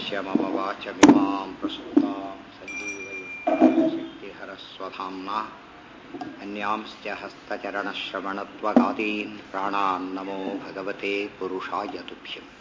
यस्य मम वाचमिमां प्रसूतां सञ्जीवयशक्तिहरस्वधाम्ना अन्यांश्च हस्तचरणश्रवणत्वगादीन् प्राणान् नमो भगवते पुरुषाय तुभ्यम्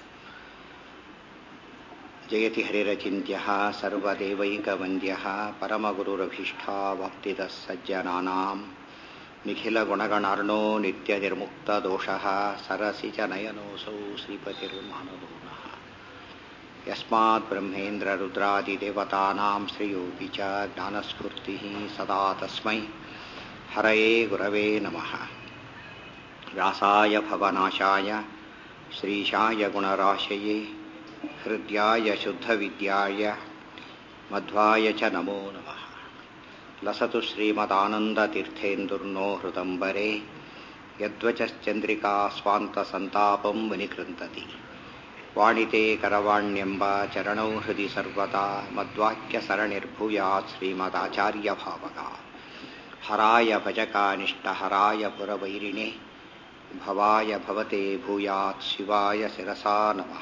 जयति हरिरचिन्त्यः सर्वदेवैकवन्द्यः परमगुरुरभीष्टावाप्तिदः सज्जनानाम् निखिलगुणगणार्णो नित्यनिर्मुक्तदोषः सरसि च नयनोऽसौ श्रीपतिर्मानदो नः यस्मात् ब्रह्मेन्द्ररुद्रादिदेवतानां श्रेयोऽपि च ज्ञानस्फूर्तिः सदा तस्मै हरये गुरवे नमः व्यासाय भवनाशाय श्रीशाय गुणराशये हृद्याय शुद्धविद्याय मध्वाय च नमो नमः लसतु श्रीमदानन्दतीर्थेन्दुर्नो हृदम्बरे यद्वचश्चन्द्रिका स्वान्तसन्तापं विनिकृन्तति वाणिते करवाण्यम्ब चरणौ हृदि सर्वदा मद्वाक्यसरणिर्भूयात् श्रीमदाचार्यभावगा हराय भजकानिष्टहराय पुरवैरिणे भवाय भवते भूयात् शिवाय शिरसा नमः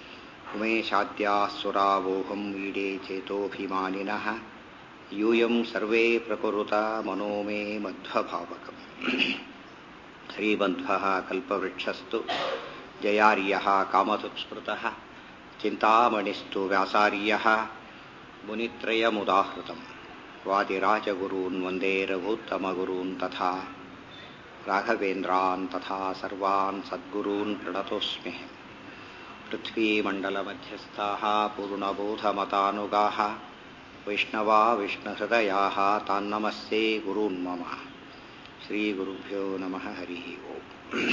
उमेशाद्याः ईडे चेतोऽभिमानिनः यूयं सर्वे प्रकुरुता मनो मे मध्वभावकम् श्रीबन्ध्वः कल्पवृक्षस्तु जयार्यः कामधुक्स्मृतः चिन्तामणिस्तु व्यासार्यः मुनित्रयमुदाहृतम् वादिराजगुरून् वन्दे रघूत्तमगुरून् तथा राघवेन्द्रान् तथा सर्वान् सद्गुरून् प्रणतोऽस्मि पृथ्वीमण्डलमध्यस्थाः पूर्णबोधमतानुगाः वैष्णवा विष्णुहृदयाः तान्नमस्ते गुरून् मम श्रीगुरुभ्यो नमः हरिः ओम्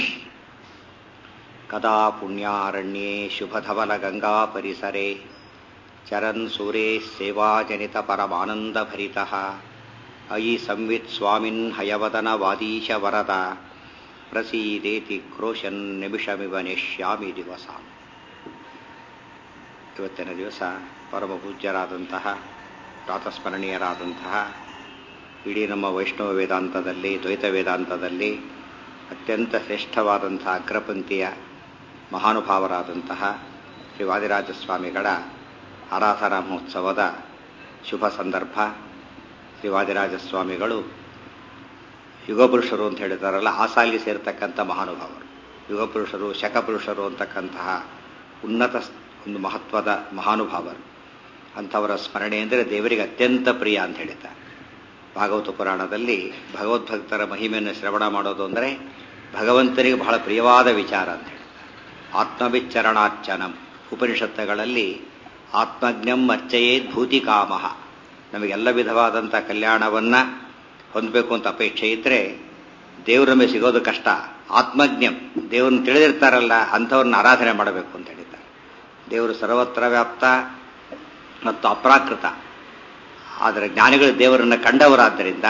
कदा पुण्यारण्ये शुभधवलगङ्गापरिसरे चरन् सूरेः सेवाजनितपरमानन्दभरितः अयि संवित् स्वामिन् हयवदनवादीशवरद ಪ್ರಸೀದೇತಿ ಕ್ರೋಶನ್ ನಿಮಿಷಮಿವ ನೆಶ್ಯಾಮಿ ದಿವಸ ಇವತ್ತಿನ ದಿವಸ ಪರಮ ಪೂಜ್ಯರಾದಂತಹ ಪ್ರಾತಸ್ಮರಣೀಯರಾದಂತಹ ಇಡೀ ನಮ್ಮ ವೈಷ್ಣವ ವೇದಾಂತದಲ್ಲಿ ದ್ವೈತ ವೇದಾಂತದಲ್ಲಿ ಅತ್ಯಂತ ಶ್ರೇಷ್ಠವಾದಂತಹ ಅಗ್ರಪಂಕ್ತಿಯ ಮಹಾನುಭಾವರಾದಂತಹ ಶ್ರೀ ವಾದಿರಾಜ ಸ್ವಾಮಿಗಳ ಆರಾಧನಾ ಮಹೋತ್ಸವದ ಶುಭ ಸಂದರ್ಭ ಶ್ರೀ ವಾದಿರಾಜ ಸ್ವಾಮಿಗಳು ಯುಗಪುರುಷರು ಅಂತ ಹೇಳಿದಾರಲ್ಲ ಆ ಸಾಲಿಗೆ ಸೇರ್ತಕ್ಕಂಥ ಮಹಾನುಭಾವರು ಯುಗಪುರುಷರು ಶಕಪುರುಷರು ಅಂತಕ್ಕಂತಹ ಉನ್ನತ ಒಂದು ಮಹತ್ವದ ಮಹಾನುಭಾವರು ಅಂಥವರ ಸ್ಮರಣೆ ಅಂದರೆ ದೇವರಿಗೆ ಅತ್ಯಂತ ಪ್ರಿಯ ಅಂತ ಹೇಳಿದ್ದಾರೆ ಭಾಗವತ ಪುರಾಣದಲ್ಲಿ ಭಗವದ್ಭಕ್ತರ ಮಹಿಮೆಯನ್ನು ಶ್ರವಣ ಮಾಡೋದು ಅಂದರೆ ಭಗವಂತನಿಗೆ ಬಹಳ ಪ್ರಿಯವಾದ ವಿಚಾರ ಅಂತ ಹೇಳ್ತಾರೆ ಆತ್ಮವಿಚ್ಚರಣಾರ್ಚನಂ ಉಪನಿಷತ್ತುಗಳಲ್ಲಿ ಆತ್ಮಜ್ಞಂ ಅರ್ಚಯೇದ್ ಭೂತಿಕಾಮಹ ನಮಗೆಲ್ಲ ವಿಧವಾದಂಥ ಕಲ್ಯಾಣವನ್ನು ಹೊಂದಬೇಕು ಅಂತ ಅಪೇಕ್ಷೆ ಇದ್ದರೆ ದೇವ್ರ ಮೇಲೆ ಸಿಗೋದು ಕಷ್ಟ ಆತ್ಮಜ್ಞಂ ದೇವ್ರನ್ನ ತಿಳಿದಿರ್ತಾರಲ್ಲ ಅಂಥವ್ರನ್ನ ಆರಾಧನೆ ಮಾಡಬೇಕು ಅಂತ ಹೇಳಿದ್ದಾರೆ ದೇವರು ಸರ್ವತ್ರ ವ್ಯಾಪ್ತ ಮತ್ತು ಅಪ್ರಾಕೃತ ಆದರೆ ಜ್ಞಾನಿಗಳು ದೇವರನ್ನು ಕಂಡವರಾದ್ದರಿಂದ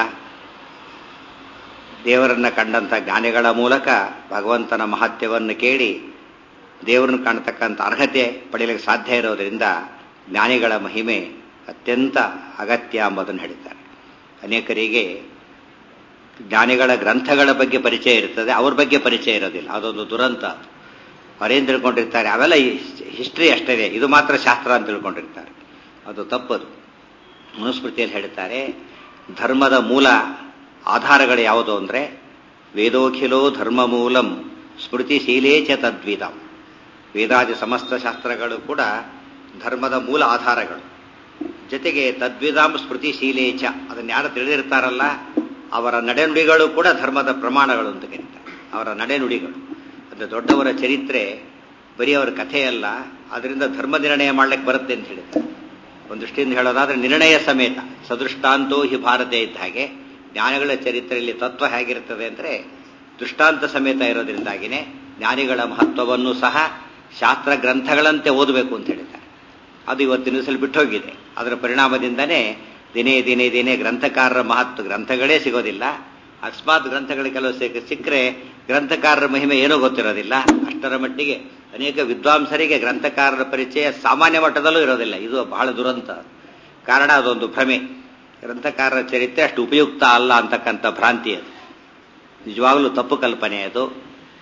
ದೇವರನ್ನ ಕಂಡಂಥ ಜ್ಞಾನಿಗಳ ಮೂಲಕ ಭಗವಂತನ ಮಹತ್ಯವನ್ನು ಕೇಳಿ ದೇವರನ್ನು ಕಾಣತಕ್ಕಂಥ ಅರ್ಹತೆ ಪಡೆಯಲಿಕ್ಕೆ ಸಾಧ್ಯ ಇರೋದರಿಂದ ಜ್ಞಾನಿಗಳ ಮಹಿಮೆ ಅತ್ಯಂತ ಅಗತ್ಯ ಎಂಬುದನ್ನು ಹೇಳಿದ್ದಾರೆ ಅನೇಕರಿಗೆ ಜ್ಞಾನಿಗಳ ಗ್ರಂಥಗಳ ಬಗ್ಗೆ ಪರಿಚಯ ಇರ್ತದೆ ಅವ್ರ ಬಗ್ಗೆ ಪರಿಚಯ ಇರೋದಿಲ್ಲ ಅದೊಂದು ದುರಂತ ಅವರೇನು ತಿಳ್ಕೊಂಡಿರ್ತಾರೆ ಅವೆಲ್ಲ ಹಿಸ್ಟ್ರಿ ಅಷ್ಟೇ ಇದು ಮಾತ್ರ ಶಾಸ್ತ್ರ ಅಂತ ತಿಳ್ಕೊಂಡಿರ್ತಾರೆ ಅದು ತಪ್ಪದು ಮನುಸ್ಮೃತಿಯಲ್ಲಿ ಹೇಳ್ತಾರೆ ಧರ್ಮದ ಮೂಲ ಆಧಾರಗಳು ಯಾವುದು ಅಂದರೆ ವೇದೋಖಿಲೋ ಧರ್ಮ ಮೂಲಂ ಸ್ಮೃತಿಶೀಲೇಚ ತದ್ವಿಧಂ ವೇದಾದಿ ಸಮಸ್ತ ಶಾಸ್ತ್ರಗಳು ಕೂಡ ಧರ್ಮದ ಮೂಲ ಆಧಾರಗಳು ಜೊತೆಗೆ ತದ್ವಿಧಾಂ ಸ್ಮೃತಿಶೀಲೇಚ ಅದನ್ನು ಯಾರು ತಿಳಿದಿರ್ತಾರಲ್ಲ ಅವರ ನಡೆನುಡಿಗಳು ಕೂಡ ಧರ್ಮದ ಪ್ರಮಾಣಗಳು ಅಂತ ಕರೀತಾರೆ ಅವರ ನಡೆನುಡಿಗಳು ಅಂದರೆ ದೊಡ್ಡವರ ಚರಿತ್ರೆ ಬರೀ ಅವರ ಕಥೆಯಲ್ಲ ಅದರಿಂದ ಧರ್ಮ ನಿರ್ಣಯ ಮಾಡ್ಲಿಕ್ಕೆ ಬರುತ್ತೆ ಅಂತ ಹೇಳಿದ್ದಾರೆ ಒಂದು ದೃಷ್ಟಿಯಿಂದ ಹೇಳೋದಾದ್ರೆ ನಿರ್ಣಯ ಸಮೇತ ಸದೃಷ್ಟಾಂತೋ ಹಿ ಭಾರತ ಇದ್ದ ಹಾಗೆ ಜ್ಞಾನಿಗಳ ಚರಿತ್ರೆಯಲ್ಲಿ ತತ್ವ ಹೇಗಿರ್ತದೆ ಅಂದರೆ ದೃಷ್ಟಾಂತ ಸಮೇತ ಇರೋದ್ರಿಂದಾಗಿನೇ ಜ್ಞಾನಿಗಳ ಮಹತ್ವವನ್ನು ಸಹ ಶಾಸ್ತ್ರ ಗ್ರಂಥಗಳಂತೆ ಓದಬೇಕು ಅಂತ ಹೇಳಿದ್ದಾರೆ ಅದು ಇವತ್ತಿನ ದಿವಸದಲ್ಲಿ ಬಿಟ್ಟೋಗಿದೆ ಅದರ ಪರಿಣಾಮದಿಂದನೇ ದಿನೇ ದಿನೇ ದಿನೇ ಗ್ರಂಥಕಾರರ ಮಹತ್ವ ಗ್ರಂಥಗಳೇ ಸಿಗೋದಿಲ್ಲ ಅಕಸ್ಮಾತ್ ಗ್ರಂಥಗಳು ಕೆಲವು ಸಿಕ್ಕ ಸಿಕ್ಕರೆ ಗ್ರಂಥಕಾರರ ಮಹಿಮೆ ಏನೂ ಗೊತ್ತಿರೋದಿಲ್ಲ ಅಷ್ಟರ ಮಟ್ಟಿಗೆ ಅನೇಕ ವಿದ್ವಾಂಸರಿಗೆ ಗ್ರಂಥಕಾರರ ಪರಿಚಯ ಸಾಮಾನ್ಯ ಮಟ್ಟದಲ್ಲೂ ಇರೋದಿಲ್ಲ ಇದು ಬಹಳ ದುರಂತ ಕಾರಣ ಅದೊಂದು ಭ್ರಮೆ ಗ್ರಂಥಕಾರರ ಚರಿತ್ರೆ ಅಷ್ಟು ಉಪಯುಕ್ತ ಅಲ್ಲ ಅಂತಕ್ಕಂಥ ಭ್ರಾಂತಿ ಅದು ನಿಜವಾಗಲೂ ತಪ್ಪು ಕಲ್ಪನೆ ಅದು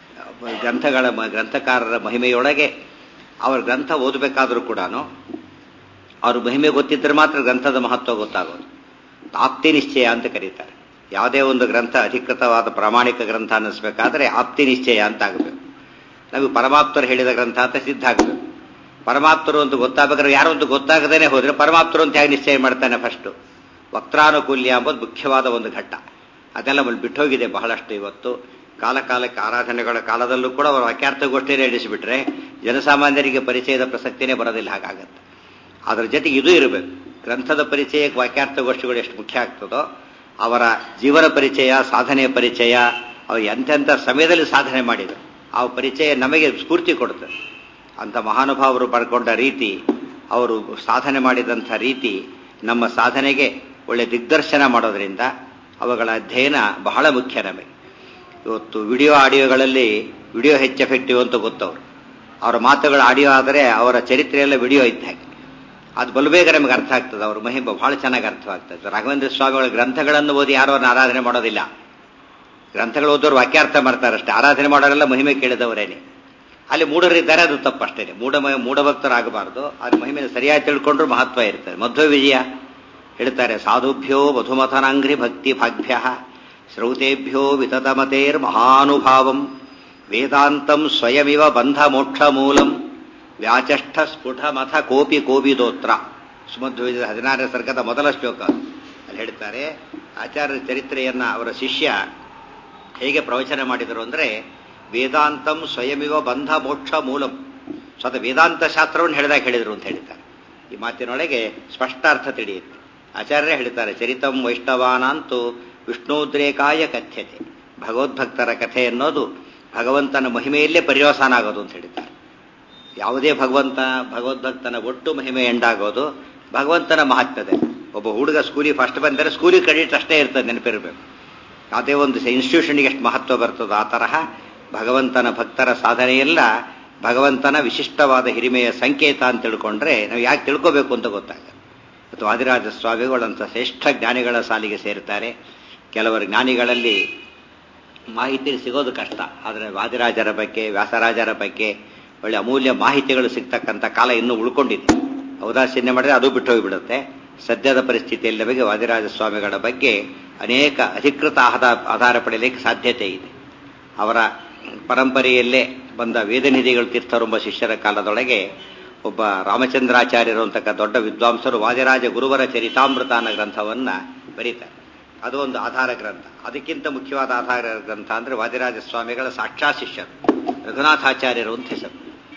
ಗ್ರಂಥಗಳ ಮ- ಗ್ರಂಥಕಾರರ ಮಹಿಮೆಯೊಳಗೆ ಅವರ ಗ್ರಂಥ ಓದಬೇಕಾದ್ರೂ ಕೂಡ ಅವ್ರ ಮಹಿಮೆ ಗೊತ್ತಿದ್ದರೆ ಮಾತ್ರ ಗ್ರಂಥದ ಮಹತ್ವ ಗೊತ್ತಾಗೋದು ಆಪ್ತಿ ನಿಶ್ಚಯ ಅಂತ ಕರೀತಾರೆ ಯಾವುದೇ ಒಂದು ಗ್ರಂಥ ಅಧಿಕೃತವಾದ ಪ್ರಾಮಾಣಿಕ ಗ್ರಂಥ ಅನ್ನಿಸ್ಬೇಕಾದ್ರೆ ಆಪ್ತಿ ನಿಶ್ಚಯ ಅಂತ ಆಗಬೇಕು ನಮಗೆ ಪರಮಾಪ್ತರು ಹೇಳಿದ ಗ್ರಂಥ ಅಂತ ಸಿದ್ಧ ಆಗಬೇಕು ಪರಮಾಪ್ತರು ಅಂತ ಗೊತ್ತಾಗಬೇಕಾದ್ರೆ ಯಾರೋ ಒಂದು ಗೊತ್ತಾಗದೇನೆ ಹೋದ್ರೆ ಪರಮಾಪ್ತರು ಅಂತ ಹೇಗೆ ನಿಶ್ಚಯ ಮಾಡ್ತಾನೆ ಫಸ್ಟು ವಕ್ತಾನುಕೂಲ್ಯ ಎಂಬುದು ಮುಖ್ಯವಾದ ಒಂದು ಘಟ್ಟ ಅದೆಲ್ಲ ನಮ್ಮಲ್ಲಿ ಬಿಟ್ಟೋಗಿದೆ ಬಹಳಷ್ಟು ಇವತ್ತು ಕಾಲ ಕಾಲಕ್ಕೆ ಆರಾಧನೆಗಳ ಕಾಲದಲ್ಲೂ ಕೂಡ ಅವರು ವಾಕ್ಯಾರ್ಥಗೋಷ್ಠಿನೇ ನಡೆಸಿಬಿಟ್ರೆ ಜನಸಾಮಾನ್ಯರಿಗೆ ಪರಿಚಯದ ಪ್ರಸಕ್ತಿನೇ ಬರೋದಿಲ್ಲ ಹಾಗಾಗತ್ತೆ ಅದರ ಜೊತೆಗೆ ಇದು ಇರಬೇಕು ಗ್ರಂಥದ ಪರಿಚಯಕ್ಕೆ ವಾಕ್ಯಾರ್ಥಗೋಷ್ಠಿಗಳು ಎಷ್ಟು ಮುಖ್ಯ ಆಗ್ತದೋ ಅವರ ಜೀವನ ಪರಿಚಯ ಸಾಧನೆಯ ಪರಿಚಯ ಅವರು ಎಂತೆಂಥ ಸಮಯದಲ್ಲಿ ಸಾಧನೆ ಮಾಡಿದರು ಆ ಪರಿಚಯ ನಮಗೆ ಸ್ಫೂರ್ತಿ ಕೊಡುತ್ತದೆ ಅಂತ ಮಹಾನುಭಾವರು ಬರ್ಕೊಂಡ ರೀತಿ ಅವರು ಸಾಧನೆ ಮಾಡಿದಂಥ ರೀತಿ ನಮ್ಮ ಸಾಧನೆಗೆ ಒಳ್ಳೆ ದಿಗ್ದರ್ಶನ ಮಾಡೋದ್ರಿಂದ ಅವುಗಳ ಅಧ್ಯಯನ ಬಹಳ ಮುಖ್ಯ ನಮಗೆ ಇವತ್ತು ವಿಡಿಯೋ ಆಡಿಯೋಗಳಲ್ಲಿ ವಿಡಿಯೋ ಹೆಚ್ಚು ಎಫೆಕ್ಟಿವ್ ಅಂತ ಗೊತ್ತವರು ಅವರ ಮಾತುಗಳ ಆಡಿಯೋ ಆದರೆ ಅವರ ಚರಿತ್ರೆಯೆಲ್ಲ ವಿಡಿಯೋ ಇದ್ದ ಹಾಗೆ ಅದು ಬಲಬೇಗ ನಮಗೆ ಅರ್ಥ ಆಗ್ತದೆ ಅವ್ರ ಮಹಿಮೆ ಬಹಳ ಚೆನ್ನಾಗಿ ಅರ್ಥವಾಗ್ತದೆ ರಾಘವೇಂದ್ರ ಸ್ವಾಮಿಗಳ ಗ್ರಂಥಗಳನ್ನು ಓದಿ ಯಾರು ಅವ್ರನ್ನ ಆರಾಧನೆ ಮಾಡೋದಿಲ್ಲ ಗ್ರಂಥಗಳು ಓದೋರು ವಾಕ್ಯಾರ್ಥ ಮಾಡ್ತಾರಷ್ಟೇ ಆರಾಧನೆ ಮಾಡೋರೆಲ್ಲ ಮಹಿಮೆ ಕೇಳಿದವರೇನೆ ಅಲ್ಲಿ ಮೂಢರಿದ್ದಾರೆ ಅದು ತಪ್ಪಷ್ಟೇನೆ ಮೂಢ ಮೂಢಭಕ್ತರಾಗಬಾರದು ಅದ್ರ ಮಹಿಮೆಯನ್ನು ಸರಿಯಾಗಿ ತಿಳ್ಕೊಂಡ್ರು ಮಹತ್ವ ಇರ್ತದೆ ಮಧ್ವ ವಿಜಯ ಹೇಳ್ತಾರೆ ಸಾಧುಭ್ಯೋ ಮಧುಮಥನಾಂಘ್ರಿ ಭಕ್ತಿ ಭಾಗ್ಯ ಶ್ರೌತೇಭ್ಯೋ ವಿತತಮತೇರ್ ಮಹಾನುಭಾವಂ ವೇದಾಂತಂ ಸ್ವಯಮಿವ ಬಂಧ ಮೋಕ್ಷ ಮೂಲಂ ವ್ಯಾಚಷ್ಠ ಸ್ಫುಟ ಮಥ ಕೋಪಿ ಕೋಪಿದೋತ್ರ ಸುಮಧ್ವಜದ ಹದಿನಾರನೇ ಸರ್ಗದ ಮೊದಲ ಶ್ಲೋಕ ಅಲ್ಲಿ ಹೇಳ್ತಾರೆ ಆಚಾರ್ಯ ಚರಿತ್ರೆಯನ್ನ ಅವರ ಶಿಷ್ಯ ಹೇಗೆ ಪ್ರವಚನ ಮಾಡಿದರು ಅಂದರೆ ವೇದಾಂತಂ ಸ್ವಯಮಿವ ಬಂಧ ಮೋಕ್ಷ ಮೂಲಂ ಸ್ವತಃ ವೇದಾಂತ ಶಾಸ್ತ್ರವನ್ನು ಹೇಳಿದಾಗ ಹೇಳಿದರು ಅಂತ ಹೇಳ್ತಾರೆ ಈ ಮಾತಿನೊಳಗೆ ಸ್ಪಷ್ಟ ಅರ್ಥ ತಿಳಿಯುತ್ತೆ ಆಚಾರ್ಯ ಹೇಳ್ತಾರೆ ಚರಿತಂ ವೈಷ್ಣವಾನಂತೂ ವಿಷ್ಣೋದ್ರೇಕಾಯ ಕಥ್ಯತೆ ಭಗವದ್ಭಕ್ತರ ಕಥೆ ಅನ್ನೋದು ಭಗವಂತನ ಮಹಿಮೆಯಲ್ಲೇ ಪರ್ಯವಸಾನ ಆಗೋದು ಅಂತ ಹೇಳ್ತಾರೆ ಯಾವುದೇ ಭಗವಂತ ಭಗವದ್ಭಕ್ತನ ಒಟ್ಟು ಮಹಿಮೆ ಎಂಡಾಗೋದು ಭಗವಂತನ ಮಹತ್ವದೆ ಒಬ್ಬ ಹುಡುಗ ಸ್ಕೂಲಿಗೆ ಫಸ್ಟ್ ಬಂದರೆ ಸ್ಕೂಲಿಗೆ ಕ್ರೆಡಿಟ್ ಅಷ್ಟೇ ಇರ್ತದೆ ನೆನಪಿರಬೇಕು ಅದೇ ಒಂದು ಇನ್ಸ್ಟಿಟ್ಯೂಷನ್ಗೆ ಎಷ್ಟು ಮಹತ್ವ ಬರ್ತದೋ ಆ ತರಹ ಭಗವಂತನ ಭಕ್ತರ ಸಾಧನೆಯೆಲ್ಲ ಭಗವಂತನ ವಿಶಿಷ್ಟವಾದ ಹಿರಿಮೆಯ ಸಂಕೇತ ಅಂತ ತಿಳ್ಕೊಂಡ್ರೆ ನಾವು ಯಾಕೆ ತಿಳ್ಕೋಬೇಕು ಅಂತ ಗೊತ್ತಾಗುತ್ತೆ ಮತ್ತು ವಾದಿರಾಜ ಸ್ವಾಮಿಗಳಂಥ ಶ್ರೇಷ್ಠ ಜ್ಞಾನಿಗಳ ಸಾಲಿಗೆ ಸೇರ್ತಾರೆ ಕೆಲವರು ಜ್ಞಾನಿಗಳಲ್ಲಿ ಮಾಹಿತಿ ಸಿಗೋದು ಕಷ್ಟ ಆದರೆ ವಾದಿರಾಜರ ಬಗ್ಗೆ ವ್ಯಾಸರಾಜರ ಬಗ್ಗೆ ಒಳ್ಳೆ ಅಮೂಲ್ಯ ಮಾಹಿತಿಗಳು ಸಿಗ್ತಕ್ಕಂಥ ಕಾಲ ಇನ್ನೂ ಉಳ್ಕೊಂಡಿದೆ ಔದಾಸೀನ್ಯ ಮಾಡಿದ್ರೆ ಅದು ಬಿಟ್ಟು ಹೋಗಿಬಿಡುತ್ತೆ ಸದ್ಯದ ಪರಿಸ್ಥಿತಿಯಲ್ಲಿ ನಮಗೆ ವಾದಿರಾಜ ಸ್ವಾಮಿಗಳ ಬಗ್ಗೆ ಅನೇಕ ಅಧಿಕೃತ ಆಧಾರ ಪಡೆಯಲಿಕ್ಕೆ ಸಾಧ್ಯತೆ ಇದೆ ಅವರ ಪರಂಪರೆಯಲ್ಲೇ ಬಂದ ವೇದನಿಧಿಗಳು ತೀರ್ಥರೆಂಬ ಶಿಷ್ಯರ ಕಾಲದೊಳಗೆ ಒಬ್ಬ ರಾಮಚಂದ್ರಾಚಾರ್ಯರು ಅಂತಕ್ಕ ದೊಡ್ಡ ವಿದ್ವಾಂಸರು ವಾದಿರಾಜ ಗುರುವರ ಚರಿತಾಮೃತ ಅನ್ನೋ ಗ್ರಂಥವನ್ನ ಬರೀತಾರೆ ಅದು ಒಂದು ಆಧಾರ ಗ್ರಂಥ ಅದಕ್ಕಿಂತ ಮುಖ್ಯವಾದ ಆಧಾರ ಗ್ರಂಥ ಅಂದ್ರೆ ವಾದಿರಾಜ ಸ್ವಾಮಿಗಳ ಸಾಕ್ಷಾ ಶಿಷ್ಯರು ರಘುನಾಥಾಚಾರ್ಯರು ಅಂತ ಹೆಸರು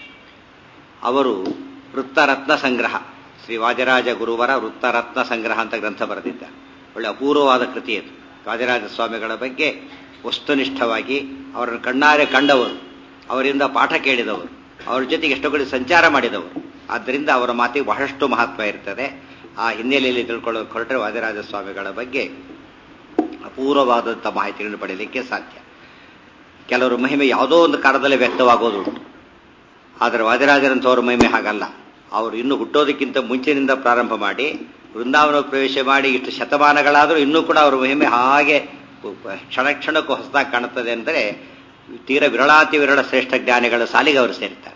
ಅವರು ವೃತ್ತರತ್ನ ಸಂಗ್ರಹ ಶ್ರೀ ವಾದಿರಾಜ ಗುರುವರ ವೃತ್ತರತ್ನ ಸಂಗ್ರಹ ಅಂತ ಗ್ರಂಥ ಬರೆದಿದ್ದಾರೆ ಒಳ್ಳೆ ಅಪೂರ್ವವಾದ ಕೃತಿ ಅದು ವಾದಿರಾಜ ಸ್ವಾಮಿಗಳ ಬಗ್ಗೆ ವಸ್ತುನಿಷ್ಠವಾಗಿ ಅವರನ್ನು ಕಣ್ಣಾರೆ ಕಂಡವರು ಅವರಿಂದ ಪಾಠ ಕೇಳಿದವರು ಅವರ ಜೊತೆಗೆ ಎಷ್ಟೋ ಕಡೆ ಸಂಚಾರ ಮಾಡಿದವರು ಆದ್ದರಿಂದ ಅವರ ಮಾತಿಗೆ ಬಹಳಷ್ಟು ಮಹತ್ವ ಇರ್ತದೆ ಆ ಹಿನ್ನೆಲೆಯಲ್ಲಿ ತಿಳ್ಕೊಳ್ಳೋಕೆ ಹೊರಟ್ರೆ ವಾದಿರಾಜ ಸ್ವಾಮಿಗಳ ಬಗ್ಗೆ ಅಪೂರ್ವವಾದಂಥ ಮಾಹಿತಿಗಳನ್ನು ಪಡೆಯಲಿಕ್ಕೆ ಸಾಧ್ಯ ಕೆಲವರು ಮಹಿಮೆ ಯಾವುದೋ ಒಂದು ಕಾಲದಲ್ಲೇ ವ್ಯಕ್ತವಾಗೋದು ಉಂಟು ಆದರೆ ವಾದಿರಾಜರಂಥವ್ರ ಮಹಿಮೆ ಹಾಗಲ್ಲ ಅವರು ಇನ್ನು ಹುಟ್ಟೋದಕ್ಕಿಂತ ಮುಂಚಿನಿಂದ ಪ್ರಾರಂಭ ಮಾಡಿ ವೃಂದಾವನ ಪ್ರವೇಶ ಮಾಡಿ ಇಷ್ಟು ಶತಮಾನಗಳಾದರೂ ಇನ್ನೂ ಕೂಡ ಅವರ ಮಹಿಮೆ ಹಾಗೆ ಕ್ಷಣ ಕ್ಷಣಕ್ಕೂ ಹೊಸದಾಗಿ ಕಾಣುತ್ತದೆ ಅಂದರೆ ತೀರ ವಿರಳಾತಿ ವಿರಳ ಶ್ರೇಷ್ಠ ಜ್ಞಾನಿಗಳ ಸಾಲಿಗೆ ಅವರು ಸೇರ್ತಾರೆ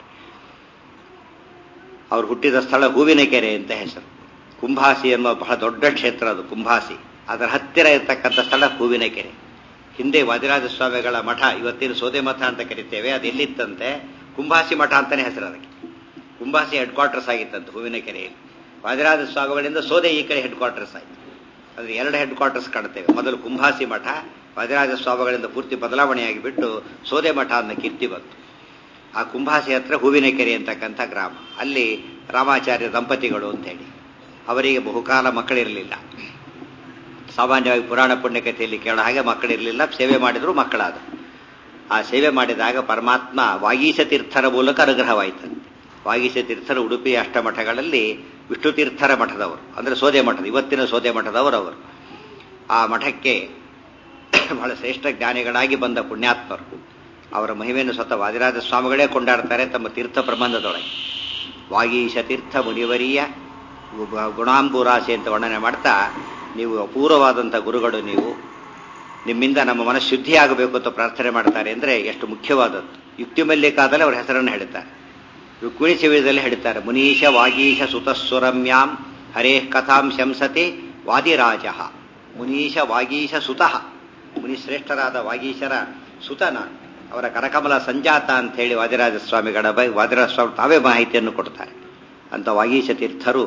ಅವರು ಹುಟ್ಟಿದ ಸ್ಥಳ ಹೂವಿನ ಕೆರೆ ಅಂತ ಹೆಸರು ಕುಂಭಾಸಿ ಎಂಬ ಬಹಳ ದೊಡ್ಡ ಕ್ಷೇತ್ರ ಅದು ಕುಂಭಾಸಿ ಅದರ ಹತ್ತಿರ ಇರತಕ್ಕಂಥ ಸ್ಥಳ ಹೂವಿನ ಕೆರೆ ಹಿಂದೆ ವಾದಿರಾಜ ಸ್ವಾಮಿಗಳ ಮಠ ಇವತ್ತಿನ ಸೋದೆ ಮಠ ಅಂತ ಕರಿತೇವೆ ಅದು ಎಲ್ಲಿತ್ತಂತೆ ಕುಂಭಾಸಿ ಮಠ ಅಂತಾನೆ ಹೆಸರು ಅದಕ್ಕೆ ಕುಂಭಾಸಿ ಹೆಡ್ ಕ್ವಾರ್ಟರ್ಸ್ ಆಗಿತ್ತಂತೆ ಹೂವಿನ ಕೆರೆಯಲ್ಲಿ ವಾದಿರಾಜ ಸ್ವಾಮಿಗಳಿಂದ ಸೋದೆ ಈ ಕಡೆ ಹೆಡ್ ಕ್ವಾರ್ಟರ್ಸ್ ಆಯಿತು ಅದ್ರ ಎರಡು ಹೆಡ್ ಕ್ವಾರ್ಟರ್ಸ್ ಕಾಣ್ತೇವೆ ಮೊದಲು ಕುಂಭಾಸಿ ಮಠ ವಾದಿರಾಜ ಸ್ವಾಮಿಗಳಿಂದ ಪೂರ್ತಿ ಬದಲಾವಣೆಯಾಗಿ ಬಿಟ್ಟು ಸೋದೆ ಮಠ ಅನ್ನೋ ಕೀರ್ತಿ ಬಂತು ಆ ಕುಂಭಾಸಿ ಹತ್ರ ಹೂವಿನ ಕೆರೆ ಅಂತಕ್ಕಂಥ ಗ್ರಾಮ ಅಲ್ಲಿ ರಾಮಾಚಾರ್ಯ ದಂಪತಿಗಳು ಅಂತ ಹೇಳಿ ಅವರಿಗೆ ಬಹುಕಾಲ ಮಕ್ಕಳಿರಲಿಲ್ಲ ಸಾಮಾನ್ಯವಾಗಿ ಪುರಾಣ ಪುಣ್ಯಕಥೆಯಲ್ಲಿ ಕೇಳೋ ಹಾಗೆ ಮಕ್ಕಳಿರಲಿಲ್ಲ ಸೇವೆ ಮಾಡಿದ್ರು ಮಕ್ಕಳಾದರು ಆ ಸೇವೆ ಮಾಡಿದಾಗ ಪರಮಾತ್ಮ ವಾಗೀಶ ತೀರ್ಥರ ಮೂಲಕ ಅನುಗ್ರಹವಾಯಿತು ವಾಗೀಶ ತೀರ್ಥರ ಉಡುಪಿ ಅಷ್ಟಮಠಗಳಲ್ಲಿ ವಿಷ್ಣು ತೀರ್ಥರ ಮಠದವರು ಅಂದರೆ ಸೋದೆ ಮಠದ ಇವತ್ತಿನ ಸೋದೆ ಮಠದವರು ಅವರು ಆ ಮಠಕ್ಕೆ ಬಹಳ ಶ್ರೇಷ್ಠ ಜ್ಞಾನಿಗಳಾಗಿ ಬಂದ ಪುಣ್ಯಾತ್ಮರು ಅವರ ಮಹಿಮೆಯನ್ನು ಸ್ವತಃ ವಾದಿರಾಜ ಸ್ವಾಮಿಗಳೇ ಕೊಂಡಾಡ್ತಾರೆ ತಮ್ಮ ತೀರ್ಥ ಪ್ರಬಂಧದೊಳಗೆ ವಾಗೀಶ ತೀರ್ಥ ಮುನಿವರಿಯ ಗುಣಾಂಬುರಾಶಿ ಅಂತ ವರ್ಣನೆ ಮಾಡ್ತಾ ನೀವು ಅಪೂರ್ವವಾದಂಥ ಗುರುಗಳು ನೀವು ನಿಮ್ಮಿಂದ ನಮ್ಮ ಮನಸ್ಸು ಶುದ್ಧಿಯಾಗಬೇಕು ಅಂತ ಪ್ರಾರ್ಥನೆ ಮಾಡ್ತಾರೆ ಅಂದರೆ ಎಷ್ಟು ಮುಖ್ಯವಾದದ್ದು ಯುಕ್ತಿ ಮಲ್ಲಿಕಾದಲ್ಲಿ ಅವರ ಹೆಸರನ್ನು ಹೇಳ್ತಾರೆ ರುಕ್ಮಿಣಿ ಶಿಬಿರದಲ್ಲಿ ಹೇಳ್ತಾರೆ ಮುನೀಶ ವಾಗೀಶ ಸುತಸ್ವರಮ್ಯಾಂ ಹರೇ ಕಥಾಂ ಶಂಸತೆ ವಾದಿರಾಜ ಮುನೀಶ ವಾಗೀಶ ಸುತಃ ಮುನಿಶ್ರೇಷ್ಠರಾದ ವಾಗೀಶರ ಸುತನ ಅವರ ಕರಕಮಲ ಸಂಜಾತ ಅಂತ ಹೇಳಿ ವಾದಿರಾಜ ಸ್ವಾಮಿಗಳ ಬೈ ವಾದಿರಾಜ ಸ್ವಾಮಿ ತಾವೇ ಮಾಹಿತಿಯನ್ನು ಕೊಡ್ತಾರೆ ಅಂತ ವಾಗೀಶ ತೀರ್ಥರು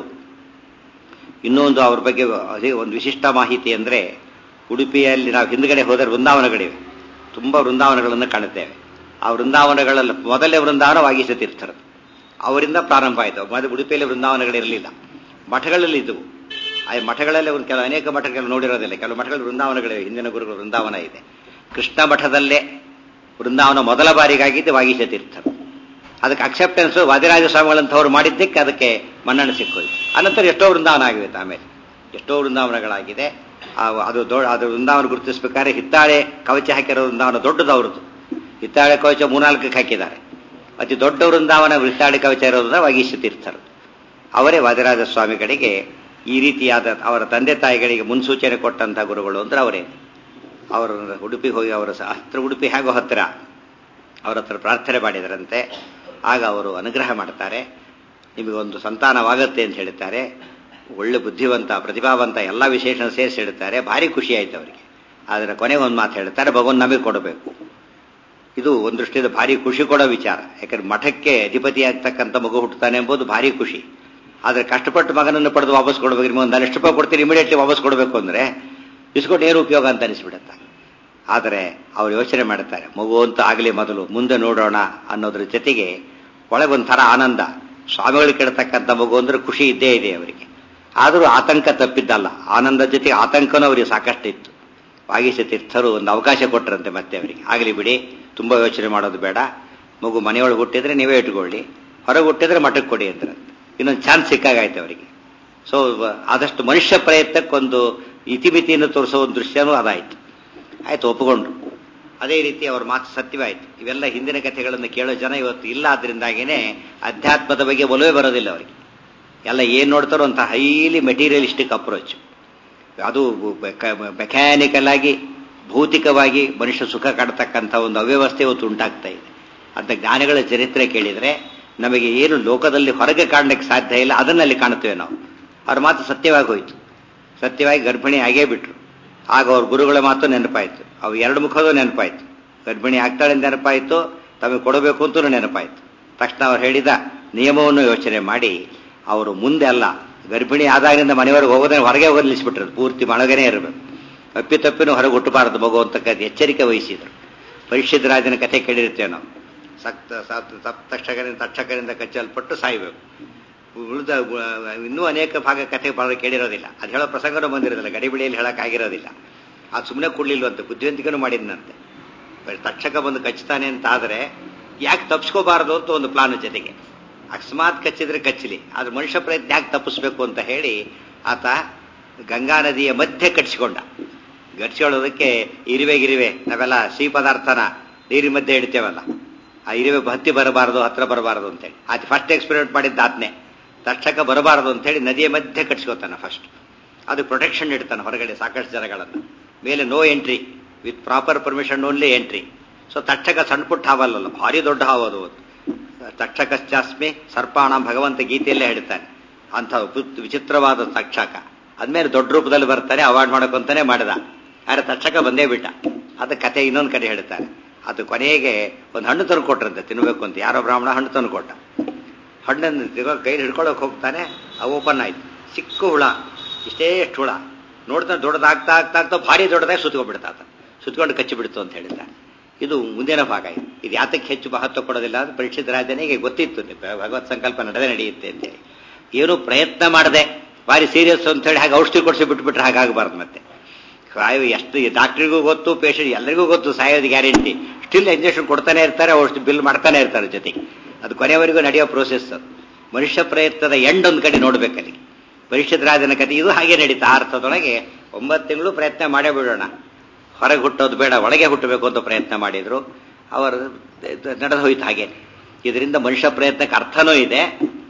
ಇನ್ನೊಂದು ಅವ್ರ ಬಗ್ಗೆ ಅದೇ ಒಂದು ವಿಶಿಷ್ಟ ಮಾಹಿತಿ ಅಂದರೆ ಉಡುಪಿಯಲ್ಲಿ ನಾವು ಹಿಂದ್ಗಡೆ ಹೋದರೆ ವೃಂದಾವನಗಳಿವೆ ತುಂಬ ವೃಂದಾವನಗಳನ್ನು ಕಾಣುತ್ತೇವೆ ಆ ವೃಂದಾವನಗಳಲ್ಲಿ ಮೊದಲೇ ವೃಂದಾವನ ವಾಗೀಶ ತೀರ್ಥರು ಅವರಿಂದ ಪ್ರಾರಂಭ ಆಯಿತು ಮೊದಲು ಉಡುಪಿಯಲ್ಲಿ ವೃಂದಾವನಗಳಿರಲಿಲ್ಲ ಮಠಗಳಲ್ಲಿ ಇದ್ದವು ಆ ಮಠಗಳಲ್ಲಿ ಒಂದು ಕೆಲವು ಅನೇಕ ಮಠಗಳು ನೋಡಿರೋದಿಲ್ಲ ಕೆಲವು ಮಠಗಳು ವೃಂದಾವನಗಳಿವೆ ಹಿಂದಿನ ಗುರುಗಳು ವೃಂದಾವನ ಇದೆ ಕೃಷ್ಣ ಮಠದಲ್ಲೇ ವೃಂದಾವನ ಮೊದಲ ಬಾರಿಗಾಗಿದ್ದು ವಾಗೀಶ ತೀರ್ಥರು ಅದಕ್ಕೆ ಅಕ್ಸೆಪ್ಟೆನ್ಸ್ ವಾದಿರಾಜ ಸ್ವಾಮಿಗಳಂಥವ್ರು ಮಾಡಿದ್ದಕ್ಕೆ ಅದಕ್ಕೆ ಮನ್ನಣೆ ಸಿಕ್ಕೋಯ್ತು ಅನಂತರ ಎಷ್ಟೋ ವೃಂದಾವನ ಆಗಿವೆ ಆಮೇಲೆ ಎಷ್ಟೋ ವೃಂದಾವನಗಳಾಗಿದೆ ಅದು ದೊಡ್ಡ ಅದು ವೃಂದಾವನ ಗುರುತಿಸ್ಬೇಕಾದ್ರೆ ಹಿತ್ತಾಳೆ ಕವಚ ಹಾಕಿರೋ ವೃಂದಾವನ ದೊಡ್ಡದು ಅವ್ರದ್ದು ಹಿತ್ತಾಳೆ ಕವಚ ಮೂರ್ನಾಲ್ಕಕ್ಕೆ ಹಾಕಿದ್ದಾರೆ ಅತಿ ದೊಡ್ಡ ವೃಂದಾವನ ಹಿತ್ತಾಳೆ ಕವಚ ಇರೋದ್ರಿಂದ ವಾಗೀಶ ತೀರ್ಥರು ಅವರೇ ವಾದಿರಾಜ ಸ್ವಾಮಿಗಳಿಗೆ ಈ ರೀತಿಯಾದ ಅವರ ತಂದೆ ತಾಯಿಗಳಿಗೆ ಮುನ್ಸೂಚನೆ ಕೊಟ್ಟಂಥ ಗುರುಗಳು ಅಂದ್ರೆ ಅವರೇ ಅವರು ಉಡುಪಿಗೆ ಹೋಗಿ ಅವರ ಹತ್ರ ಉಡುಪಿ ಹೇಗೋ ಹತ್ತಿರ ಅವರ ಹತ್ರ ಪ್ರಾರ್ಥನೆ ಮಾಡಿದರಂತೆ ಆಗ ಅವರು ಅನುಗ್ರಹ ಮಾಡ್ತಾರೆ ನಿಮಗೊಂದು ಸಂತಾನವಾಗತ್ತೆ ಅಂತ ಹೇಳ್ತಾರೆ ಒಳ್ಳೆ ಬುದ್ಧಿವಂತ ಪ್ರತಿಭಾವಂತ ಎಲ್ಲ ವಿಶೇಷಣ ಸೇರಿಸಿ ಹೇಳ್ತಾರೆ ಭಾರಿ ಖುಷಿ ಆಯ್ತು ಅವರಿಗೆ ಆದರೆ ಕೊನೆಗೆ ಒಂದು ಮಾತು ಹೇಳ್ತಾರೆ ಭಗವನ್ ನಮಗೆ ಕೊಡಬೇಕು ಇದು ಒಂದು ದೃಷ್ಟಿಯಿಂದ ಭಾರಿ ಖುಷಿ ಕೊಡೋ ವಿಚಾರ ಯಾಕಂದ್ರೆ ಮಠಕ್ಕೆ ಅಧಿಪತಿ ಆಗ್ತಕ್ಕಂಥ ಮಗು ಹುಟ್ಟುತ್ತಾನೆ ಎಂಬುದು ಭಾರಿ ಖುಷಿ ಆದರೆ ಕಷ್ಟಪಟ್ಟು ಮಗನನ್ನು ಪಡೆದು ವಾಪಸ್ ಕೊಡಬೇಕು ನಿಮಗೆ ಒಂದು ಎಷ್ಟು ರೂಪಾಯಿ ಕೊಡ್ತೀರಿ ಇಮಿಡಿಯೇಟ್ಲಿ ವಾಪಸ್ ಕೊಡಬೇಕು ಅಂದರೆ ಇಸ್ಕೊಂಡು ಏನು ಉಪಯೋಗ ಅಂತ ಅನಿಸ್ಬಿಡುತ್ತೆ ಆದರೆ ಅವ್ರು ಯೋಚನೆ ಮಾಡ್ತಾರೆ ಮಗು ಅಂತ ಆಗಲಿ ಮೊದಲು ಮುಂದೆ ನೋಡೋಣ ಅನ್ನೋದ್ರ ಜೊತೆಗೆ ಒಳಗೆ ಒಂಥರ ಆನಂದ ಸ್ವಾಮಿಗಳು ಕೇಳ್ತಕ್ಕಂಥ ಮಗು ಅಂದ್ರೆ ಖುಷಿ ಇದ್ದೇ ಇದೆ ಅವರಿಗೆ ಆದರೂ ಆತಂಕ ತಪ್ಪಿದ್ದಲ್ಲ ಆನಂದ ಜೊತೆಗೆ ಆತಂಕನೂ ಅವರಿಗೆ ಸಾಕಷ್ಟು ಇತ್ತು ವಾಗೀಶ ತೀರ್ಥರು ಒಂದು ಅವಕಾಶ ಕೊಟ್ಟರಂತೆ ಮತ್ತೆ ಅವರಿಗೆ ಆಗಲಿ ಬಿಡಿ ತುಂಬ ಯೋಚನೆ ಮಾಡೋದು ಬೇಡ ಮಗು ಮನೆಯೊಳಗೆ ಹುಟ್ಟಿದ್ರೆ ನೀವೇ ಇಟ್ಕೊಳ್ಳಿ ಹೊರಗೆ ಹುಟ್ಟಿದ್ರೆ ಮಠಕ್ಕೆ ಕೊಡಿ ಅಂತ ಇನ್ನೊಂದು ಚಾನ್ಸ್ ಸಿಕ್ಕಾಗಾಯ್ತು ಅವರಿಗೆ ಸೊ ಆದಷ್ಟು ಮನುಷ್ಯ ಪ್ರಯತ್ನಕ್ಕೊಂದು ಇತಿಮಿತಿಯನ್ನು ತೋರಿಸೋ ಒಂದು ದೃಶ್ಯನೂ ಅದಾಯಿತು ಆಯ್ತು ಒಪ್ಪಿಕೊಂಡ್ರು ಅದೇ ರೀತಿ ಅವ್ರ ಮಾತು ಸತ್ಯವಾಯಿತು ಇವೆಲ್ಲ ಹಿಂದಿನ ಕಥೆಗಳನ್ನು ಕೇಳೋ ಜನ ಇವತ್ತು ಇಲ್ಲ ಆದ್ರಿಂದಾಗೇನೆ ಅಧ್ಯಾತ್ಮದ ಬಗ್ಗೆ ಒಲವೇ ಬರೋದಿಲ್ಲ ಅವರಿಗೆ ಎಲ್ಲ ಏನು ನೋಡ್ತಾರೋ ಅಂತ ಹೈಲಿ ಮೆಟೀರಿಯಲಿಸ್ಟಿಕ್ ಅಪ್ರೋಚ್ ಅದು ಮೆಕ್ಯಾನಿಕಲ್ ಆಗಿ ಭೌತಿಕವಾಗಿ ಮನುಷ್ಯ ಸುಖ ಕಾಡ್ತಕ್ಕಂಥ ಒಂದು ಅವ್ಯವಸ್ಥೆ ಇವತ್ತು ಉಂಟಾಗ್ತಾ ಇದೆ ಅಂತ ಜ್ಞಾನಿಗಳ ಚರಿತ್ರೆ ಕೇಳಿದರೆ ನಮಗೆ ಏನು ಲೋಕದಲ್ಲಿ ಹೊರಗೆ ಕಾಣಲಿಕ್ಕೆ ಸಾಧ್ಯ ಇಲ್ಲ ಅದನ್ನಲ್ಲಿ ಕಾಣುತ್ತೇವೆ ನಾವು ಅವ್ರ ಮಾತು ಸತ್ಯವಾಗಿ ಹೋಯಿತು ಸತ್ಯವಾಗಿ ಗರ್ಭಿಣಿ ಆಗೇ ಬಿಟ್ರು ಆಗ ಅವ್ರ ಗುರುಗಳ ಮಾತು ನೆನಪಾಯಿತು ಅವು ಎರಡು ಮುಖದೂ ನೆನಪಾಯಿತು ಗರ್ಭಿಣಿ ಆಗ್ತಾಳೆ ನೆನಪಾಯಿತು ತಮಗೆ ಕೊಡಬೇಕು ಅಂತಲೂ ನೆನಪಾಯಿತು ತಕ್ಷಣ ಅವ್ರು ಹೇಳಿದ ನಿಯಮವನ್ನು ಯೋಚನೆ ಮಾಡಿ ಅವರು ಮುಂದೆ ಅಲ್ಲ ಗರ್ಭಿಣಿ ಆದಾಗಿನಿಂದ ಮನೆಯವರೆಗೆ ಹೋಗೋದೇ ಹೊರಗೆ ಹೋಗೋದು ನಿಲ್ಲಿಸ್ಬಿಟ್ರು ಪೂರ್ತಿ ಮಳಗನೇ ಇರಬೇಕು ತಪ್ಪಿ ತಪ್ಪಿನೂ ಹೊರಗೆ ಹುಟ್ಟಬಾರದು ಮಗು ಅಂತಕ್ಕಂಥ ಎಚ್ಚರಿಕೆ ವಹಿಸಿದ್ರು ಪರಿಷತ್ ರಾಜನ ಕಥೆ ಕೇಳಿರ್ತೇವೆ ನಾವು ಸಕ್ತ ತಕ್ಷಕರಿಂದ ತಕ್ಷಕರಿಂದ ಕಚ್ಚಲ್ಪಟ್ಟು ಸಾಯಬೇಕು ಉಳಿದ ಇನ್ನೂ ಅನೇಕ ಭಾಗ ಕಥೆ ಬಹಳ ಕೇಳಿರೋದಿಲ್ಲ ಅದು ಹೇಳೋ ಪ್ರಸಂಗನೂ ಬಂದಿರೋದಿಲ್ಲ ಗಡಿಬಿಡಿಯಲ್ಲಿ ಹೇಳೋಕ್ಕಾಗಿರೋದಿಲ್ಲ ಅದು ಸುಮ್ಮನೆ ಕೊಡ್ಲಿಲ್ವಂತೆ ಬುದ್ಧಿವಂತಿಕೆನೂ ಮಾಡಿದ್ನಂತೆ ತಕ್ಷಕ ಬಂದು ಕಚ್ತಾನೆ ಅಂತ ಆದರೆ ಯಾಕೆ ತಪ್ಪಿಸ್ಕೋಬಾರದು ಅಂತ ಒಂದು ಪ್ಲಾನ್ ಜೊತೆಗೆ ಅಕಸ್ಮಾತ್ ಕಚ್ಚಿದ್ರೆ ಕಚ್ಚಲಿ ಆದ್ರೆ ಮನುಷ್ಯ ಪ್ರಯತ್ನ ಯಾಕೆ ತಪ್ಪಿಸ್ಬೇಕು ಅಂತ ಹೇಳಿ ಆತ ಗಂಗಾ ನದಿಯ ಮಧ್ಯೆ ಕಟ್ಸಿಕೊಂಡ ಗಟ್ಸಿಕೊಳ್ಳೋದಕ್ಕೆ ಇರುವೆ ಗಿರಿವೆ ನಾವೆಲ್ಲ ಸಿಹಿ ಪದಾರ್ಥನ ನೀರಿನ ಮಧ್ಯೆ ಇಡ್ತೇವಲ್ಲ ಆ ಇರುವೆ ಹತ್ತಿ ಬರಬಾರದು ಹತ್ರ ಬರಬಾರದು ಅಂತೇಳಿ ಅದು ಫಸ್ಟ್ ಎಕ್ಸ್ಪೆರಿಮೆಂಟ್ ಮಾಡಿದ್ದ ಆತ್ನೆ ತಕ್ಷಕ ಬರಬಾರದು ಅಂತೇಳಿ ನದಿಯ ಮಧ್ಯೆ ಕಟ್ಸ್ಕೊತಾನೆ ಫಸ್ಟ್ ಅದು ಪ್ರೊಟೆಕ್ಷನ್ ಇಡ್ತಾನೆ ಹೊರಗಡೆ ಸಾಕಷ್ಟು ಜನಗಳನ್ನು ಮೇಲೆ no entry with proper permission only entry so Takshaka ಸಣ್ಣ ಪುಟ್ಟ ಹಾವಲ್ಲ ಭಾರಿ ದೊಡ್ಡ ಹಾವು ಅದು ತಕ್ಷಕಶ್ಚಾಸ್ಮಿ ಸರ್ಪಾಣ ಭಗವಂತ ಗೀತೆಯಲ್ಲೇ ಹೇಳ್ತಾನೆ ಅಂಥ ವಿಚಿತ್ರವಾದ ತಕ್ಷಕ ಅದ್ಮೇಲೆ ದೊಡ್ಡ ರೂಪದಲ್ಲಿ ಬರ್ತಾನೆ ಅವಾಯ್ಡ್ ಮಾಡೋಕ್ಕಂತಾನೆ ಮಾಡಿದ ಆದ್ರೆ ತಕ್ಷಕ ಬಂದೇ ಬಿಟ್ಟ ಅದು ಕತೆ ಇನ್ನೊಂದು ಕಡೆ ಹೇಳ್ತಾರೆ ಅದು ಕೊನೆಗೆ ಒಂದು ಹಣ್ಣು ತಂದು ಕೊಟ್ರಂತೆ ತಿನ್ನಬೇಕು ಅಂತ ಯಾರೋ ಬ್ರಾಹ್ಮಣ ಹಣ್ಣು ತಂದು ಕೊಟ್ಟ ಹಣ್ಣನ್ನು ಕೈಲಿ ಹಿಡ್ಕೊಳ್ಳೋಕೆ ಹೋಗ್ತಾನೆ ಅವು ಓಪನ್ ಆಯ್ತು ಚಿಕ್ಕ ಹುಳ ಇಷ್ಟೇ ಎಷ್ಟು ಹುಳ ನೋಡ್ತಾನೆ ದೊಡ್ಡದಾಗ್ತಾ ಆಗ್ತಾ ಆಗ್ತಾ ಭಾರಿ ದೊಡ್ಡದಾಗಿ ಸುತ್ಕೊಂಡ್ಬಿಡ್ತಾ ಸುತ್ಕೊಂಡು ಕಚ್ಚಿ ಬಿಡ್ತು ಅಂತ ಹೇಳಿದ್ದಾರೆ ಇದು ಮುಂದಿನ ಭಾಗ ಇದು ಇದು ಯಾತಕ್ಕೆ ಹೆಚ್ಚು ಮಹತ್ವ ಕೊಡೋದಿಲ್ಲ ಅಂತ ಪರೀಕ್ಷಿತ ರಾಜನಿಗೆ ಗೊತ್ತಿತ್ತು ಭಗವತ್ ಸಂಕಲ್ಪ ನಡೆದೇ ನಡೆಯುತ್ತೆ ಅಂತೇಳಿ ಏನು ಪ್ರಯತ್ನ ಮಾಡದೆ ಭಾರಿ ಸೀರಿಯಸ್ ಅಂತ ಹೇಳಿ ಹಾಗೆ ಔಷಧಿ ಕೊಡಿಸಿ ಬಿಟ್ಬಿಟ್ರೆ ಹಾಗಾಗಬಾರ್ದು ಮತ್ತೆ ಸಾಯೋ ಎಷ್ಟು ಡಾಕ್ಟ್ರಿಗೂ ಗೊತ್ತು ಪೇಷಂಟ್ ಎಲ್ಲರಿಗೂ ಗೊತ್ತು ಸಾಯೋದು ಗ್ಯಾರಂಟಿ ಸ್ಟಿಲ್ ಇಂಜೆಕ್ಷನ್ ಕೊಡ್ತಾನೆ ಇರ್ತಾರೆ ಔಷಧಿ ಬಿಲ್ ಮಾಡ್ತಾನೆ ಇರ್ತಾರೆ ಜೊತೆಗೆ ಅದು ಕೊನೆವರೆಗೂ ನಡೆಯೋ ಪ್ರೋಸೆಸ್ ಅದು ಮನುಷ್ಯ ಪ್ರಯತ್ನದ ಎಂಡ್ ಒಂದು ಕಡೆ ನೋಡ್ಬೇಕಲ್ಲಿ ಪರೀಕ್ಷಿತ ರಾಜನ ಕತೆ ಇದು ಹಾಗೆ ನಡೀತಾ ಅರ್ಥದೊಳಗೆ ಒಂಬತ್ತು ತಿಂಗಳು ಪ್ರಯತ್ನ ಮಾಡೇ ಬಿಡೋಣ ಹೊರಗೆ ಹುಟ್ಟೋದು ಬೇಡ ಒಳಗೆ ಹುಟ್ಟಬೇಕು ಅಂತ ಪ್ರಯತ್ನ ಮಾಡಿದ್ರು ಅವರು ನಡೆದು ಹೋಯ್ತು ಹಾಗೆ ಇದರಿಂದ ಮನುಷ್ಯ ಪ್ರಯತ್ನಕ್ಕೆ ಅರ್ಥನೂ ಇದೆ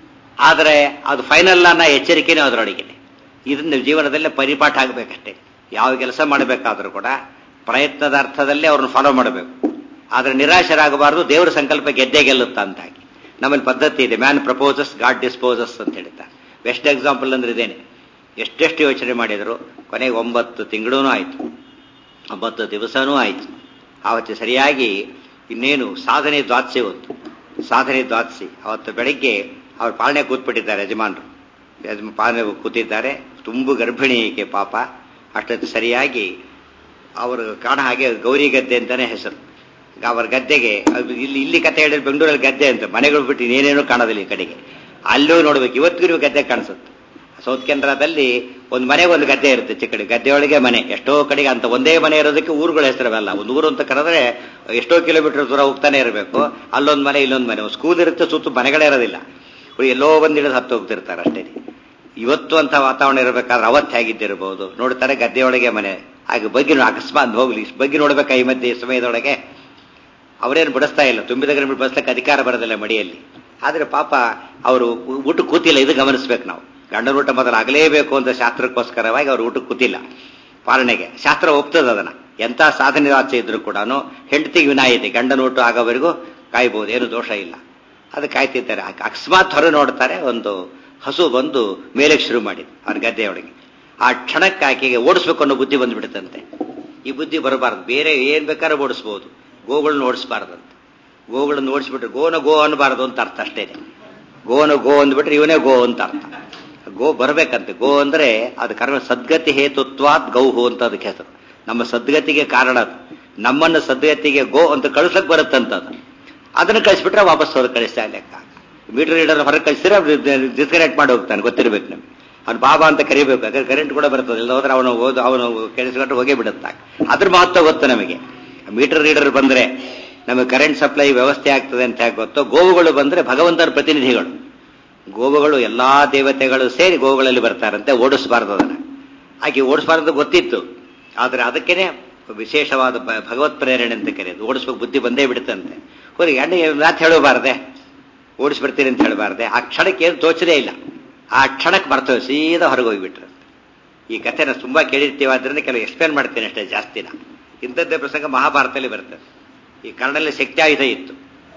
ಆದರೆ ಅದು ಫೈನಲ್ ಅನ್ನೋ ಎಚ್ಚರಿಕೆನೂ ಅದರೊಳಗೆ ಇದರಿಂದ ಜೀವನದಲ್ಲೇ ಪರಿಪಾಠ ಆಗಬೇಕಷ್ಟೇ ಯಾವ ಕೆಲಸ ಮಾಡಬೇಕಾದ್ರೂ ಕೂಡ ಪ್ರಯತ್ನದ ಅರ್ಥದಲ್ಲೇ ಅವ್ರನ್ನ ಫಾಲೋ ಮಾಡಬೇಕು ಆದರೆ ನಿರಾಶರಾಗಬಾರದು ದೇವರ ಸಂಕಲ್ಪ ಗೆದ್ದೇ ಗೆಲ್ಲುತ್ತಾ ಅಂತಾಗಿ ನಮ್ಮಲ್ಲಿ ಪದ್ಧತಿ ಇದೆ ಮ್ಯಾನ್ ಪ್ರಪೋಸಸ್ ಗಾಡ್ ಡಿಸ್ಪೋಸಸ್ ಅಂತ ಹೇಳ್ತಾರೆ ಬೆಸ್ಟ್ ಎಕ್ಸಾಂಪಲ್ ಅಂದ್ರೆ ಇದೇನೆ ಎಷ್ಟೆಷ್ಟು ಯೋಚನೆ ಮಾಡಿದ್ರು ಕೊನೆಗೆ ಒಂಬತ್ತು ತಿಂಗಳೂ ಆಯಿತು ಒಂಬತ್ತು ದಿವಸನೂ ಆಯಿತು ಆವತ್ತು ಸರಿಯಾಗಿ ಇನ್ನೇನು ಸಾಧನೆ ದ್ವಾದಶಿ ಹೊತ್ತು ಸಾಧನೆ ದ್ವಾದಶಿ ಅವತ್ತು ಬೆಳಗ್ಗೆ ಅವ್ರು ಪಾಲನೆ ಕೂತ್ಬಿಟ್ಟಿದ್ದಾರೆ ಯಜಮಾನರು ಯಜಮ ಪಾಲನೆ ಕೂತಿದ್ದಾರೆ ತುಂಬು ಗರ್ಭಿಣಿ ಈಕೆ ಪಾಪ ಅಷ್ಟೊತ್ತು ಸರಿಯಾಗಿ ಅವರು ಕಾಣ ಹಾಗೆ ಗೌರಿ ಗದ್ದೆ ಅಂತಾನೆ ಹೆಸರು ಅವರ ಗದ್ದೆಗೆ ಅದು ಇಲ್ಲಿ ಇಲ್ಲಿ ಕತೆ ಹೇಳಿದ್ರೆ ಬೆಂಗಳೂರಲ್ಲಿ ಗದ್ದೆ ಅಂತ ಮನೆಗಳು ಬಿಟ್ಟು ಇನ್ನೇನೇನೂ ಕಾಣೋದಿಲ್ಲ ಈ ಕಡೆಗೆ ಅಲ್ಲೂ ನೋಡ್ಬೇಕು ಇವತ್ತಿಗೂ ಗದ್ದೆ ಕಾಣಿಸುತ್ತೆ ಸೌತ್ ಕೆನರಾದಲ್ಲಿ ಒಂದು ಮನೆಗೆ ಒಂದು ಗದ್ದೆ ಇರುತ್ತೆ ಚಿಕ್ಕಡಿ ಗದ್ದೆಯೊಳಗೆ ಮನೆ ಎಷ್ಟೋ ಕಡೆಗೆ ಅಂತ ಒಂದೇ ಮನೆ ಇರೋದಕ್ಕೆ ಊರುಗಳ ಹೆಸರವಲ್ಲ ಒಂದು ಊರು ಅಂತ ಕರೆದ್ರೆ ಎಷ್ಟೋ ಕಿಲೋಮೀಟರ್ ದೂರ ಹೋಗ್ತಾನೆ ಇರಬೇಕು ಅಲ್ಲೊಂದು ಮನೆ ಇಲ್ಲೊಂದು ಮನೆ ಸ್ಕೂಲ್ ಇರುತ್ತೆ ಸುತ್ತ ಮನೆಗಳೇ ಇರೋದಿಲ್ಲ ಅವ್ರು ಎಲ್ಲೋ ಬಂದು ಹಿಡಿದು ಹತ್ತು ಹೋಗ್ತಿರ್ತಾರೆ ಅಷ್ಟೇ ಇವತ್ತು ಅಂತ ವಾತಾವರಣ ಇರಬೇಕಾದ್ರೆ ಅವತ್ತು ಹೇಗಿದ್ದಿರಬಹುದು ನೋಡ್ತಾರೆ ಗದ್ದೆಯೊಳಗೆ ಮನೆ ಹಾಗೆ ಬಗ್ಗೆ ಅಕಸ್ಮಾತ್ ಹೋಗ್ಲಿ ಬಗ್ಗೆ ನೋಡ್ಬೇಕಾ ಈ ಮಧ್ಯೆ ಸಮಯದೊಳಗೆ ಅವರೇನು ಬಿಡಿಸ್ತಾ ಇಲ್ಲ ತುಂಬಿದ ಗಂಟೆ ಬಡಿಸ್ಲಿಕ್ಕೆ ಅಧಿಕಾರ ಬರೋದಿಲ್ಲ ಮಡಿಯಲ್ಲಿ ಆದ್ರೆ ಪಾಪ ಅವರು ಊಟ ಕೂತಿಲ್ಲ ಇದು ಗಮನಿಸ್ಬೇಕು ನಾವು ಗಂಡನ ಊಟ ಮೊದಲು ಆಗಲೇಬೇಕು ಅಂತ ಶಾಸ್ತ್ರಕ್ಕೋಸ್ಕರವಾಗಿ ಅವ್ರು ಊಟಕ್ಕೆ ಕೂತಿಲ್ಲ ಪಾಲನೆಗೆ ಶಾಸ್ತ್ರ ಒಪ್ತದ ಅದನ್ನ ಎಂಥ ಸಾಧನೆ ಆಚೆ ಇದ್ರು ಕೂಡ ಹೆಂಡತಿಗೆ ವಿನಾಯಿತಿ ಗಂಡನ ಊಟ ಆಗೋವರೆಗೂ ಕಾಯ್ಬೋದು ಏನು ದೋಷ ಇಲ್ಲ ಅದು ಕಾಯ್ತಿದ್ದಾರೆ ಅಕಸ್ಮಾತ್ ಹೊರ ನೋಡ್ತಾರೆ ಒಂದು ಹಸು ಬಂದು ಮೇಲಕ್ಕೆ ಶುರು ಮಾಡಿದ್ ಅವ್ರ ಗದ್ದೆಯೊಳಗೆ ಆ ಕ್ಷಣಕ್ಕೆ ಆಕೆಗೆ ಓಡಿಸ್ಬೇಕು ಅನ್ನೋ ಬುದ್ಧಿ ಬಂದ್ಬಿಡುತ್ತಂತೆ ಈ ಬುದ್ಧಿ ಬರಬಾರ್ದು ಬೇರೆ ಏನ್ ಬೇಕಾದ್ರೂ ಓಡಿಸ್ಬೋದು ಗೋಗಳನ್ನ ಓಡಿಸ್ಬಾರ್ದಂತೆ ಗೋಗಳನ್ನ ಓಡಿಸ್ಬಿಟ್ರೆ ಗೋನ ಗೋ ಅನ್ನಬಾರದು ಅಂತ ಅರ್ಥ ಅಷ್ಟೇ ಗೋನ ಗೋ ಅಂದ್ಬಿಟ್ರೆ ಇವನೇ ಗೋ ಅಂತ ಅರ್ಥ ಗೋ ಬರಬೇಕಂತೆ ಗೋ ಅಂದ್ರೆ ಅದು ಕರ್ಮ ಸದ್ಗತಿ ಹೇತುತ್ವಾತ್ ಗೌಹು ಅಂತ ಅದಕ್ಕೆ ಹೆಸರು ನಮ್ಮ ಸದ್ಗತಿಗೆ ಕಾರಣ ಅದು ನಮ್ಮನ್ನ ಸದ್ಗತಿಗೆ ಗೋ ಅಂತ ಕಳಿಸಕ್ ಬರುತ್ತಂತದು ಅದನ್ನ ಕಳಿಸ್ಬಿಟ್ರೆ ವಾಪಸ್ ಹೊರಗೆ ಕಳಿಸ್ತಾ ಲೆಕ್ಕ ಮೀಟರ್ ರೀಡರ್ ಹೊರಗೆ ಕಳಿಸಿದ್ರೆ ಡಿಸ್ಕನೆಕ್ಟ್ ಮಾಡಿ ಹೋಗ್ತಾನೆ ಗೊತ್ತಿರ್ಬೇಕು ನಮ್ಗೆ ಅವ್ನು ಬಾಬಾ ಅಂತ ಕರಿಬೇಕು ಯಾಕಂದ್ರೆ ಕರೆಂಟ್ ಕೂಡ ಬರ್ತದೆ ಇಲ್ಲ ಹೋದ್ರೆ ಅವನು ಓದು ಅವನು ಕೆಡಿಸ್ಕೊಂಡು ಹೋಗೇ ಬಿಡುತ್ತೆ ಅದ್ರ ಮಹತ್ವ ಗೊತ್ತು ನಮಗೆ ಮೀಟರ್ ರೀಡರ್ ಬಂದ್ರೆ ನಮಗೆ ಕರೆಂಟ್ ಸಪ್ಲೈ ವ್ಯವಸ್ಥೆ ಆಗ್ತದೆ ಅಂತ ಯಾಕೆ ಗೊತ್ತೋ ಗೋವುಗಳು ಬಂದ್ರೆ ಭಗವಂತನ ಪ್ರತಿನಿಧಿಗಳು ಗೋವುಗಳು ಎಲ್ಲಾ ದೇವತೆಗಳು ಸೇರಿ ಗೋವುಗಳಲ್ಲಿ ಬರ್ತಾರಂತೆ ಓಡಿಸಬಾರ್ದು ಅದನ್ನ ಆಕೆ ಓಡಿಸಬಾರ್ದು ಗೊತ್ತಿತ್ತು ಆದ್ರೆ ಅದಕ್ಕೇನೆ ವಿಶೇಷವಾದ ಭಗವತ್ ಪ್ರೇರಣೆ ಅಂತ ಕರೆಯೋದು ಓಡಿಸ್ಬೇಕು ಬುದ್ಧಿ ಬಂದೇ ಬಿಡುತ್ತಂತೆ ಹೋಗಿ ಅಣ್ಣ ಮಾತು ಹೇಳಬಾರ್ದೆ ಓಡಿಸ್ಬಿಡ್ತೀನಿ ಅಂತ ಹೇಳಬಾರ್ದೆ ಆ ಕ್ಷಣಕ್ಕೆ ಏನು ತೋಚಲೇ ಇಲ್ಲ ಆ ಕ್ಷಣಕ್ಕೆ ಬರ್ತವೆ ಸೀದಾ ಹೊರಗೆ ಹೋಗಿಬಿಟ್ರೆ ಈ ಕಥೆನ ತುಂಬಾ ಕೇಳಿರ್ತೀವಿ ಆದ್ರಿಂದ ಕೆಲವು ಎಕ್ಸ್ಪ್ಲೇನ್ ಮಾಡ್ತೀನಿ ಅಷ್ಟೇ ಜಾಸ್ತಿನ ಇಂಥದ್ದೇ ಪ್ರಸಂಗ ಮಹಾಭಾರತದಲ್ಲಿ ಬರ್ತದೆ ಈ ಕರ್ಣಲ್ಲಿ ಶಕ್ತಿ ಆಯುಧ ಇತ್ತು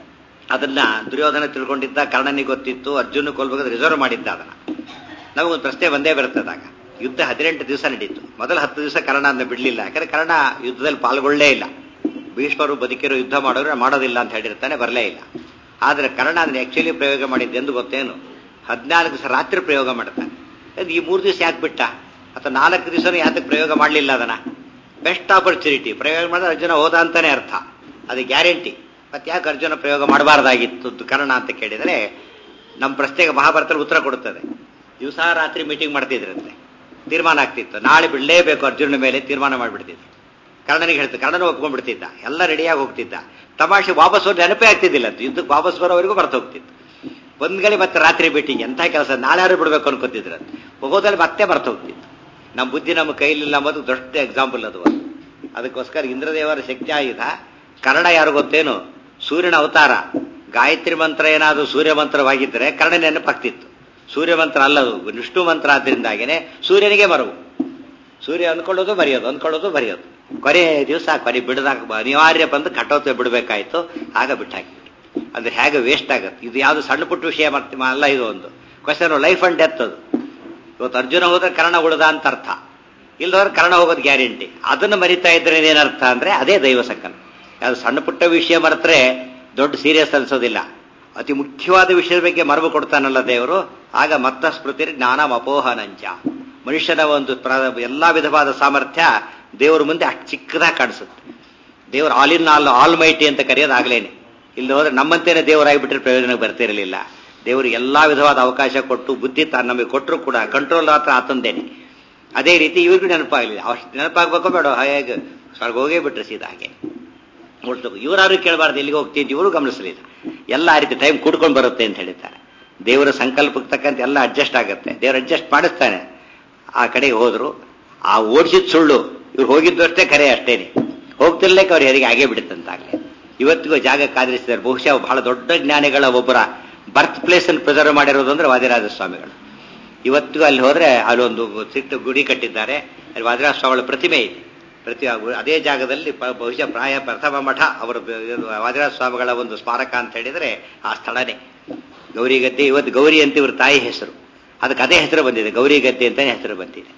ಅದನ್ನ ದುರ್ಯೋಧನ ತಿಳ್ಕೊಂಡಿದ್ದ ಕರ್ಣನಿಗೆ ಗೊತ್ತಿತ್ತು ಅರ್ಜುನ ಕೊಲ್ಬೇಕಾದ್ರೆ ರಿಸರ್ವ್ ಮಾಡಿದ್ದ ಅದನ್ನ ನಮಗೊಂದು ಪ್ರಶ್ನೆ ಬಂದೇ ಬರ್ತದಾಗ ಯುದ್ಧ ಹದಿನೆಂಟು ದಿವಸ ನಡೀತು ಮೊದಲ ಹತ್ತು ದಿವಸ ಕರ್ಣ ಅದನ್ನ ಬಿಡಲಿಲ್ಲ ಯಾಕಂದ್ರೆ ಕರ್ಣ ಯುದ್ಧದಲ್ಲಿ ಪಾಲ್ಗೊಳ್ಳೇ ಇಲ್ಲ ಭೀಷ್ಮರು ಬದುಕಿರೋ ಯುದ್ಧ ಮಾಡೋದ್ರೆ ಮಾಡೋದಿಲ್ಲ ಅಂತ ಹೇಳಿರ್ತಾನೆ ಬರಲೇ ಇಲ್ಲ ಆದ್ರೆ ಕರ್ಣ ಅದನ್ನ ಆಕ್ಚುಲಿ ಪ್ರಯೋಗ ಮಾಡಿದ್ದೆಂದು ಗೊತ್ತೇನು ಹದಿನಾಲ್ಕು ದಿವಸ ರಾತ್ರಿ ಪ್ರಯೋಗ ಮಾಡ್ತಾನೆ ಈ ಮೂರು ದಿವಸ ಯಾಕೆ ಬಿಟ್ಟ ಅಥವಾ ನಾಲ್ಕು ದಿವಸ ಯಾತಕ್ಕೆ ಪ್ರಯೋಗ ಮಾಡಲಿಲ್ಲ ಅದನ್ನ ಬೆಸ್ಟ್ ಆಪರ್ಚುನಿಟಿ ಪ್ರಯೋಗ ಮಾಡಿದ್ರೆ ಅರ್ಜುನ ಹೋದ ಅಂತಾನೆ ಅರ್ಥ ಅದು ಗ್ಯಾರಂಟಿ ಮತ್ತೆ ಯಾಕೆ ಅರ್ಜುನ ಪ್ರಯೋಗ ಮಾಡಬಾರ್ದಾಗಿತ್ತು ಕರ್ಣ ಅಂತ ಕೇಳಿದರೆ ನಮ್ಮ ಪ್ರಶ್ನೆಗೆ ಮಹಾಭಾರತದಲ್ಲಿ ಉತ್ತರ ಕೊಡುತ್ತದೆ ದಿವಸ ರಾತ್ರಿ ಮೀಟಿಂಗ್ ಮಾಡ್ತಿದ್ರಂತೆ ತೀರ್ಮಾನ ಆಗ್ತಿತ್ತು ನಾಳೆ ಬಿಡಲೇಬೇಕು ಅರ್ಜುನ ಮೇಲೆ ತೀರ್ಮಾನ ಮಾಡಿಬಿಡ್ತಿದ್ರು ಕರ್ಣನಿಗೆ ಹೇಳ್ತಿದ್ದ ಕರ್ಣನ ಒಪ್ಕೊಂಡ್ಬಿಡ್ತಿದ್ದ ಎಲ್ಲ ರೆಡಿಯಾಗಿ ಹೋಗ್ತಿದ್ದ ತಮಾಷೆ ವಾಪಸ್ ಹೋಗಿ ನೆನಪೇ ಆಗ್ತಿದ್ದಿಲ್ಲ ಅಂತ ಯುದ್ಧಕ್ಕೆ ವಾಪಸ್ ಬರೋವರೆಗೂ ಬರ್ತಾ ಹೋಗ್ತಿತ್ತು ಒಂದ್ಗಳಿ ಮತ್ತೆ ರಾತ್ರಿ ಮೀಟಿಂಗ್ ಎಂಥ ಕೆಲಸ ನಾಳೆ ಯಾರು ಬಿಡ್ಬೇಕು ಅನ್ಕೋತಿದ್ರು ಹೋಗೋದಲ್ಲಿ ಮತ್ತೆ ಬರ್ತಾ ಹೋಗ್ತಿತ್ತು ನಮ್ಮ ಬುದ್ಧಿ ನಮ್ಮ ಕೈಲಿಲ್ಲ ಅನ್ನೋದು ದೊಡ್ಡ ಎಕ್ಸಾಂಪಲ್ ಅದು ಅದಕ್ಕೋಸ್ಕರ ಇಂದ್ರದೇವರ ಶಕ್ತಿ ಆಯುಧ ಕರ್ಣ ಯಾರು ಗೊತ್ತೇನು ಸೂರ್ಯನ ಅವತಾರ ಗಾಯತ್ರಿ ಮಂತ್ರ ಏನಾದರೂ ಸೂರ್ಯ ಮಂತ್ರವಾಗಿದ್ದರೆ ಕರ್ಣ ನೆನಪಾಗ್ತಿತ್ತು ಸೂರ್ಯ ಮಂತ್ರ ಅಲ್ಲದು ವಿಷ್ಣು ಮಂತ್ರ ಆದ್ರಿಂದಾಗೇನೆ ಸೂರ್ಯನಿಗೆ ಮರವು ಸೂರ್ಯ ಅಂದ್ಕೊಳ್ಳೋದು ಬರೆಯೋದು ಅಂದ್ಕೊಳ್ಳೋದು ಬರೆಯೋದು ಕೊನೆ ದಿವಸ ಕೊನೆ ಬಿಡದಾಗ ಅನಿವಾರ್ಯ ಬಂದು ಕಟ್ಟೋತೆ ಬಿಡಬೇಕಾಯ್ತು ಆಗ ಬಿಟ್ಟಾಕಿ ಅಂದ್ರೆ ಹೇಗೆ ವೇಸ್ಟ್ ಆಗುತ್ತೆ ಇದು ಯಾವುದು ಸಣ್ಣ ಪುಟ್ಟ ವಿಷಯ ಮಾಡ್ತೀವಿ ಅಲ್ಲ ಇದು ಒಂದು ಕ್ವಶನ್ ಲೈಫ್ ಅಂಡ್ ಡೆತ್ ಅದು ಇವತ್ತು ಅರ್ಜುನ ಹೋದ್ರೆ ಕರ್ಣ ಉಳಿದ ಅಂತ ಅರ್ಥ ಇಲ್ಲದವ್ರೆ ಕರ್ಣ ಹೋಗೋದು ಗ್ಯಾರಂಟಿ ಅದನ್ನು ಮರಿತಾ ಇದ್ರೆ ಏನರ್ಥ ಅಂದ್ರೆ ಅದೇ ದೈವ ಸಂಕಲ್ಪ ಅದು ಸಣ್ಣ ಪುಟ್ಟ ವಿಷಯ ಮರೆತ್ರೆ ದೊಡ್ಡ ಸೀರಿಯಸ್ ಅನ್ಸೋದಿಲ್ಲ ಅತಿ ಮುಖ್ಯವಾದ ವಿಷಯದ ಬಗ್ಗೆ ಮರವು ಕೊಡ್ತಾನಲ್ಲ ದೇವರು ಆಗ ಮತ್ತ ಸ್ಮೃತಿ ಜ್ಞಾನ ಅಪೋಹನಂಚ ಮನುಷ್ಯನ ಒಂದು ಎಲ್ಲಾ ವಿಧವಾದ ಸಾಮರ್ಥ್ಯ ದೇವರ ಮುಂದೆ ಅಷ್ಟು ಚಿಕ್ಕದಾಗಿ ಕಾಣಿಸುತ್ತೆ ದೇವರು all in all almighty ಅಂತ ಕರೆಯೋದು ಆಗ್ಲೇನೆ ಇಲ್ಲಿ ಹೋದ್ರೆ ನಮ್ಮಂತೇನೆ ದೇವರಾಗಿಬಿಟ್ರೆ ಪ್ರಯೋಜನಕ್ಕೆ ಬರ್ತಿರಲಿಲ್ಲ ದೇವರು ಎಲ್ಲಾ ವಿಧವಾದ ಅವಕಾಶ ಕೊಟ್ಟು ಬುದ್ಧಿ ತಾನು ನಮಗೆ ಕೊಟ್ಟರು ಕೂಡ ಕಂಟ್ರೋಲ್ ಮಾತ್ರ ಆತಂದೇನೆ ಅದೇ ರೀತಿ ಇವ್ರಿಗೂ ನೆನಪಾಗಲಿಲ್ಲ ಅಷ್ಟು ನೆನಪಾಗಬೇಕೋ ಬೇಡ ಹೇಗೆ ಸ್ವರ್ಗ ಹೋಗೇ ಬಿಟ್ರೆ ಸೀದಾ ಹಾಗೆ ನೋಡ್ಬೇಕು ಇವರಾರು ಕೇಳಬಾರ್ದು ಎಲ್ಲಿಗೆ ಹೋಗ್ತೀನಿ ಇವರು ಗಮನಿಸಲಿಲ್ಲ ಎಲ್ಲ ಆ ರೀತಿ ಟೈಮ್ ಕೂಡ್ಕೊಂಡು ಬರುತ್ತೆ ಅಂತ ಹೇಳಿದ್ದಾರೆ ದೇವರ ಸಂಕಲ್ಪಕ್ಕೆ ತಕ್ಕಂತೆ ಎಲ್ಲ ಅಡ್ಜಸ್ಟ್ ಆಗುತ್ತೆ ದೇವರು ಅಡ್ಜಸ್ಟ್ ಮಾಡಿಸ್ತಾನೆ ಆ ಕಡೆಗೆ ಹೋದ್ರು ಆ ಓಡಿಸಿದ ಸುಳ್ಳು ಇವ್ರು ಹೋಗಿದ್ದು ಅಷ್ಟೇ ಕರೆ ಅಷ್ಟೇನೆ ಹೋಗ್ತಿರ್ಲಿಕ್ಕೆ ಅವ್ರು ಹೆರಿಗೆ ಆಗೇ ಬಿಡುತ್ತಂತಾಗ್ಲಿ ಇವತ್ತಿಗೂ ಜಾಗ ಕಾದಿರಿಸಿದ್ದಾರೆ ಬಹುಶಃ ಬಹಳ ದೊಡ್ಡ ಜ್ಞಾನಿಗಳ ಒಬ್ಬರ ಬರ್ತ್ ಪ್ಲೇಸ್ ಅನ್ನು ಪ್ರಿಸರ್ವ್ ಮಾಡಿರೋದು ಅಂದ್ರೆ ವಾದಿರಾಜ ಸ್ವಾಮಿಗಳು ಇವತ್ತಿಗೂ ಅಲ್ಲಿ ಹೋದ್ರೆ ಅಲ್ಲೊಂದು ಸಿಟ್ಟು ಗುಡಿ ಕಟ್ಟಿದ್ದಾರೆ ಅಲ್ಲಿ ವಾದಿರಾಜ ಸ್ವಾಮಿಗಳ ಪ್ರತಿಮೆ ಇದೆ ಪ್ರತಿ ಅದೇ ಜಾಗದಲ್ಲಿ ಬಹುಶಃ ಪ್ರಾಯ ಪ್ರಥಮ ಮಠ ಅವರು ವಾದಿರಾಜ ಸ್ವಾಮಿಗಳ ಒಂದು ಸ್ಮಾರಕ ಅಂತ ಹೇಳಿದ್ರೆ ಆ ಸ್ಥಳನೇ ಗೌರಿ ಗದ್ದೆ ಇವತ್ತು ಗೌರಿ ಅಂತ ಇವ್ರ ತಾಯಿ ಹೆಸರು ಅದಕ್ಕೆ ಅದೇ ಹೆಸರು ಬಂದಿದೆ ಗೌರಿ ಗದ್ದೆ ಅಂತಾನೆ ಹೆಸರು ಬಂದಿದೆ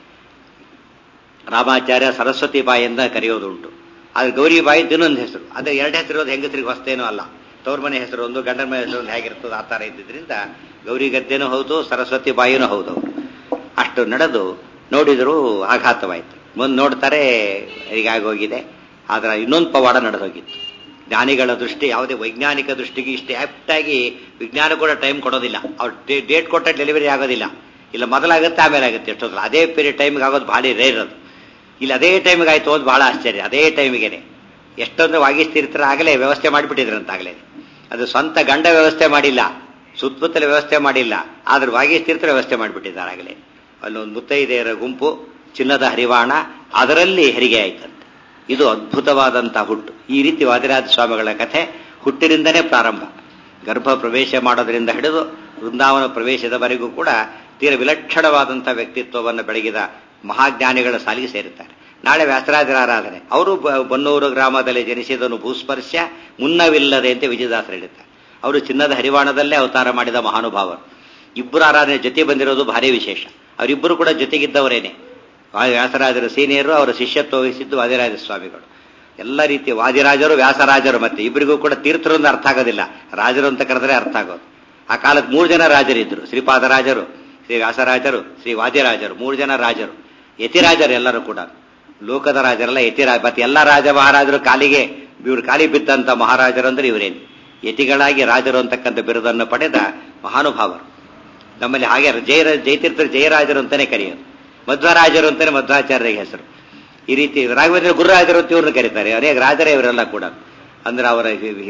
ರಾಮಾಚಾರ್ಯ ಸರಸ್ವತಿ ಬಾಯಿ ಅಂತ ಕರೆಯೋದುಂಟು ಆದ್ರೆ ಗೌರಿ ಬಾಯಿ ಇನ್ನೊಂದು ಹೆಸರು ಅದೇ ಎರಡು ಹೆಸರು ಇರೋದು ಹೆಂಗಸರಿಗೆ ಹೊಸ್ತೇನೂ ಅಲ್ಲ ತವ್ರ ಮನೆ ಹೆಸರು ಒಂದು ಗಂಡನ ಮನೆ ಹೆಸರು ಒಂದು ಹೇಗಿರ್ತದೆ ಆ ಥರ ಇದ್ದಿದ್ರಿಂದ ಗೌರಿ ಗದ್ದೆನೂ ಹೌದು ಸರಸ್ವತಿ ಬಾಯಿನೂ ಹೌದು ಅವರು ಅಷ್ಟು ನಡೆದು ನೋಡಿದರೂ ಆಘಾತವಾಯಿತು ಮುಂದೆ ನೋಡ್ತಾರೆ ಹೀಗಾಗೋಗಿದೆ ಆದ್ರೆ ಇನ್ನೊಂದು ಪವಾಡ ನಡೆದೋಗಿತ್ತು ಜ್ಞಾನಿಗಳ ದೃಷ್ಟಿ ಯಾವುದೇ ವೈಜ್ಞಾನಿಕ ದೃಷ್ಟಿಗೆ ಇಷ್ಟು ಆಪ್ಟಾಗಿ ವಿಜ್ಞಾನ ಕೂಡ ಟೈಮ್ ಕೊಡೋದಿಲ್ಲ ಅವ್ರು ಡೇಟ್ ಕೊಟ್ಟ ಡೆಲಿವರಿ ಆಗೋದಿಲ್ಲ ಇಲ್ಲ ಮೊದಲಾಗುತ್ತೆ ಆಮೇಲೆ ಆಗುತ್ತೆ ಎಷ್ಟೊತ್ತಲ್ಲ ಅದೇ ಪೀರಿಯಡ್ ಟೈಮ್ಗೆ ಆಗೋದು ಭಾಳ ರೇರ್ ಅದು ಇಲ್ಲಿ ಅದೇ ಟೈಮಿಗೆ ಆಯ್ತು ಅದು ಬಹಳ ಆಶ್ಚರ್ಯ ಅದೇ ಟೈಮಿಗೆನೆ ಎಷ್ಟೊಂದು ವಾಗಿಸ್ತಿರ್ತಾರೆ ಆಗಲೇ ವ್ಯವಸ್ಥೆ ಮಾಡಿಬಿಟ್ಟಿದ್ರಂತಾಗಲೇ ಅದು ಸ್ವಂತ ಗಂಡ ವ್ಯವಸ್ಥೆ ಮಾಡಿಲ್ಲ ಸುತ್ತಮುತ್ತಲ ವ್ಯವಸ್ಥೆ ಮಾಡಿಲ್ಲ ಆದ್ರೆ ವಾಗಿಸ್ತಿರ್ತಾರೆ ವ್ಯವಸ್ಥೆ ಮಾಡಿಬಿಟ್ಟಿದ್ದಾರೆ ಆಗಲೇ ಅಲ್ಲೊಂದು ಮುತ್ತೈದೆಯರ ಗುಂಪು ಚಿನ್ನದ ಹರಿವಾಣ ಅದರಲ್ಲಿ ಹೆರಿಗೆ ಆಯ್ತಂತೆ ಇದು ಅದ್ಭುತವಾದಂತಹ ಹುಟ್ಟು ಈ ರೀತಿ ವಾದಿರಾಜ ಸ್ವಾಮಿಗಳ ಕಥೆ ಹುಟ್ಟಿನಿಂದನೇ ಪ್ರಾರಂಭ ಗರ್ಭ ಪ್ರವೇಶ ಮಾಡೋದ್ರಿಂದ ಹಿಡಿದು ವೃಂದಾವನ ಪ್ರವೇಶದವರೆಗೂ ಕೂಡ ತೀರ ವಿಲಕ್ಷಣವಾದಂತಹ ವ್ಯಕ್ತಿತ್ವವನ್ನು ಬೆಳಗಿದ ಮಹಾಜ್ಞಾನಿಗಳ ಸಾಲಿಗೆ ಸೇರುತ್ತಾರೆ ನಾಳೆ ವ್ಯಾಸರಾಜರ ಆರಾಧನೆ ಅವರು ಬನ್ನೂರು ಗ್ರಾಮದಲ್ಲಿ ಜನಿಸಿದನು ಭೂಸ್ಪರ್ಶ ಮುನ್ನವಿಲ್ಲದೆ ಅಂತ ವಿಜಯದಾಸರು ಹೇಳುತ್ತಾರೆ ಅವರು ಚಿನ್ನದ ಹರಿವಾಣದಲ್ಲೇ ಅವತಾರ ಮಾಡಿದ ಮಹಾನುಭಾವರು ಇಬ್ಬರು ಆರಾಧನೆ ಜೊತೆ ಬಂದಿರೋದು ಭಾರಿ ವಿಶೇಷ ಅವರಿಬ್ಬರು ಕೂಡ ಜೊತೆಗಿದ್ದವರೇನೆ ವ್ಯಾಸರಾಜರ ಸೀನಿಯರು ಅವರ ಶಿಷ್ಯತ್ವ ವಹಿಸಿದ್ದು ವಾದಿರಾಜ ಸ್ವಾಮಿಗಳು ಎಲ್ಲ ರೀತಿಯ ವಾದಿರಾಜರು ವ್ಯಾಸರಾಜರು ಮತ್ತೆ ಇಬ್ಬರಿಗೂ ಕೂಡ ತೀರ್ಥರು ಅಂತ ಅರ್ಥ ಆಗೋದಿಲ್ಲ ರಾಜರು ಅಂತ ಕರೆದ್ರೆ ಅರ್ಥ ಆಗೋದು ಆ ಕಾಲಕ್ಕೆ ಮೂರು ಜನ ರಾಜರಿದ್ದರು ಶ್ರೀಪಾದರಾಜರು ಶ್ರೀ ವ್ಯಾಸರಾಜರು ಶ್ರೀ ವಾದಿರಾಜರು ಮೂರು ಜನ ರಾಜರು ಯತಿರಾಜರು ಎಲ್ಲರೂ ಕೂಡ ಲೋಕದ ರಾಜರೆಲ್ಲ ಯತಿರಾಜ ಮತ್ತೆ ಎಲ್ಲ ರಾಜ ಮಹಾರಾಜರು ಕಾಲಿಗೆ ಇವರು ಕಾಲಿ ಬಿದ್ದಂತ ಮಹಾರಾಜರು ಅಂದ್ರೆ ಇವರೇನು ಯತಿಗಳಾಗಿ ರಾಜರು ಅಂತಕ್ಕಂಥ ಬಿರುದನ್ನು ಪಡೆದ ಮಹಾನುಭಾವರು ನಮ್ಮಲ್ಲಿ ಹಾಗೆ ಜಯ ಜಯತೀರ್ಥರು ಜಯರಾಜರು ಅಂತಾನೆ ಕರೆಯೋದು ಮಧ್ವರಾಜರು ಅಂತಾನೆ ಮಧ್ವಾಚಾರ್ಯರಿಗೆ ಹೆಸರು ಈ ರೀತಿ ರಾಘವೇಂದ್ರ ಗುರುರಾಜರು ಅಂತ ಇವ್ರನ್ನ ಕರೀತಾರೆ ಅನೇಕ ರಾಜರೇ ಇವರೆಲ್ಲ ಕೂಡ ಅಂದ್ರೆ ಅವರ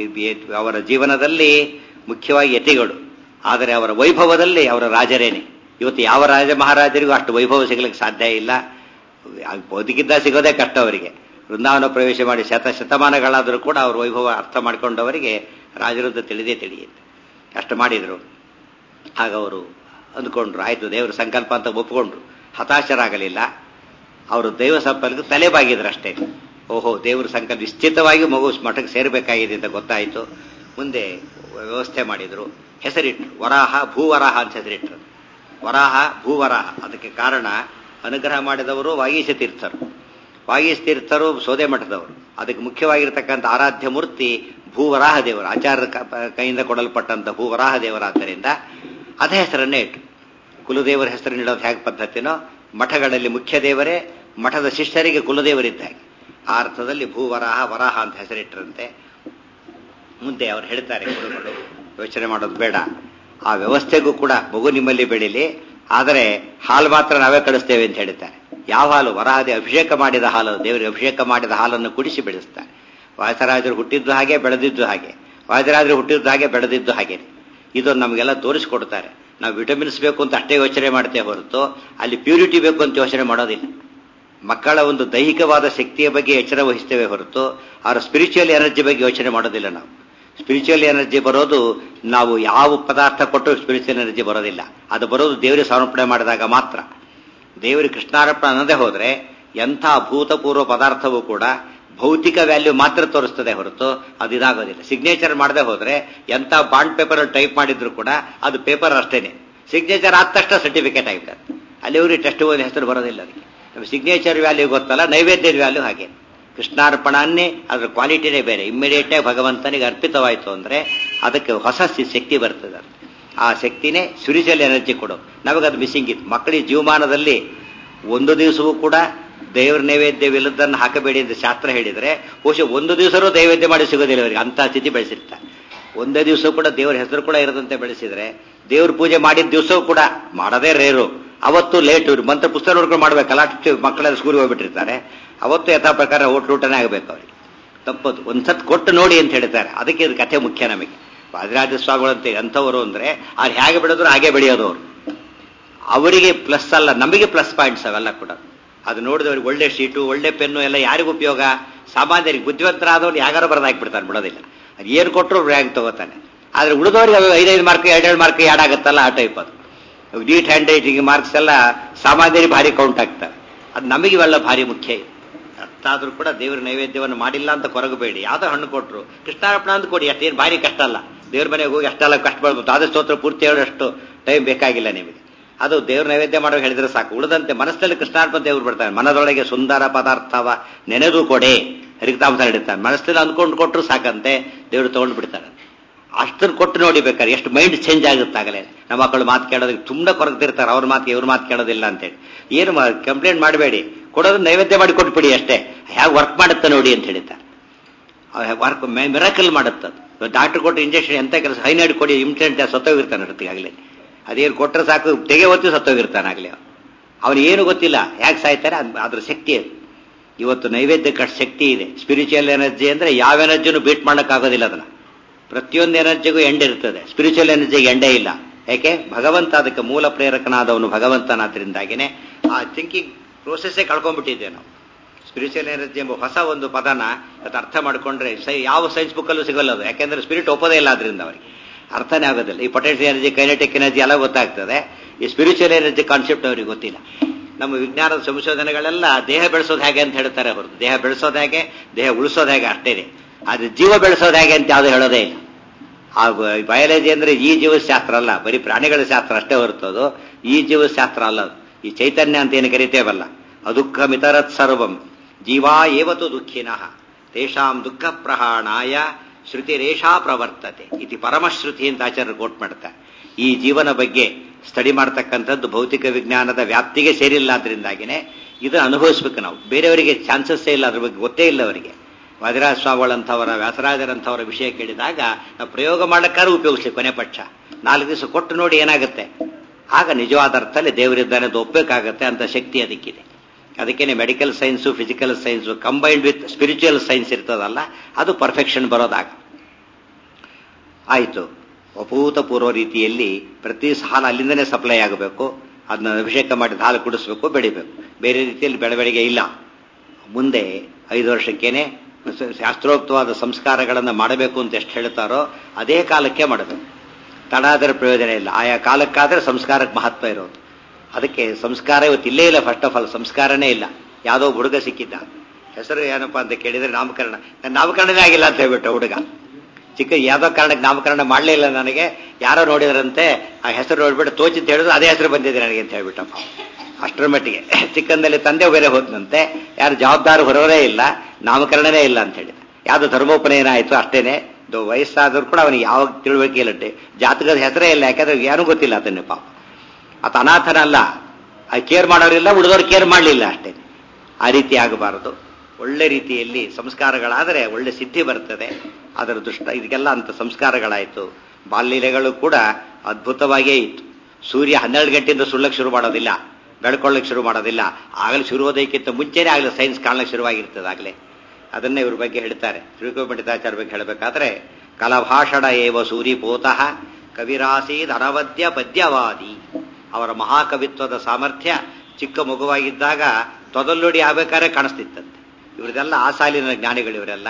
ಅವರ ಜೀವನದಲ್ಲಿ ಮುಖ್ಯವಾಗಿ ಯತಿಗಳು ಆದರೆ ಅವರ ವೈಭವದಲ್ಲಿ ಅವರ ರಾಜರೇನೆ ಇವತ್ತು ಯಾವ ರಾಜ ಮಹಾರಾಜರಿಗೂ ಅಷ್ಟು ವೈಭವ ಸಿಗಲಿಕ್ಕೆ ಸಾಧ್ಯ ಇಲ್ಲ ಬದುಕಿದ್ದ ಸಿಗೋದೇ ಕಷ್ಟ ಅವರಿಗೆ ವೃಂದಾವನ ಪ್ರವೇಶ ಮಾಡಿ ಶತ ಶತಮಾನಗಳಾದರೂ ಕೂಡ ಅವ್ರ ವೈಭವ ಅರ್ಥ ಮಾಡಿಕೊಂಡವರಿಗೆ ರಾಜರು ಅಂತ ತಿಳಿದೇ ತಿಳಿಯುತ್ತೆ ಅಷ್ಟು ಮಾಡಿದರು ಆಗ ಅವರು ಅಂದ್ಕೊಂಡ್ರು ಆಯ್ತು ದೇವರ ಸಂಕಲ್ಪ ಅಂತ ಒಪ್ಪಿಕೊಂಡ್ರು ಹತಾಶರಾಗಲಿಲ್ಲ ಅವರು ದೈವ ಸಂಪರ್ಕ ತಲೆ ಬಾಗಿದ್ರು ಅಷ್ಟೇ ಓಹೋ ದೇವರ ಸಂಕಲ್ಪ ನಿಶ್ಚಿತವಾಗಿ ಮಗು ಮಠಕ್ಕೆ ಸೇರಬೇಕಾಗಿದೆ ಅಂತ ಗೊತ್ತಾಯಿತು ಮುಂದೆ ವ್ಯವಸ್ಥೆ ಮಾಡಿದ್ರು ಹೆಸರಿಟ್ರು ವರಾಹ ಭೂವರಾಹ ಅಂತ ಹೆಸರಿಟ್ರು ವರಾಹ ಭೂವರಾಹ ಅದಕ್ಕೆ ಕಾರಣ ಅನುಗ್ರಹ ಮಾಡಿದವರು ವಾಗೀಶ ತೀರ್ಥರು ವಾಗೀಶ ತೀರ್ಥರು ಸೋದೆ ಮಠದವರು ಅದಕ್ಕೆ ಮುಖ್ಯವಾಗಿರ್ತಕ್ಕಂಥ ಆರಾಧ್ಯ ಮೂರ್ತಿ ಭೂವರಾಹ ದೇವರು ಆಚಾರ್ಯ ಕೈಯಿಂದ ಕೊಡಲ್ಪಟ್ಟಂತ ಭೂವರಾಹ ದೇವರಾದ್ದರಿಂದ ಅದೇ ಹೆಸರನ್ನೇ ಇಟ್ಟು ಕುಲದೇವರ ಹೆಸರು ನೀಡೋದು ಹೇಗೆ ಪದ್ಧತಿನೋ ಮಠಗಳಲ್ಲಿ ಮುಖ್ಯ ದೇವರೇ ಮಠದ ಶಿಷ್ಯರಿಗೆ ಕುಲದೇವರಿದ್ದಾಗೆ ಆ ಅರ್ಥದಲ್ಲಿ ಭೂವರಾಹ ವರಾಹ ಅಂತ ಹೆಸರಿಟ್ಟರಂತೆ ಮುಂದೆ ಅವ್ರು ಹೇಳ್ತಾರೆ ಗುರುಗಳು ಯೋಚನೆ ಮಾಡೋದು ಬೇಡ ಆ ವ್ಯವಸ್ಥೆಗೂ ಕೂಡ ಮಗು ನಿಮ್ಮಲ್ಲಿ ಬೆಳೀಲಿ ಆದರೆ ಹಾಲು ಮಾತ್ರ ನಾವೇ ಕಳಿಸ್ತೇವೆ ಅಂತ ಹೇಳ್ತಾರೆ ಯಾವ ಹಾಲು ವರಾಹದೆ ಅಭಿಷೇಕ ಮಾಡಿದ ಹಾಲು ದೇವರಿಗೆ ಅಭಿಷೇಕ ಮಾಡಿದ ಹಾಲನ್ನು ಕುಡಿಸಿ ಬೆಳೆಸ್ತಾರೆ ವಾಸರಾಜರು ಹುಟ್ಟಿದ್ದು ಹಾಗೆ ಬೆಳೆದಿದ್ದು ಹಾಗೆ ವಾಸರಾಜರು ಹುಟ್ಟಿದ್ದು ಹಾಗೆ ಬೆಳೆದಿದ್ದು ಹಾಗೆ ಇದನ್ನು ನಮಗೆಲ್ಲ ತೋರಿಸ್ಕೊಡ್ತಾರೆ ನಾವು ವಿಟಮಿನ್ಸ್ ಬೇಕು ಅಂತ ಅಷ್ಟೇ ಯೋಚನೆ ಮಾಡ್ತೇವೆ ಹೊರತು ಅಲ್ಲಿ ಪ್ಯೂರಿಟಿ ಬೇಕು ಅಂತ ಯೋಚನೆ ಮಾಡೋದಿಲ್ಲ ಮಕ್ಕಳ ಒಂದು ದೈಹಿಕವಾದ ಶಕ್ತಿಯ ಬಗ್ಗೆ ಎಚ್ಚರ ವಹಿಸ್ತೇವೆ ಹೊರತು ಅವರ ಸ್ಪಿರಿಚುವಲ್ ಎನರ್ಜಿ ಬಗ್ಗೆ ಯೋಚನೆ ಮಾಡೋದಿಲ್ಲ ನಾವು ಸ್ಪಿರಿಚುವಲ್ ಎನರ್ಜಿ ಬರೋದು ನಾವು ಯಾವ ಪದಾರ್ಥ ಕೊಟ್ಟರು ಸ್ಪಿರಿಚುವಲ್ ಎನರ್ಜಿ ಬರೋದಿಲ್ಲ ಅದು ಬರೋದು ದೇವರಿಗೆ ಸಮರ್ಪಣೆ ಮಾಡಿದಾಗ ಮಾತ್ರ ದೇವರಿಗೆ ಕೃಷ್ಣಾರ್ಪಣೆ ಅನ್ನದೇ ಹೋದ್ರೆ ಎಂಥ ಅಭೂತಪೂರ್ವ ಪದಾರ್ಥವೂ ಕೂಡ ಭೌತಿಕ ವ್ಯಾಲ್ಯೂ ಮಾತ್ರ ತೋರಿಸ್ತದೆ ಹೊರತು ಅದು ಇದಾಗೋದಿಲ್ಲ ಸಿಗ್ನೇಚರ್ ಮಾಡದೆ ಹೋದ್ರೆ ಎಂಥ ಬಾಂಡ್ ಪೇಪರ್ ಟೈಪ್ ಮಾಡಿದ್ರು ಕೂಡ ಅದು ಪೇಪರ್ ಅಷ್ಟೇನೆ ಸಿಗ್ನೇಚರ್ ಆದ ತಕ್ಷಣ ಸರ್ಟಿಫಿಕೇಟ್ ಆಗಿಬಿಡುತ್ತೆ ಅಲ್ಲಿವರಿಗೆ ಟೆಸ್ಟ್ ಓದಿ ಹೆಸರು ಬರೋದಿಲ್ಲ ಅದಕ್ಕೆ ನಮ್ಮ ಸಿಗ್ನೇಚರ್ ವ್ಯಾಲ್ಯೂ ಗೊತ್ತಲ್ಲ ನೈವೇದ್ಯದ ವ್ಯಾಲ್ಯೂ ಹಾಗೆ ಕೃಷ್ಣಾರ್ಪಣಾನ್ನೇ ಅದರ ಕ್ವಾಲಿಟಿನೇ ಬೇರೆ ಇಮ್ಮಿಡಿಯೇಟ್ ಆಗಿ ಭಗವಂತನಿಗೆ ಅರ್ಪಿತವಾಯಿತು ಅಂದ್ರೆ ಅದಕ್ಕೆ ಹೊಸ ಶಕ್ತಿ ಬರ್ತದೆ ಆ ಶಕ್ತಿನೇ ಸ್ಪಿರಿಚುವಲ್ ಎನರ್ಜಿ ಕೊಡು ನಮಗದು ಮಿಸ್ಸಿಂಗ್ ಇತ್ತು ಮಕ್ಕಳಿಗೆ ಜೀವಮಾನದಲ್ಲಿ ಒಂದು ದಿವಸವೂ ಕೂಡ ದೇವರ ನೈವೇದ್ಯವಿಲ್ಲದನ್ನು ಹಾಕಬೇಡಿ ಅಂತ ಶಾಸ್ತ್ರ ಹೇಳಿದರೆ ಬಹುಶಃ ಒಂದು ದಿವಸರೂ ನೈವೇದ್ಯ ಮಾಡಿ ಸಿಗೋದಿಲ್ಲ ಅವರಿಗೆ ಅಂತ ಸ್ಥಿತಿ ಬೆಳೆಸಿರ್ತಾರೆ ಒಂದೇ ದಿವಸ ಕೂಡ ದೇವರ ಹೆಸರು ಕೂಡ ಇರದಂತೆ ಬೆಳೆಸಿದ್ರೆ ದೇವ್ರ ಪೂಜೆ ಮಾಡಿದ ದಿವಸವೂ ಕೂಡ ಮಾಡದೇ ರೇರು ಅವತ್ತು ಲೇಟ್ ಇವ್ರು ಮಂತ್ರ ಪುಸ್ತಕ ನೋಡ್ಕೊಂಡು ಮಾಡ್ಬೇಕಲ್ಲ ಮಕ್ಕಳೆಲ್ಲ ಸ್ಕೂಲ್ಗೆ ಹೋಗ್ಬಿಟ್ಟಿರ್ತಾರೆ ಅವತ್ತು ಯಥಾ ಪ್ರಕಾರ ಓಟ್ ಊಟನೇ ಆಗಬೇಕು ಅವ್ರಿಗೆ ತಪ್ಪದು ಒಂದ್ಸತ್ ಕೊಟ್ಟು ನೋಡಿ ಅಂತ ಹೇಳ್ತಾರೆ ಅದಕ್ಕೆ ಇದು ಕಥೆ ಮುಖ್ಯ ನಮಗೆ ವಾದಿರಾಜ ಸ್ವಾಮಿಗಳಂತೆ ಅಂಥವರು ಅಂದ್ರೆ ಅವ್ರು ಹೇಗೆ ಬೆಳೆದ್ರು ಹಾಗೆ ಬೆಳೆಯೋದು ಅವರು ಅವರಿಗೆ ಪ್ಲಸ್ ಅಲ್ಲ ನಮಗೆ ಪ್ಲಸ್ ಪಾಯಿಂಟ್ಸ್ ಅವೆಲ್ಲ ಕೂಡ ಅದು ನೋಡಿದವ್ರಿಗೆ ಒಳ್ಳೆ ಶೀಟು ಒಳ್ಳೆ ಪೆನ್ನು ಎಲ್ಲ ಯಾರಿಗೂ ಉಪಯೋಗ ಸಾಮಾನ್ಯರಿಗೆ ಬುದ್ಧಿವಂತರಾದವ್ರು ಯಾಗಾರು ಬರೆದಾಕ್ಬಿಡ್ತಾನೆ ಬಿಡೋದಿಲ್ಲ ಅದು ಏನು ಕೊಟ್ಟರು ರ್ಯಾಂಕ್ ತಗೋತಾನೆ ಆದ್ರೆ ಉಳಿದವ್ರಿಗೆ ಅದು ಐದೈದು ಮಾರ್ಕ್ ಎರಡೆರಡು ಮಾರ್ಕ್ ಯಾಡ್ ಆಗುತ್ತಲ್ಲ ಆ ಟೈಪ್ ಅದು ನೀಟ್ ಹ್ಯಾಂಡ್ ರೈಟಿಂಗ್ ಮಾರ್ಕ್ಸ್ ಎಲ್ಲ ಸಾಮಾನ್ಯರಿಗೆ ಭಾರಿ ಕೌಂಟ್ ಆಗ್ತವೆ ಅದು ನಮಗೆ ಇವೆಲ್ಲ ಭಾರಿ ಮುಖ್ಯ ಇದೆ ಅಷ್ಟಾದ್ರೂ ಕೂಡ ದೇವರ ನೈವೇದ್ಯವನ್ನು ಮಾಡಿಲ್ಲ ಅಂತ ಕೊರಗಬೇಡಿ ಯಾವ್ದೋ ಹಣ್ಣು ಕೊಟ್ಟರು ಕೃಷ್ಣಾರ್ಪಣ ಅಂತ ಕೊಡಿ ಅಷ್ಟೇನು ಭಾರಿ ಕಷ್ಟ ಅಲ್ಲ ದೇವ್ರ ಮನೆಗೆ ಹೋಗಿ ಅಷ್ಟೆಲ್ಲ ಕಷ್ಟಪಡ್ಬೋದು ಆದ ಸ್ತೋತ್ರ ಪೂರ್ತಿ ಹೇಳೋಷ್ಟು ಟೈಮ್ ಬೇಕಾಗಿಲ್ಲ ನಿಮಗೆ ಅದು ದೇವ್ರ ನೈವೇದ್ಯ ಮಾಡೋ ಹೇಳಿದ್ರೆ ಸಾಕು ಉಳಿದಂತೆ ಮನಸ್ಸಲ್ಲಿ ಕೃಷ್ಣಾರ್ಪಣ ದೇವ್ರು ಬಿಡ್ತಾನೆ ಮನದೊಳಗೆ ಸುಂದರ ಪದಾರ್ಥವ ನೆನೆದು ಕೊಡೆ ಹರಿತಾಮಸ ಹಿಡಿತಾನೆ ಮನಸ್ಸಲ್ಲಿ ಅಂದ್ಕೊಂಡು ಕೊಟ್ಟರು ಸಾಕಂತೆ ದೇವ್ರು ತಗೊಂಡು ಬಿಡ್ತಾನೆ ಅಷ್ಟನ್ನು ಕೊಟ್ಟು ನೋಡಿ ಬೇಕಾದ್ರೆ ಎಷ್ಟು ಮೈಂಡ್ ಚೇಂಜ್ ಆಗುತ್ತಾಗಲೇ ನಮ್ಮ ಮಕ್ಕಳು ಮಾತು ಕೇಳೋದಕ್ಕೆ ತುಂಬಾ ಕೊರಗ್ತಿರ್ತಾರೆ ಅವ್ರ ಮಾತು ಇವ್ರ ಮಾತು ಕೇಳೋದಿಲ್ಲ ಅಂತೇಳಿ ಏನು ಕಂಪ್ಲೇಂಟ್ ಮಾಡಬೇಡಿ ಕೊಡೋದು ನೈವೇದ್ಯ ಮಾಡಿ ಕೊಟ್ಬಿಡಿ ಅಷ್ಟೇ ಹೇಗೆ ವರ್ಕ್ ಮಾಡುತ್ತೆ ನೋಡಿ ಅಂತ ಹೇಳ್ತಾರೆ ವರ್ಕ್ ಮಿರಕಲ್ ಮಾಡುತ್ತದು ಡಾಕ್ಟರ್ ಕೊಟ್ಟು ಇಂಜೆಕ್ಷನ್ ಎಂತ ಕೆಲಸ ಹೈನೈಡ್ ಕೊಡಿ ಇಮ್ಟೆಂಟ್ ಸತ್ತೋಗಿರ್ತಾನೆ ಆಗಲೇ ಅದೇನು ಕೊಟ್ಟರೆ ಸಾಕು ತೆಗೆ ಹೊತ್ತು ಸತ್ತೋಗಿರ್ತಾನೆ ಆಗಲೇ ಅವನು ಏನು ಗೊತ್ತಿಲ್ಲ ಯಾಕೆ ಸಾಯ್ತಾರೆ ಅದ್ರ ಶಕ್ತಿ ಅದು ಇವತ್ತು ನೈವೇದ್ಯಕ್ಕೆ ಅಷ್ಟು ಶಕ್ತಿ ಇದೆ ಸ್ಪಿರಿಚುವಲ್ ಎನರ್ಜಿ ಅಂದ್ರೆ ಯಾವ ಎನರ್ಜಿನೂ ಬೀಟ್ ಮಾಡೋಕ್ಕಾಗೋದಿಲ್ಲ ಅದನ್ನ ಪ್ರತಿಯೊಂದು ಎನರ್ಜಿಗೂ ಎಂಡೆ ಇರ್ತದೆ ಸ್ಪಿರಿಚುವಲ್ ಎನರ್ಜಿಗೆ ಎಂಡೇ ಇಲ್ಲ ಯಾಕೆ ಭಗವಂತ ಅದಕ್ಕೆ ಮೂಲ ಪ್ರೇರಕನಾದವನು ಭಗವಂತನಾದ್ರಿಂದಾಗಿನೇ ಆ ಥಿಂಕಿಂಗ್ ಪ್ರೋಸೆಸ್ಸೇ ಕಳ್ಕೊಂಡ್ಬಿಟ್ಟಿದ್ದೇವೆ ನಾವು ಸ್ಪಿರಿಚುವಲ್ ಎನರ್ಜಿ ಎಂಬ ಹೊಸ ಒಂದು ಪದನ ಅದು ಅರ್ಥ ಮಾಡ್ಕೊಂಡ್ರೆ ಸೈ ಯಾವ ಸೈನ್ಸ್ ಬುಕ್ಕಲ್ಲೂ ಸಿಗಲ್ಲ ಅದು ಯಾಕೆಂದ್ರೆ ಸ್ಪಿರಿಟ್ ಒಪ್ಪೋದೇ ಇಲ್ಲ ಅದರಿಂದ ಅವರಿಗೆ ಅರ್ಥನೇ ಆಗೋದಿಲ್ಲ ಈ ಪೊಟೆನ್ಷಿಯಲ್ ಎನರ್ಜಿ ಕೈನೆಟಿಕ್ ಎನರ್ಜಿ ಎಲ್ಲ ಗೊತ್ತಾಗ್ತದೆ ಈ ಸ್ಪಿರಿಚುವಲ್ ಎನರ್ಜಿ ಕಾನ್ಸೆಪ್ಟ್ ಅವರಿಗೆ ಗೊತ್ತಿಲ್ಲ ನಮ್ಮ ವಿಜ್ಞಾನದ ಸಂಶೋಧನೆಗಳೆಲ್ಲ ದೇಹ ಬೆಳೆಸೋದು ಹೇಗೆ ಅಂತ ಹೇಳ್ತಾರೆ ಹೊರತು ದೇಹ ಬೆಳೆಸೋದು ಹೇಗೆ ದೇಹ ಉಳಿಸೋದು ಹೇಗೆ ಅಷ್ಟೇ ಆದ್ರೆ ಜೀವ ಬೆಳೆಸೋದು ಹೇಗೆ ಅಂತ ಯಾವುದು ಹೇಳೋದೇ ಇಲ್ಲ ಆ ಬಯಾಲಜಿ ಅಂದ್ರೆ ಈ ಜೀವಶಾಸ್ತ್ರ ಅಲ್ಲ ಬರೀ ಪ್ರಾಣಿಗಳ ಶಾಸ್ತ್ರ ಅಷ್ಟೇ ಹೊರತೋದು ಈ ಜೀವಶಾಸ್ತ್ರ ಅಲ್ಲ ಅದು ಈ ಚೈತನ್ಯ ಅಂತ ಏನು ಕರಿತೇವಲ್ಲ ಅದುಃಖ ಮಿತರತ್ ಸರ್ವಂ ಜೀವಾ ಏವತು ದುಃಖಿನಃ ತೇಷಾಂ ದುಃಖ ಪ್ರಹಾಣಾಯ ಶ್ರುತಿರೇಷಾ ಪ್ರವರ್ತತೆ ಇತಿ ಪರಮಶ್ರುತಿ ಅಂತ ಆಚಾರ್ಯರು ಕೋಟ್ ಮಾಡ್ತಾರೆ ಈ ಜೀವನ ಬಗ್ಗೆ ಸ್ಟಡಿ ಮಾಡ್ತಕ್ಕಂಥದ್ದು ಭೌತಿಕ ವಿಜ್ಞಾನದ ವ್ಯಾಪ್ತಿಗೆ ಸೇರಿಲ್ಲ ಅದರಿಂದಾಗಿನೇ ಇದನ್ನು ಅನುಭವಿಸ್ಬೇಕು ನಾವು ಬೇರೆಯವರಿಗೆ ಚಾನ್ಸಸ್ಸೇ ಇಲ್ಲ ಅದ್ರ ಬಗ್ಗೆ ಗೊತ್ತೇ ಇಲ್ಲ ಅವರಿಗೆ ವಾದಿರಾಜ ಸ್ವಾಮಿಗಳಂಥವರ ವ್ಯಾಸರಾಜರಂಥವರ ವಿಷಯ ಕೇಳಿದಾಗ ನಾವು ಪ್ರಯೋಗ ಮಾಡಕ್ಕಾದ್ರೂ ಉಪಯೋಗಿಸ್ಲಿ ಕೊನೆ ಪಕ್ಷ ನಾಲ್ಕು ದಿವಸ ಕೊಟ್ಟು ನೋಡಿ ಏನಾಗುತ್ತೆ ಆಗ ನಿಜವಾದ ಅರ್ಥದಲ್ಲಿ ದೇವರಿದ್ದಾನೆ ಅದು ಒಪ್ಪಬೇಕಾಗತ್ತೆ ಅಂತ ಶಕ್ತಿ ಅದಕ್ಕಿದೆ ಅದಕ್ಕೇನೆ medical science physical science combined with spiritual science ಇರ್ತದಲ್ಲ ಅದು ಪರ್ಫೆಕ್ಷನ್ ಬರೋದಾಗ ಆಯಿತು ಅಭೂತಪೂರ್ವ ರೀತಿಯಲ್ಲಿ ಪ್ರತಿ ಸಾಲ ಅಲ್ಲಿಂದನೇ ಸಪ್ಲೈ ಆಗಬೇಕು ಅದನ್ನ ಅಭಿಷೇಕ ಮಾಡಿ ಹಾಲು ಕುಡಿಸ್ಬೇಕು ಬೆಳಿಬೇಕು ಬೇರೆ ರೀತಿಯಲ್ಲಿ ಬೆಳವಣಿಗೆ ಇಲ್ಲ ಮುಂದೆ ಐದು ವರ್ಷಕ್ಕೇನೆ ಶಾಸ್ತ್ರೋಕ್ತವಾದ ಸಂಸ್ಕಾರಗಳನ್ನು ಮಾಡಬೇಕು ಅಂತ ಎಷ್ಟು ಹೇಳ್ತಾರೋ ಅದೇ ಕಾಲಕ್ಕೆ ಮಾಡಬೇಕು ತಡ ಆದರೆ ಪ್ರಯೋಜನ ಇಲ್ಲ ಆಯಾ ಕಾಲಕ್ಕಾದ್ರೆ ಸಂಸ್ಕಾರಕ್ಕೆ ಮಹತ್ವ ಇರೋದು ಅದಕ್ಕೆ ಸಂಸ್ಕಾರ ಇವತ್ತು ಇಲ್ಲೇ ಇಲ್ಲ ಫಸ್ಟ್ ಆಫ್ ಆಲ್ ಸಂಸ್ಕಾರನೇ ಇಲ್ಲ ಯಾವುದೋ ಹುಡುಗ ಸಿಕ್ಕಿದ್ದ ಹೆಸರು ಏನಪ್ಪಾ ಅಂತ ಕೇಳಿದ್ರೆ ನಾಮಕರಣ ನನ್ನ ನಾಮಕರಣನೇ ಆಗಿಲ್ಲ ಅಂತ ಹೇಳ್ಬಿಟ್ಟು ಹುಡುಗ ಚಿಕ್ಕ ಯಾವುದೋ ಕಾರಣಕ್ಕೆ ನಾಮಕರಣ ಮಾಡಲೇ ಇಲ್ಲ ನನಗೆ ಯಾರೋ ನೋಡಿದ್ರಂತೆ ಆ ಹೆಸರು ನೋಡ್ಬಿಟ್ಟು ತೋಚಿಅಂತ ಹೇಳಿದ್ರು ಅದೇ ಹೆಸರು ಬಂದಿದೆ ನನಗೆ ಅಂತ ಹೇಳ್ಬಿಟ್ಟಪ್ಪ ಅಷ್ಟರ ಮಟ್ಟಿಗೆ ಚಿಕ್ಕಂದಲ್ಲಿ ತಂದೆ ಬೇರೆ ಹೋದ್ನಂತೆ ಯಾರು ಜವಾಬ್ದಾರಿ ಹೊರವರೇ ಇಲ್ಲ ನಾಮಕರಣನೇ ಇಲ್ಲ ಅಂತ ಹೇಳಿದ ಯಾವ್ದು ಧರ್ಮೋಪನಯನ ಆಯಿತು ಅಷ್ಟೇನೆ ವಯಸ್ಸಾದರೂ ಕೂಡ ಅವನಿಗೆ ಯಾವ ತಿಳುವಳಿಕೆ ಇಲ್ಲ ಜಾತಕದ ಹೆಸರೇ ಇಲ್ಲ ಯಾಕಂದ್ರೆ ಏನೂ ಗೊತ್ತಿಲ್ಲ ಅದನ್ನೇ ಪಾಪ ಆತ ಅನಾಥನಲ್ಲ ಆ ಕೇರ್ ಮಾಡೋರಿಲ್ಲ ಉಳಿದವ್ರು ಕೇರ್ ಮಾಡಲಿಲ್ಲ ಅಷ್ಟೇ ಆ ರೀತಿ ಆಗಬಾರದು ಒಳ್ಳೆ ರೀತಿಯಲ್ಲಿ ಸಂಸ್ಕಾರಗಳಾದರೆ ಒಳ್ಳೆ ಸಿದ್ಧಿ ಬರ್ತದೆ ಅದರ ದುಷ್ಟ ಇದಕ್ಕೆಲ್ಲ ಅಂತ ಸಂಸ್ಕಾರಗಳಾಯಿತು ಬಾಲ್ಯಲೆಗಳು ಕೂಡ ಅದ್ಭುತವಾಗಿಯೇ ಇತ್ತು ಸೂರ್ಯ ಹನ್ನೆರಡು ಗಂಟೆಯಿಂದ ಸುಳ್ಳಕ್ಕೆ ಶುರು ಮಾಡೋದಿಲ್ಲ ಬೆಳ್ಕೊಳ್ಳಕ್ಕೆ ಶುರು ಮಾಡೋದಿಲ್ಲ ಆಗಲೇ ಶುರುವುದಕ್ಕಿಂತ ಮುಂಚೆನೇ ಆಗಲೇ ಸೈನ್ಸ್ ಕಾಣಲಿಕ್ಕೆ ಶುರುವಾಗಿರ್ತದೆ ಆಗಲೇ ಅದನ್ನೇ ಇವ್ರ ಬಗ್ಗೆ ಹೇಳ್ತಾರೆ ತಿರುಕೋಪಂಡಿತಾಚಾರ್ಯ ಬಗ್ಗೆ ಹೇಳಬೇಕಾದ್ರೆ ಕಲಭಾಷಣ ಏವ ಸೂರಿಪೋತಃ ಕವಿರಾಸೀದ್ ಅನವದ್ಯ ಪದ್ಯವಾದಿ ಅವರ ಮಹಾಕವಿತ್ವದ ಸಾಮರ್ಥ್ಯ ಚಿಕ್ಕ ಮಗುವಾಗಿದ್ದಾಗ ತೊದಲ್ಲುಡಿ ಆಗ್ಬೇಕಾದ್ರೆ ಕಾಣಿಸ್ತಿತ್ತಂತೆ ಇವರದೆಲ್ಲ ಆ ಸಾಲಿನ ಜ್ಞಾನಿಗಳು ಇವರೆಲ್ಲ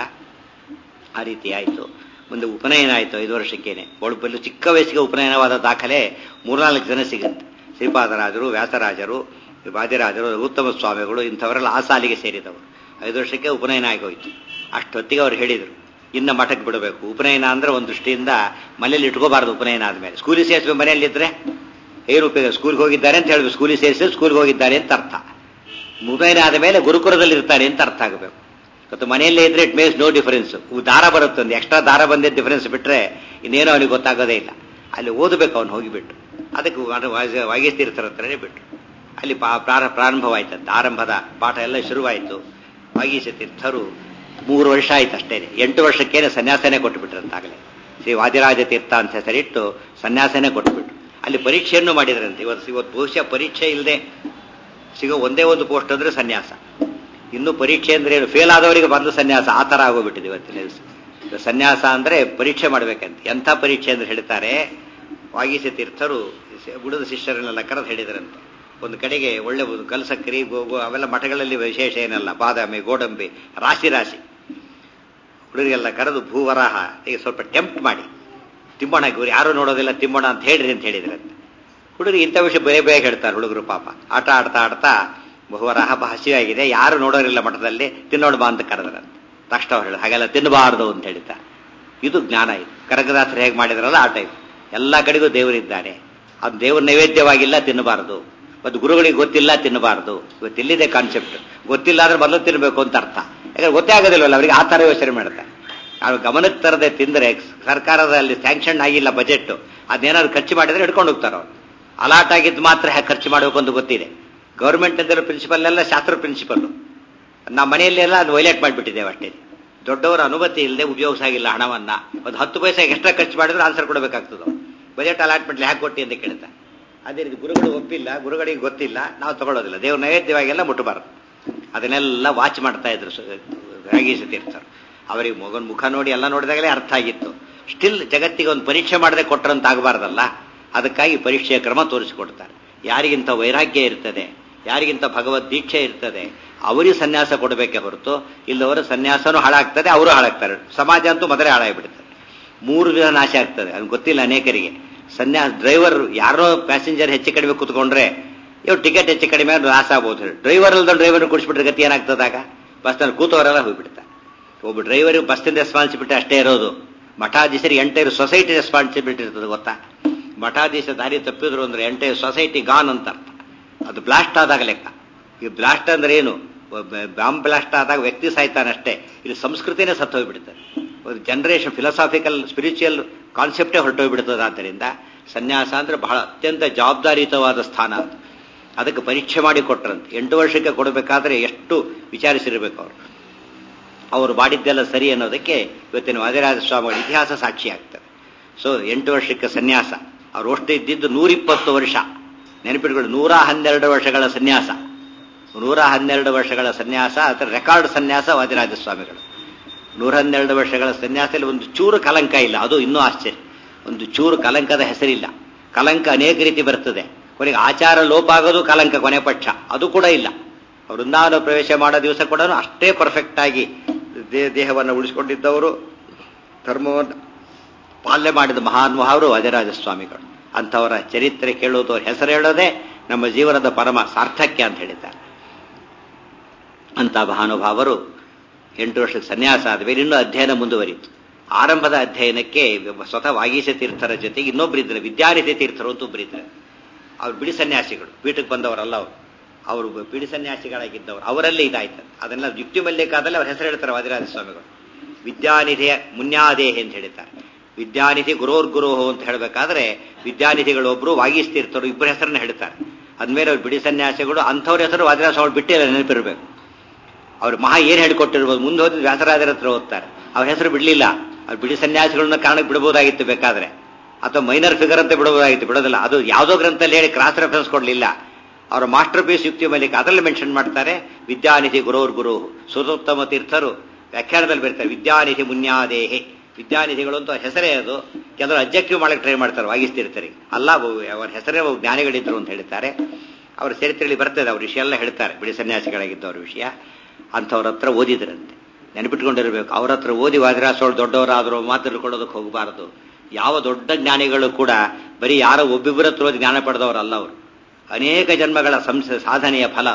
ಆ ರೀತಿ ಆಯಿತು ಮುಂದೆ ಉಪನಯನ ಆಯಿತು ಐದು ವರ್ಷಕ್ಕೇನೆ ಒಳಪಲ್ಲು ಚಿಕ್ಕ ವಯಸ್ಸಿಗೆ ಉಪನಯನವಾದ ದಾಖಲೆ ಮೂರ್ನಾಲ್ಕು ಜನ ಸಿಗುತ್ತೆ ಶ್ರೀಪಾದರಾಜರು ವ್ಯಾಸರಾಜರು ವಾದಿರಾಜರು ಉತ್ತಮ ಸ್ವಾಮಿಗಳು ಇಂಥವರೆಲ್ಲ ಆ ಸಾಲಿಗೆ ಸೇರಿದವರು ಐದು ವರ್ಷಕ್ಕೆ ಉಪನಯನ ಆಗೋಯ್ತು ಅಷ್ಟೊತ್ತಿಗೆ ಅವ್ರು ಹೇಳಿದರು ಇನ್ನು ಮಠಕ್ಕೆ ಬಿಡಬೇಕು ಉಪನಯನ ಅಂದ್ರೆ ಒಂದು ದೃಷ್ಟಿಯಿಂದ ಮನೇಲಿ ಇಟ್ಕೋಬಾರ್ದು ಉಪನಯನ ಆದಮೇಲೆ ಸ್ಕೂಲಿಗೆ ಸೇರಿಸ್ಬೇಕು ಮನೆಯಲ್ಲಿದ್ದರೆ ಏನು ಉಪಯೋಗ ಸ್ಕೂಲ್ಗೆ ಹೋಗಿದ್ದಾರೆ ಅಂತ ಹೇಳಬೇಕು ಸ್ಕೂಲಿಗೆ ಸೇರಿಸಿ ಸ್ಕೂಲ್ಗೆ ಹೋಗಿದ್ದಾರೆ ಅಂತ ಅರ್ಥ ಉಪನಯನ ಆದ ಮೇಲೆ ಗುರುಕುಲದಲ್ಲಿ ಇರ್ತಾರೆ ಅಂತ ಅರ್ಥ ಆಗಬೇಕು ಮತ್ತು ಮನೆಯಲ್ಲೇ ಇದ್ರೆ ಇಟ್ ಮೇಕ್ಸ್ ನೋ ಡಿಫರೆನ್ಸ್ ದಾರ ಬರುತ್ತೆ ಒಂದು ಎಕ್ಸ್ಟ್ರಾ ದಾರ ಬಂದಿದ್ದ ಡಿಫರೆನ್ಸ್ ಬಿಟ್ಟರೆ ಇನ್ನೇನೋ ಅವನಿಗೆ ಗೊತ್ತಾಗೋದೇ ಇಲ್ಲ ಅಲ್ಲಿ ಓದಬೇಕು ಅವನು ಹೋಗಿಬಿಟ್ಟು ಅದಕ್ಕೆ ವಾಗೇಸ್ತೀರ್ಥರ ಹತ್ರನೇ ಬಿಟ್ಟು ಅಲ್ಲಿ ಪ್ರಾರಂಭವಾಯ್ತಂತೆ ಆರಂಭದ ಪಾಠ ಎಲ್ಲ ಶುರುವಾಯಿತು ವಾಗೀಶ ತೀರ್ಥರು ಮೂರು ವರ್ಷ ಆಯ್ತು ಅಷ್ಟೇ ಎಂಟು ವರ್ಷಕ್ಕೇನೆ ಸನ್ಯಾಸನೇ ಕೊಟ್ಟುಬಿಟ್ರಂತಾಗಲೇ ಶ್ರೀ ವಾದಿರಾಜ ತೀರ್ಥ ಅಂತ ಹೆಸರಿಟ್ಟು ಸನ್ಯಾಸನೇ ಕೊಟ್ಟುಬಿಟ್ರು ಅಲ್ಲಿ ಪರೀಕ್ಷೆಯನ್ನು ಮಾಡಿದ್ರಂತೆ ಇವತ್ತು ಇವತ್ತು ಬಹುಶಃ ಪರೀಕ್ಷೆ ಇಲ್ಲದೆ ಸಿಗೋ ಒಂದೇ ಒಂದು ಪೋಸ್ಟ್ ಅಂದ್ರೆ ಸನ್ಯಾಸ ಇನ್ನು ಪರೀಕ್ಷೆ ಅಂದ್ರೆ ಏನು ಫೇಲ್ ಆದವರಿಗೆ ಬಂದು ಸನ್ಯಾಸ ಆ ಥರ ಆಗೋಗ್ಬಿಟ್ಟಿದೆ ಇವತ್ತಿನ ದಿವಸ ಸನ್ಯಾಸ ಅಂದ್ರೆ ಪರೀಕ್ಷೆ ಮಾಡ್ಬೇಕಂತ ಎಂಥ ಪರೀಕ್ಷೆ ಅಂದ್ರೆ ಹೇಳ್ತಾರೆ ವಾಗೀಶ ತೀರ್ಥರು ಬುಡದ ಶಿಷ್ಯರನ್ನೆಲ್ಲ ಕರೆದು ಹೇಳಿದ್ರಂತೆ ಒಂದು ಕಡೆಗೆ ಒಳ್ಳೆ ಕಲಸಕ್ಕರಿ ಗೋಗು ಅವೆಲ್ಲ ಮಠಗಳಲ್ಲಿ ವಿಶೇಷ ಏನಲ್ಲ ಬಾದಾಮಿ ಗೋಡಂಬಿ ರಾಶಿ ರಾಶಿ ಹುಡುಗರಿಗೆಲ್ಲ ಕರೆದು ಭೂವರಾಹ ಈಗ ಸ್ವಲ್ಪ ಟೆಂಪ್ಟ್ ಮಾಡಿ ತಿಮ್ಮಣ್ಣ ಇವ್ರು ಯಾರು ನೋಡೋದಿಲ್ಲ ತಿಮ್ಮಣ್ಣ ಅಂತ ಹೇಳ್ರಿ ಅಂತ ಹೇಳಿದ್ರಂತೆ ಹುಡುಗರು ಇಂಥ ವಿಷಯ ಬೇರೆ ಬೇಗ ಹೇಳ್ತಾರೆ ಹುಡುಗರು ಪಾಪ ಆಟ ಆಡ್ತಾ ಆಡ್ತಾ ಬಹುವರಾಹ ಹಸಿವಾಗಿದೆ ಯಾರು ನೋಡೋರಿಲ್ಲ ಮಠದಲ್ಲಿ ತಿನ್ನೋಣ ಬಾ ಅಂತ ಕರೆದ್ರಂತೆ ತಕ್ಷಣ ಅವ್ರು ಹೇಳಿ ಹಾಗೆಲ್ಲ ತಿನ್ನಬಾರ್ದು ಅಂತ ಹೇಳ್ತಾ ಇದು ಜ್ಞಾನ ಇದು ಕನಕದಾಸರು ಹೇಗೆ ಮಾಡಿದ್ರಲ್ಲ ಆ ಟೈಪ್ ಎಲ್ಲ ಕಡೆಗೂ ದೇವರಿದ್ದಾನೆ ಅದು ದೇವ್ರ ನೈವೇದ್ಯವಾಗಿಲ್ಲ ತಿನ್ನಬಾರದು ಮತ್ತು ಗುರುಗಳಿಗೆ ಗೊತ್ತಿಲ್ಲ ತಿನ್ನಬಾರದು ಇವತ್ತು ಎಲ್ಲಿದೆ ಕಾನ್ಸೆಪ್ಟ್ ಗೊತ್ತಿಲ್ಲ ಅಂದ್ರೆ ಮೊದಲು ತಿನ್ನಬೇಕು ಅಂತ ಅರ್ಥ ಯಾಕಂದ್ರೆ ಗೊತ್ತೇ ಆಗೋದಿಲ್ವಲ್ಲ ಅವರಿಗೆ ಆ ಥರ ಯೋಚನೆ ಮಾಡ್ತಾರೆ ಅವ್ರು ಗಮನಕ್ಕೆ ತರದೆ ತಿಂದರೆ ಸರ್ಕಾರದಲ್ಲಿ ಸ್ಯಾಂಕ್ಷನ್ ಆಗಿಲ್ಲ ಬಜೆಟ್ ಅದೇನಾದ್ರು ಖರ್ಚು ಮಾಡಿದ್ರೆ ಹಿಡ್ಕೊಂಡು ಹೋಗ್ತಾರೆ ಅವ್ರು ಅಲಾಟ್ ಆಗಿದ್ದು ಮಾತ್ರ ಹೇಗೆ ಖರ್ಚು ಮಾಡಬೇಕು ಅಂತ ಗೊತ್ತಿದೆ ಗೌರ್ಮೆಂಟ್ ಅಂತ ಪ್ರಿನ್ಸಿಪಲ್ ಎಲ್ಲ ಶಾಸ್ತ್ರ ಪ್ರಿನ್ಸಿಪಲ್ ನಮ್ಮ ಮನೆಯಲ್ಲೆಲ್ಲ ಅದು ವೈಲೇಟ್ ಮಾಡಿಬಿಟ್ಟಿದ್ದೇವೆ ಅಷ್ಟೇ ದೊಡ್ಡವರ ಅನುಮತಿ ಇಲ್ಲದೆ ಉಪಯೋಗಿಸಾಗಿಲ್ಲ ಹಣವನ್ನ ಒಂದು ಹತ್ತು ಪೈಸೆ ಎಕ್ಸ್ಟ್ರಾ ಖರ್ಚು ಮಾಡಿದ್ರೆ ಆನ್ಸರ್ ಕೊಡಬೇಕಾಗ್ತದೆ ಬಜೆಟ್ ಅಲಾಟ್ಮೆಂಟ್ ಹ್ಯಾಕ್ ಕೊಟ್ಟಿ ಅಂತ ಕೇಳ್ತಾ ಅದೇ ರೀತಿ ಗುರುಗಳು ಒಪ್ಪಿಲ್ಲ ಗುರುಗಳಿಗೆ ಗೊತ್ತಿಲ್ಲ ನಾವು ತಗೊಳ್ಳೋದಿಲ್ಲ ದೇವ್ರ ನೈವೇದ್ಯವಾಗೆಲ್ಲ ಮುಟ್ಟಬಾರದು ಅದನ್ನೆಲ್ಲ ವಾಚ್ ಮಾಡ್ತಾ ಇದ್ರು ತೀರ್ಥರು ಅವರಿಗೆ ಮಗನ ಮುಖ ನೋಡಿ ಎಲ್ಲ ನೋಡಿದಾಗಲೇ ಅರ್ಥ ಆಗಿತ್ತು ಸ್ಟಿಲ್ ಜಗತ್ತಿಗೆ ಒಂದು ಪರೀಕ್ಷೆ ಮಾಡದೆ ಕೊಟ್ಟರಂತ ಆಗಬಾರ್ದಲ್ಲ ಅದಕ್ಕಾಗಿ ಪರೀಕ್ಷೆಯ ಕ್ರಮ ತೋರಿಸಿಕೊಡ್ತಾರೆ ಯಾರಿಗಿಂತ ವೈರಾಗ್ಯ ಇರ್ತದೆ ಯಾರಿಗಿಂತ ಭಗವದ್ ದೀಕ್ಷೆ ಇರ್ತದೆ ಅವರಿಗೆ ಸನ್ಯಾಸ ಕೊಡಬೇಕೆ ಹೊರತು ಇಲ್ಲವರ ಸನ್ಯಾಸನೂ ಹಾಳಾಗ್ತದೆ ಅವರು ಹಾಳಾಗ್ತಾರೆ ಸಮಾಜ ಅಂತೂ ಮೊದಲೇ ಹಾಳಾಗಿಬಿಡ್ತದೆ ಮೂರು ದಿನ ನಾಶ ಆಗ್ತದೆ ಅದು ಗೊತ್ತಿಲ್ಲ ಅನೇಕರಿಗೆ ಸನ್ಯಾಸ ಡ್ರೈವರ್ ಯಾರೋ ಪ್ಯಾಸೆಂಜರ್ ಹೆಚ್ಚು ಕಡಿಮೆ ಕೂತ್ಕೊಂಡ್ರೆ ಇವ್ ಟಿಕೆಟ್ ಹೆಚ್ಚು ಕಡಿಮೆ ನಾಶ ಆಗ್ಬೋದು ಡ್ರೈವರ್ ಅಲ್ದ ಡ್ರೈವರ್ ಕುಡಿಸ್ಬಿಟ್ರೆ ಗತಿ ಏನಾಗ್ತದಾಗ ಬಸ್ನಲ್ಲಿ ಕೂತವರೆಲ್ಲ ಹೋಗ್ಬಿಡ್ತಾರೆ ಒಬ್ಬ ಡ್ರೈವರ್ ಬಸ್ಸಿನ ರೆಸ್ಪಾನ್ಸಿಬಿಲಿಟಿ ಅಷ್ಟೇ ಇರೋದು ಮಠಾಧೀಶರಿಗೆ ಎಂಟೈರ್ ಸೊಸೈಟಿ ರೆಸ್ಪಾನ್ಸಿಬಿಲಿಟಿ ಇರ್ತದೆ ಗೊತ್ತಾ ಮಠಾಧೀಶ ದಾರಿ ತಪ್ಪಿದ್ರು ಅಂದ್ರೆ ಎಂಟೈರ್ ಸೊಸೈಟಿ ಗಾನ್ ಅಂತ ಅರ್ಥ ಅದು ಬ್ಲಾಸ್ಟ್ ಆದಾಗ ಲೆಕ್ಕ ಈ ಬ್ಲಾಸ್ಟ್ ಅಂದ್ರೆ ಏನು ಬಾಂಬ್ ಬ್ಲಾಸ್ಟ್ ಆದಾಗ ವ್ಯಕ್ತಿ ಸಾಯ್ತಾನಷ್ಟೇ ಇಲ್ಲಿ ಸಂಸ್ಕೃತಿನೇ ಸತ್ತೋಗ್ಬಿಡ್ತಾರೆ ಒಂದು ಜನರೇಷನ್ ಫಿಲಾಸಾಫಿಕಲ್ ಸ್ಪಿರಿಚುವಲ್ ಕಾನ್ಸೆಪ್ಟೇ ಹೊರಟೋಗ್ಬಿಡ್ತದೆ ಆದ್ದರಿಂದ ಸನ್ಯಾಸ ಅಂದ್ರೆ ಬಹಳ ಅತ್ಯಂತ ಜವಾಬ್ದಾರಿಯುತವಾದ ಸ್ಥಾನ ಅದು ಅದಕ್ಕೆ ಪರೀಕ್ಷೆ ಮಾಡಿ ಕೊಟ್ರಂತೆ ಎಂಟು ವರ್ಷಕ್ಕೆ ಕೊಡಬೇಕಾದ್ರೆ ಎಷ್ಟು ವಿಚಾರಿಸಿರಬೇಕು ಅವರು ಅವರು ಮಾಡಿದ್ದೆಲ್ಲ ಸರಿ ಅನ್ನೋದಕ್ಕೆ ಇವತ್ತಿನ ವಾದಿರಾಜ ಸ್ವಾಮಿಗಳ ಇತಿಹಾಸ ಸಾಕ್ಷಿ ಆಗ್ತದೆ ಸೊ ಎಂಟು ವರ್ಷಕ್ಕೆ ಸನ್ಯಾಸ ಅವ್ರು ಅಷ್ಟು ಇದ್ದಿದ್ದು ನೂರಿಪ್ಪತ್ತು ವರ್ಷ ನೆನಪಿಟ್ಕೊಂಡು ನೂರ ಹನ್ನೆರಡು ವರ್ಷಗಳ ಸನ್ಯಾಸ ನೂರ ಹನ್ನೆರಡು ವರ್ಷಗಳ ಸನ್ಯಾಸ ಅಥವಾ ರೆಕಾರ್ಡ್ ಸನ್ಯಾಸ ವಾದಿರಾಜ ಸ್ವಾಮಿಗಳು ನೂರ ಹನ್ನೆರಡು ವರ್ಷಗಳ ಸನ್ಯಾಸದಲ್ಲಿ ಒಂದು ಚೂರು ಕಲಂಕ ಇಲ್ಲ ಅದು ಇನ್ನೂ ಆಶ್ಚರ್ಯ ಒಂದು ಚೂರು ಕಲಂಕದ ಹೆಸರಿಲ್ಲ ಕಲಂಕ ಅನೇಕ ರೀತಿ ಬರ್ತದೆ ಕೊನೆಗೆ ಆಚಾರ ಲೋಪ ಆಗೋದು ಕಲಂಕ ಕೊನೆ ಪಕ್ಷ ಅದು ಕೂಡ ಇಲ್ಲ ವೃಂದಾವನ ಪ್ರವೇಶ ಮಾಡೋ ದಿವಸ ಕೂಡ ಅಷ್ಟೇ ಪರ್ಫೆಕ್ಟ್ ಆಗಿ ದೇಹವನ್ನು ಉಳಿಸಿಕೊಂಡಿದ್ದವರು ಧರ್ಮವನ್ನು ಪಾಲನೆ ಮಾಡಿದ ಮಹಾನ್ ಮಹಾವರು ವಾದಿರಾಜ ಸ್ವಾಮಿಗಳು ಅಂಥವರ ಚರಿತ್ರೆ ಕೇಳೋದು ಅವ್ರ ಹೆಸರು ಹೇಳೋದೇ ನಮ್ಮ ಜೀವನದ ಪರಮ ಸಾರ್ಥಕ್ಯ ಅಂತ ಹೇಳಿದ್ದಾರೆ ಅಂತ ಮಹಾನುಭಾವರು ಎಂಟು ವರ್ಷಕ್ಕೆ ಸನ್ಯಾಸ ಆದಮೇಲೆ ಇನ್ನೂ ಅಧ್ಯಯನ ಮುಂದುವರಿತು ಆರಂಭದ ಅಧ್ಯಯನಕ್ಕೆ ಸ್ವತಃ ವಾಗೀಶ ತೀರ್ಥರ ಜೊತೆಗೆ ಇನ್ನೊಬ್ಬರಿದ್ದಾರೆ ವಿದ್ಯಾನಿಧಿ ತೀರ್ಥರು ಅಂತ ಒಬ್ಬರಿದ್ದಾರೆ ಅವ್ರು ಬಿಡಿ ಸನ್ಯಾಸಿಗಳು ಪೀಠಕ್ಕೆ ಬಂದವರಲ್ಲ ಅವರು ಅವರು ಬಿಡಿ ಸನ್ಯಾಸಿಗಳಾಗಿದ್ದವರು ಅವರಲ್ಲಿ ಇದಾಯ್ತು ಅದನ್ನೆಲ್ಲ ಯುಕ್ತಿ ಮಲ್ಲಿಕಾದಲ್ಲಿ ಅವ್ರ ಹೆಸರು ಹೇಳ್ತಾರೆ ವಾದಿರಾಜ ಸ್ವಾಮಿಗಳು ವಿದ್ಯಾನಿಧಿಯ ಮುನ್ಯಾದೇಹಿ ಅಂತ ಹೇಳ್ತಾರೆ ವಿದ್ಯಾನಿಧಿ ಗುರೋರ್ ಗುರುಹು ಅಂತ ಹೇಳಬೇಕಾದ್ರೆ ವಿದ್ಯಾನಿಧಿಗಳು ಒಬ್ರು ವಾಗೀಸ್ತೀರ್ಥರು ಇಬ್ಬರ ಹೆಸರನ್ನ ಹೇಳ್ತಾರೆ ಅದ್ಮೇಲೆ ಅವ್ರು ಬಿಡಿ ಸನ್ಯಾಸಿಗಳು ಅಂಥವ್ರ ಹೆಸರು ವಾದಿರಾಜ ಸ್ವಾಮಿ ಬಿಟ್ಟಿಲ್ಲ ನೆನಪಿರ್ಬೇಕು ಅವ್ರು ಮಹಾ ಏನ್ ಹೇಳ್ಕೊಟ್ಟಿರ್ಬೋದು ಮುಂದೆ ಹೋದ ವ್ಯಾಸರಾಜರ ಹತ್ರ ಓದ್ತಾರೆ ಅವ್ರ ಹೆಸರು ಬಿಡ್ಲಿಲ್ಲ ಅವ್ರು ಬಿಡಿ ಸನ್ಯಾಸಿಗಳನ್ನ ಕಾರಣಕ್ಕೆ ಬಿಡಬಹುದಾಗಿತ್ತು ಬೇಕಾದ್ರೆ ಅಥವಾ ಮೈನರ್ ಫಿಗರ್ ಅಂತ ಬಿಡಬಹುದಾಗಿತ್ತು ಬಿಡೋದಿಲ್ಲ ಅದು ಯಾವುದೋ ಗ್ರಂಥದಲ್ಲಿ ಹೇಳಿ ಕ್ರಾಸ್ ರೆಫರೆನ್ಸ್ ಕೊಡಲಿಲ್ಲ ಅವರ ಮಾಸ್ಟರ್ ಪೀಸ್ ಯುಕ್ತಿ ಮಲ್ಲಿಕ ಅದರಲ್ಲಿ ಮೆನ್ಷನ್ ಮಾಡ್ತಾರೆ ವಿದ್ಯಾನಿಧಿ ಗುರೋರ್ ಗುರು ಸುರೋತ್ತಮ ತೀರ್ಥರು ವ್ಯಾಖ್ಯಾನದಲ್ಲಿ ಬರ್ತಾರೆ ವಿದ್ಯಾನಿಧಿ ಮುನ್ಯಾದೇಹಿ ವಿದ್ಯಾನಿಧಿಗಳು ಅಂತ ಹೆಸರೇ ಅದು ಕೆಲವರು ಅಬ್ಜೆಕ್ಟಿವ್ ಮಾಡಕ್ಕೆ ಟ್ರೈ ಮಾಡ್ತಾರೆ ವಾಗಿಸ್ತಿರ್ತಾರೆ ಅಲ್ಲ ಅವರ ಹೆಸರೇ ಜ್ಞಾನಿಗಳಿದ್ರು ಅಂತ ಹೇಳ್ತಾರೆ ಅವರ ಚರಿತ್ರೆಯಲ್ಲಿ ಬರ್ತದೆ ಅವ್ರ ವಿಷಯ ಎಲ್ಲ ಹೇಳ್ತಾರೆ ಬಿಡಿ ಸನ್ಯಾಸಿಗಳಾಗಿದ್ದವ್ರ ವಿಷಯ ಅಂಥವ್ರ ಹತ್ರ ಓದಿದ್ರಂತೆ ನೆನಪಿಟ್ಕೊಂಡಿರ್ಬೇಕು ಅವ್ರ ಹತ್ರ ಓದಿ ವಾದಿರಾಸೋಳು ದೊಡ್ಡವರಾದರೂ ಮಾತು ತಿಳ್ಕೊಳ್ಳೋದಕ್ಕೆ ಹೋಗಬಾರದು ಯಾವ ದೊಡ್ಡ ಜ್ಞಾನಿಗಳು ಕೂಡ ಬರೀ ಯಾರೋ ಒಬ್ಬಿಬ್ಬರ ಹತ್ರ ಓದಿ ಜ್ಞಾನ ಪಡೆದವರಲ್ಲ ಅವರು ಅನೇಕ ಜನ್ಮಗಳ ಸಂಸ ಸಾಧನೆಯ ಫಲ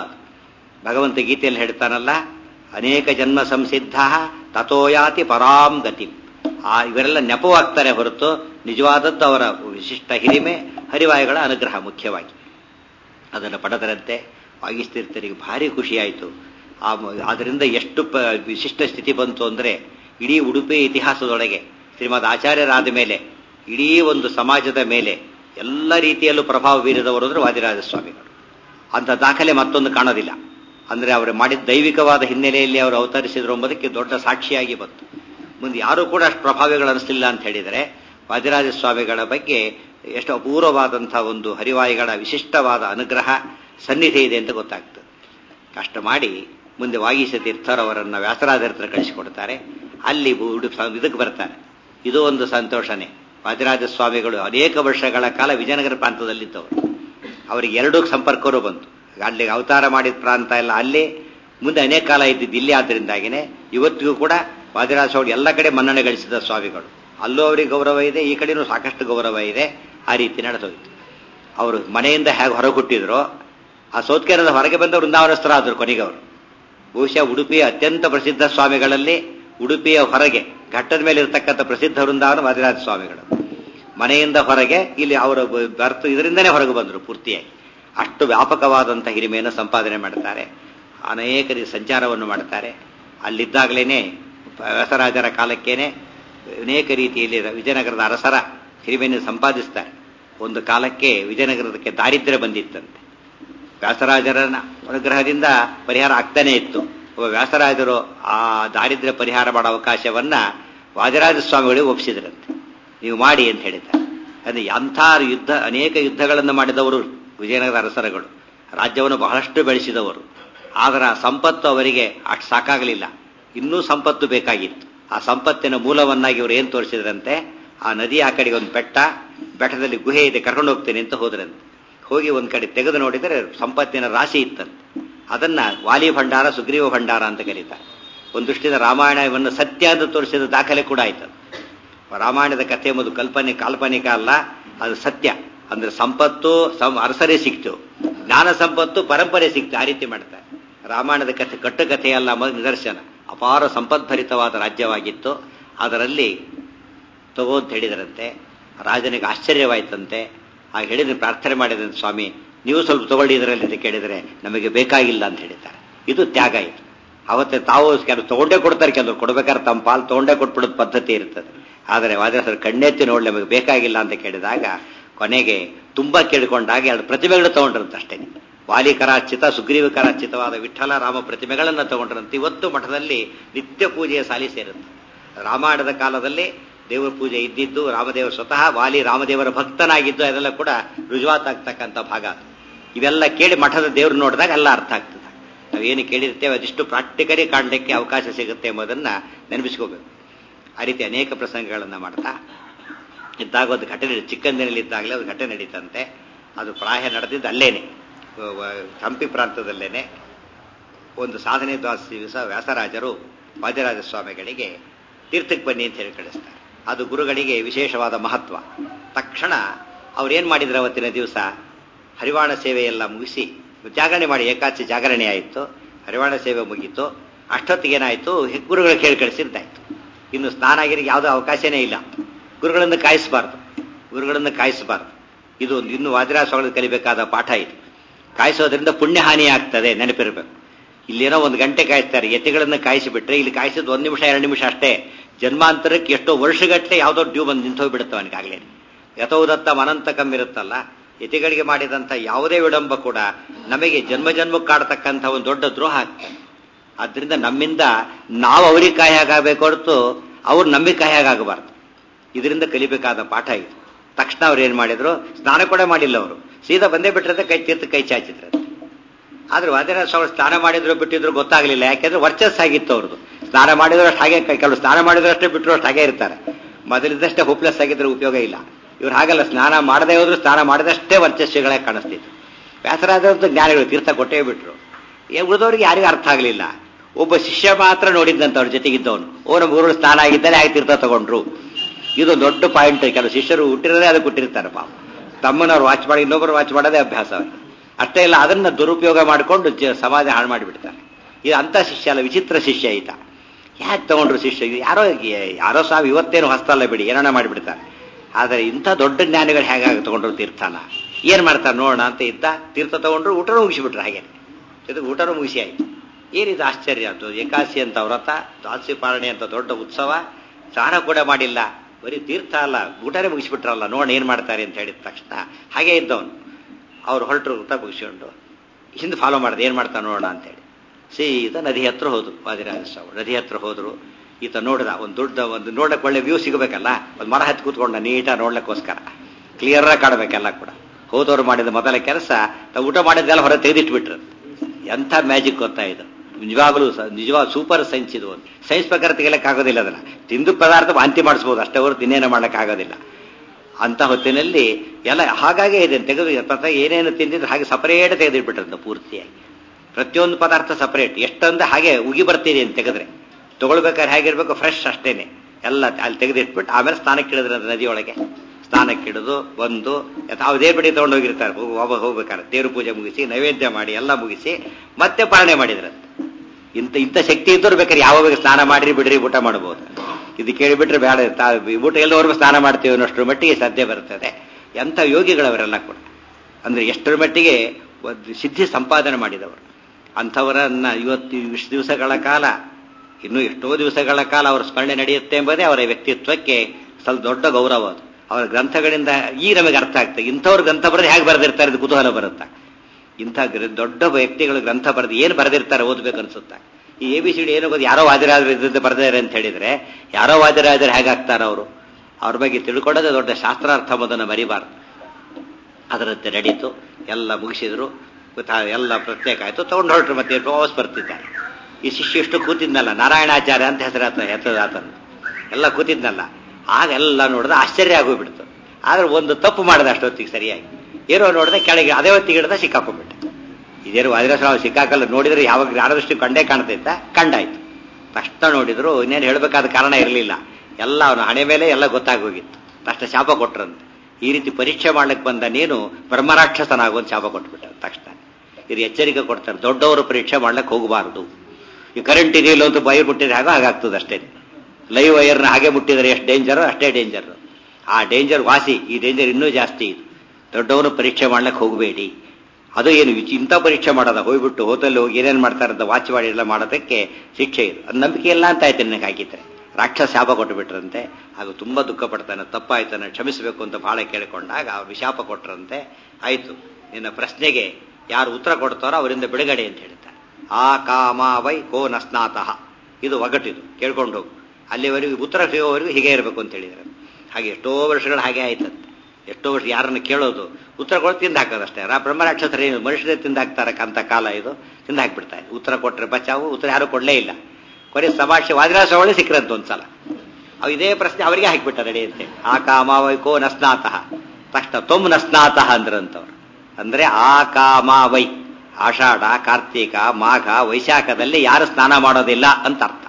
ಭಗವಂತ ಗೀತೆಯಲ್ಲಿ ಹೇಳ್ತಾನಲ್ಲ ಅನೇಕ ಜನ್ಮ ಸಂಸಿದ್ಧ ತಥೋಯಾತಿ ಪರಾಂ ಗತಿ ಆ ಇವರೆಲ್ಲ ನೆಪವಾಗ್ತಾರೆ ಹೊರತು ನಿಜವಾದದ್ದು ಅವರ ವಿಶಿಷ್ಟ ಹಿರಿಮೆ ಹರಿವಾಯುಗಳ ಅನುಗ್ರಹ ಮುಖ್ಯವಾಗಿ ಅದನ್ನು ಪಡೆದರಂತೆ ವಾಗಿಸ್ತಿರ್ತರಿಗೆ ಭಾರಿ ಖುಷಿಯಾಯಿತು ಆ ಅದರಿಂದ ಎಷ್ಟು ಪ ವಿಶಿಷ್ಟ ಸ್ಥಿತಿ ಬಂತು ಅಂದರೆ ಇಡೀ ಉಡುಪಿ ಇತಿಹಾಸದೊಳಗೆ ಶ್ರೀಮದ್ ಆಚಾರ್ಯರಾದ ಮೇಲೆ ಇಡೀ ಒಂದು ಸಮಾಜದ ಮೇಲೆ ಎಲ್ಲ ರೀತಿಯಲ್ಲೂ ಪ್ರಭಾವ ಬೀರಿದವರು ಅಂದರೆ ವಾದಿರಾಜ ಸ್ವಾಮಿಗಳು ಅಂತ ದಾಖಲೆ ಮತ್ತೊಂದು ಕಾಣೋದಿಲ್ಲ ಅಂದರೆ ಅವರು ಮಾಡಿದ ದೈವಿಕವಾದ ಹಿನ್ನೆಲೆಯಲ್ಲಿ ಅವರು ಅವತರಿಸಿದ್ರು ಎಂಬುದಕ್ಕೆ ದೊಡ್ಡ ಸಾಕ್ಷಿಯಾಗಿ ಬಂತು ಮುಂದೆ ಯಾರೂ ಕೂಡ ಅಷ್ಟು ಪ್ರಭಾವಿಗಳು ಅನಿಸಲಿಲ್ಲ ಅಂತ ಹೇಳಿದರೆ ವಾದಿರಾಜ ಸ್ವಾಮಿಗಳ ಬಗ್ಗೆ ಎಷ್ಟು ಅಪೂರ್ವವಾದಂಥ ಒಂದು ಹರಿವಾಯಿಗಳ ವಿಶಿಷ್ಟವಾದ ಅನುಗ್ರಹ ಸನ್ನಿಧಿ ಇದೆ ಅಂತ ಗೊತ್ತಾಗ್ತದೆ ಕಷ್ಟ ಮಾಡಿ ಮುಂದೆ ವಾಗೀಶ ತೀರ್ಥರವರನ್ನು ವ್ಯಾಸರಾಜರ ಹತ್ರ ಕಳಿಸಿಕೊಡ್ತಾರೆ ಅಲ್ಲಿ ಇದಕ್ಕೆ ಬರ್ತಾರೆ ಇದು ಒಂದು ಸಂತೋಷನೇ ವಾದಿರಾಜ ಸ್ವಾಮಿಗಳು ಅನೇಕ ವರ್ಷಗಳ ಕಾಲ ವಿಜಯನಗರ ಪ್ರಾಂತದಲ್ಲಿದ್ದವರು ಅವರಿಗೆ ಎರಡೂ ಸಂಪರ್ಕರು ಬಂತು ಅಲ್ಲಿಗೆ ಅವತಾರ ಮಾಡಿದ ಪ್ರಾಂತ ಎಲ್ಲ ಅಲ್ಲಿ ಮುಂದೆ ಅನೇಕ ಕಾಲ ಇದ್ದಿದ್ದು ಇಲ್ಲಿ ಆದ್ದರಿಂದಾಗಿನೇ ಇವತ್ತಿಗೂ ಕೂಡ ವಾದಿರಾಜ ಸ್ವಾಮಿ ಎಲ್ಲ ಕಡೆ ಮನ್ನಣೆ ಗಳಿಸಿದ ಸ್ವಾಮಿಗಳು ಅಲ್ಲೂ ಅವರಿಗೆ ಗೌರವ ಇದೆ ಈ ಕಡೆನೂ ಸಾಕಷ್ಟು ಗೌರವ ಇದೆ ಆ ರೀತಿ ನಡೆದೋಯ್ತು ಅವರು ಮನೆಯಿಂದ ಹೇಗೆ ಹೊರಗೆ ಹುಟ್ಟಿದ್ರು ಆ ಸೌತ್ಕೇರದ ಹೊರಗೆ ಬಂದ ವೃಂದಾವನಸ್ಥರಾದರು ಕೊನೆಗೆ ಅವರು ಬಹುಶಃ ಉಡುಪಿಯ ಅತ್ಯಂತ ಪ್ರಸಿದ್ಧ ಸ್ವಾಮಿಗಳಲ್ಲಿ ಉಡುಪಿಯ ಹೊರಗೆ ಘಟ್ಟದ ಮೇಲೆ ಇರತಕ್ಕಂಥ ಪ್ರಸಿದ್ಧ ವೃಂದಾವನ ವಾದಿರಾಜ ಸ್ವಾಮಿಗಳು ಮನೆಯಿಂದ ಹೊರಗೆ ಇಲ್ಲಿ ಅವರು ಬರ್ತು ಇದರಿಂದನೇ ಹೊರಗೆ ಬಂದರು ಪೂರ್ತಿಯಾಗಿ ಅಷ್ಟು ವ್ಯಾಪಕವಾದಂಥ ಹಿರಿಮೆಯನ್ನು ಸಂಪಾದನೆ ಮಾಡ್ತಾರೆ ಅನೇಕ ರೀತಿ ಸಂಚಾರವನ್ನು ಮಾಡ್ತಾರೆ ಅಲ್ಲಿದ್ದಾಗಲೇ ವ್ಯಾಸರಾಜರ ಕಾಲಕ್ಕೇನೆ ಅನೇಕ ರೀತಿಯಲ್ಲಿ ವಿಜಯನಗರದ ಅರಸರ ಹಿರಿಮೆಯನ್ನು ಸಂಪಾದಿಸ್ತಾರೆ ಒಂದು ಕಾಲಕ್ಕೆ ವಿಜಯನಗರದಕ್ಕೆ ದಾರಿದ್ರ್ಯ ಬಂದಿತ್ತಂತೆ ವ್ಯಾಸರಾಜರ ಅನುಗ್ರಹದಿಂದ ಪರಿಹಾರ ಆಗ್ತಾನೆ ಇತ್ತು ಒಬ್ಬ ವ್ಯಾಸರಾಜರು ಆ ದಾರಿದ್ರ್ಯ ಪರಿಹಾರ ಮಾಡೋ ಅವಕಾಶವನ್ನ ವಾಜರಾಜ ಸ್ವಾಮಿಗಳಿಗೆ ಒಪ್ಪಿಸಿದ್ರಂತೆ ನೀವು ಮಾಡಿ ಅಂತ ಹೇಳಿದ್ದಾರೆ ಅಂದರೆ ಅಂಥ ಯುದ್ಧ ಅನೇಕ ಯುದ್ಧಗಳನ್ನು ಮಾಡಿದವರು ವಿಜಯನಗರ ಅರಸರುಗಳು ರಾಜ್ಯವನ್ನು ಬಹಳಷ್ಟು ಬೆಳೆಸಿದವರು ಆದರೆ ಆ ಸಂಪತ್ತು ಅವರಿಗೆ ಅಷ್ಟು ಸಾಕಾಗಲಿಲ್ಲ ಇನ್ನೂ ಸಂಪತ್ತು ಬೇಕಾಗಿತ್ತು ಆ ಸಂಪತ್ತಿನ ಮೂಲವನ್ನಾಗಿ ಇವರು ಏನು ತೋರಿಸಿದ್ರಂತೆ ಆ ನದಿ ಆ ಕಡೆಗೆ ಒಂದು ಬೆಟ್ಟ ಬೆಟ್ಟದಲ್ಲಿ ಗುಹೆ ಇದೆ ಕರ್ಕೊಂಡು ಹೋಗ್ತೇನೆ ಅಂತ ಹೋದ್ರಂತೆ ಹೋಗಿ ಒಂದು ಕಡೆ ತೆಗೆದು ನೋಡಿದರೆ ಸಂಪತ್ತಿನ ರಾಶಿ ಇತ್ತಂತೆ ಅದನ್ನ ವಾಲಿ ಭಂಡಾರ ಸುಗ್ರೀವ ಭಂಡಾರ ಅಂತ ಕರೀತಾರೆ ಒಂದು ದೃಷ್ಟಿಯಿಂದ ರಾಮಾಯಣವನ್ನು ಸತ್ಯ ಅಂತ ತೋರಿಸಿದ ದಾಖಲೆ ಕೂಡ ಆಯ್ತು ರಾಮಾಯಣದ ಕಥೆ ಎಂಬುದು ಕಲ್ಪನೆ ಕಾಲ್ಪನಿಕ ಅಲ್ಲ ಅದು ಸತ್ಯ ಅಂದ್ರೆ ಸಂಪತ್ತು ಸಂ ಅರಸರೇ ಸಿಕ್ತು ಜ್ಞಾನ ಸಂಪತ್ತು ಪರಂಪರೆ ಸಿಕ್ತು ಆ ರೀತಿ ಮಾಡ್ತಾರೆ ರಾಮಾಯಣದ ಕಥೆ ಕಟ್ಟುಕಥೆಯಲ್ಲ ಮೊದಲು ನಿದರ್ಶನ ಅಪಾರ ಸಂಪದ್ಭರಿತವಾದ ರಾಜ್ಯವಾಗಿತ್ತು ಅದರಲ್ಲಿ ತಗೋ ಅಂತ ಹೇಳಿದರಂತೆ ರಾಜನಿಗೆ ಆಶ್ಚರ್ಯವಾಯ್ತಂತೆ ಆಗ ಹೇಳಿದ್ರೆ ಪ್ರಾರ್ಥನೆ ಮಾಡಿದಂತೆ ಸ್ವಾಮಿ ನೀವು ಸ್ವಲ್ಪ ತಗೊಳ್ಳಿ ಇದರಲ್ಲಿ ಅಂತ ಕೇಳಿದರೆ ನಮಗೆ ಬೇಕಾಗಿಲ್ಲ ಅಂತ ಹೇಳಿದ್ದಾರೆ ಇದು ತ್ಯಾಗ ಇದು ಅವತ್ತೆ ತಾವು ಕೆಲವು ತಗೊಂಡೇ ಕೊಡ್ತಾರೆ ಕೆಲವರು ಕೊಡ್ಬೇಕಾದ್ರೆ ತಮ್ಮ ಪಾಲು ತಗೊಂಡೇ ಕೊಟ್ಬಿಡೋದು ಪದ್ಧತಿ ಇರ್ತದೆ ಆದರೆ ವಾದ್ರಾಸರು ಕಣ್ಣೆತ್ತಿ ನೋಡಿ ನಮಗೆ ಬೇಕಾಗಿಲ್ಲ ಅಂತ ಕೇಳಿದಾಗ ಕೊನೆಗೆ ತುಂಬಾ ಕೇಳಿಕೊಂಡಾಗ ಎರಡು ಪ್ರತಿಮೆಗಳು ತಗೊಂಡ್ರಂತೆ ಅಷ್ಟೇ ವಾಲಿ ಕರಾಚಿತ ಸುಗ್ರೀವ ಕರಾಚಿತವಾದ ವಿಠಲ ರಾಮ ಪ್ರತಿಮೆಗಳನ್ನು ತಗೊಂಡ್ರಂತೆ ಇವತ್ತು ಮಠದಲ್ಲಿ ನಿತ್ಯ ಪೂಜೆಯ ಸಾಲಿ ಸೇರುತ್ತೆ ರಾಮಾಯಣದ ಕಾಲದಲ್ಲಿ ದೇವರ ಪೂಜೆ ಇದ್ದಿದ್ದು ರಾಮದೇವರು ಸ್ವತಃ ವಾಲಿ ರಾಮದೇವರ ಭಕ್ತನಾಗಿದ್ದು ಅದೆಲ್ಲ ಕೂಡ ರುಜುವಾತಾಗ್ತಕ್ಕಂಥ ಭಾಗ ಇವೆಲ್ಲ ಕೇಳಿ ಮಠದ ದೇವ್ರು ನೋಡಿದಾಗ ಎಲ್ಲ ಅರ್ಥ ಆಗ್ತದೆ ನಾವೇನು ಕೇಳಿರ್ತೇವೆ ಅದಿಷ್ಟು ಪ್ರಾಕ್ಟಿಕಲಿ ಕಾಣಲಿಕ್ಕೆ ಅವಕಾಶ ಸಿಗುತ್ತೆ ಎಂಬುದನ್ನ ನೆನಪಿಸ್ಕೋಬೇಕು ಆ ರೀತಿ ಅನೇಕ ಪ್ರಸಂಗಗಳನ್ನು ಮಾಡ್ತಾ ಇದ್ದಾಗ ಒಂದು ಘಟನೆ ಚಿಕ್ಕಂದಿನಲ್ಲಿ ಇದ್ದಾಗಲೇ ಒಂದು ಘಟನೆ ನಡೀತಂತೆ ಅದು ಪ್ರಾಯ ನಡೆದಿದ್ದು ಅಲ್ಲೇನೆ ಹಂಪಿ ಪ್ರಾಂತದಲ್ಲೇನೆ ಒಂದು ಸಾಧನೆ ದ್ವಾಸ ದಿವಸ ವ್ಯಾಸರಾಜರು ವಾದ್ಯರಾಜ ಸ್ವಾಮಿಗಳಿಗೆ ತೀರ್ಥಕ್ಕೆ ಬನ್ನಿ ಅಂತ ಹೇಳಿ ಕಳಿಸ್ತಾರೆ ಅದು ಗುರುಗಳಿಗೆ ವಿಶೇಷವಾದ ಮಹತ್ವ ತಕ್ಷಣ ಅವ್ರೇನ್ ಮಾಡಿದ್ರು ಅವತ್ತಿನ ದಿವಸ ಹರಿವಾಣ ಸೇವೆಯೆಲ್ಲ ಮುಗಿಸಿ ಜಾಗರಣೆ ಮಾಡಿ ಏಕಾಚಿ ಜಾಗರಣೆ ಆಯಿತು ಹರಿವಾಣ ಸೇವೆ ಮುಗೀತು ಅಷ್ಟೊತ್ತಿಗೆ ಏನಾಯಿತು ಗುರುಗಳು ಕೇಳಿ ಕಳಿಸಿದ್ದಾಯ್ತು ಇನ್ನು ಸ್ನಾನಾಗಿರಿಗೆ ಯಾವುದೋ ಅವಕಾಶನೇ ಇಲ್ಲ ಗುರುಗಳನ್ನು ಕಾಯಿಸಬಾರ್ದು ಗುರುಗಳನ್ನು ಕಾಯಿಸಬಾರ್ದು ಇದು ಒಂದು ಇನ್ನು ವಾದಿರಾಸಗಳು ಕಲಿಬೇಕಾದ ಪಾಠ ಇದು ಕಾಯಿಸೋದ್ರಿಂದ ಪುಣ್ಯ ಹಾನಿ ಆಗ್ತದೆ ನೆನಪಿರಬೇಕು ಇಲ್ಲೇನೋ ಒಂದು ಗಂಟೆ ಕಾಯಿಸ್ತಾರೆ ಯತಿಗಳನ್ನು ಕಾಯಿಸಿಬಿಟ್ರೆ ಇಲ್ಲಿ ಕಾಯಿಸಿದ್ದು ಒಂದು ನಿಮಿಷ ಎರಡು ನಿಮಿಷ ಅಷ್ಟೇ ಜನ್ಮಾಂತರಕ್ಕೆ ಎಷ್ಟೋ ವರ್ಷಗಟ್ಟಲೆ ಯಾವುದೋ ಡ್ಯೂ ಬಂದು ನಿಂತು ಹೋಗ್ಬಿಡುತ್ತೆ ಅವನಿಗಾಗಲೇ ಯಥೋದತ್ತ ಮನಂತ ಕಮ್ಮಿರುತ್ತಲ್ಲ ಯತಿಗಳಿಗೆ ಮಾಡಿದಂಥ ಯಾವುದೇ ವಿಳಂಬ ಕೂಡ ನಮಗೆ ಜನ್ಮ ಜನ್ಮಕ್ಕೆ ಕಾಡ್ತಕ್ಕಂಥ ಒಂದು ದೊಡ್ಡ ದ್ರೋಹ ಆಗ್ತದೆ ಆದ್ರಿಂದ ನಮ್ಮಿಂದ ನಾವು ಅವ್ರಿಗೆ ಕಾಯಿ ಹಾಗಾಗಬೇಕು ಹೊರತು ಅವ್ರು ನಮಗೆ ಕಾಯಿ ಹಾಗಾಗಬಾರ್ದು ಇದರಿಂದ ಕಲಿಬೇಕಾದ ಪಾಠ ಇದು ತಕ್ಷಣ ಅವ್ರು ಏನ್ ಮಾಡಿದ್ರು ಸ್ನಾನ ಕೂಡ ಮಾಡಿಲ್ಲ ಅವರು ಸೀದಾ ಬಂದೇ ಬಿಟ್ಟಿರತ್ತೆ ಕೈ ತೀರ್ಥ ಕೈ ಚಾಚಿದ್ರೆ ಆದ್ರೆ ವಾದಿರಾಜ ಸ್ವಾಮಿ ಸ್ನಾನ ಮಾಡಿದ್ರು ಬಿಟ್ಟಿದ್ರು ಗೊತ್ತಾಗ್ಲಿಲ್ಲ ಯಾಕೆಂದ್ರೆ ವರ್ಚಸ್ಸಾಗಿತ್ತು ಅವ್ರದ್ದು ಸ್ನಾನ ಮಾಡಿದ್ರು ಅಷ್ಟು ಹಾಗೆ ಕೆಲವು ಸ್ನಾನ ಮಾಡಿದ್ರು ಅಷ್ಟೇ ಬಿಟ್ಟರು ಅಷ್ಟು ಹಾಗೆ ಇರ್ತಾರೆ ಮೊದಲಿದ್ದಷ್ಟೇ ಹೋಪ್ಲೆಸ್ ಆಗಿದ್ರೆ ಉಪಯೋಗ ಇಲ್ಲ ಇವ್ರು ಹಾಗಲ್ಲ ಸ್ನಾನ ಮಾಡದೇ ಹೋದ್ರು ಸ್ನಾನ ಮಾಡಿದಷ್ಟೇ ವರ್ಚಸ್ಸುಗಳೇ ಕಾಣಿಸ್ತಿತ್ತು ವ್ಯಾಸರಾಜರಂತೂ ಜ್ಞಾನಿಗಳು ತೀರ್ಥ ಕೊಟ್ಟೇ ಬಿಟ್ರು ಉಳಿದವ್ರಿಗೆ ಯಾರಿಗೂ ಅರ್ಥ ಆಗಲಿಲ್ಲ ಒಬ್ಬ ಶಿಷ್ಯ ಮಾತ್ರ ನೋಡಿದ್ದಂತ ಅವ್ರ ಜೊತೆಗಿದ್ದವನು ಓ ನಮ್ಮ ಗುರುಗಳು ಸ್ನಾನ ಆಗಿದ್ದಾರೆ ಹಾಗೆ ತೀರ್ಥ ತಗೊಂಡ್ರು ಇದು ದೊಡ್ಡ ಪಾಯಿಂಟ್ ಕೆಲವು ಶಿಷ್ಯರು ಹುಟ್ಟಿರೋದೇ ಅದಕ್ಕೆ ಹುಟ್ಟಿರ್ತಾರೆ ಪಾಪ ತಮ್ಮನವ್ರು ವಾಚ್ ಮಾಡಿ ಇನ್ನೊಬ್ಬರು ವಾಚ್ ಮಾಡೋದೇ ಅಭ್ಯಾಸ ಅವ್ರಿಗೆ ಅಷ್ಟೇ ಇಲ್ಲ ಅದನ್ನ ದುರುಪಯೋಗ ಮಾಡಿಕೊಂಡು ಸಮಾಜ ಹಾಳು ಮಾಡಿಬಿಡ್ತಾರೆ ಇದು ಅಂತ ಶಿಷ್ಯ ಅಲ್ಲ ವಿಚಿತ್ರ ಶಿಷ್ಯ ಈತ ಯಾಕೆ ತಗೊಂಡ್ರು ಶಿಷ್ಯ ಯಾರೋ ಯಾರೋ ಸ್ವಾಮಿ ಇವತ್ತೇನು ಹೊಸ್ತಲ್ಲ ಬಿಡಿ ಏನೋ ಮಾಡಿಬಿಡ್ತಾರೆ ಆದರೆ ಇಂಥ ದೊಡ್ಡ ಜ್ಞಾನಿಗಳು ಹೇಗಾಗಿ ತಗೊಂಡ್ರು ತೀರ್ಥನ ಏನ್ ಮಾಡ್ತಾರೆ ನೋಡೋಣ ಅಂತ ಇದ್ದ ತೀರ್ಥ ತಗೊಂಡ್ರು ಊಟನೂ ಮುಗಿಸಿಬಿಟ್ರು ಹಾಗೆ ಇದು ಊಟನೂ ಮುಗಿಸಿ ಆಯ್ತು ಏನಿದು ಆಶ್ಚರ್ಯ ಅದು ಏಕಾಸಿ ಅಂತ ವ್ರತ ದ್ವಾಸಿ ಪಾಲನೆ ಅಂತ ದೊಡ್ಡ ಉತ್ಸವ ಸ್ನಾನ ಕೂಡ ಮಾಡಿಲ್ಲ ಬರೀ ತೀರ್ಥ ಅಲ್ಲ ಊಟನೇ ಮುಗಿಸ್ಬಿಟ್ರಲ್ಲ ನೋಡೋಣ ಏನ್ ಮಾಡ್ತಾರೆ ಅಂತ ಹೇಳಿದ ತಕ್ಷಣ ಹಾಗೆ ಇದ್ದವನು ಅವ್ರು ಹೊರಟರು ವ್ರತ ಮುಗಿಸ್ಕೊಂಡು ಹಿಂದೆ ಫಾಲೋ ಮಾಡಿದೆ ಏನ್ ಮಾಡ್ತಾ ನೋಡೋಣ ಅಂತೇಳಿ ಸೀದಾ ನದಿ ಹತ್ರ ಹೋದ್ರು ವಾದಿರಾಜ ಸ್ವಾಮಿ ನದಿ ಹತ್ರ ಹೋದ್ರು ಈತ ನೋಡಿದ ಒಂದು ದೊಡ್ಡ ಒಂದು ನೋಡಕ್ಕೆ ಒಳ್ಳೆ ವ್ಯೂ ಸಿಗಬೇಕಲ್ಲ ಒಂದು ಮರ ಹತ್ತಿ ಕೂತ್ಕೊಂಡ ನೀಟಾಗಿ ನೋಡ್ಲಿಕ್ಕೋಸ್ಕರ ಕ್ಲಿಯರ್ ಆಗಿ ಕಾಣಬೇಕೆಲ್ಲ ಕೂಡ ಹೋದವರು ಮಾಡಿದ ಮೊದಲ ಕೆಲಸ ತಾವು ಊಟ ಮಾಡಿದ್ದೆಲ್ಲ ಹೊರ ತೆಗೆದಿಟ್ಬಿಟ್ರು ಎಂಥ ಮ್ಯಾಜಿಕ್ ಗೊತ್ತಾ ಇದು ನಿಜವಾಗಲೂ ನಿಜವಾಗ ಸೂಪರ್ ಸೈನ್ಸ್ ಇದು ಒಂದು ಸೈನ್ಸ್ ಪ್ರಕಾರ ತೆಗಿಲಕ್ಕಾಗೋದಿಲ್ಲ ಅದನ್ನ ತಿಂದು ಪದಾರ್ಥ ವಾಂತಿ ಮಾಡಿಸ್ಬೋದು ಅಷ್ಟೇ ಹೊರತು ಇನ್ನೇನು ಮಾಡೋಕ್ಕಾಗೋದಿಲ್ಲ ಅಂತ ಹೊತ್ತಿನಲ್ಲಿ ಎಲ್ಲ ಹಾಗಾಗೇ ಇದೆ ತೆಗೆದು ಪ್ರತಿ ಏನೇನು ತಿಂದಿದ್ರು ಹಾಗೆ ಸಪರೇಟ್ ತೆಗೆದಿಟ್ಬಿಟ್ರಂತ ಪೂರ್ತಿಯಾಗಿ ಪ್ರತಿಯೊಂದು ಪದಾರ್ಥ ಸಪರೇಟ್ ಎಷ್ಟೊಂದು ಹಾಗೆ ಉಗಿ ಬರ್ತೀರಿ ಅಂತ ತೆಗೆದ್ರೆ ತಗೊಳ್ಬೇಕಾದ್ರೆ ಹೇಗಿರ್ಬೇಕು ಫ್ರೆಶ್ ಅಷ್ಟೇನೆ ಎಲ್ಲ ಅಲ್ಲಿ ತೆಗೆದಿಟ್ಬಿಟ್ಟು ಆಮೇಲೆ ಸ್ನಾನಕ್ಕೆ ಇಳಿದ್ರೆ ನದಿಯೊಳಗೆ ಸ್ನಾನಕ್ಕೆ ಇಳಿದು ಬಂದು ಯಾವುದೇ ಬಿಡಿ ತಗೊಂಡು ಹೋಗಿರ್ತಾರೆ ಒಬ್ಬ ಹೋಗ್ಬೇಕಾದ್ರೆ ದೇವ್ರ ಪೂಜೆ ಮುಗಿಸಿ ನೈವೇದ್ಯ ಮಾಡಿ ಎಲ್ಲ ಮುಗಿಸಿ ಮತ್ತೆ ಪಾಲನೆ ಮಾಡಿದ್ರಂತೆ ಇಂಥ ಇಂಥ ಶಕ್ತಿ ಇದ್ದವ್ರು ಬೇಕಾದ್ರೆ ಯಾವ ಸ್ನಾನ ಮಾಡ್ರಿ ಬಿಡ್ರಿ ಊಟ ಮಾಡಬಹುದು ಇದು ಕೇಳಿಬಿಟ್ರೆ ಬೇಡ ತಾ- ಊಟ ಎಲ್ಲವರೆಗೂ ಸ್ನಾನ ಮಾಡ್ತೀವಿ ಅನ್ನೋಷ್ಟರ ಮಟ್ಟಿಗೆ ಸದ್ಯ ಬರ್ತದೆ ಎಂಥ ಯೋಗಿಗಳವರೆಲ್ಲ ಕೂಡ ಅಂದ್ರೆ ಎಷ್ಟರ ಮಟ್ಟಿಗೆ ಒಂದು ಸಿದ್ಧಿ ಸಂಪಾದನೆ ಮಾಡಿದವರು ಅಂಥವರನ್ನ ಇವತ್ತು ಇಷ್ಟು ದಿವಸಗಳ ಕಾಲ ಇನ್ನು ಎಷ್ಟೋ ದಿವಸಗಳ ಕಾಲ ಅವರ ಸ್ಮರಣೆ ನಡೆಯುತ್ತೆ ಎಂಬುದೇ ಅವರ ವ್ಯಕ್ತಿತ್ವಕ್ಕೆ ಸ್ವಲ್ಪ ದೊಡ್ಡ ಗೌರವ ಅದು ಅವರ ಗ್ರಂಥಗಳಿಂದ ಈ ನಮಗೆ ಅರ್ಥ ಆಗ್ತದೆ ಇಂಥವ್ರು ಗ್ರಂಥ ಬರೆದು ಹೇಗೆ ಬರೆದಿರ್ತಾರೆ ಇದು ಕುತೂಹಲ ಬರುತ್ತಾ ಇಂಥ ಗ್ರ- ದೊಡ್ಡ ವ್ಯಕ್ತಿಗಳು ಗ್ರಂಥ ಬರೆದು ಏನು ಬರೆದಿರ್ತಾರೆ ಓದ್ಬೇಕು ಅನ್ಸುತ್ತಾ ಈ ಎ ಬಿ ಸಿ ಡಿ ಏನೋ ಗೊತ್ತು ಯಾರೋ ವಾದಿರಾಜರು ಇದ್ದಂತೆ ಬರೆದಾರೆ ಅಂತ ಹೇಳಿದ್ರೆ ಯಾರೋ ವಾದಿರಾಜರು ಹೇಗಾಗ್ತಾರ ಅವರು ಅವ್ರ ಬಗ್ಗೆ ತಿಳ್ಕೊಳ್ಳೋದೇ ದೊಡ್ಡ ಶಾಸ್ತ್ರಾರ್ಥ ಮೊದಲು ಮರಿಬಾರ್ದು ಅದರಂತೆ ನಡೀತು ಎಲ್ಲ ಮುಗಿಸಿದ್ರು ಗೊತ್ತಾ- ಎಲ್ಲ ಪ್ರತ್ಯೇಕ ಆಯ್ತು ತಗೊಂಡು ಹೊರಟ್ರು ಮತ್ತೆ ವಾಪಸ್ ಬರ್ತಿದ್ದಾರೆ ಈ ಶಿಷ್ಯ ಎಷ್ಟು ಕೂತಿದ್ನಲ್ಲ ನಾರಾಯಣಾಚಾರ್ಯ ಅಂತ ಹೆಸರಾತ ಹೆಸರಾತನ ಎಲ್ಲ ಕೂತಿದ್ನಲ್ಲ ಆಗ ಎಲ್ಲ ನೋಡಿದ್ರೆ ಆಶ್ಚರ್ಯ ಆಗೋಗ್ಬಿಡ್ತು ಆದ್ರೆ ಒಂದು ತಪ್ಪು ಮಾಡಿದ ಅಷ್ಟೊತ್ತಿಗೆ ಸರಿಯಾಗಿ ಏನೋ ನೋಡಿದ್ರೆ ಕೆಳಗೆ ಅದೇ ಹೊತ್ತಿಗೆ ಹಿಡ್ದ ಸಿಕ್ಕಾಕೊಂಡ್ಬಿಟ್ಟ ಇದೇನು ವಾದಿರಾಜರಾವ್ ಸಿಕ್ಕಾಕಲ್ಲ ನೋಡಿದ್ರೆ ಯಾವಾಗ ಜ್ಞಾನದೃಷ್ಟಿ ಕಂಡೇ ಕಾಣ್ತೈತ ಕಂಡಾಯ್ತು ತಕ್ಷಣ ನೋಡಿದ್ರು ಇನ್ನೇನು ಹೇಳಬೇಕಾದ ಕಾರಣ ಇರಲಿಲ್ಲ ಎಲ್ಲ ಅವನ ಹಣೆ ಮೇಲೆ ಎಲ್ಲ ಗೊತ್ತಾಗೋಗಿತ್ತು ತಕ್ಷಣ ಶಾಪ ಕೊಟ್ರಂತೆ ಈ ರೀತಿ ಪರೀಕ್ಷೆ ಮಾಡ್ಲಿಕ್ಕೆ ಬಂದ ನೀನು ಬ್ರಹ್ಮರಾಕ್ಷಸನಾಗುವಂತ ಶಾಪ ಕೊಟ್ಬಿಟ್ಟ ತಕ್ಷಣ ಇದು ಎಚ್ಚರಿಕೆ ಕೊಡ್ತಾರೆ ದೊಡ್ಡವರು ಪರೀಕ್ಷೆ ಮಾಡ್ಲಿಕ್ಕೆ ಹೋಗಬಾರದು ಈ ಕರೆಂಟ್ ಇದೆಯಲ್ಲ ಅಂತ ಬೈರ್ ಮುಟ್ಟಿದ್ರೆ ಹಾಗೆ ಹಾಗಾಗ್ತದೆ ಅಷ್ಟೇ ಲೈವ್ ವೈರ್ನ ಹಾಗೆ ಮುಟ್ಟಿದ್ರೆ ಎಷ್ಟು ಡೇಂಜರು ಅಷ್ಟೇ ಡೇಂಜರ್ ಆ ಡೇಂಜರ್ ವಾಸಿ ಈ ಡೇಂಜರ್ ಇನ್ನೂ ಜಾಸ್ತಿ ಇದು ದೊಡ್ಡವನು ಪರೀಕ್ಷೆ ಮಾಡ್ಲಿಕ್ಕೆ ಹೋಗಬೇಡಿ ಅದು ಏನು ವಿಚಿ- ಇಂಥ ಪರೀಕ್ಷೆ ಮಾಡೋದ ಹೋಗ್ಬಿಟ್ಟು ಹೋಟೆಲ್ ಹೋಗಿ ಏನೇನು ಮಾಡ್ತಾರೆ ಅಂತ ವಾಚ್ ಮಾಡಿ ಎಲ್ಲ ಮಾಡೋದಕ್ಕೆ ಶಿಕ್ಷೆ ಇದು ಅದು ನಂಬಿಕೆ ಇಲ್ಲ ಅಂತ ಆಯ್ತು ನಿನಗೆ ಹಾಕಿದ್ರೆ ರಾಕ್ಷಸ ಶಾಪ ಕೊಟ್ಟು ಬಿಟ್ರಂತೆ ಹಾಗೂ ತುಂಬಾ ದುಃಖ ಪಡ್ತಾನೆ ತಪ್ಪಾಯ್ತಾನೆ ಕ್ಷಮಿಸಬೇಕು ಅಂತ ಬಹಳ ಕೇಳಿಕೊಂಡಾಗ ಅವ್ರು ವಿಶಾಪ ಕೊಟ್ರಂತೆ ಆಯ್ತು ನಿನ್ನ ಪ್ರಶ್ನೆಗೆ ಯಾರು ಉತ್ತರ ಕೊಡ್ತಾರೋ ಅವರಿಂದ ಬಿಡುಗಡೆ ಅಂತ ಹೇಳ್ತಾರೆ ಆ ಕಾಮ ವೈ ಕೋ ನಸ್ನಾತಃ ಇದು ಒಗಟಿದು ಕೇಳ್ಕೊಂಡು ಹೋಗು ಅಲ್ಲಿವರೆಗೂ ಉತ್ತರ ಸಿಗೋವರೆಗೂ ಹೀಗೆ ಇರಬೇಕು ಅಂತ ಹೇಳಿದ್ದಾರೆ ಹಾಗೆ ಎಷ್ಟೋ ವರ್ಷಗಳು ಹಾಗೆ ಆಯ್ತಂತೆ ಎಷ್ಟೋ ವರ್ಷ ಯಾರನ್ನು ಕೇಳೋದು ಉತ್ತರ ಕೊಟ್ಟು ತಿಂದು ಹಾಕೋದಷ್ಟೇ ರಾ ಬ್ರಹ್ಮರಾಕ್ಷಸರು ಏನು ಮನುಷ್ಯರೇ ತಿಂದು ಹಾಕ್ತಾರೆ ಅಂತ ಕಾಲ ಇದು ತಿಂದು ಹಾಕ್ಬಿಡ್ತಾರೆ ಉತ್ತರ ಕೊಟ್ಟರೆ ಬಚಾವು ಉತ್ತರ ಯಾರು ಕೊಡಲೇ ಇಲ್ಲ ಕೊನೆ ಸಮಾಜ ವಾದಿರಾಸ ಒಳ್ಳೆ ಸಿಕ್ಕರಂತ ಒಂದ್ಸಲ ಅವು ಇದೇ ಪ್ರಶ್ನೆ ಅವರಿಗೆ ಹಾಕಿಬಿಟ್ಟ ನಡೆಯುತ್ತೆ ಆ ಕಾಮ ವೈಕೋ ನಸ್ನಾತಃ ತಕ್ಷಣ ತೊಮ್ ನಸ್ನಾತಃ ಅಂದ್ರಂತವ್ರು ಅಂದ್ರೆ ಆ ಕಾಮ ವೈ ಆಷಾಢ ಕಾರ್ತೀಕ ಮಾಘ ವೈಶಾಖದಲ್ಲಿ ಯಾರು ಸ್ನಾನ ಮಾಡೋದಿಲ್ಲ ಅಂತ ಅರ್ಥ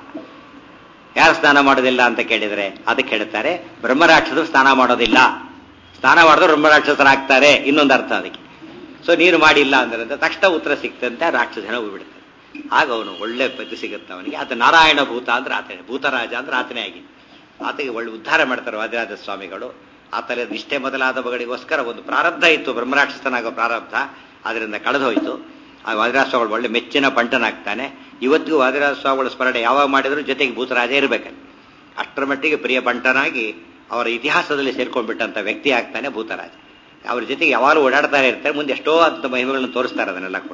ಯಾರು ಸ್ನಾನ ಮಾಡೋದಿಲ್ಲ ಅಂತ ಕೇಳಿದ್ರೆ ಅದಕ್ಕೆ ಹೇಳ್ತಾರೆ ಬ್ರಹ್ಮರಾಕ್ಷಸರು ಸ್ನಾನ ಮಾಡೋದಿಲ್ಲ ಸ್ನಾನ ಮಾಡಿದ್ರೆ ಬ್ರಹ್ಮರಾಕ್ಷಸರಾಗ್ತಾರೆ ಇನ್ನೊಂದು ಅರ್ಥ ಅದಕ್ಕೆ ಸೊ ನೀನು ಮಾಡಿಲ್ಲ ಅಂದ್ರೆ ತಕ್ಷಣ ಉತ್ತರ ಸಿಕ್ತಂತೆ ರಾಕ್ಷಸನ ಹೋಗ್ಬಿಡುತ್ತೆ ಆಗ ಅವನು ಒಳ್ಳೆ ಪದ್ಯ ಸಿಗುತ್ತೆ ಅವನಿಗೆ ಆತ ನಾರಾಯಣ ಭೂತ ಅಂದ್ರೆ ಆತನೇ ಭೂತರಾಜ ಅಂದ್ರೆ ಆತನೇ ಆಗಿ ಆತಗೆ ಒಳ್ಳೆ ಉದ್ಧಾರ ಮಾಡ್ತಾರೆ ವಾದಿರಾಜ ಸ್ವಾಮಿಗಳು ಆತನ ನಿಷ್ಠೆ ಮೊದಲಾದ ಬಗಳಿಗೋಸ್ಕರ ಒಂದು ಪ್ರಾರಬ್ಧ ಇತ್ತು ಬ್ರಹ್ಮರಾಕ್ಷಸನಾಗೋ ಪ್ರಾರಬ್ಧ ಅದರಿಂದ ಕಳೆದು ಹೋಯಿತು ಆ ವಾದಿರಾಜ ಸ್ವಾಮಿಗಳು ಒಳ್ಳೆ ಮೆಚ್ಚಿನ ಬಂಟನಾಗ್ತಾನೆ ಇವತ್ತಿಗೂ ವಾದಿರಾಜ ಸ್ವಾಮಿಗಳ ಸ್ಮರಣೆ ಯಾವಾಗ ಮಾಡಿದ್ರು ಜೊತೆಗೆ ಭೂತರಾಜ ಇರಬೇಕಲ್ಲಿ ಅಷ್ಟರ ಮಟ್ಟಿಗೆ ಪ್ರಿಯ ಬಂಟನಾಗಿ ಅವರ ಇತಿಹಾಸದಲ್ಲಿ ಸೇರ್ಕೊಂಡ್ಬಿಟ್ಟಂತ ವ್ಯಕ್ತಿ ಆಗ್ತಾನೆ ಭೂತರಾಜ ಅವ್ರ ಜೊತೆಗೆ ಯಾವಾಗಲೂ ಓಡಾಡ್ತಾನೆ ಇರ್ತಾರೆ ಮುಂದೆ ಎಷ್ಟೋ ಅಂತ ಮಹಿಮೆಗಳನ್ನು ತೋರಿಸ್ತಾರೆ ಅದನ್ನೆಲ್ಲ ಕೂಡ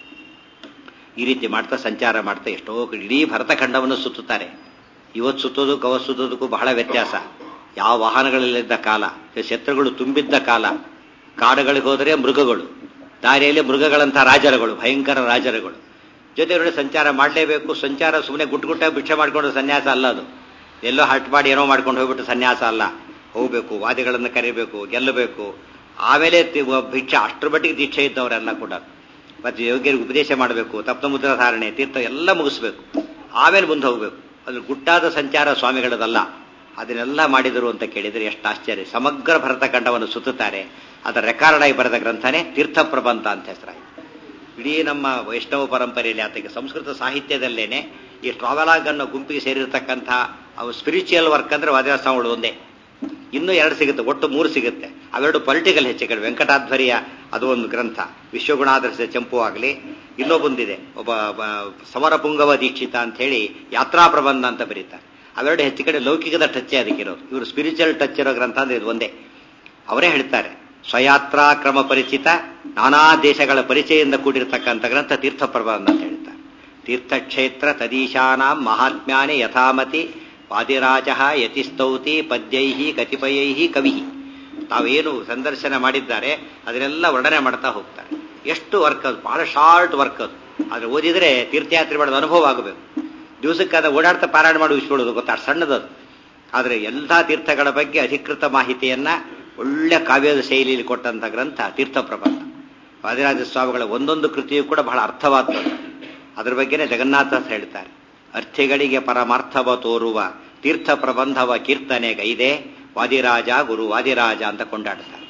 ಈ ರೀತಿ ಮಾಡ್ತಾ ಸಂಚಾರ ಮಾಡ್ತಾ ಎಷ್ಟೋ ಕಡೆ ಇಡೀ ಭರತಖಂಡವನ್ನು ಸುತ್ತುತ್ತಾರೆ ಇವತ್ತು ಸುತ್ತೋದಕ್ಕೂ ಅವತ್ತು ಸುತ್ತೋದಕ್ಕೂ ಬಹಳ ವ್ಯತ್ಯಾಸ ಯಾವ ವಾಹನಗಳಲ್ಲಿದ್ದ ಕಾಲ ಶತ್ರುಗಳು ತುಂಬಿದ್ದ ಕಾಲ ಕಾಡುಗಳಿಗೆ ಹೋದರೆ ಮೃಗಗಳು ದಾರಿಯಲ್ಲಿ ಮೃಗಗಳಂತಹ ರಾಜರುಗಳು ಭಯಂಕರ ರಾಜರುಗಳು ಜೊತೆಯಲ್ಲಿ ಸಂಚಾರ ಮಾಡಲೇಬೇಕು ಸಂಚಾರ ಸುಮ್ಮನೆ ಗುಟ್ಟು ಗುಟ್ಟಾಗಿ ಭಿಕ್ಷೆ ಮಾಡ್ಕೊಂಡು ಸನ್ಯಾಸ ಅಲ್ಲ ಅದು ಎಲ್ಲೋ ಹಟ್ ಮಾಡಿ ಏನೋ ಮಾಡ್ಕೊಂಡು ಹೋಗ್ಬಿಟ್ಟು ಸನ್ಯಾಸ ಅಲ್ಲ ಹೋಗ್ಬೇಕು ವಾದಿಗಳನ್ನು ಕರಿಬೇಕು ಗೆಲ್ಲಬೇಕು ಆಮೇಲೆ ತಿ- ಭಿಕ್ಷೆ ಅಷ್ಟರ ಮಟ್ಟಿಗೆ ದೀಕ್ಷೆ ಇದ್ದವರೆಲ್ಲ ಕೂಡ ಮತ್ತೆ ಯೋಗ್ಯರಿಗೆ ಉಪದೇಶ ಮಾಡಬೇಕು ತಪ್ಪ ಮುದ್ರ ಧಾರಣೆ ತೀರ್ಥ ಎಲ್ಲ ಮುಗಿಸ್ಬೇಕು ಆಮೇಲೆ ಮುಂದೆ ಹೋಗ್ಬೇಕು ಅದು ಗುಟ್ಟಾದ ಸಂಚಾರ ಸ್ವಾಮಿಗಳದಲ್ಲ ಅದನ್ನೆಲ್ಲ ಮಾಡಿದರು ಅಂತ ಕೇಳಿದರೆ ಎಷ್ಟು ಆಶ್ಚರ್ಯ ಸಮಗ್ರ ಭರತಖಂಡವನ್ನು ಸುತ್ತುತ್ತಾರೆ ಅದರ ರೆಕಾರ್ಡ್ ಆಗಿ ಬರೆದ ಗ್ರಂಥನೇ ತೀರ್ಥ ಪ್ರಬಂಧ ಅಂತ ಹೆಸರಾಯಿತು ಇಡೀ ನಮ್ಮ ವೈಷ್ಣವ ಪರಂಪರೆಯಲ್ಲಿ ಆತಗೆ ಸಂಸ್ಕೃತ ಸಾಹಿತ್ಯದಲ್ಲೇನೆ ಈ ಟ್ರಾವೆಲಾಗ್ ಅನ್ನೋ ಗುಂಪಿಗೆ ಸೇರಿರ್ತಕ್ಕಂಥ ಅವು ಸ್ಪಿರಿಚುವಲ್ ವರ್ಕ್ ಅಂದ್ರೆ ವಾದಿರಾಸ್ವಾಮಿಗಳು ಒಂದೇ ಇನ್ನೂ ಎರಡು ಸಿಗುತ್ತೆ ಒಟ್ಟು ಮೂರು ಸಿಗುತ್ತೆ ಅವೆರಡು ಪೊಲಿಟಿಕಲ್ ಹೆಚ್ಚು ಕಡೆ ವೆಂಕಟಾಧ್ವರಿಯ ಅದು ಒಂದು ಗ್ರಂಥ ವಿಶ್ವಗುಣಾದರ್ಶ ಚಂಪು ಆಗಲಿ ಇನ್ನೊಬ್ಬಂದಿದೆ ಒಬ್ಬ ಒಬ್ಬ ಸಮರ ಪುಂಗವ ದೀಕ್ಷಿತ ಅಂತ ಹೇಳಿ ಯಾತ್ರಾ ಪ್ರಬಂಧ ಅಂತ ಬರೀತಾರೆ ಅವೆರಡು ಹೆಚ್ಚು ಕಡೆ ಲೌಕಿಕದ ಟಚ್ಚೇ ಅದಕ್ಕಿರೋದು ಇವರು ಸ್ಪಿರಿಚುವಲ್ ಟಚ್ ಇರೋ ಗ್ರಂಥ ಅಂದ್ರೆ ಇದು ಒಂದೇ ಅವರೇ ಹೇಳ್ತಾರೆ ಸ್ವಯಾತ್ರಾ ಕ್ರಮ ಪರಿಚಿತ ನಾನಾ ದೇಶಗಳ ಪರಿಚಯದಿಂದ ಕೂಡಿರತಕ್ಕಂಥ ಗ್ರಂಥ ತೀರ್ಥ ಪ್ರಬಂಧ ಅಂತ ಹೇಳ್ತಾರೆ ತೀರ್ಥಕ್ಷೇತ್ರ ತದೀಶಾನಾಂ ಮಹಾತ್ಮ್ಯಾನಿ ಯಥಾಮತಿ ವಾದಿರಾಜ ಯತಿಸ್ತೌತಿ ಪದ್ಯೈ ಕತಿಪಯೈ ಕವಿ ತಾವೇನು ಸಂದರ್ಶನ ಮಾಡಿದ್ದಾರೆ ಅದನ್ನೆಲ್ಲ ವರ್ಣನೆ ಮಾಡ್ತಾ ಹೋಗ್ತಾರೆ ಎಷ್ಟು ವರ್ಕ್ ಅದು ಬಹಳ ಶಾರ್ಟ್ ವರ್ಕ್ ಅದು ಆದ್ರೆ ಓದಿದ್ರೆ ತೀರ್ಥಯಾತ್ರೆ ಮಾಡೋದು ಅನುಭವ ಆಗಬೇಕು ದಿವಸಕ್ಕೆ ಅದ ಓಡಾಡ್ತಾ ಪಾರಾಯಣ ಮಾಡಿ ಉಳಿಸ್ಕೊಳ್ಳೋದು ಗೊತ್ತಾ ಸಣ್ಣದದು ಆದರೆ ಎಲ್ಲ ತೀರ್ಥಗಳ ಬಗ್ಗೆ ಅಧಿಕೃತ ಮಾಹಿತಿಯನ್ನ ಒಳ್ಳೆ ಕಾವ್ಯದ ಶೈಲಿಯಲ್ಲಿ ಕೊಟ್ಟಂತ ಗ್ರಂಥ ತೀರ್ಥ ಪ್ರಬಂಧ ವಾದಿರಾಜ ಸ್ವಾಮಿಗಳ ಒಂದೊಂದು ಕೃತಿಯು ಕೂಡ ಬಹಳ ಅರ್ಥವಾದ ಅದ್ರ ಬಗ್ಗೆನೇ ಜಗನ್ನಾಥ ಹೇಳ್ತಾರೆ ಅರ್ಥಿಗಳಿಗೆ ಪರಮಾರ್ಥವ ತೋರುವ ತೀರ್ಥ ಪ್ರಬಂಧವ ಕೀರ್ತನೆ ಗೈದೆ ವಾದಿರಾಜ ಗುರು ವಾದಿರಾಜ ಅಂತ ಕೊಂಡಾಡ್ತಾರೆ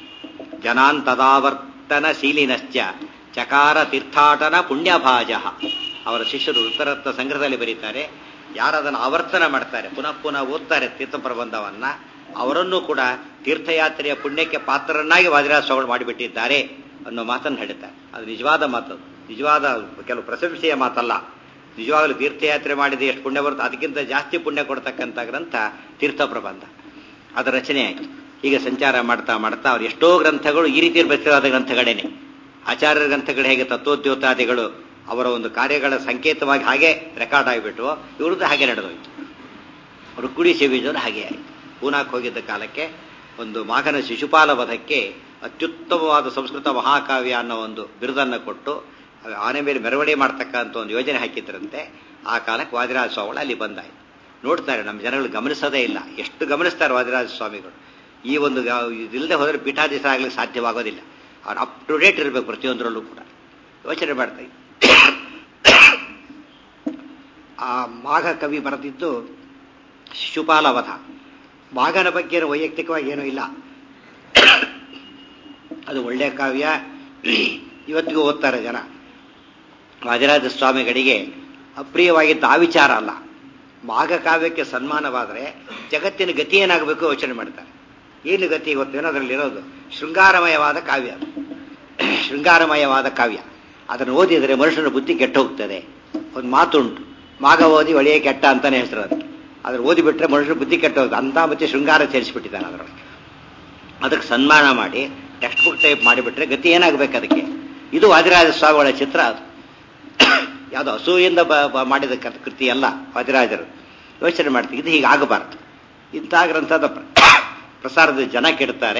ಜನಾಂತದಾವರ್ತನ ಶೀಲಿನಶ್ಚ ಚಕಾರ ತೀರ್ಥಾಟನ ಪುಣ್ಯಭಾಜ ಅವರ ಶಿಷ್ಯರು ಉತ್ತರತ್ನ ಸಂಗ್ರಹದಲ್ಲಿ ಬರೀತಾರೆ ಯಾರು ಅದನ್ನು ಆವರ್ತನ ಮಾಡ್ತಾರೆ ಪುನಃ ಪುನಃ ಓದ್ತಾರೆ ತೀರ್ಥ ಪ್ರಬಂಧವನ್ನ ಅವರನ್ನು ಕೂಡ ತೀರ್ಥಯಾತ್ರೆಯ ಪುಣ್ಯಕ್ಕೆ ಪಾತ್ರರನ್ನಾಗಿ ವಾದಿರಾಜ ಸ್ವಾಮಿಗಳು ಮಾಡಿಬಿಟ್ಟಿದ್ದಾರೆ ಅನ್ನೋ ಮಾತನ್ನು ಹೇಳ್ತಾರೆ ಅದು ನಿಜವಾದ ಮಾತು ನಿಜವಾದ ಕೆಲವು ಪ್ರಶಂಸೆಯ ಮಾತಲ್ಲ ನಿಜವಾಗಲೂ ತೀರ್ಥಯಾತ್ರೆ ಮಾಡಿದ ಎಷ್ಟು ಪುಣ್ಯ ಬರುತ್ತೆ ಅದಕ್ಕಿಂತ ಜಾಸ್ತಿ ಪುಣ್ಯ ಕೊಡ್ತಕ್ಕಂಥ ಗ್ರಂಥ ತೀರ್ಥ ಪ್ರಬಂಧ ಅದರ ರಚನೆ ಆಯಿತು ಹೀಗೆ ಸಂಚಾರ ಮಾಡ್ತಾ ಮಾಡ್ತಾ ಅವ್ರು ಎಷ್ಟೋ ಗ್ರಂಥಗಳು ಈ ರೀತಿ ಬರೆಸಿರೋದ ಗ್ರಂಥಗಳೇನೆ ಆಚಾರ್ಯರ ಗ್ರಂಥಗಳು ಹೇಗೆ ತತ್ವೋದ್ಯೋತಾದಿಗಳು ಅವರ ಒಂದು ಕಾರ್ಯಗಳ ಸಂಕೇತವಾಗಿ ಹಾಗೆ ರೆಕಾರ್ಡ್ ಆಗಿಬಿಟ್ಟು ಇವ್ರದ್ದು ಹಾಗೆ ನಡೆದೋಯ್ತು ರುಕ್ಕುಡಿ ಸೇವಿಜೋರು ಹಾಗೆ ಆಯಿತು ಪೂನಾಕ್ ಹೋಗಿದ್ದ ಕಾಲಕ್ಕೆ ಒಂದು ಮಾಘನ ಶಿಶುಪಾಲ ವಧಕ್ಕೆ ಅತ್ಯುತ್ತಮವಾದ ಸಂಸ್ಕೃತ ಮಹಾಕಾವ್ಯ ಅನ್ನೋ ಒಂದು ಬಿರುದನ್ನು ಕೊಟ್ಟು ಆನೆ ಮೇಲೆ ಮೆರವಣಿಗೆ ಮಾಡ್ತಕ್ಕಂಥ ಒಂದು ಯೋಜನೆ ಹಾಕಿದ್ರಂತೆ ಆ ಕಾಲಕ್ಕೆ ವಾದಿರಾಜ ಸ್ವಾಮಿಗಳು ಅಲ್ಲಿ ಬಂದಾಯ್ತು ನೋಡ್ತಾರೆ ನಮ್ಮ ಜನಗಳು ಗಮನಿಸೋದೇ ಇಲ್ಲ ಎಷ್ಟು ಗಮನಿಸ್ತಾರೆ ವಾದಿರಾಜ ಸ್ವಾಮಿಗಳು ಈ ಒಂದು ಇದಿಲ್ಲದೆ ಹೋದರೆ ಪೀಠಾಧೀಶ ಆಗ್ಲಿಕ್ಕೆ ಸಾಧ್ಯವಾಗೋದಿಲ್ಲ ಅವ್ರು ಅಪ್ ಟು ಡೇಟ್ ಇರಬೇಕು ಪ್ರತಿಯೊಂದರಲ್ಲೂ ಕೂಡ ಯೋಚನೆ ಮಾಡ್ತಾ ಆ ಮಾಘ ಕವಿ ಬರೆದಿದ್ದು ಶಿಶುಪಾಲ ವಧ ಮಾಘನ ಬಗ್ಗೆ ವೈಯಕ್ತಿಕವಾಗಿ ಏನೂ ಇಲ್ಲ ಅದು ಒಳ್ಳೆಯ ಕಾವ್ಯ ಇವತ್ತಿಗೂ ಓದ್ತಾರೆ ಜನ ವಾದಿರಾಜ ಸ್ವಾಮಿಗಳಿಗೆ ಅಪ್ರಿಯವಾಗಿದ್ದ ಆ ವಿಚಾರ ಅಲ್ಲ ಮಾಘ ಕಾವ್ಯಕ್ಕೆ ಸನ್ಮಾನವಾದರೆ ಜಗತ್ತಿನ ಗತಿ ಏನಾಗಬೇಕು ಯೋಚನೆ ಮಾಡ್ತಾರೆ ಏನು ಗತಿ ಗೊತ್ತೇನೋ ಅದರಲ್ಲಿರೋದು ಶೃಂಗಾರಮಯವಾದ ಕಾವ್ಯ ಅದು ಶೃಂಗಾರಮಯವಾದ ಕಾವ್ಯ ಅದನ್ನು ಓದಿದರೆ ಮನುಷ್ಯನ ಬುದ್ಧಿ ಕೆಟ್ಟ ಹೋಗ್ತದೆ ಒಂದು ಮಾತುಂಟು ಮಾಘ ಓದಿ ಒಳೆಯ ಕೆಟ್ಟ ಅಂತಾನೆ ಹೆಸರು ಅದಕ್ಕೆ ಅದ್ರ ಓದಿಬಿಟ್ರೆ ಮನುಷ್ಯನ ಬುದ್ಧಿ ಕೆಟ್ಟ ಹೋಗುತ್ತೆ ಅಂತ ಮತ್ತೆ ಶೃಂಗಾರ ಸೇರಿಸಿಬಿಟ್ಟಿದ್ದಾನೆ ಅದರೊಳಗೆ ಅದಕ್ಕೆ ಸನ್ಮಾನ ಮಾಡಿ ಟೆಕ್ಸ್ಟ್ ಬುಕ್ ಟೈಪ್ ಮಾಡಿಬಿಟ್ರೆ ಗತಿ ಏನಾಗಬೇಕು ಅದಕ್ಕೆ ಇದು ವಾದಿರಾಜ ಸ್ವಾಮಿಗಳ ಚಿತ್ರ ಅದು ಯಾವುದು ಅಸೂಯಿಂದ ಮಾಡಿದ ಕೃತಿ ಅಲ್ಲ ವಾದಿರಾಜರು ಯೋಚನೆ ಮಾಡ್ತೀವಿ ಇದು ಹೀಗಾಗಬಾರ್ದು ಇಂಥ ಗ್ರಂಥದ ಪ್ರಸಾರದ ಜನ ಕೆಡ್ತಾರೆ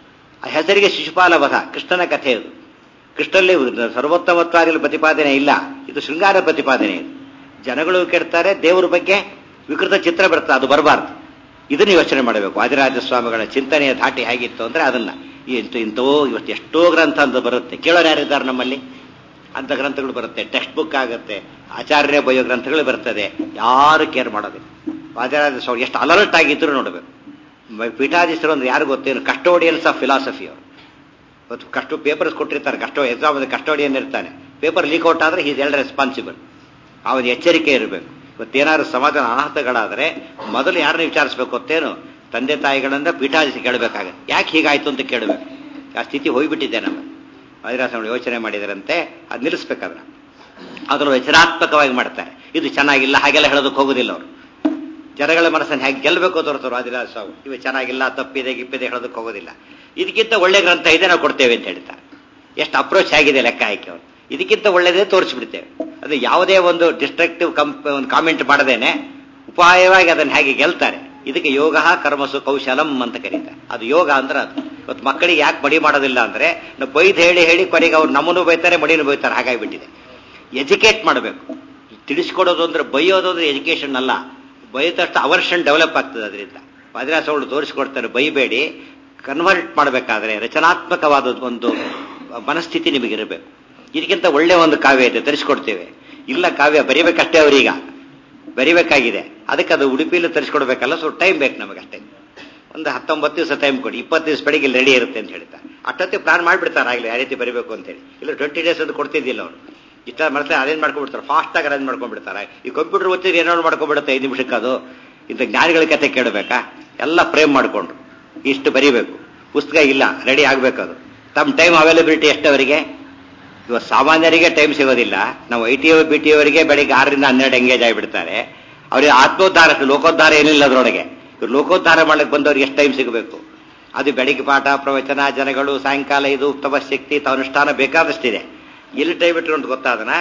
ಆ ಹೆಸರಿಗೆ ಶಿಶುಪಾಲ ವಧ ಕೃಷ್ಣನ ಕಥೆ ಇದು ಕೃಷ್ಣಲ್ಲಿ ಸರ್ವೋತ್ತಮತ್ವಾಗಲಿ ಪ್ರತಿಪಾದನೆ ಇಲ್ಲ ಇದು ಶೃಂಗಾರ ಪ್ರತಿಪಾದನೆ ಇದು ಜನಗಳು ಕೆಡ್ತಾರೆ ದೇವರ ಬಗ್ಗೆ ವಿಕೃತ ಚಿತ್ರ ಬರ್ತದೆ ಅದು ಬರಬಾರ್ದು ಇದನ್ನು ಯೋಚನೆ ಮಾಡಬೇಕು ವಾದಿರಾಜ ಸ್ವಾಮಿಗಳ ಚಿಂತನೆಯ ಧಾಟಿ ಹೇಗಿತ್ತು ಅಂದ್ರೆ ಅದನ್ನ ಇಂಥ ಇಂಥವೋ ಇವತ್ತು ಎಷ್ಟೋ ಗ್ರಂಥ ಅಂತ ಬರುತ್ತೆ ಕೇಳೋರು ಯಾರಿದ್ದಾರೆ ನಮ್ಮಲ್ಲಿ ಅಂತ ಗ್ರಂಥಗಳು ಬರುತ್ತೆ ಟೆಕ್ಸ್ಟ್ ಬುಕ್ ಆಗುತ್ತೆ ಆಚಾರ್ಯ ಬಯೋ ಗ್ರಂಥಗಳು ಬರ್ತದೆ ಯಾರು ಕೇರ್ ಮಾಡೋದಿಲ್ಲ ವಾದಿರಾಜ ಸ್ವಾಮಿ ಎಷ್ಟು ಅಲರ್ಟ್ ಆಗಿದ್ರು ನೋಡಬೇಕು ಪೀಠಾಧೀಶರು ಅಂದ್ರೆ ಯಾರು ಗೊತ್ತೇನು ಕಸ್ಟೋಡಿಯನ್ಸ್ ಆಫ್ ಫಿಲಾಸಫಿ ಅವರು ಇವತ್ತು ಕಷ್ಟ ಪೇಪರ್ಸ್ ಕೊಟ್ಟಿರ್ತಾರೆ ಕಷ್ಟ ಎಕ್ಸಾಮ್ ಕಸ್ಟೋಡಿಯನ್ ಇರ್ತಾನೆ ಪೇಪರ್ ಲೀಕ್ ಔಟ್ ಆದ್ರೆ ಈಸ್ ಎಲ್ ರೆಸ್ಪಾನ್ಸಿಬಲ್ ಅವನ ಎಚ್ಚರಿಕೆ ಇರಬೇಕು ಇವತ್ತೇನಾದ್ರು ಸಮಾಜದ ಅನಾಹುತಗಳಾದರೆ ಮೊದಲು ಯಾರನ್ನ ವಿಚಾರಿಸ್ಬೇಕು ಗೊತ್ತೇನು ತಂದೆ ತಾಯಿಗಳಿಂದ ಪೀಠಾಧೀಶ ಕೇಳಬೇಕಾಗತ್ತೆ ಯಾಕೆ ಹೀಗಾಯ್ತು ಅಂತ ಕೇಳಬೇಕು ಆ ಸ್ಥಿತಿ ಹೋಗ್ಬಿಟ್ಟಿದೆ ನಮ್ಮ ವೈರಾಸಗಳು ಯೋಚನೆ ಮಾಡಿದರಂತೆ ಅದು ನಿಲ್ಲಿಸ್ಬೇಕಾದ್ರೆ ಅದನ್ನು ರಚನಾತ್ಮಕವಾಗಿ ಮಾಡ್ತಾರೆ ಇದು ಚೆನ್ನಾಗಿಲ್ಲ ಹಾಗೆಲ್ಲ ಹೇಳೋದಕ್ಕೆ ಹೋಗೋದಿಲ್ಲ ಅವರು ಜನಗಳ ಮನಸ್ಸನ್ನು ಹೇಗೆ ಗೆಲ್ಲಬೇಕು ಅಂತ ಹೊರತರು ಆದಿರಾಜ ಸ್ವಾಮಿ ಇವು ಚೆನ್ನಾಗಿಲ್ಲ ತಪ್ಪಿದೆ ಗಿಪ್ಪಿದೆ ಹೇಳೋದಕ್ಕೆ ಹೋಗೋದಿಲ್ಲ ಇದಕ್ಕಿಂತ ಒಳ್ಳೆ ಗ್ರಂಥ ಇದೆ ನಾವು ಕೊಡ್ತೇವೆ ಅಂತ ಹೇಳ್ತಾರೆ ಎಷ್ಟು ಅಪ್ರೋಚ್ ಆಗಿದೆ ಲೆಕ್ಕ ಹಾಕಿ ಅವರು ಇದಕ್ಕಿಂತ ಒಳ್ಳೆಯದೇ ತೋರಿಸ್ಬಿಡ್ತೇವೆ ಅದು ಯಾವುದೇ ಒಂದು ಡಿಸ್ಟ್ರಕ್ಟಿವ್ ಕಂಪ್ ಒಂದು ಕಾಮೆಂಟ್ ಮಾಡದೇನೆ ಉಪಾಯವಾಗಿ ಅದನ್ನು ಹೇಗೆ ಗೆಲ್ತಾರೆ ಇದಕ್ಕೆ ಯೋಗ ಕರ್ಮಸು ಕೌಶಲಂ ಅಂತ ಕರೀತಾರೆ ಅದು ಯೋಗ ಅಂದ್ರೆ ಅದು ಇವತ್ತು ಮಕ್ಕಳಿಗೆ ಯಾಕೆ ಮಡಿ ಮಾಡೋದಿಲ್ಲ ಅಂದ್ರೆ ನಾವು ಬೈದು ಹೇಳಿ ಹೇಳಿ ಕೊನೆಗೆ ಅವ್ರು ನಮ್ಮನ್ನು ಬೈತಾರೆ ಮಡಿನೂ ಬೈತಾರೆ ಹಾಗಾಗಿಬಿಟ್ಟಿದೆ ಎಜುಕೇಟ್ ಮಾಡಬೇಕು ತಿಳಿಸ್ಕೊಡೋದು ಅಂದ್ರೆ ಬೈಯೋದು ಅಂದ್ರೆ ಎಜುಕೇಶನ್ ಅಲ್ಲ ಬೈದಷ್ಟು ಅವರ್ಷನ್ ಡೆವಲಪ್ ಆಗ್ತದೆ ಅದರಿಂದ ಮದ್ರಾಸಗಳು ತೋರಿಸ್ಕೊಡ್ತಾರೆ ಬೈಬೇಡಿ ಕನ್ವರ್ಟ್ ಮಾಡಬೇಕಾದ್ರೆ ರಚನಾತ್ಮಕವಾದ ಒಂದು ಮನಸ್ಥಿತಿ ನಿಮಗಿರಬೇಕು ಇದಕ್ಕಿಂತ ಒಳ್ಳೆ ಒಂದು ಕಾವ್ಯ ಇದೆ ತರಿಸ್ಕೊಡ್ತೇವೆ ಇಲ್ಲ ಕಾವ್ಯ ಬರೀಬೇಕಷ್ಟೇ ಅವರೀಗ ಬರಿಬೇಕಾಗಿದೆ ಅದಕ್ಕೆ ಅದು ಉಡುಪಿಯಲ್ಲಿ ತರಿಸ್ಕೊಡ್ಬೇಕಲ್ಲ ಸ್ವಲ್ಪ ಟೈಮ್ ಬೇಕು ನಮಗಷ್ಟೇ ಒಂದು ಹತ್ತೊಂಬತ್ತು ದಿವಸ ಟೈಮ್ ಕೊಡಿ ಇಪ್ಪತ್ತು ದಿವಸ ಬೆಳಿಗ್ಗೆ ರೆಡಿ ಇರುತ್ತೆ ಅಂತ ಹೇಳ್ತಾರೆ ಅಷ್ಟೊತ್ತಿಗೆ ಪ್ಲಾನ್ ಮಾಡಿಬಿಡ್ತಾರೆ ಆಗಲಿ ಆ ರೀತಿ ಬರೀಬೇಕು ಅಂತೇಳಿ ಇಲ್ಲ ಟ್ವೆಂಟಿ ಡೇಸ್ ಅಂತ ಕೊಡ್ತಿದ್ದಿಲ್ಲ ಅವರು ಇಷ್ಟ ಮಾಡ್ತಾರೆ ಅರೇಂಜ್ ಮಾಡ್ಕೊಂಡ್ಬಿಡ್ತಾರೆ ಫಾಸ್ಟಾಗಿ ಅರೇಂಜ್ ಮಾಡ್ಕೊಂಡ್ಬಿಡ್ತಾರೆ ಈ ಕಂಪ್ಯೂಟರ್ ಓದ್ತಿದ್ರೆ ಏನೋ ಮಾಡ್ಕೊಂಡ್ಬಿಡುತ್ತೆ ಐದು ನಿಮಿಷಕ್ಕೆ ಅದು ಇಂಥ ಜ್ಞಾನಿಗಳ ಕತೆ ಕೇಳಬೇಕಾ ಎಲ್ಲ ಫ್ರೇಮ್ ಮಾಡಿಕೊಂಡ್ರು ಇಷ್ಟು ಬರೀಬೇಕು ಪುಸ್ತಕ ಇಲ್ಲ ರೆಡಿ ಆಗಬೇಕು ಅದು ತಮ್ಮ ಟೈಮ್ ಅವೈಲಬಿಲಿಟಿ ಎಷ್ಟು ಅವರಿಗೆ ಇವತ್ತು ಸಾಮಾನ್ಯರಿಗೆ ಟೈಮ್ ಸಿಗೋದಿಲ್ಲ ನಾವು ಐ ಟಿ ಬಿ ಟಿ ಅವರಿಗೆ ಬೆಳಿಗ್ಗೆ ಆರರಿಂದ ಹನ್ನೆರಡು ಎಂಗೇಜ್ ಆಗಿಬಿಡ್ತಾರೆ ಅವರಿಗೆ ಆತ್ಮೋದ್ಧಾರ ಲೋಕೋದ್ಧಾರ ಏನಿಲ್ಲ ಅದರೊಳಗೆ ಇವ್ರು ಲೋಕೋದ್ಧಾರ ಮಾಡಕ್ಕೆ ಬಂದವ್ರಿಗೆ ಎಷ್ಟು ಟೈಮ್ ಸಿಗಬೇಕು ಅದು ಬೆಳಿಗ್ಗೆ ಪಾಠ ಪ್ರವಚನ ಜನಗಳು ಸಾಯಂಕಾಲ ಇದು ತಪಶಕ್ತಿ ಅನುಷ್ಠಾನ ಬೇಕಾದಷ್ಟಿದೆ ಎಲ್ಲಿ ಟೈಮ್ ಇಟ್ಕೊಂಡು ಗೊತ್ತಾದನ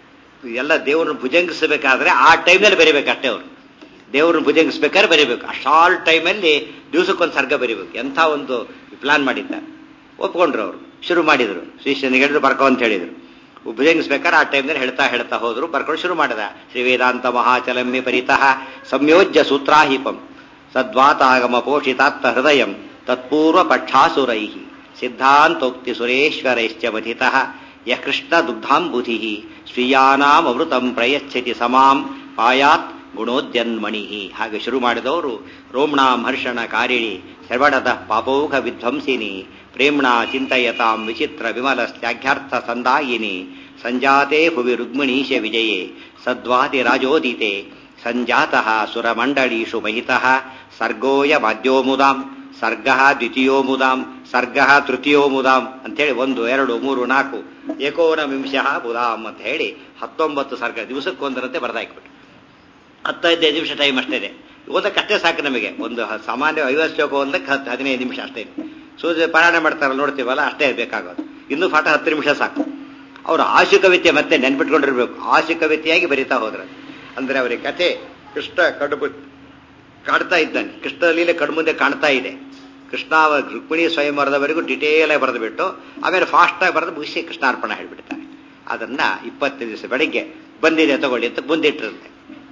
ಎಲ್ಲ ದೇವ್ರನ್ನ ಭುಜಂಗಿಸಬೇಕಾದ್ರೆ ಆ ಟೈಮ್ನಲ್ಲಿ ಬರೀಬೇಕು ಅಷ್ಟೇ ಅವರು ದೇವ್ರನ್ನ ಭುಜಂಗಿಸ್ಬೇಕಾದ್ರೆ ಬರೀಬೇಕು ಆ ಶಾರ್ಟ್ ಟೈಮಲ್ಲಿ ದಿವಸಕ್ಕೊಂದು ಸರ್ಗ ಬರೀಬೇಕು ಎಂಥ ಒಂದು ಪ್ಲಾನ್ ಮಾಡಿದ್ದಾರೆ ಒಪ್ಕೊಂಡ್ರು ಅವರು ಶುರು ಮಾಡಿದ್ರು ಶಿಷ್ಯನಿಗೆ ಹೇಳಿದ್ರು ಬರ್ಕೋ ಅಂತ ಹೇಳಿದ್ರು ಭುಜಂಗಿಸ್ಬೇಕಾದ್ರೆ ಆ ಟೈಮ್ನಲ್ಲಿ ಹೇಳ್ತಾ ಹೇಳ್ತಾ ಹೋದ್ರು ಬರ್ಕೊಂಡು ಶುರು ಮಾಡಿದ ಶ್ರೀ ವೇದಾಂತ ಮಹಾಚಲಮ್ಯ ಪರಿತಃ ಸಂಯೋಜ್ಯ ಸೂತ್ರಾಹಿಪಂ ಸದ್ವಾತಾಗಮ ಪೋಷಿತಾತ್ತ ಹೃದಯಂ ತತ್ಪೂರ್ವ ಪಕ್ಷಾಸುರೈ ಸಿದ್ಧಾಂತೋಕ್ತಿ ಸುರೇಶ್ವರೈಶ್ಚ ಮಥಿತಃ ಯ ಕೃಷ್ಣ ದುಗ್ಧಾಂಬುಧಿ ಸ್ವೀಯಾನಾಮೃತಂ ಪ್ರಯಚ್ಛತಿ ಸಮಾಂ ಪಾಯಾತ್ ಗುಣೋದ್ಯನ್ಮಣಿ ಹಾಗೆ ಶುರು ಮಾಡಿದವರು ರೋಮ್ಣಾಂ ಹರ್ಷಣ ಕಾರಿಣಿ ಶ್ರವಣದ ಪಾಪೌಘ ವಿಧ್ವಂಸಿನಿ ಪ್ರೇಮ್ಣಾ ಚಿಂತಯತಾಂ ವಿಚಿತ್ರ ವಿಮಲ ತ್ಯಾಘ್ಯಾರ್ಥ ಸಂದಾಯಿನಿ ಸಂಜಾತೆ ಭುವಿ ರುಗ್ಮಿಣೀಶ ವಿಜಯೇ ಸದ್ವಾತಿ ರಾಜೋದಿತೆ ಸಂಜಾತ ಸುರಮಂಡಳೀಷು ಮಹಿತಃ ಸರ್ಗೋಯ ಮಾದ್ಯೋ ಮುದಾಂ ಸರ್ಗ ದ್ವಿತೀಯೋ ಮುದಾಂ ಸರ್ಗ ತೃತೀಯೋ ಮುದಾಂ ಅಂತೇಳಿ ಒಂದು ಎರಡು ಮೂರು ನಾಲ್ಕು ಏಕೋನವಿಂಶ ಮುದಾಂ ಅಂತ ಹೇಳಿ ಹತ್ತೊಂಬತ್ತು ಸರ್ಗ ದಿವಸಕ್ಕೊಂದರಂತೆ ಬರೆದಾಕ್ಬಿಟ್ಟು ಹತ್ತೈದೈದು ನಿಮಿಷ ಟೈಮ್ ಅಷ್ಟೇ ಇದೆ ಓದಕ್ಕೆ ಅಷ್ಟೇ ಸಾಕು ನಮಗೆ ಒಂದು ಹ- ಸಾಮಾನ್ಯ ಐವತ್ತು ಶ್ಲೋಕ ಓದಕ್ಕೆ ಹತ್ತು ಹದಿನೈದು ನಿಮಿಷ ಅಷ್ಟೇ ಇದೆ ಸೂರ್ಯ ಪಾರಾಯಣ ಮಾಡ್ತಾರಲ್ಲ ನೋಡ್ತೀವಲ್ಲ ಅಷ್ಟೇ ಬೇಕಾಗೋದು ಇನ್ನೂ ಪಾಠ ಹತ್ತು ನಿಮಿಷ ಸಾಕು ಅವರು ಆಶುಕವಿತ್ಯ ಮತ್ತೆ ನೆನ್ಪಿಟ್ಕೊಂಡಿರ್ಬೇಕು ಆಶುಕವಿತ್ಯಾಗಿ ಬರೀತಾ ಹೋದ್ರು ಅಂದ್ರೆ ಅವರಿಗೆ ಕಥೆ ಕೃಷ್ಣ ಕಡುಬು ಕಾಡ್ತಾ ಇದ್ದಾನೆ ಕೃಷ್ಣ ಲೀಲೆ ಕಣ್ಮುಂದೆ ಕಾಣ್ತಾ ಇದೆ ಕೃಷ್ಣ ರುಕ್ಮಿಣಿ ಸ್ವಯಂವರದವರೆಗೂ ಡಿಟೇಲ್ ಆಗಿ ಬರೆದು ಬಿಟ್ಟು ಆಮೇಲೆ ಫಾಸ್ಟ್ ಆಗಿ ಬರೆದು ಮುಗಿಸಿ ಕೃಷ್ಣಾರ್ಪಣ ಹೇಳ್ಬಿಡ್ತಾರೆ ಅದನ್ನ ಇಪ್ಪತ್ತು ದಿವಸ ಬೆಳಿಗ್ಗೆ ಬಂದಿದೆ ತಗೊಳ್ಳಿ ಅಂತ ಮುಂದಿಟ್ಟಿರುತ್ತೆ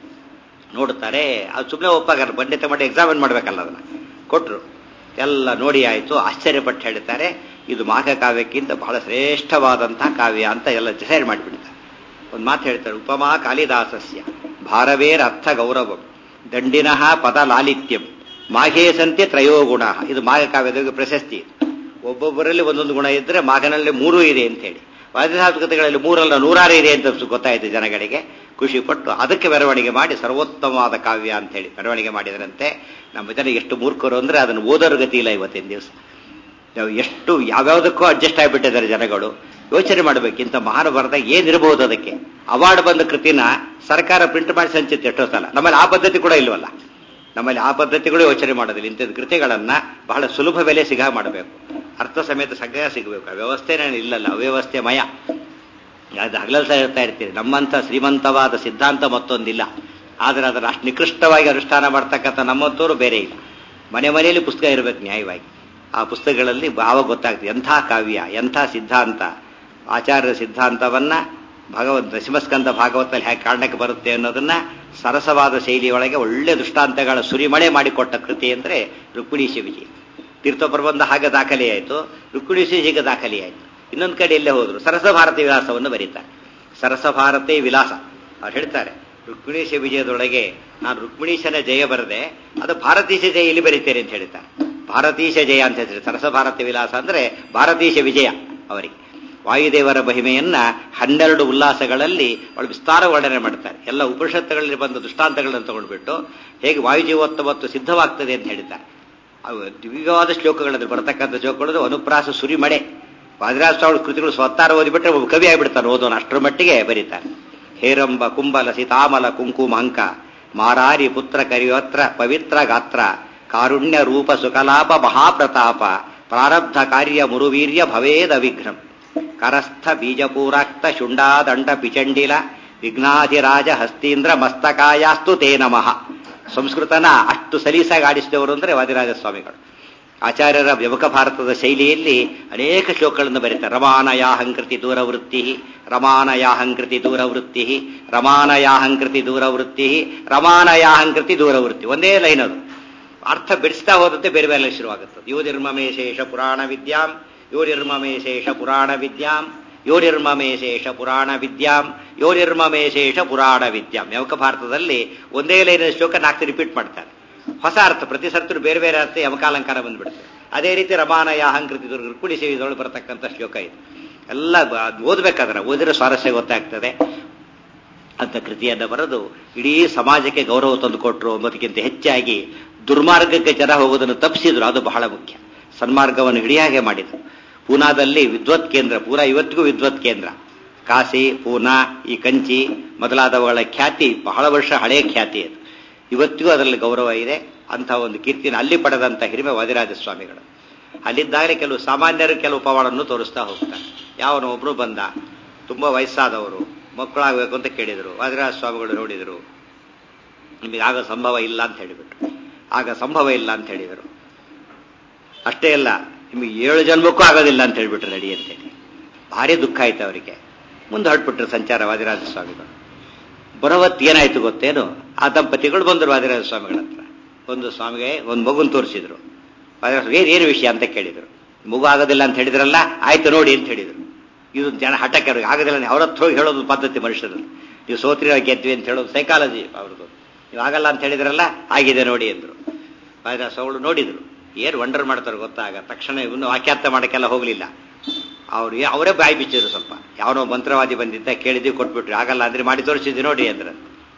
ನೋಡ್ತಾರೆ ಅದು ಸುಮ್ಮನೆ ಒಪ್ಪಾಗಲ್ಲ ಬಂಡೆ ತಗೊಂಡು ಎಕ್ಸಾಮಿನ್ ಮಾಡ್ಬೇಕಲ್ಲ ಅದನ್ನ ಕೊಟ್ರು ಎಲ್ಲ ನೋಡಿ ಆಯಿತು ಆಶ್ಚರ್ಯಪಟ್ಟು ಹೇಳ್ತಾರೆ ಇದು ಮಾಘ ಕಾವ್ಯಕ್ಕಿಂತ ಬಹಳ ಶ್ರೇಷ್ಠವಾದಂತಹ ಕಾವ್ಯ ಅಂತ ಎಲ್ಲ ಡಿಸೈಡ್ ಮಾಡಿಬಿಡ್ತಾರೆ ಒಂದು ಮಾತು ಹೇಳ್ತಾರೆ ಉಪಮಾ ಕಾಳಿದಾಸಸ್ಯ ಭಾರವೇರ್ ಅರ್ಥ ಗೌರವಂ ದಂಡಿನಃ ಪದ ಲಾಲಿತ್ಯಂ ಮಾಘೇ ಸಂತೆ ತ್ರಯೋ ಗುಣ ಇದು ಮಾಘ ಕಾವ್ಯದ ಪ್ರಶಸ್ತಿ ಒಬ್ಬೊಬ್ಬರಲ್ಲಿ ಒಂದೊಂದು ಗುಣ ಇದ್ರೆ ಮಾಘನಲ್ಲಿ ಮೂರು ಇದೆ ಅಂತ ಹೇಳಿ ವಾದಿಸಾತ್ಮಕತೆಗಳಲ್ಲಿ ಮೂರಲ್ಲ ನೂರಾರು ಇದೆ ಅಂತ ಗೊತ್ತಾಯಿತು ಜನಗಳಿಗೆ ಖುಷಿ ಪಟ್ಟು ಅದಕ್ಕೆ ಮೆರವಣಿಗೆ ಮಾಡಿ ಸರ್ವೋತ್ತಮವಾದ ಕಾವ್ಯ ಅಂತ ಹೇಳಿ ಮೆರವಣಿಗೆ ಮಾಡಿದರಂತೆ ನಮ್ಮ ಜನ ಎಷ್ಟು ಮೂರ್ಖರು ಅಂದ್ರೆ ಅದನ್ನು ಓದೋರ ಗತಿ ಇಲ್ಲ ಇವತ್ತಿನ ದಿವಸ ನಾವು ಎಷ್ಟು ಯಾವ್ಯಾವುದಕ್ಕೂ ಅಡ್ಜಸ್ಟ್ ಆಗಿಬಿಟ್ಟಿದ್ದಾರೆ ಜನಗಳು ಯೋಚನೆ ಮಾಡಬೇಕು ಇಂಥ ಮಹಾನುಭಾರತ ಏನಿರಬಹುದು ಅದಕ್ಕೆ ಅವಾರ್ಡ್ ಬಂದ ಕೃತಿನ ಸರ್ಕಾರ ಪ್ರಿಂಟ್ ಮಾಡಿ ಸಂಚಿತ್ತು ಎಷ್ಟೋ ಸಲ ನಮ್ಮಲ್ಲಿ ಆ ಪದ್ಧತಿ ಕೂಡ ಇಲ್ವಲ್ಲ ನಮ್ಮಲ್ಲಿ ಆ ಪದ್ಧತಿಗಳು ಯೋಚನೆ ಮಾಡೋದಿಲ್ಲ ಇಂಥದ್ದು ಕೃತಿಗಳನ್ನ ಬಹಳ ಸುಲಭ ಬೆಲೆ ಸಿಗ ಮಾಡಬೇಕು ಅರ್ಥ ಸಮೇತ ಸಗ ಸಿಗಬೇಕು ಆ ವ್ಯವಸ್ಥೆನೇ ಇಲ್ಲಲ್ಲ ಅವ್ಯವಸ್ಥೆ ಮಯ ಅದು ಹಗಲಲ್ತಾ ಇರ್ತಾ ಇರ್ತೀರಿ ನಮ್ಮಂಥ ಶ್ರೀಮಂತವಾದ ಸಿದ್ಧಾಂತ ಮತ್ತೊಂದಿಲ್ಲ ಆದರೆ ಅದನ್ನು ಅಷ್ಟು ನಿಕೃಷ್ಟವಾಗಿ ಅನುಷ್ಠಾನ ಮಾಡ್ತಕ್ಕಂಥ ನಮ್ಮಂತವರು ಬೇರೆ ಇಲ್ಲ ಮನೆ ಮನೆಯಲ್ಲಿ ಪುಸ್ತಕ ಇರಬೇಕು ನ್ಯಾಯವಾಗಿ ಆ ಪುಸ್ತಕಗಳಲ್ಲಿ ಭಾವ ಗೊತ್ತಾಗ್ತದೆ ಎಂಥ ಕಾವ್ಯ ಎಂಥ ಸಿದ್ಧಾಂತ ಆಚಾರ್ಯರ ಸಿದ್ಧಾಂತವನ್ನ ಭಗವದ್ ನರಸಿಂಹಸ್ಕಂದ ಭಾಗವತಲ್ಲಿ ಹೇಗೆ ಕಾರಣಕ್ಕೆ ಬರುತ್ತೆ ಅನ್ನೋದನ್ನ ಸರಸವಾದ ಶೈಲಿಯೊಳಗೆ ಒಳ್ಳೆ ದೃಷ್ಟಾಂತಗಳ ಸುರಿಮಳೆ ಮಾಡಿಕೊಟ್ಟ ಕೃತಿ ಅಂದರೆ ರುಕ್ಮಿಣೀಶ ವಿಜಯ ತೀರ್ಥ ಪ್ರಬಂಧ ಹಾಗೆ ದಾಖಲೆಯಾಯಿತು ರುಕ್ಮಿಣೀಶ ಹೀಗೆ ದಾಖಲೆಯಾಯಿತು ಇನ್ನೊಂದು ಕಡೆ ಎಲ್ಲೇ ಹೋದ್ರು ಸರಸ ಭಾರತಿ ವಿಲಾಸವನ್ನು ಬರೀತಾರೆ ಸರಸ ಭಾರತಿ ವಿಲಾಸ ಅವ್ರು ಹೇಳ್ತಾರೆ ರುಕ್ಮಿಣೀಶ ವಿಜಯದೊಳಗೆ ನಾನು ರುಕ್ಮಿಣೀಶನ ಜಯ ಬರದೆ ಅದು ಭಾರತೀಶ ಜಯ ಇಲ್ಲಿ ಬರೀತೇನೆ ಅಂತ ಹೇಳ್ತಾರೆ ಭಾರತೀಶ ಜಯ ಅಂತ ಹೇಳ್ತಾರೆ ಸರಸ ಭಾರತಿ ವಿಲಾಸ ಅಂದ್ರೆ ಭಾರತೀಶ ವಿಜಯ ಅವರಿಗೆ ವಾಯುದೇವರ ಮಹಿಮೆಯನ್ನ ಹನ್ನೆರಡು ಉಲ್ಲಾಸಗಳಲ್ಲಿ ಅವಳು ವಿಸ್ತಾರ ವರ್ಣನೆ ಮಾಡ್ತಾರೆ ಎಲ್ಲ ಉಪನಿಷತ್ತುಗಳಲ್ಲಿ ಬಂದ ದೃಷ್ಟಾಂತಗಳನ್ನು ತಗೊಂಡ್ಬಿಟ್ಟು ಹೇಗೆ ವಾಯುಜೀವೋತ್ತಮತ್ತು ಸಿದ್ಧವಾಗ್ತದೆ ಅಂತ ಹೇಳಿದ್ದಾರೆ ಅವು ದಿವ್ಯವಾದ ಶ್ಲೋಕಗಳಲ್ಲಿ ಬರತಕ್ಕಂಥ ಶ್ಲೋಕಗಳು ಅನುಪ್ರಾಸ ಸುರಿಮಳೆ ವಾದಿರಾಜ ಸ್ವಾಮಿ ಕೃತಿಗಳು ಸ್ವತ್ತಾರ ಓದಿಬಿಟ್ರೆ ಒಬ್ಬ ಕವಿ ಆಗಿಬಿಡ್ತಾನೆ ಓದೋನು ಅಷ್ಟರ ಮಟ್ಟಿಗೆ ಬರೀತಾರೆ ಹೇರಂಬ ಕುಂಬಲ ಸೀತಾಮಲ ಕುಂಕುಮ ಅಂಕ ಮಾರಾರಿ ಪುತ್ರ ಕರಿಯೋತ್ರ ಪವಿತ್ರ ಗಾತ್ರ ಕಾರುಣ್ಯ ರೂಪ ಸುಕಲಾಪ ಮಹಾಪ್ರತಾಪ ಪ್ರಾರಬ್ಧ ಕಾರ್ಯ ಮುರುವೀರ್ಯ ಭವೇದ ವಿಘ್ನಂ ಕರಸ್ಥ ಬೀಜಪೂರಾಕ್ತ ಶುಂಡಾದಂಡ ಪಿಚಂಡಿಲ ವಿಘ್ನಾಧಿರಾಜ ಹಸ್ತೀಂದ್ರ ಮಸ್ತಕಾಯಾಸ್ತು ತೇ ನಮಃ ಸಂಸ್ಕೃತನ ಅಷ್ಟು ಸಲೀಸಾಗಿ ಆಡಿಸಿದವರು ಅಂದರೆ ವಾದಿರಾಜ ಸ್ವಾಮಿಗಳು ಆಚಾರ್ಯರ ವ್ಯವಕ ಭಾರತದ ಶೈಲಿಯಲ್ಲಿ ಅನೇಕ ಶ್ಲೋಕಗಳನ್ನು ಬರೀತಾರೆ ರಮಾನಯಾಹಂಕೃತಿ ದೂರವೃತ್ತಿ ರಮಾನಯಾಹಂಕೃತಿ ದೂರವೃತ್ತಿ ರಮಾನಯಾಹಂಕೃತಿ ದೂರವೃತ್ತಿ ರಮಾನಯಾಹಂಕೃತಿ ದೂರವೃತ್ತಿ ಒಂದೇ ಲೈನ್ ಅದು ಅರ್ಥ ಬಿಡಿಸ್ತಾ ಹೋದಂತೆ ಬೇರೆ ಬೇರೆ ಶುರುವಾಗುತ್ತದೆ ಯೋನಿರ್ಮಮೇ ಶೇಷ ಪುರಾಣ ವಿದ್ಯಾಂ ಯೋನಿರ್ಮಮೇ ಶೇಷ ಪುರಾಣ ವಿದ್ಯಾಂ ಯೋನಿರ್ಮಮೇ ಶೇಷ ಪುರಾಣ ವಿದ್ಯಾಂ ಯೋನಿರ್ಮಮೇ ಶೇಷ ಪುರಾಣ ವಿದ್ಯಾಂ ಯಮಕ ಭಾರತದಲ್ಲಿ ಒಂದೇ ಲೈನ್ ಶ್ಲೋಕ ನಾಲ್ಕು ರಿಪೀಟ್ ಮಾಡ್ತಾರೆ ಹೊಸ ಅರ್ಥ ಪ್ರತಿ ಸರ್ತಿರು ಬೇರೆ ಬೇರೆ ಅರ್ಥ ಯಮಕಾಲಂಕಾರ ಬಂದ್ಬಿಡುತ್ತೆ ಅದೇ ರೀತಿ ರಮಾನಯ ಅಹಂಕೃತಿ ರುಕ್ಮಿಣಿ ಸೇವಿದೊಳಗೆ ಬರತಕ್ಕಂಥ ಶ್ಲೋಕ ಇದು ಎಲ್ಲ ಓದಬೇಕಾದ್ರೆ ಓದಿರೋ ಸ್ವಾರಸ್ಯ ಗೊತ್ತಾಗ್ತದೆ ಅಂತ ಕೃತಿಯನ್ನು ಬರೆದು ಇಡೀ ಸಮಾಜಕ್ಕೆ ಗೌರವ ತಂದುಕೊಟ್ರು ಅನ್ನೋದಕ್ಕಿಂತ ಹೆಚ್ಚಾಗಿ ದುರ್ಮಾರ್ಗಕ್ಕೆ ಜನ ಹೋಗೋದನ್ನು ತಪ್ಪಿಸಿದ್ರು ಅದು ಬಹಳ ಮುಖ್ಯ ಸನ್ಮಾರ್ಗವನ್ನು ಹಿಡಿಯಾಗೆ ಮಾಡಿದರು ಪೂನಾದಲ್ಲಿ ವಿದ್ವತ್ ಕೇಂದ್ರ ಪೂರಾ ಇವತ್ತಿಗೂ ವಿದ್ವತ್ ಕೇಂದ್ರ ಕಾಶಿ ಪೂನಾ ಈ ಕಂಚಿ ಮೊದಲಾದವುಗಳ ಖ್ಯಾತಿ ಬಹಳ ವರ್ಷ ಹಳೆಯ ಖ್ಯಾತಿ ಅದು ಇವತ್ತಿಗೂ ಅದರಲ್ಲಿ ಗೌರವ ಇದೆ ಅಂಥ ಒಂದು ಕೀರ್ತಿನ ಅಲ್ಲಿ ಪಡೆದಂಥ ಹಿರಿಮೆ ವಾದಿರಾಜ ಸ್ವಾಮಿಗಳು ಅಲ್ಲಿದ್ದಾಗಲೇ ಕೆಲವು ಸಾಮಾನ್ಯರು ಕೆಲವು ಪವಾಡನ್ನು ತೋರಿಸ್ತಾ ಹೋಗ್ತಾರೆ ಯಾವನೋ ಒಬ್ರು ಬಂದ ತುಂಬ ವಯಸ್ಸಾದವರು ಮಕ್ಕಳಾಗಬೇಕು ಅಂತ ಕೇಳಿದರು ವಾದಿರಾಜ ಸ್ವಾಮಿಗಳು ನೋಡಿದರು ನಿಮಗೆ ಆಗ ಸಂಭವ ಇಲ್ಲ ಅಂತ ಹೇಳಿಬಿಟ್ರು ಆಗ ಸಂಭವ ಇಲ್ಲ ಅಂತ ಹೇಳಿದರು ಅಷ್ಟೇ ಅಲ್ಲ ನಿಮಗೆ ಏಳು ಜನ್ಮಕ್ಕೂ ಆಗೋದಿಲ್ಲ ಅಂತ ಹೇಳ್ಬಿಟ್ರು ನಡಿ ಅಂತೇಳಿ ಭಾರಿ ದುಃಖ ಆಯ್ತು ಅವರಿಗೆ ಮುಂದೆ ಹೊರಟ್ಬಿಟ್ರು ಸಂಚಾರ ವಾದಿರಾಜ ಸ್ವಾಮಿಗಳು ಬರೋವತ್ತು ಏನಾಯ್ತು ಗೊತ್ತೇನು ಆ ದಂಪತಿಗಳು ಬಂದರು ವಾದಿರಾಜ ಸ್ವಾಮಿಗಳ ಹತ್ರ ಒಂದು ಸ್ವಾಮಿಗೆ ಒಂದು ಮಗುನ್ ತೋರಿಸಿದ್ರು ವಾದಿರಾಜ ಏನು ಏನು ವಿಷಯ ಅಂತ ಕೇಳಿದರು ಮಗು ಆಗೋದಿಲ್ಲ ಅಂತ ಹೇಳಿದ್ರಲ್ಲ ಆಯ್ತು ನೋಡಿ ಅಂತ ಹೇಳಿದರು ಇದು ಜನ ಹಠಕ್ಕೆ ಅವ್ರಿಗೆ ಆಗೋದಿಲ್ಲ ಅವ್ರ ಹತ್ರ ಹೋಗಿ ಹೇಳೋದು ಪದ್ಧತಿ ಮನುಷ್ಯರು ನೀವು ಸೋತ್ರಿ ಗೆದ್ವಿ ಅಂತ ಹೇಳೋದು ಸೈಕಾಲಜಿ ಅವ್ರದ್ದು ನೀವು ಆಗಲ್ಲ ಅಂತ ಹೇಳಿದ್ರಲ್ಲ ಆಗಿದೆ ನೋಡಿ ಅಂದರು ವಾದಿರಾಜ ಸ್ವಾಮಿಗಳು ನೋಡಿದ್ರು ಏನು ವಂಡರ್ ಮಾಡ್ತಾರೆ ಗೊತ್ತಾಗ ತಕ್ಷಣ ಇನ್ನು ವಾಕ್ಯಾರ್ಥ ಮಾಡೋಕ್ಕೆಲ್ಲ ಹೋಗಲಿಲ್ಲ ಅವ್ರು ಅವರೇ ಬಾಯಿ ಬಿಚ್ಚಿದ್ರು ಸ್ವಲ್ಪ ಯಾವನೋ ಮಂತ್ರವಾದಿ ಬಂದಿದ್ದ ಕೇಳಿದ್ವಿ ಕೊಟ್ಬಿಟ್ರು ಆಗಲ್ಲ ಅಂದ್ರೆ ಮಾಡಿ ತೋರಿಸಿದ್ವಿ ನೋಡಿ ಅಂದ್ರೆ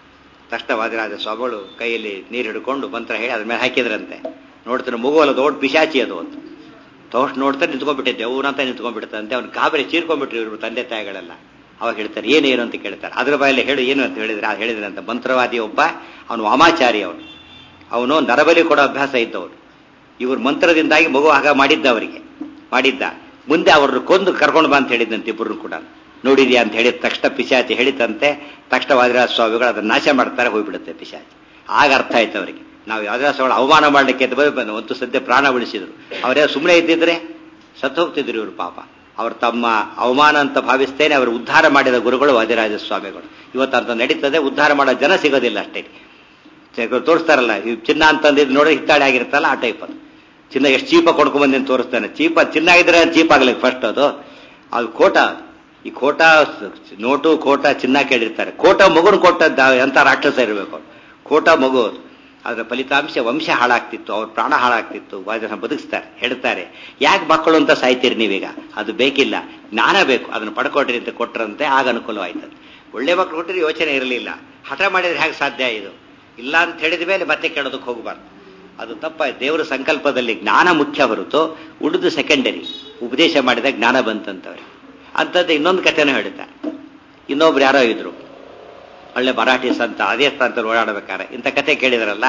ತಕ್ಷಣ ವಾದಿರಾಜ ಸ್ವಾಮಿಗಳು ಕೈಯಲ್ಲಿ ನೀರು ಹಿಡ್ಕೊಂಡು ಮಂತ್ರ ಹೇಳಿ ಅದ್ರ ಮೇಲೆ ಹಾಕಿದ್ರಂತೆ ನೋಡ್ತಾನೆ ಮಗು ಅಲ್ಲ ದೊಡ್ಡ ಪಿಶಾಚಿ ಅದು ಅಂತ ತೋಷ್ಟು ನೋಡ್ತಾ ನಿಂತ್ಕೊಂಡ್ಬಿಟ್ಟಿದ್ದೆ ಅವನಂತ ನಿಂತ್ಕೊಂಡ್ಬಿಡ್ತಂತೆ ಅವ್ನು ಕಾಬರಿ ಚೀರ್ಕೊಂಡ್ಬಿಟ್ರು ಇವರು ತಂದೆ ತಾಯಿಗಳೆಲ್ಲ ಅವಾಗ ಹೇಳ್ತಾರೆ ಏನೇನು ಅಂತ ಕೇಳ್ತಾರೆ ಅದ್ರ ಬಾಯಲ್ಲಿ ಹೇಳು ಏನು ಅಂತ ಹೇಳಿದ್ರೆ ಆ ಹೇಳಿದ್ರಂತ ಮಂತ್ರವಾದಿ ಒಬ್ಬ ಅವನು ವಾಮಾಚಾರಿ ಅವನು ಅವನು ನರಬಲಿ ಕೊಡೋ ಅಭ್ಯಾಸ ಇದ್ದವನು ಇವ್ರ ಮಂತ್ರದಿಂದಾಗಿ ಮಗು ಆಗ ಮಾಡಿದ್ದ ಅವರಿಗೆ ಮಾಡಿದ್ದ ಮುಂದೆ ಅವ್ರನ್ನ ಕೊಂದು ಕರ್ಕೊಂಡು ಬಾ ಅಂತ ಹೇಳಿದ್ದಂತೆ ಇಬ್ಬರನ್ನು ಕೂಡ ನೋಡಿದ್ಯಾ ಅಂತ ಹೇಳಿದ ತಕ್ಷಣ ಪಿಶಾಚಿ ಹೇಳಿದಂತೆ ತಕ್ಷಣ ವಾದಿರಾಜ ಸ್ವಾಮಿಗಳು ಅದನ್ನ ನಾಶ ಮಾಡ್ತಾರೆ ಹೋಗ್ಬಿಡುತ್ತೆ ಪಿಶಾಚಿ ಆಗ ಅರ್ಥ ಆಯ್ತು ಅವರಿಗೆ ನಾವು ವಾದಿರಾಜ ಸ್ವಾಮಿಗಳು ಅವಮಾನ ಮಾಡಲಿಕ್ಕೆ ಅಂತ ಬಂದು ಒಂದು ಸದ್ಯ ಪ್ರಾಣ ಉಳಿಸಿದ್ರು ಅವರೇ ಸುಮ್ಮನೆ ಇದ್ದಿದ್ರೆ ಸತ್ತು ಹೋಗ್ತಿದ್ರು ಇವರು ಪಾಪ ಅವರು ತಮ್ಮ ಅವಮಾನ ಅಂತ ಭಾವಿಸ್ತೇನೆ ಅವರು ಉದ್ಧಾರ ಮಾಡಿದ ಗುರುಗಳು ವಾದಿರಾಜ ಸ್ವಾಮಿಗಳು ಇವತ್ತು ಅಂತ ನಡೀತದೆ ಉದ್ಧಾರ ಮಾಡೋ ಜನ ಸಿಗೋದಿಲ್ಲ ಅಷ್ಟೇ ತೋರಿಸ್ತಾರಲ್ಲ ಈ ಚಿನ್ನ ಅಂತಂದಿದ್ದು ನೋಡಿದ್ರೆ ಹಿತ್ತಾಳೆ ಆಗಿರುತ್ತಲ್ಲ ಆ ಟೈಪ್ ಅದು ಚಿನ್ನ ಎಷ್ಟು ಚೀಪ ಕೊಡ್ಕೊಂಬಂದಿ ತೋರಿಸ್ತಾನೆ ಚೀಪ ಚಿನ್ನ ಆಗಿದ್ರೆ ಚೀಪ್ ಆಗ್ಲಿಕ್ಕೆ ಫಸ್ಟ್ ಅದು ಅದು ಕೋಟ ಈ ಕೋಟ ನೋಟು ಕೋಟ ಚಿನ್ನ ಕೇಳಿರ್ತಾರೆ ಕೋಟ ಮಗುನ ಕೊಟ್ಟ ಎಂತ ರಾಕ್ಷಸ ಇರಬೇಕು ಕೋಟ ಮಗು ಅದು ಅದರ ಫಲಿತಾಂಶ ವಂಶ ಹಾಳಾಗ್ತಿತ್ತು ಅವ್ರ ಪ್ರಾಣ ಹಾಳಾಗ್ತಿತ್ತು ಜನ ಬದುಕಿಸ್ತಾರೆ ಹೇಳ್ತಾರೆ ಯಾಕೆ ಮಕ್ಕಳು ಅಂತ ಸಾಯ್ತೀರಿ ನೀವೀಗ ಅದು ಬೇಕಿಲ್ಲ ಜ್ಞಾನ ಬೇಕು ಅದನ್ನು ಪಡ್ಕೊಟ್ರಿ ಅಂತ ಕೊಟ್ರಂತೆ ಆಗ ಅನುಕೂಲವಾಯ್ತದೆ ಒಳ್ಳೆ ಮಕ್ಕಳು ಕೊಟ್ಟರೆ ಯೋಚನೆ ಇರಲಿಲ್ಲ ಹಠ ಮಾಡಿದ್ರೆ ಹೇಗೆ ಸಾಧ್ಯ ಇದು ಇಲ್ಲ ಅಂತ ಹೇಳಿದ ಮೇಲೆ ಮತ್ತೆ ಕೇಳೋದಕ್ಕೆ ಹೋಗಬಾರ್ದು ಅದು ತಪ್ಪ ದೇವರ ಸಂಕಲ್ಪದಲ್ಲಿ ಜ್ಞಾನ ಮುಖ್ಯ ಹೊರತು ಉಳಿದು ಸೆಕೆಂಡರಿ ಉಪದೇಶ ಮಾಡಿದ ಜ್ಞಾನ ಬಂತಂತವ್ರೆ ಅಂಥದ್ದು ಇನ್ನೊಂದು ಕಥೆನೂ ಹೇಳ್ತಾರೆ ಇನ್ನೊಬ್ರು ಯಾರೋ ಇದ್ರು ಒಳ್ಳೆ ಮರಾಠಿ ಸಂತ ಅದೇ ಸ್ಥಾನದಲ್ಲಿ ಓಡಾಡಬೇಕಾರೆ ಇಂಥ ಕತೆ ಕೇಳಿದ್ರಲ್ಲ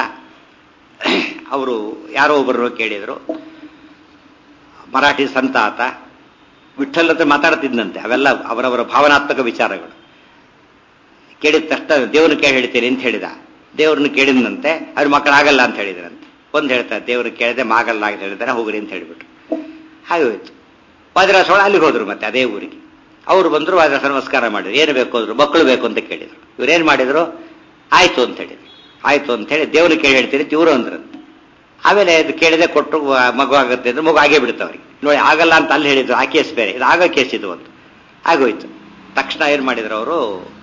ಅವರು ಯಾರೋ ಒಬ್ಬರು ಕೇಳಿದ್ರು ಮರಾಠಿ ಸಂತ ಆತ ವಿಠಲ್ ಹತ್ರ ಮಾತಾಡ್ತಿದ್ದಂತೆ ಅವೆಲ್ಲ ಅವರವರ ಭಾವನಾತ್ಮಕ ವಿಚಾರಗಳು ಕೇಳಿದ ತಕ್ಷಣ ದೇವ್ರನ್ನ ಕೇಳಿ ಹೇಳ್ತೀನಿ ಅಂತ ಹೇಳಿದ ದೇವ್ರನ್ನ ಕೇಳಿದಂತೆ ಅವ್ರ ಮಕ್ಕಳಾಗಲ್ಲ ಅಂತ ಹೇಳಿದ್ರಂತೆ ಒಂದು ಹೇಳ್ತಾರೆ ದೇವ್ರನ್ನ ಕೇಳಿದೆ ಮಾಗಲ್ಲ ಅಂತ ಹೇಳಿದಾರೆ ಹೋಗ್ರಿ ಅಂತ ಹೇಳಿಬಿಟ್ರು ಹಾಗೆ ಹೋಯ್ತು ವಾದಿರಾಸೋಳ ಅಲ್ಲಿಗೆ ಹೋದ್ರು ಮತ್ತೆ ಅದೇ ಊರಿಗೆ ಅವ್ರು ಬಂದ್ರು ವಾದಿರಾಸ ನಮಸ್ಕಾರ ಮಾಡಿದ್ರು ಏನು ಬೇಕು ಅಂದ್ರು ಮಕ್ಕಳು ಬೇಕು ಅಂತ ಕೇಳಿದ್ರು ಇವ್ರೇನು ಮಾಡಿದ್ರು ಆಯ್ತು ಅಂತ ಹೇಳಿದ್ರು ಆಯ್ತು ಅಂತ ಹೇಳಿ ದೇವ್ರನ್ನ ಕೇಳಿ ಹೇಳ್ತೀನಿ ಇವರು ಅಂದ್ರಂತೆ ಆಮೇಲೆ ಇದು ಕೇಳಿದೆ ಕೊಟ್ಟರು ಮಗು ಆಗುತ್ತೆ ಅಂದ್ರೆ ಮಗು ಆಗೇ ಬಿಡುತ್ತವ್ರಿಗೆ ನೋಡಿ ಆಗಲ್ಲ ಅಂತ ಅಲ್ಲಿ ಹೇಳಿದ್ರು ಆ ಕೇಸ್ ಬೇರೆ ಇದು ಆಗ ಕೇಸ್ ಇದು ಒಂದು ಆಗೋಯ್ತು ತಕ್ಷಣ ಏನು ಮಾಡಿದ್ರು ಅವರು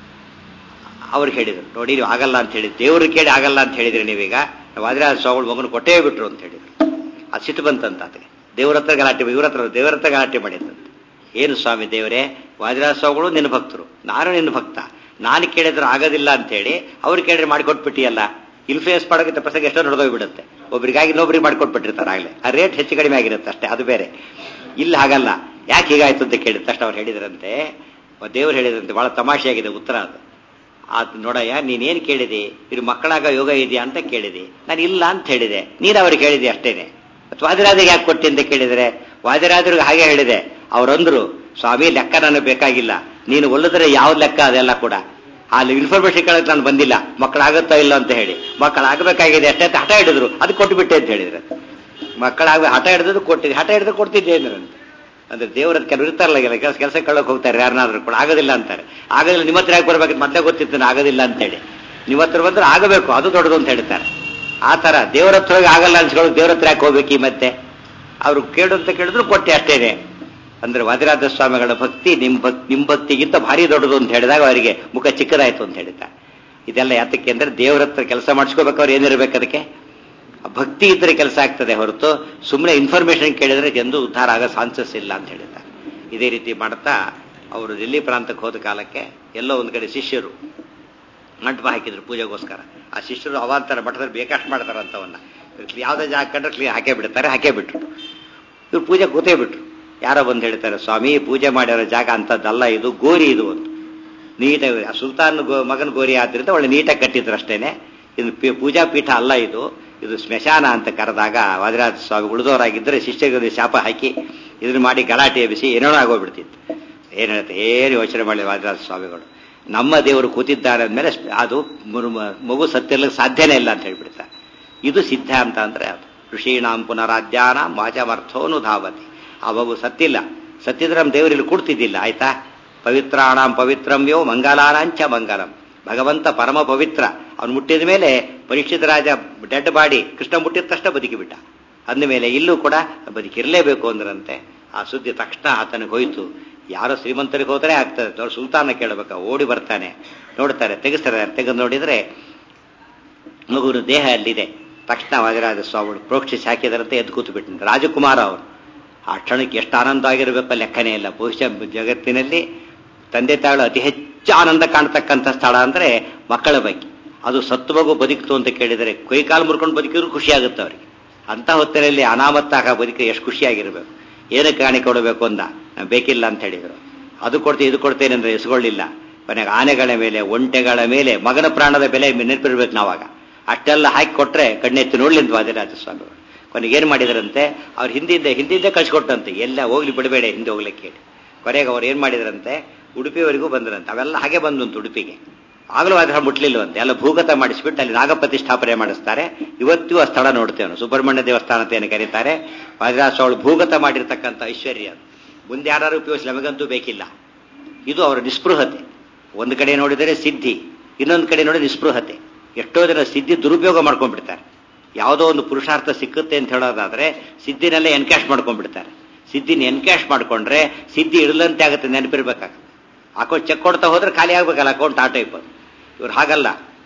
ಅವ್ರಿಗೆ ಹೇಳಿದ್ರು ನೋಡಿ ನೀವು ಆಗಲ್ಲ ಅಂತ ಹೇಳಿ ದೇವ್ರು ಕೇಳಿ ಆಗಲ್ಲ ಅಂತ ಹೇಳಿದ್ರಿ ನೀವೀಗ ವಾದಿರಾಜ ಸ್ವಾಮಿಗಳು ಮಗನ ಕೊಟ್ಟೇ ಬಿಟ್ರು ಅಂತ ಹೇಳಿದ್ರು ಅದು ಸಿಟ್ಟು ಬಂತಂತ ಅದಕ್ಕೆ ದೇವ್ರ ಹತ್ರ ಗಲಾಟೆ ಇವ್ರ ಹತ್ರ ದೇವರ ಹತ್ರ ಗಲಾಟೆ ಮಾಡಿದಂತೆ ಏನು ಸ್ವಾಮಿ ದೇವರೇ ವಾದಿರಾಜ ಸ್ವಾಮಿಗಳು ನಿನ್ನ ಭಕ್ತರು ನಾನು ನಿನ್ನ ಭಕ್ತ ನಾನು ಕೇಳಿದ್ರು ಆಗೋದಿಲ್ಲ ಅಂತ ಹೇಳಿ ಅವ್ರು ಕೇಳಿದ್ರೆ ಮಾಡಿಕೊಟ್ಬಿಟ್ಟಿಯಲ್ಲ ಇನ್ಫ್ಲೂಯೆನ್ಸ್ ಮಾಡೋಕ್ಕಿಂತ ಪ್ರಸಂಗ ಎಷ್ಟೋ ನಡೆದೋಗ್ಬಿಡುತ್ತೆ ಒಬ್ರಿಗಾಗಿ ಇನ್ನೊಬ್ರಿಗೆ ಮಾಡಿಕೊಟ್ಬಿಟ್ಟಿರ್ತಾರೆ ಆಗಲೇ ಆ ರೇಟ್ ಹೆಚ್ಚು ಕಡಿಮೆ ಆಗಿರುತ್ತೆ ಅಷ್ಟೇ ಅದು ಬೇರೆ ಇಲ್ಲಿ ಹಾಗಲ್ಲ ಯಾಕೆ ಹೀಗಾಯ್ತು ಅಂತ ಕೇಳಿದ ತಕ್ಷಣ ಅವ್ರು ಹೇಳಿದ್ರಂತೆ ದೇವ್ರು ಹೇಳಿದ್ರಂತೆ ಬಹಳ ತಮಾಷೆಯಾಗಿದೆ ಉತ್ತರ ಅದು ಅದು ನೋಡಯ್ಯ ನೀನೇನು ಕೇಳಿದೆ ಇದು ಮಕ್ಕಳಾಗ ಯೋಗ ಇದೆಯಾ ಅಂತ ಕೇಳಿದೆ ನಾನು ಇಲ್ಲ ಅಂತ ಹೇಳಿದೆ ನೀನು ಅವ್ರಿಗೆ ಹೇಳಿದೆ ಅಷ್ಟೇನೆ ವಾದಿರಾದಿಗೆ ಯಾಕೆ ಕೊಟ್ಟಿ ಅಂತ ಕೇಳಿದರೆ ವಾದಿರಾದ್ರಿಗೆ ಹಾಗೆ ಹೇಳಿದೆ ಅವರಂದ್ರು ಸ್ವಾಮಿ ಲೆಕ್ಕ ನನಗೆ ಬೇಕಾಗಿಲ್ಲ ನೀನು ಒಲ್ಲಿದ್ರೆ ಯಾವ ಲೆಕ್ಕ ಅದೆಲ್ಲ ಕೂಡ ಅಲ್ಲಿ ಇನ್ಫಾರ್ಮೇಶನ್ ಕೇಳಕ್ಕೆ ನಾನು ಬಂದಿಲ್ಲ ಮಕ್ಕಳಾಗುತ್ತೋ ಇಲ್ಲ ಅಂತ ಹೇಳಿ ಮಕ್ಕಳಾಗಬೇಕಾಗಿದೆ ಅಷ್ಟೇ ಅಂತ ಹಠ ಹಿಡಿದ್ರು ಅದು ಕೊಟ್ಟುಬಿಟ್ಟೆ ಅಂತ ಹೇಳಿದ್ರೆ ಮಕ್ಕಳಾಗ ಹಠ ಹಿಡಿದ್ರು ಕೊಟ್ಟಿದ್ದೆ ಹಠ ಹಿಡಿದು ಕೊಡ್ತಿದ್ದೆ ಅಂದ್ರಂತೆ ಅಂದ್ರೆ ದೇವರ ಕೆಲವರು ಇರ್ತಾರಲ್ಲ ಕೆಲಸ ಕೆಲಸ ಕಳ್ಳಕ್ಕೆ ಹೋಗ್ತಾರೆ ಯಾರನ್ನಾದ್ರೂ ಕೂಡ ಆಗೋದಿಲ್ಲ ಅಂತಾರೆ ಆಗೋದಿಲ್ಲ ನಿಮ್ಮ ಹತ್ರ ಯಾಕೆ ಬರ್ಬೇಕು ಮೊದಲೇ ಗೊತ್ತಿತ್ತು ನಾನು ಆಗೋದಿಲ್ಲ ಅಂತೇಳಿ ನಿಮ್ಮ ಹತ್ರ ಬಂದ್ರೆ ಆಗಬೇಕು ಅದು ದೊಡ್ಡದು ಅಂತ ಹೇಳ್ತಾರೆ ಆ ತರ ದೇವರ ಹತ್ರ ಹೋಗಿ ಆಗಲ್ಲ ಅನ್ಸ್ಕೊಳ್ಳೋದು ದೇವರ ಹತ್ರ ಯಾಕೆ ಹೋಗ್ಬೇಕು ಈ ಮತ್ತೆ ಅವ್ರು ಕೇಳು ಅಂತ ಕೇಳಿದ್ರು ಕೊಟ್ಟೆ ಅಷ್ಟೇನೆ ಅಂದ್ರೆ ವಾದಿರಾಜ ಸ್ವಾಮಿಗಳ ಭಕ್ತಿ ನಿಮ್ ಭಕ್ತಿ ನಿಮ್ ಭಕ್ತಿಗಿಂತ ಭಾರಿ ದೊಡ್ಡದು ಅಂತ ಹೇಳಿದಾಗ ಅವರಿಗೆ ಮುಖ ಚಿಕ್ಕದಾಯ್ತು ಅಂತ ಹೇಳಿದ್ದಾರೆ ಇದೆಲ್ಲ ಯಾತಕ್ಕೆ ಅಂದ್ರೆ ದೇವರ ಹತ್ರ ಕೆಲಸ ಮಾಡಿಸ್ಕೋಬೇಕು ಅವ್ರು ಏನಿರ್ಬೇಕು ಅದಕ್ಕೆ ಭಕ್ತಿ ಇದ್ರೆ ಕೆಲಸ ಆಗ್ತದೆ ಹೊರತು ಸುಮ್ಮನೆ ಇನ್ಫಾರ್ಮೇಶನ್ ಕೇಳಿದ್ರೆ ಎಂದು ಉದ್ಧಾರ ಆಗೋ ಚಾನ್ಸಸ್ ಇಲ್ಲ ಅಂತ ಹೇಳಿದ್ದಾರೆ ಇದೇ ರೀತಿ ಮಾಡ್ತಾ ಅವರು ದಿಲ್ಲಿ ಪ್ರಾಂತಕ್ಕೆ ಹೋದ ಕಾಲಕ್ಕೆ ಎಲ್ಲೋ ಒಂದು ಕಡೆ ಶಿಷ್ಯರು ಮಂಟಪ ಹಾಕಿದ್ರು ಪೂಜೆಗೋಸ್ಕರ ಆ ಶಿಷ್ಯರು ಅವಾಂತರ ಮಠದಲ್ಲಿ ಬೇಕಷ್ಟು ಮಾಡ್ತಾರಂತವನ್ನ ಯಾವುದೇ ಜಾಗ ಕಂಡ್ರೆ ಕ್ಲೀನ್ ಹಾಕೇ ಬಿಡ್ತಾರೆ ಹಾಕೇ ಬಿಟ್ರು ಇವ್ರು ಪೂಜೆ ಕೂತೇ ಬಿಟ್ರು ಯಾರೋ ಬಂದು ಹೇಳ್ತಾರೆ ಸ್ವಾಮಿ ಪೂಜೆ ಮಾಡಿರೋ ಜಾಗ ಅಂಥದ್ದಲ್ಲ ಇದು ಗೋರಿ ಇದು ಒಂದು ನೀಟಾಗಿ ಸುಲ್ತಾನ್ ಗೋ ಮಗನ ಗೋರಿ ಆದ್ರಿಂದ ಒಳ್ಳೆ ನೀಟಾಗಿ ಕಟ್ಟಿದ್ರು ಅಷ್ಟೇನೆ ಇದು ಪೂಜಾ ಪೀಠ ಅಲ್ಲ ಇದು ಇದು ಸ್ಮಶಾನ ಅಂತ ಕರೆದಾಗ ವಾದಿರಾಜ ಸ್ವಾಮಿ ಉಳಿದವರಾಗಿದ್ದರೆ ಶಿಷ್ಯರಿಗೆ ಶಾಪ ಹಾಕಿ ಇದನ್ನ ಮಾಡಿ ಗಲಾಟೆ ಎಬ್ಬಿಸಿ ಏನೇನೋ ಆಗೋಗ್ಬಿಡ್ತಿತ್ತು ಏನು ಹೇಳುತ್ತೆ ಏನು ಯೋಚನೆ ಮಾಡಲಿ ವಾದಿರಾಜ ಸ್ವಾಮಿಗಳು ನಮ್ಮ ದೇವರು ಕೂತಿದ್ದಾರೆ ಅಂದಮೇಲೆ ಅದು ಮಗು ಸತ್ತಿರ್ಲಿಕ್ಕೆ ಸಾಧ್ಯನೇ ಇಲ್ಲ ಅಂತ ಹೇಳ್ಬಿಡ್ತಾರೆ ಇದು ಸಿದ್ಧ ಅಂತ ಅಂದ್ರೆ ಅದು ಋಷೀಣಾಂ ಪುನರಾಧ್ಯಾನ ವಾಚಮರ್ಥೋನು ಧಾವತಿ ಆ ಮಗು ಸತ್ತಿಲ್ಲ ಸತ್ತಿದ್ರೆ ನಮ್ಮ ದೇವರಲ್ಲಿ ಕೂಡ್ತಿದ್ದಿಲ್ಲ ಆಯ್ತಾ ಪವಿತ್ರಾಣಾಂ ಪವಿತ್ರಮ್ಯೋ ಮಂಗಲಾನಾಂಚ ಮಂಗಲಂ ಭಗವಂತ ಪರಮ ಪವಿತ್ರ ಅವನು ಮುಟ್ಟಿದ ಮೇಲೆ ಪರೀಕ್ಷಿತ ರಾಜ ಡೆಡ್ ಬಾಡಿ ಕೃಷ್ಣ ಮುಟ್ಟಿದ ತಕ್ಷಣ ಬದುಕಿಬಿಟ್ಟ ಅಂದ ಮೇಲೆ ಇಲ್ಲೂ ಕೂಡ ಬದುಕಿರಲೇಬೇಕು ಅಂದ್ರಂತೆ ಆ ಸುದ್ದಿ ತಕ್ಷಣ ಆತನಿಗೆ ಹೋಯ್ತು ಯಾರೋ ಶ್ರೀಮಂತರಿಗೆ ಹೋದರೆ ಆಗ್ತದೆ ದೊಡ್ಡ ಸುಲ್ತಾನ ಕೇಳಬೇಕ ಓಡಿ ಬರ್ತಾನೆ ನೋಡ್ತಾರೆ ತೆಗೆಸ್ತಾರೆ ತೆಗೆದು ನೋಡಿದ್ರೆ ಮಗುವಿನ ದೇಹ ಅಲ್ಲಿದೆ ತಕ್ಷಣ ವಾದಿರಾಜ ಸ್ವಾಮಿಗಳು ಪ್ರೋಕ್ಷಿಸಿ ಹಾಕಿದರಂತೆ ಎದ್ದು ಕೂತು ಬಿಟ್ಟಿದ್ದಾರೆ ರಾಜಕುಮಾರ ಅವರು ಆ ಕ್ಷಣಕ್ಕೆ ಎಷ್ಟು ಆನಂದ ಆಗಿರಬೇಕು ಲೆಕ್ಕನೇ ಇಲ್ಲ ಬಹುಶಃ ಜಗತ್ತಿನಲ್ಲಿ ತಂದೆ ತಾಯಿಗಳು ಅತಿ ಹೆಚ್ಚು ಆನಂದ ಕಾಣ್ತಕ್ಕಂಥ ಸ್ಥಳ ಅಂದ್ರೆ ಮಕ್ಕಳ ಬಗ್ಗೆ ಅದು ಸತ್ತು ಮಗು ಬದುಕಿತು ಅಂತ ಕೇಳಿದರೆ ಕೈಕಾಲು ಮುರ್ಕೊಂಡು ಬದುಕಿದ್ರು ಖುಷಿ ಆಗುತ್ತೆ ಅವ್ರಿಗೆ ಅಂತ ಹೊತ್ತಿನಲ್ಲಿ ಅನಾಮತ್ತಾಗ ಬದುಕಿ ಎಷ್ಟು ಖುಷಿಯಾಗಿರ್ಬೇಕು ಏನಕ್ಕೆ ಕಾಣಿ ಕೊಡಬೇಕು ಅಂದ ನಾನು ಬೇಕಿಲ್ಲ ಅಂತ ಹೇಳಿದ್ರು ಅದು ಕೊಡ್ತೀನಿ ಇದು ಕೊಡ್ತೇನೆ ಅಂದ್ರೆ ಎಸ್ಕೊಳ್ಳಿಲ್ಲ ಕೊನೆಗೆ ಆನೆಗಳ ಮೇಲೆ ಒಂಟೆಗಳ ಮೇಲೆ ಮಗನ ಪ್ರಾಣದ ಬೆಲೆ ನೆನಪಿರ್ಬೇಕು ನಾವಾಗ ಅಷ್ಟೆಲ್ಲ ಹಾಕಿ ಕೊಟ್ರೆ ಕಣ್ಣೆತ್ತಿ ನೋಡ್ಲಿಂದ ವಾದಿರಾಜ ಸ್ವಾಮಿಗಳು ಕೊನೆಗೆ ಏನ್ ಮಾಡಿದ್ರಂತೆ ಅವ್ರು ಹಿಂದಿಂದ ಹಿಂದಿಂದ ಕಳ್ಸಿಕೊಟ್ಟಂತೆ ಎಲ್ಲ ಹೋಗ್ಲಿ ಬಿಡಬೇಡ ಹಿಂದೆ ಹೋಗ್ಲಿಕ್ಕೆ ಹೇಳಿ ಕೊನೆಗೆ ಅವ್ರು ಏನ್ ಮಾಡಿದ್ರಂತೆ ಉಡುಪಿವರೆಗೂ ಬಂದ್ರಂತೆ ಅವೆಲ್ಲ ಹಾಗೆ ಬಂದಂತ ಉಡುಪಿಗೆ ಆಗಲೂ ಅದ್ರ ಮುಟ್ಲಿಲ್ವಂತೆ ಎಲ್ಲ ಭೂಗತ ಮಾಡಿಸ್ಬಿಟ್ಟು ಅಲ್ಲಿ ನಾಗಪ್ರತಿಷ್ಠಾಪನೆ ಮಾಡಿಸ್ತಾರೆ ಇವತ್ತಿಗೂ ಆ ಸ್ಥಳ ನೋಡ್ತೇವೆ ನಾವು ಸುಬ್ರಹ್ಮಣ್ಯ ದೇವಸ್ಥಾನ ಅಂತ ಏನು ಕರೀತಾರೆ ವಾದಿರಾಜ ಸ್ವಾಮಿ ಭೂಗತ ಮಾಡಿರ್ತಕ್ಕಂಥ ಐಶ್ವರ್ಯ ಅದು ಮುಂದೆ ಯಾರು ಉಪಯೋಗಿಸಿ ನಮಗಂತೂ ಬೇಕಿಲ್ಲ ಇದು ಅವರ ನಿಸ್ಪೃಹತೆ ಒಂದು ಕಡೆ ನೋಡಿದರೆ ಸಿದ್ಧಿ ಇನ್ನೊಂದು ಕಡೆ ನೋಡಿ ನಿಸ್ಪೃಹತೆ ಎಷ್ಟೋ ಜನ ಸಿದ್ಧಿ ದುರುಪಯೋಗ ಮಾಡ್ಕೊಂಡ್ಬಿಡ್ತಾರೆ ಯಾವುದೋ ಒಂದು ಪುರುಷಾರ್ಥ ಸಿಕ್ಕುತ್ತೆ ಅಂತ ಹೇಳೋದಾದ್ರೆ ಸಿದ್ಧಿನೆಲ್ಲ ಎನ್ಕ್ಯಾಶ್ ಮಾಡ್ಕೊಂಡ್ಬಿಡ್ತಾರೆ ಸಿದ್ಧಿನ ಎನ್ಕ್ಯಾಶ್ ಮಾಡ್ಕೊಂಡ್ರೆ ಸಿದ್ಧಿ ಇಡಲಂತೆ ಆಗುತ್ತೆ ನೆನಪಿರ್ಬೇಕಾಗ್ತದೆ ಅಕೌಂಟ್ ಚೆಕ್ ಕೊಡ್ತಾ ಹೋದ್ರೆ ಖಾಲಿ ಆಗ್ಬೇಕಲ್ಲ ಅಕೌಂಟ್ ಆ ಟೈಪ್ ಇವ್ರು ಹಾಗಲ್ಲ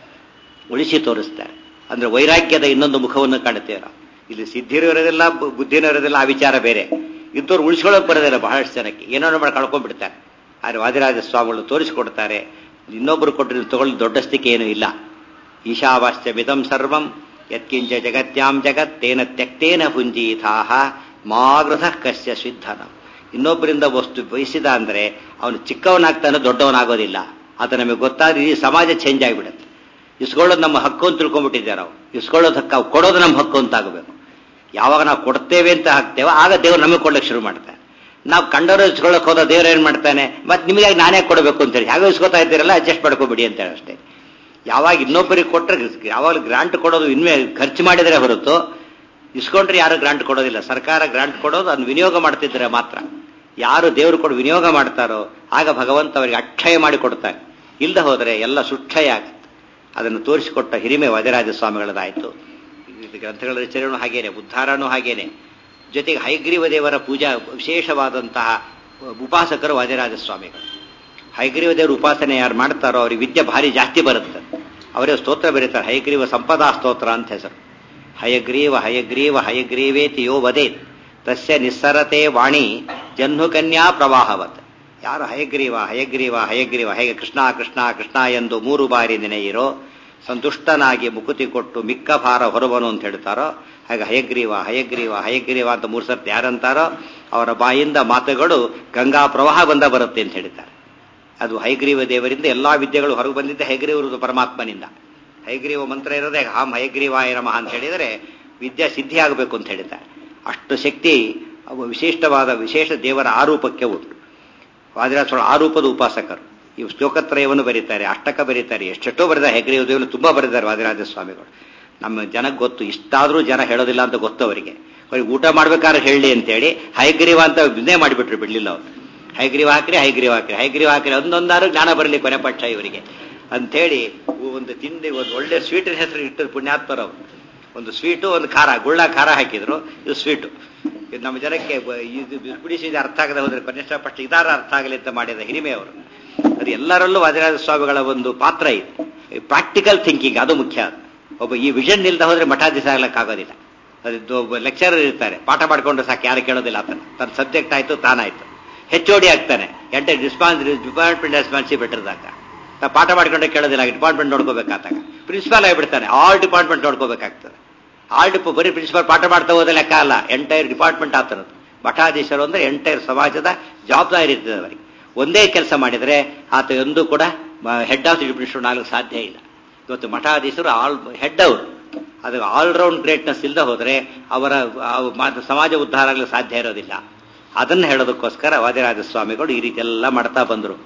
ಉಳಿಸಿ ತೋರಿಸ್ತಾರೆ ಅಂದ್ರೆ ವೈರಾಗ್ಯದ ಇನ್ನೊಂದು ಮುಖವನ್ನು ಕಾಣುತ್ತೇವೆ ನಾವು ಇಲ್ಲಿ ಸಿದ್ಧಿನೂ ಇರೋದಿಲ್ಲ ಬು- ಬುದ್ಧಿನೂ ಇರೋದಿಲ್ಲ ಆ ವಿಚಾರ ಬೇರೆ ಇದ್ದವ್ರು ಉಳಿಸ್ಕೊಳ್ಳೋಕೆ ಬರೋದಿಲ್ಲ ಬಹಳಷ್ಟು ಜನಕ್ಕೆ ಏನೋ ಮಾಡಿ ಕಳ್ಕೊಂಡ್ಬಿಡ್ತಾರೆ ಆದರೆ ವಾದಿರಾಜ ಸ್ವಾಮಿಗಳು ತೋರಿಸಿಕೊಡ್ತಾರೆ ಇನ್ನೊಬ್ಬರು ಕೊಟ್ಟರೆ ತಗೊಳ್ಳಿ ದೊಡ್ಡಸ್ತಿಕೆ ಏನೂ ಇಲ್ಲ ಈಶಾವಾಸ್ಯ ಮಿದಂ ಸರ್ವಂ ಯತ್ಕಿಂಚ ಜಗತ್ಯಾಂ ಜಗತ್ ತೇನ ತ್ಯಕ್ತೇನ ಪುಂಜೀಥಾಹ ಮಾಗೃಧ ಕಸ್ಯ ಸಿದ್ಧನ ಇನ್ನೊಬ್ಬರಿಂದ ವಸ್ತು ಬಯಸಿದ ಅಂದ್ರೆ ಅವನು ಚಿಕ್ಕವನಾಗ್ತಾನೆ ದೊಡ್ಡವನಾಗೋದಿಲ್ಲ ಅದು ನಮಗೆ ಗೊತ್ತಾದ್ರೆ ಈ ಸಮಾಜ ಚೇಂಜ್ ಆಗಿಬಿಡುತ್ತೆ ಇಸ್ಕೊಳ್ಳೋದು ನಮ್ಮ ಹಕ್ಕು ಅಂತ ತಿಳ್ಕೊಂಡ್ಬಿಟ್ಟಿದ್ದಾರೆ ನಾವು ಇಸ್ಕೊಳ್ಳೋದು ಹಕ್ಕು ಅವು ಕೊಡೋದು ನಮ್ಮ ಹಕ್ಕು ಅಂತ ಆಗಬೇಕು ಯಾವಾಗ ನಾವು ಕೊಡ್ತೇವೆ ಅಂತ ಹಾಕ್ತೇವೆ ಆಗ ದೇವ್ರು ನಮಗೆ ಕೊಡ್ಲಿಕ್ಕೆ ಶುರು ಮಾಡ್ತಾನೆ ನಾವು ಕಂಡವರು ಇಸ್ಕೊಳ್ಳೋಕೆ ಹೋದ ದೇವ್ರು ಏನ್ ಮಾಡ್ತಾನೆ ಮತ್ತೆ ನಿಮಗೆ ನಾನೇ ಕೊಡಬೇಕು ಅಂತೇಳಿ ಹೇಗೆ ಇಸ್ಕೊತಾ ಇದ್ದೀರಲ್ಲ ಅಡ್ಜಸ್ಟ್ ಮಾಡ್ಕೋಬಿಡಿ ಅಂತ ಹೇಳಿ ಅಷ್ಟೇ ಯಾವಾಗ ಇನ್ನೊಬ್ಬರಿಗೆ ಕೊಟ್ಟರೆ ಯಾವಾಗ ಗ್ರಾಂಟ್ ಕೊಡೋದು ಇನ್ವೇ ಖರ್ಚು ಮಾಡಿದರೆ ಹೊರತು ಇಸ್ಕೊಂಡ್ರೆ ಯಾರು ಗ್ರಾಂಟ್ ಕೊಡೋದಿಲ್ಲ ಸರ್ಕಾರ ಗ್ರಾಂಟ್ ಕೊಡೋದು ಅದನ್ನು ವಿನಿಯೋಗ ಮಾಡ್ತಿದ್ರೆ ಮಾತ್ರ ಯಾರು ದೇವರು ಕೊಡು ವಿನಿಯೋಗ ಮಾಡ್ತಾರೋ ಆಗ ಭಗವಂತ ಅವರಿಗೆ ಅಕ್ಷಯ ಮಾಡಿ ಕೊಡ್ತಾನೆ ಇಲ್ಲದೆ ಹೋದರೆ ಎಲ್ಲ ಸುಕ್ಷಯ ಆಗುತ್ತೆ ಅದನ್ನು ತೋರಿಸಿಕೊಟ್ಟ ಹಿರಿಮೆ ವಜರಾಜ ಸ್ವಾಮಿಗಳದಾಯಿತು ಇದು ಗ್ರಂಥಗಳ ರಚನೆಯೂ ಹಾಗೇನೆ ಉದ್ಧಾರನೂ ಹಾಗೇನೆ ಜೊತೆಗೆ ಹೈಗ್ರೀವ ದೇವರ ಪೂಜಾ ವಿಶೇಷವಾದಂತಹ ಉಪಾಸಕರು ವಾದಿರಾಜ ಸ್ವಾಮಿಗಳು ಹೈಗ್ರೀವ ದೇವರ ಉಪಾಸನೆ ಯಾರು ಮಾಡ್ತಾರೋ ಅವ್ರಿಗೆ ವಿದ್ಯೆ ಭಾರಿ ಜಾಸ್ತಿ ಬರುತ್ತೆ ಅವರೇ ಸ್ತೋತ್ರ ಬರೀತಾರೆ ಹೈಗ್ರೀವ ಸಂಪದಾ ಸ್ತೋತ್ರ ಅಂತ ಹೆಸರು ಹಯಗ್ರೀವ ಹಯಗ್ರೀವ ಹಯಗ್ರೀವೇತಿ ಯೋ ವದೇತ್ ತಸ್ಯ ನಿಸ್ಸರತೆ ವಾಣಿ ಜಹ್ನು ಕನ್ಯಾ ಪ್ರವಾಹವತ್ ಯಾರು ಹಯಗ್ರೀವ ಹಯಗ್ರೀವ ಹಯಗ್ರೀವ ಹೇಗೆ ಕೃಷ್ಣ ಕೃಷ್ಣ ಕೃಷ್ಣ ಎಂದು ಮೂರು ಬಾರಿ ನೆನೆಯಿರೋ ಸಂತುಷ್ಟನಾಗಿ ಮುಕುತಿ ಕೊಟ್ಟು ಮಿಕ್ಕ ಭಾರ ಹೊರಬನು ಅಂತ ಹೇಳ್ತಾರೋ ಹಾಗೆ ಹಯಗ್ರೀವ ಹಯಗ್ರೀವ ಹಯಗ್ರೀವ ಅಂತ ಮೂರು ಸರ್ತಿ ಯಾರಂತಾರೋ ಅವರ ಬಾಯಿಂದ ಮಾತುಗಳು ಗಂಗಾ ಪ್ರವಾಹ ಬಂದ ಬರುತ್ತೆ ಅಂತ ಹೇಳ್ತಾರೆ ಅದು ಹೈಗ್ರೀವ ದೇವರಿಂದ ಎಲ್ಲಾ ವಿದ್ಯೆಗಳು ಹೊರಗೆ ಬಂದಿದ್ದ ಹೈಗ್ರೀವರು ಪರಮಾತ್ಮನಿಂದ ಹೈಗ್ರೀವ ಮಂತ್ರ ಇರೋದೇ ಹಾಂ ಹೈಗ್ರೀವಾಯ ನಮಃ ಅಂತ ಹೇಳಿದರೆ ವಿದ್ಯಾ ಸಿದ್ಧಿ ಆಗಬೇಕು ಅಂತ ಹೇಳಿದ್ದಾರೆ ಅಷ್ಟು ಶಕ್ತಿ ಅವು ವಿಶಿಷ್ಟವಾದ ವಿಶೇಷ ದೇವರ ಆರೂಪಕ್ಕೆ ಉಂಟು ವಾದಿರಾಜ ಆರೂಪದ ಉಪಾಸಕರು ಇವು ಶ್ಲೋಕತ್ರಯವನ್ನು ಬರೀತಾರೆ ಅಷ್ಟಕ ಬರೀತಾರೆ ಎಷ್ಟೆಷ್ಟೋ ಬರೆದ ಹೆಗ್ರೀವ ದೇವರು ತುಂಬಾ ಬರೆದಿದ್ದಾರೆ ವಾದಿರಾಜ ಸ್ವಾಮಿಗಳು ನಮ್ಮ ಜನಕ್ಕೆ ಗೊತ್ತು ಇಷ್ಟಾದ್ರೂ ಜನ ಹೇಳೋದಿಲ್ಲ ಅಂತ ಗೊತ್ತು ಅವರಿಗೆ ಅವ್ರಿಗೆ ಊಟ ಮಾಡ್ಬೇಕಾದ್ರೆ ಹೇಳಿ ಅಂತೇಳಿ ಹೈಗ್ರೀವ ಅಂತ ಇದನ್ನೇ ಮಾಡಿಬಿಟ್ರು ಬಿಡ್ಲಿಲ್ಲ ಅವರು ಹೈಗ್ರೀವ ಹಾಕ್ರಿ ಹೈಗ್ರೀವ ಹಾಕ್ರಿ ಹೈಗ್ರೀವ ಹಾಕ್ರಿ ಒಂದೊಂದಾರು ಜ್ಞಾನ ಬರಲಿ ಕೊನೆ ಪಕ್ಷ ಇವರಿಗೆ ಅಂಥೇಳಿ ಒಂದು ತಿಂಡಿ ಒಂದು ಒಳ್ಳೆ ಸ್ವೀಟಿನ ಹೆಸರು ಇಟ್ಟರು ಪುಣ್ಯಾತ್ಮರವರು ಒಂದು ಸ್ವೀಟು ಒಂದು ಖಾರ ಗುಳ್ಳ ಖಾರ ಹಾಕಿದ್ರು ಇದು ಸ್ವೀಟು ಇದು ನಮ್ಮ ಜನಕ್ಕೆ ಬ- ಇದು ಬಿಡಿಸಿದ ಅರ್ಥ ಆಗದೆ ಹೋದ್ರೆ ಕನಿಷ್ಠ ಪಕ್ಷ ಇದಾರ ಅರ್ಥ ಆಗಲಿ ಅಂತ ಮಾಡಿದ ಹಿರಿಮೆ ಅವರು ಅದು ಎಲ್ಲರಲ್ಲೂ ವಾದಿರಾಜ ಸ್ವಾಮಿಗಳ ಒಂದು ಪಾತ್ರ ಇದೆ ಪ್ರಾಕ್ಟಿಕಲ್ ಥಿಂಕಿಂಗ್ ಅದು ಮುಖ್ಯ ಅದು. ಒಬ್ಬ ಈ ವಿಷನ್ ಇಲ್ದ ಹೋದ್ರೆ ಮಠಾಧೀಶ ಆಗ್ಲಿಕ್ಕಾಗೋದಿಲ್ಲ ಅದು ಒಬ್ಬ ಲೆಕ್ಚರರ್ ಇರ್ತಾರೆ ಪಾಠ ಮಾಡ್ಕೊಂಡ್ರೆ ಸಾಕು ಯಾರು ಕೇಳೋದಿಲ್ಲ ಆತನ ತನ್ನ ಸಬ್ಜೆಕ್ಟ್ ಆಯ್ತು ತಾನಾಯ್ತು ಹೆಚ್ಚೋಡಿ ಆಗ್ತಾನೆ ಎಂಟೆ ಡಿಸ್ಪಾನ್ಸ್ ಡಿಪಾರ್ಟ್ಮೆಂಟ್ ರೆಸ್ಪಾನ್ಸಿಬಿಲಿಟಿ ಇರ್ದಾಗ ತಾ ಪಾಠ ಮಾಡ್ಕೊಂಡೆ ಕೇಳೋದಿಲ್ಲ ಡಿಪಾರ್ಟ್ಮೆಂಟ್ ನೋಡ್ಕೋಬೇಕಾದಾಗ ಪ್ರಿನ್ಸಿಪಾಲ್ ಆಗಿಬಿಡ್ತಾನೆ ಆಲ್ ಡಿಪಾರ್ಟ್ಮೆಂಟ್ ನೋಡ್ಕೋಬೇಕಾಗ್ತದೆ ಆಲ್ ಡಿಪ ಬರೀ ಪ್ರಿನ್ಸಿಪಾಲ್ ಪಾಠ ಮಾಡ್ತಾ ಹೋದ ಲೆಕ್ಕ ಅಲ್ಲ ಎಂಟೈರ್ ಡಿಪಾರ್ಟ್ಮೆಂಟ್ ಆತನದು ಮಠಾಧೀಶರು ಅಂದ್ರೆ ಎಂಟೈರ್ ಸಮಾಜದ ಜವಾಬ್ದಾರಿ ಇರ್ತದೆ ಅವರಿಗೆ ಒಂದೇ ಕೆಲಸ ಮಾಡಿದರೆ ಆತ ಎಂದೂ ಕೂಡ ಹೆಡ್ ಆಫ್ ದಿ ಡಿಪಾರ್ಟ್ಮೆಂಟ್ ಆಗಲಿಕ್ಕೆ ಸಾಧ್ಯ ಇಲ್ಲ ಇವತ್ತು ಮಠಾಧೀಶರು ಆಲ್ ಹೆಡ್ ಅವರು ಅದು ಆಲ್ರೌಂಡ್ ಗ್ರೇಟ್ನೆಸ್ ಇಲ್ಲದೆ ಹೋದರೆ ಅವರ ಆ ಮಾತು ಸಮಾಜ ಉದ್ಧಾರ ಆಗಲಿಕ್ಕೆ ಸಾಧ್ಯ ಇರೋದಿಲ್ಲ ಅದನ್ನು ಹೇಳೋದಕ್ಕೋಸ್ಕರ ವಾದಿರಾಜ ಸ್ವಾಮಿಗಳು ಈ ರೀತಿ ಎಲ್ಲ ಮಾಡ್ತಾ ಬಂದರು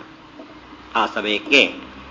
ಆ ಸಮಯಕ್ಕೆ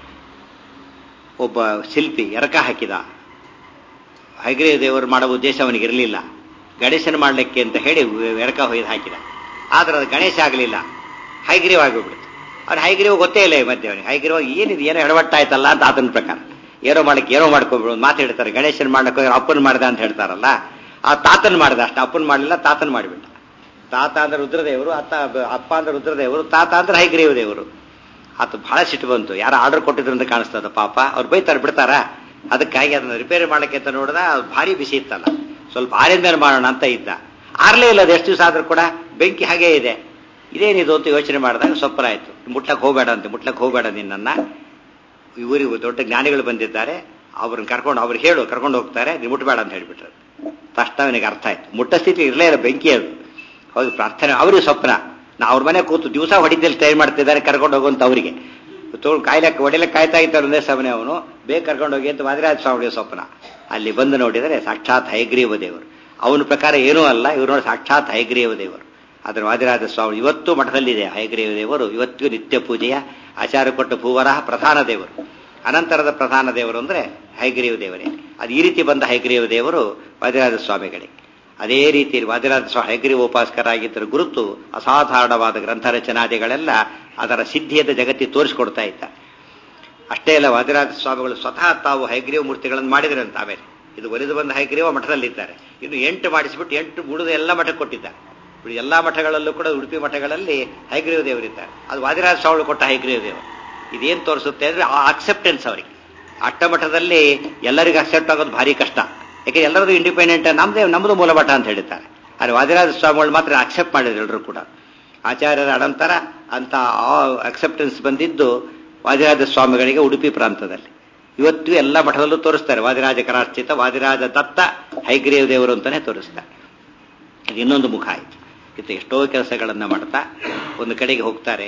ಒಬ್ಬ ಶಿಲ್ಪಿ ಎರಕ ಹಾಕಿದ ಹೈಗ್ರೀವ ದೇವರು ಮಾಡೋ ಉದ್ದೇಶ ಅವನಿಗೆ ಇರಲಿಲ್ಲ ಗಣೇಶನ ಮಾಡಲಿಕ್ಕೆ ಅಂತ ಹೇಳಿ ಎರಕ ಹೊಯ್ದು ಹಾಕಿದ ಆದ್ರೆ ಅದು ಗಣೇಶ ಆಗಲಿಲ್ಲ ಹೈಗ್ರೀವ ಆಗಿಬಿಡ್ತು ಅವ್ನು ಹೈಗ್ರೀವ ಗೊತ್ತೇ ಇಲ್ಲ ಈ ಮಧ್ಯೆ ಅವನಿಗೆ ಹೈಗ್ರೀವ ಏನಿದೆ ಏನೋ ಎಡವಟ್ಟಾಯ್ತಲ್ಲ ಅಂತ ಆತನ ಪ್ರಕಾರ ಏನೋ ಮಾಡಕ್ಕೆ ಏನೋ ಮಾಡ್ಕೊಬಿಡು ಒಂದು ಮಾತು ಹೇಳ್ತಾರೆ ಗಣೇಶನ್ ಮಾಡಕ್ಕೆ ಹೋಗಿ ಅಪ್ಪನ ಮಾಡ್ದ ಅಂತ ಹೇಳ್ತಾರಲ್ಲ ಆ ತಾತನ್ ಮಾಡ್ದ ಅಷ್ಟು ಅಪ್ಪನ ಮಾಡಲಿಲ್ಲ ತಾತನ್ ಮಾಡಿಬಿಟ್ಟ ತಾತ ಅಂದ್ರೆ ರುದ್ರದೇವರು ಅತ್ತ ಅಪ್ಪ ಅಂದ್ರೆ ರುದ್ರದೇವರು ತಾತ ಅಂದ್ರೆ ಹೈಗ್ರೀವ ದೇವರು ಆತ ಬಹಳ ಸಿಟ್ಟು ಬಂತು ಯಾರು ಆರ್ಡರ್ ಕೊಟ್ಟಿದ್ರು ಅಂತ ಕಾಣಿಸ್ತದ ಪಾಪ ಅವ್ರು ಬೈತಾರೆ ಬಿಡ್ತಾರ ಅದಕ್ಕಾಗಿ ಅದನ್ನ ರಿಪೇರಿ ಮಾಡಕ್ಕೆ ಅಂತ ನೋಡಿದ ಅದು ಭಾರಿ ಬಿಸಿ ಇತ್ತಲ್ಲ ಸ್ವಲ್ಪ ಆರಿದ ಮೇಲೆ ಮಾಡೋಣ ಅಂತ ಇದ್ದ ಆರ್ಲೇ ಇಲ್ಲ ಅದು ಎಷ್ಟು ದಿವಸ ಆದ್ರೂ ಕೂಡ ಬೆಂಕಿ ಹಾಗೇ ಇದೆ ಇದೇನಿದು ಅಂತ ಯೋಚನೆ ಮಾಡಿದಾಗ ಸೊಪ್ಪರಾಯ್ತು ಮುಟ್ಲಕ್ಕೆ ಹೋಗಬೇಡ ಅಂತ ಮುಟ್ಲಕ್ಕೆ ಹೋಗಬೇಡ ನಿನ್ನನ್ನ ಊರಿಗೆ ದೊಡ್ಡ ಜ್ಞಾನಿಗಳು ಬಂದಿದ್ದಾರೆ ಅವ್ರನ್ನ ಕರ್ಕೊಂಡು ಅವ್ರು ಹೇಳು ಕರ್ಕೊಂಡು ಹೋಗ್ತಾರೆ ನೀವು ಮುಟ್ಬೇಡ ಅಂತ ಹೇಳ್ಬಿಟ್ರು ತಕ್ಷಣ ಅವನಿಗೆ ಅರ್ಥ ಆಯ್ತು ಮುಟ್ಟ ಸ್ಥಿತಿ ಇರಲೇ ಇಲ್ಲ ಬೆಂಕಿ ಅದು ಹೋಗಿ ಪ್ರಾರ್ಥನೆ ಅವ್ರಿಗೆ ಸ್ವಪ್ನ ನಾ ಅವ್ರ ಮನೆ ಕೂತು ದಿವಸ ಹೊಡಿದಲ್ಲಿ ಟ್ರೈ ಮಾಡ್ತಿದ್ದಾರೆ ಕರ್ಕೊಂಡು ಹೋಗುವಂತ ಅವರಿಗೆ ತೋಳು ಕಾಯ್ಲಕ್ಕೆ ಹೊಡಿಲಕ್ಕೆ ಕಾಯ್ತಾ ಇದ್ದಾರೆ ಒಂದೇ ಸಮಯ ಅವನು ಬೇಗ ಕರ್ಕೊಂಡು ಹೋಗಿ ಅಂತ ವಾದಿರಾಜ ಸ್ವಾಮಿಯ ಸ್ವಪ್ನ ಅಲ್ಲಿ ಬಂದು ನೋಡಿದರೆ ಸಾಕ್ಷಾತ್ ಹೈಗ್ರೀವ ದೇವರು ಅವನ ಪ್ರಕಾರ ಏನೂ ಅಲ್ಲ ಇವರು ನೋಡಿ ಸಾಕ್ಷಾತ್ ಹೈಗ್ರೀವ ದೇವರು ಅದರ ವಾದಿರಾಜ ಸ್ವಾಮಿ ಇವತ್ತು ಮಠದಲ್ಲಿದೆ ಹೈಗ್ರೀವ ದೇವರು ಇವತ್ತಿಗೂ ನಿತ್ಯ ಪೂಜೆಯ ಆಚಾರ ಕೊಟ್ಟ ಭೂವರ ಪ್ರಧಾನ ದೇವರು ಅನಂತರದ ಪ್ರಧಾನ ದೇವರು ಅಂದ್ರೆ ಹೈಗ್ರೀವ ದೇವರೇ ಅದು ಈ ರೀತಿ ಬಂದ ಹೈಗ್ರೀವ ದೇವರು ವಾದಿರಾಜ ಸ್ವಾಮಿಗಳಿಗೆ ಅದೇ ರೀತಿ ವಾದಿರಾಜ ಸ್ವಾಮಿ ಹೈಗ್ರೀವ ಉಪಾಸಕರಾಗಿದ್ದರ ಗುರುತು ಅಸಾಧಾರಣವಾದ ಗ್ರಂಥ ರಚನಾದಿಗಳೆಲ್ಲ ಅದರ ಸಿದ್ಧಿಯದ ಜಗತ್ತಿಗೆ ತೋರಿಸಿಕೊಡ್ತಾ ಇದ್ದ ಅಷ್ಟೇ ಅಲ್ಲ ವಾದಿರಾಜ ಸ್ವಾಮಿಗಳು ಸ್ವತಃ ತಾವು ಹೈಗ್ರೀವ ಮೂರ್ತಿಗಳನ್ನು ಮಾಡಿದ್ರಂತ ಆಮೇಲೆ ಇದು ಒಲಿದು ಬಂದ ಹೈಗ್ರೀವ ಮಠದಲ್ಲಿದ್ದಾರೆ ಇನ್ನು ಎಂಟು ಮಾಡಿಸಿಬಿಟ್ಟು ಎಂಟು ಉಳಿದ ಎಲ್ಲ ಮಠಕ್ಕೆ ಕೊಟ್ಟಿದ್ದಾರೆ ಎಲ್ಲಾ ಮಠಗಳಲ್ಲೂ ಕೂಡ ಉಡುಪಿ ಮಠಗಳಲ್ಲಿ ಹೈಗ್ರೀವ ದೇವರಿದ್ದಾರೆ ಅದು ವಾದಿರಾಜ ಸ್ವಾಮಿಗಳು ಕೊಟ್ಟ ಹೈಗ್ರೀವ ದೇವರು ಇದೇನು ತೋರಿಸುತ್ತೆ ಅಂದ್ರೆ ಆ ಅಕ್ಸೆಪ್ಟೆನ್ಸ್ ಅವರಿಗೆ ಅಟ್ಟಮಠದಲ್ಲಿ ಎಲ್ಲರಿಗೂ ಅಕ್ಸೆಪ್ಟ್ ಆಗೋದು ಭಾರಿ ಕಷ್ಟ ಯಾಕೆ ಎಲ್ಲರದು ಇಂಡಿಪೆಂಡೆಂಟ್ ನಮ್ದೇ ನಮ್ಮದು ಮೂಲ ಮಠ ಅಂತ ಹೇಳಿದ್ದಾರೆ ಆದರೆ ವಾದಿರಾಜ ಸ್ವಾಮಿಗಳು ಮಾತ್ರ ಅಕ್ಸೆಪ್ಟ್ ಮಾಡಿದ್ರು ಎಲ್ಲರೂ ಕೂಡ ಆಚಾರ್ಯರ ಅನಂತರ ಅಂತ ಅಕ್ಸೆಪ್ಟೆನ್ಸ್ ಬಂದಿದ್ದು ವಾದಿರಾಜ ಸ್ವಾಮಿಗಳಿಗೆ ಉಡುಪಿ ಪ್ರಾಂತದಲ್ಲಿ ಇವತ್ತು ಎಲ್ಲ ಮಠದಲ್ಲೂ ತೋರಿಸ್ತಾರೆ ವಾದಿರಾಜ ಕರಾರ್ಚಿತ ವಾದಿರಾಜ ದತ್ತ ಹೈಗ್ರೀವ ದೇವರು ಅಂತಾನೆ ತೋರಿಸ್ತಾರೆ ಇದು ಇನ್ನೊಂದು ಮುಖ ಆಯ್ತು ಇದು ಎಷ್ಟೋ ಕೆಲಸಗಳನ್ನ ಮಾಡ್ತಾ ಒಂದು ಕಡೆಗೆ ಹೋಗ್ತಾರೆ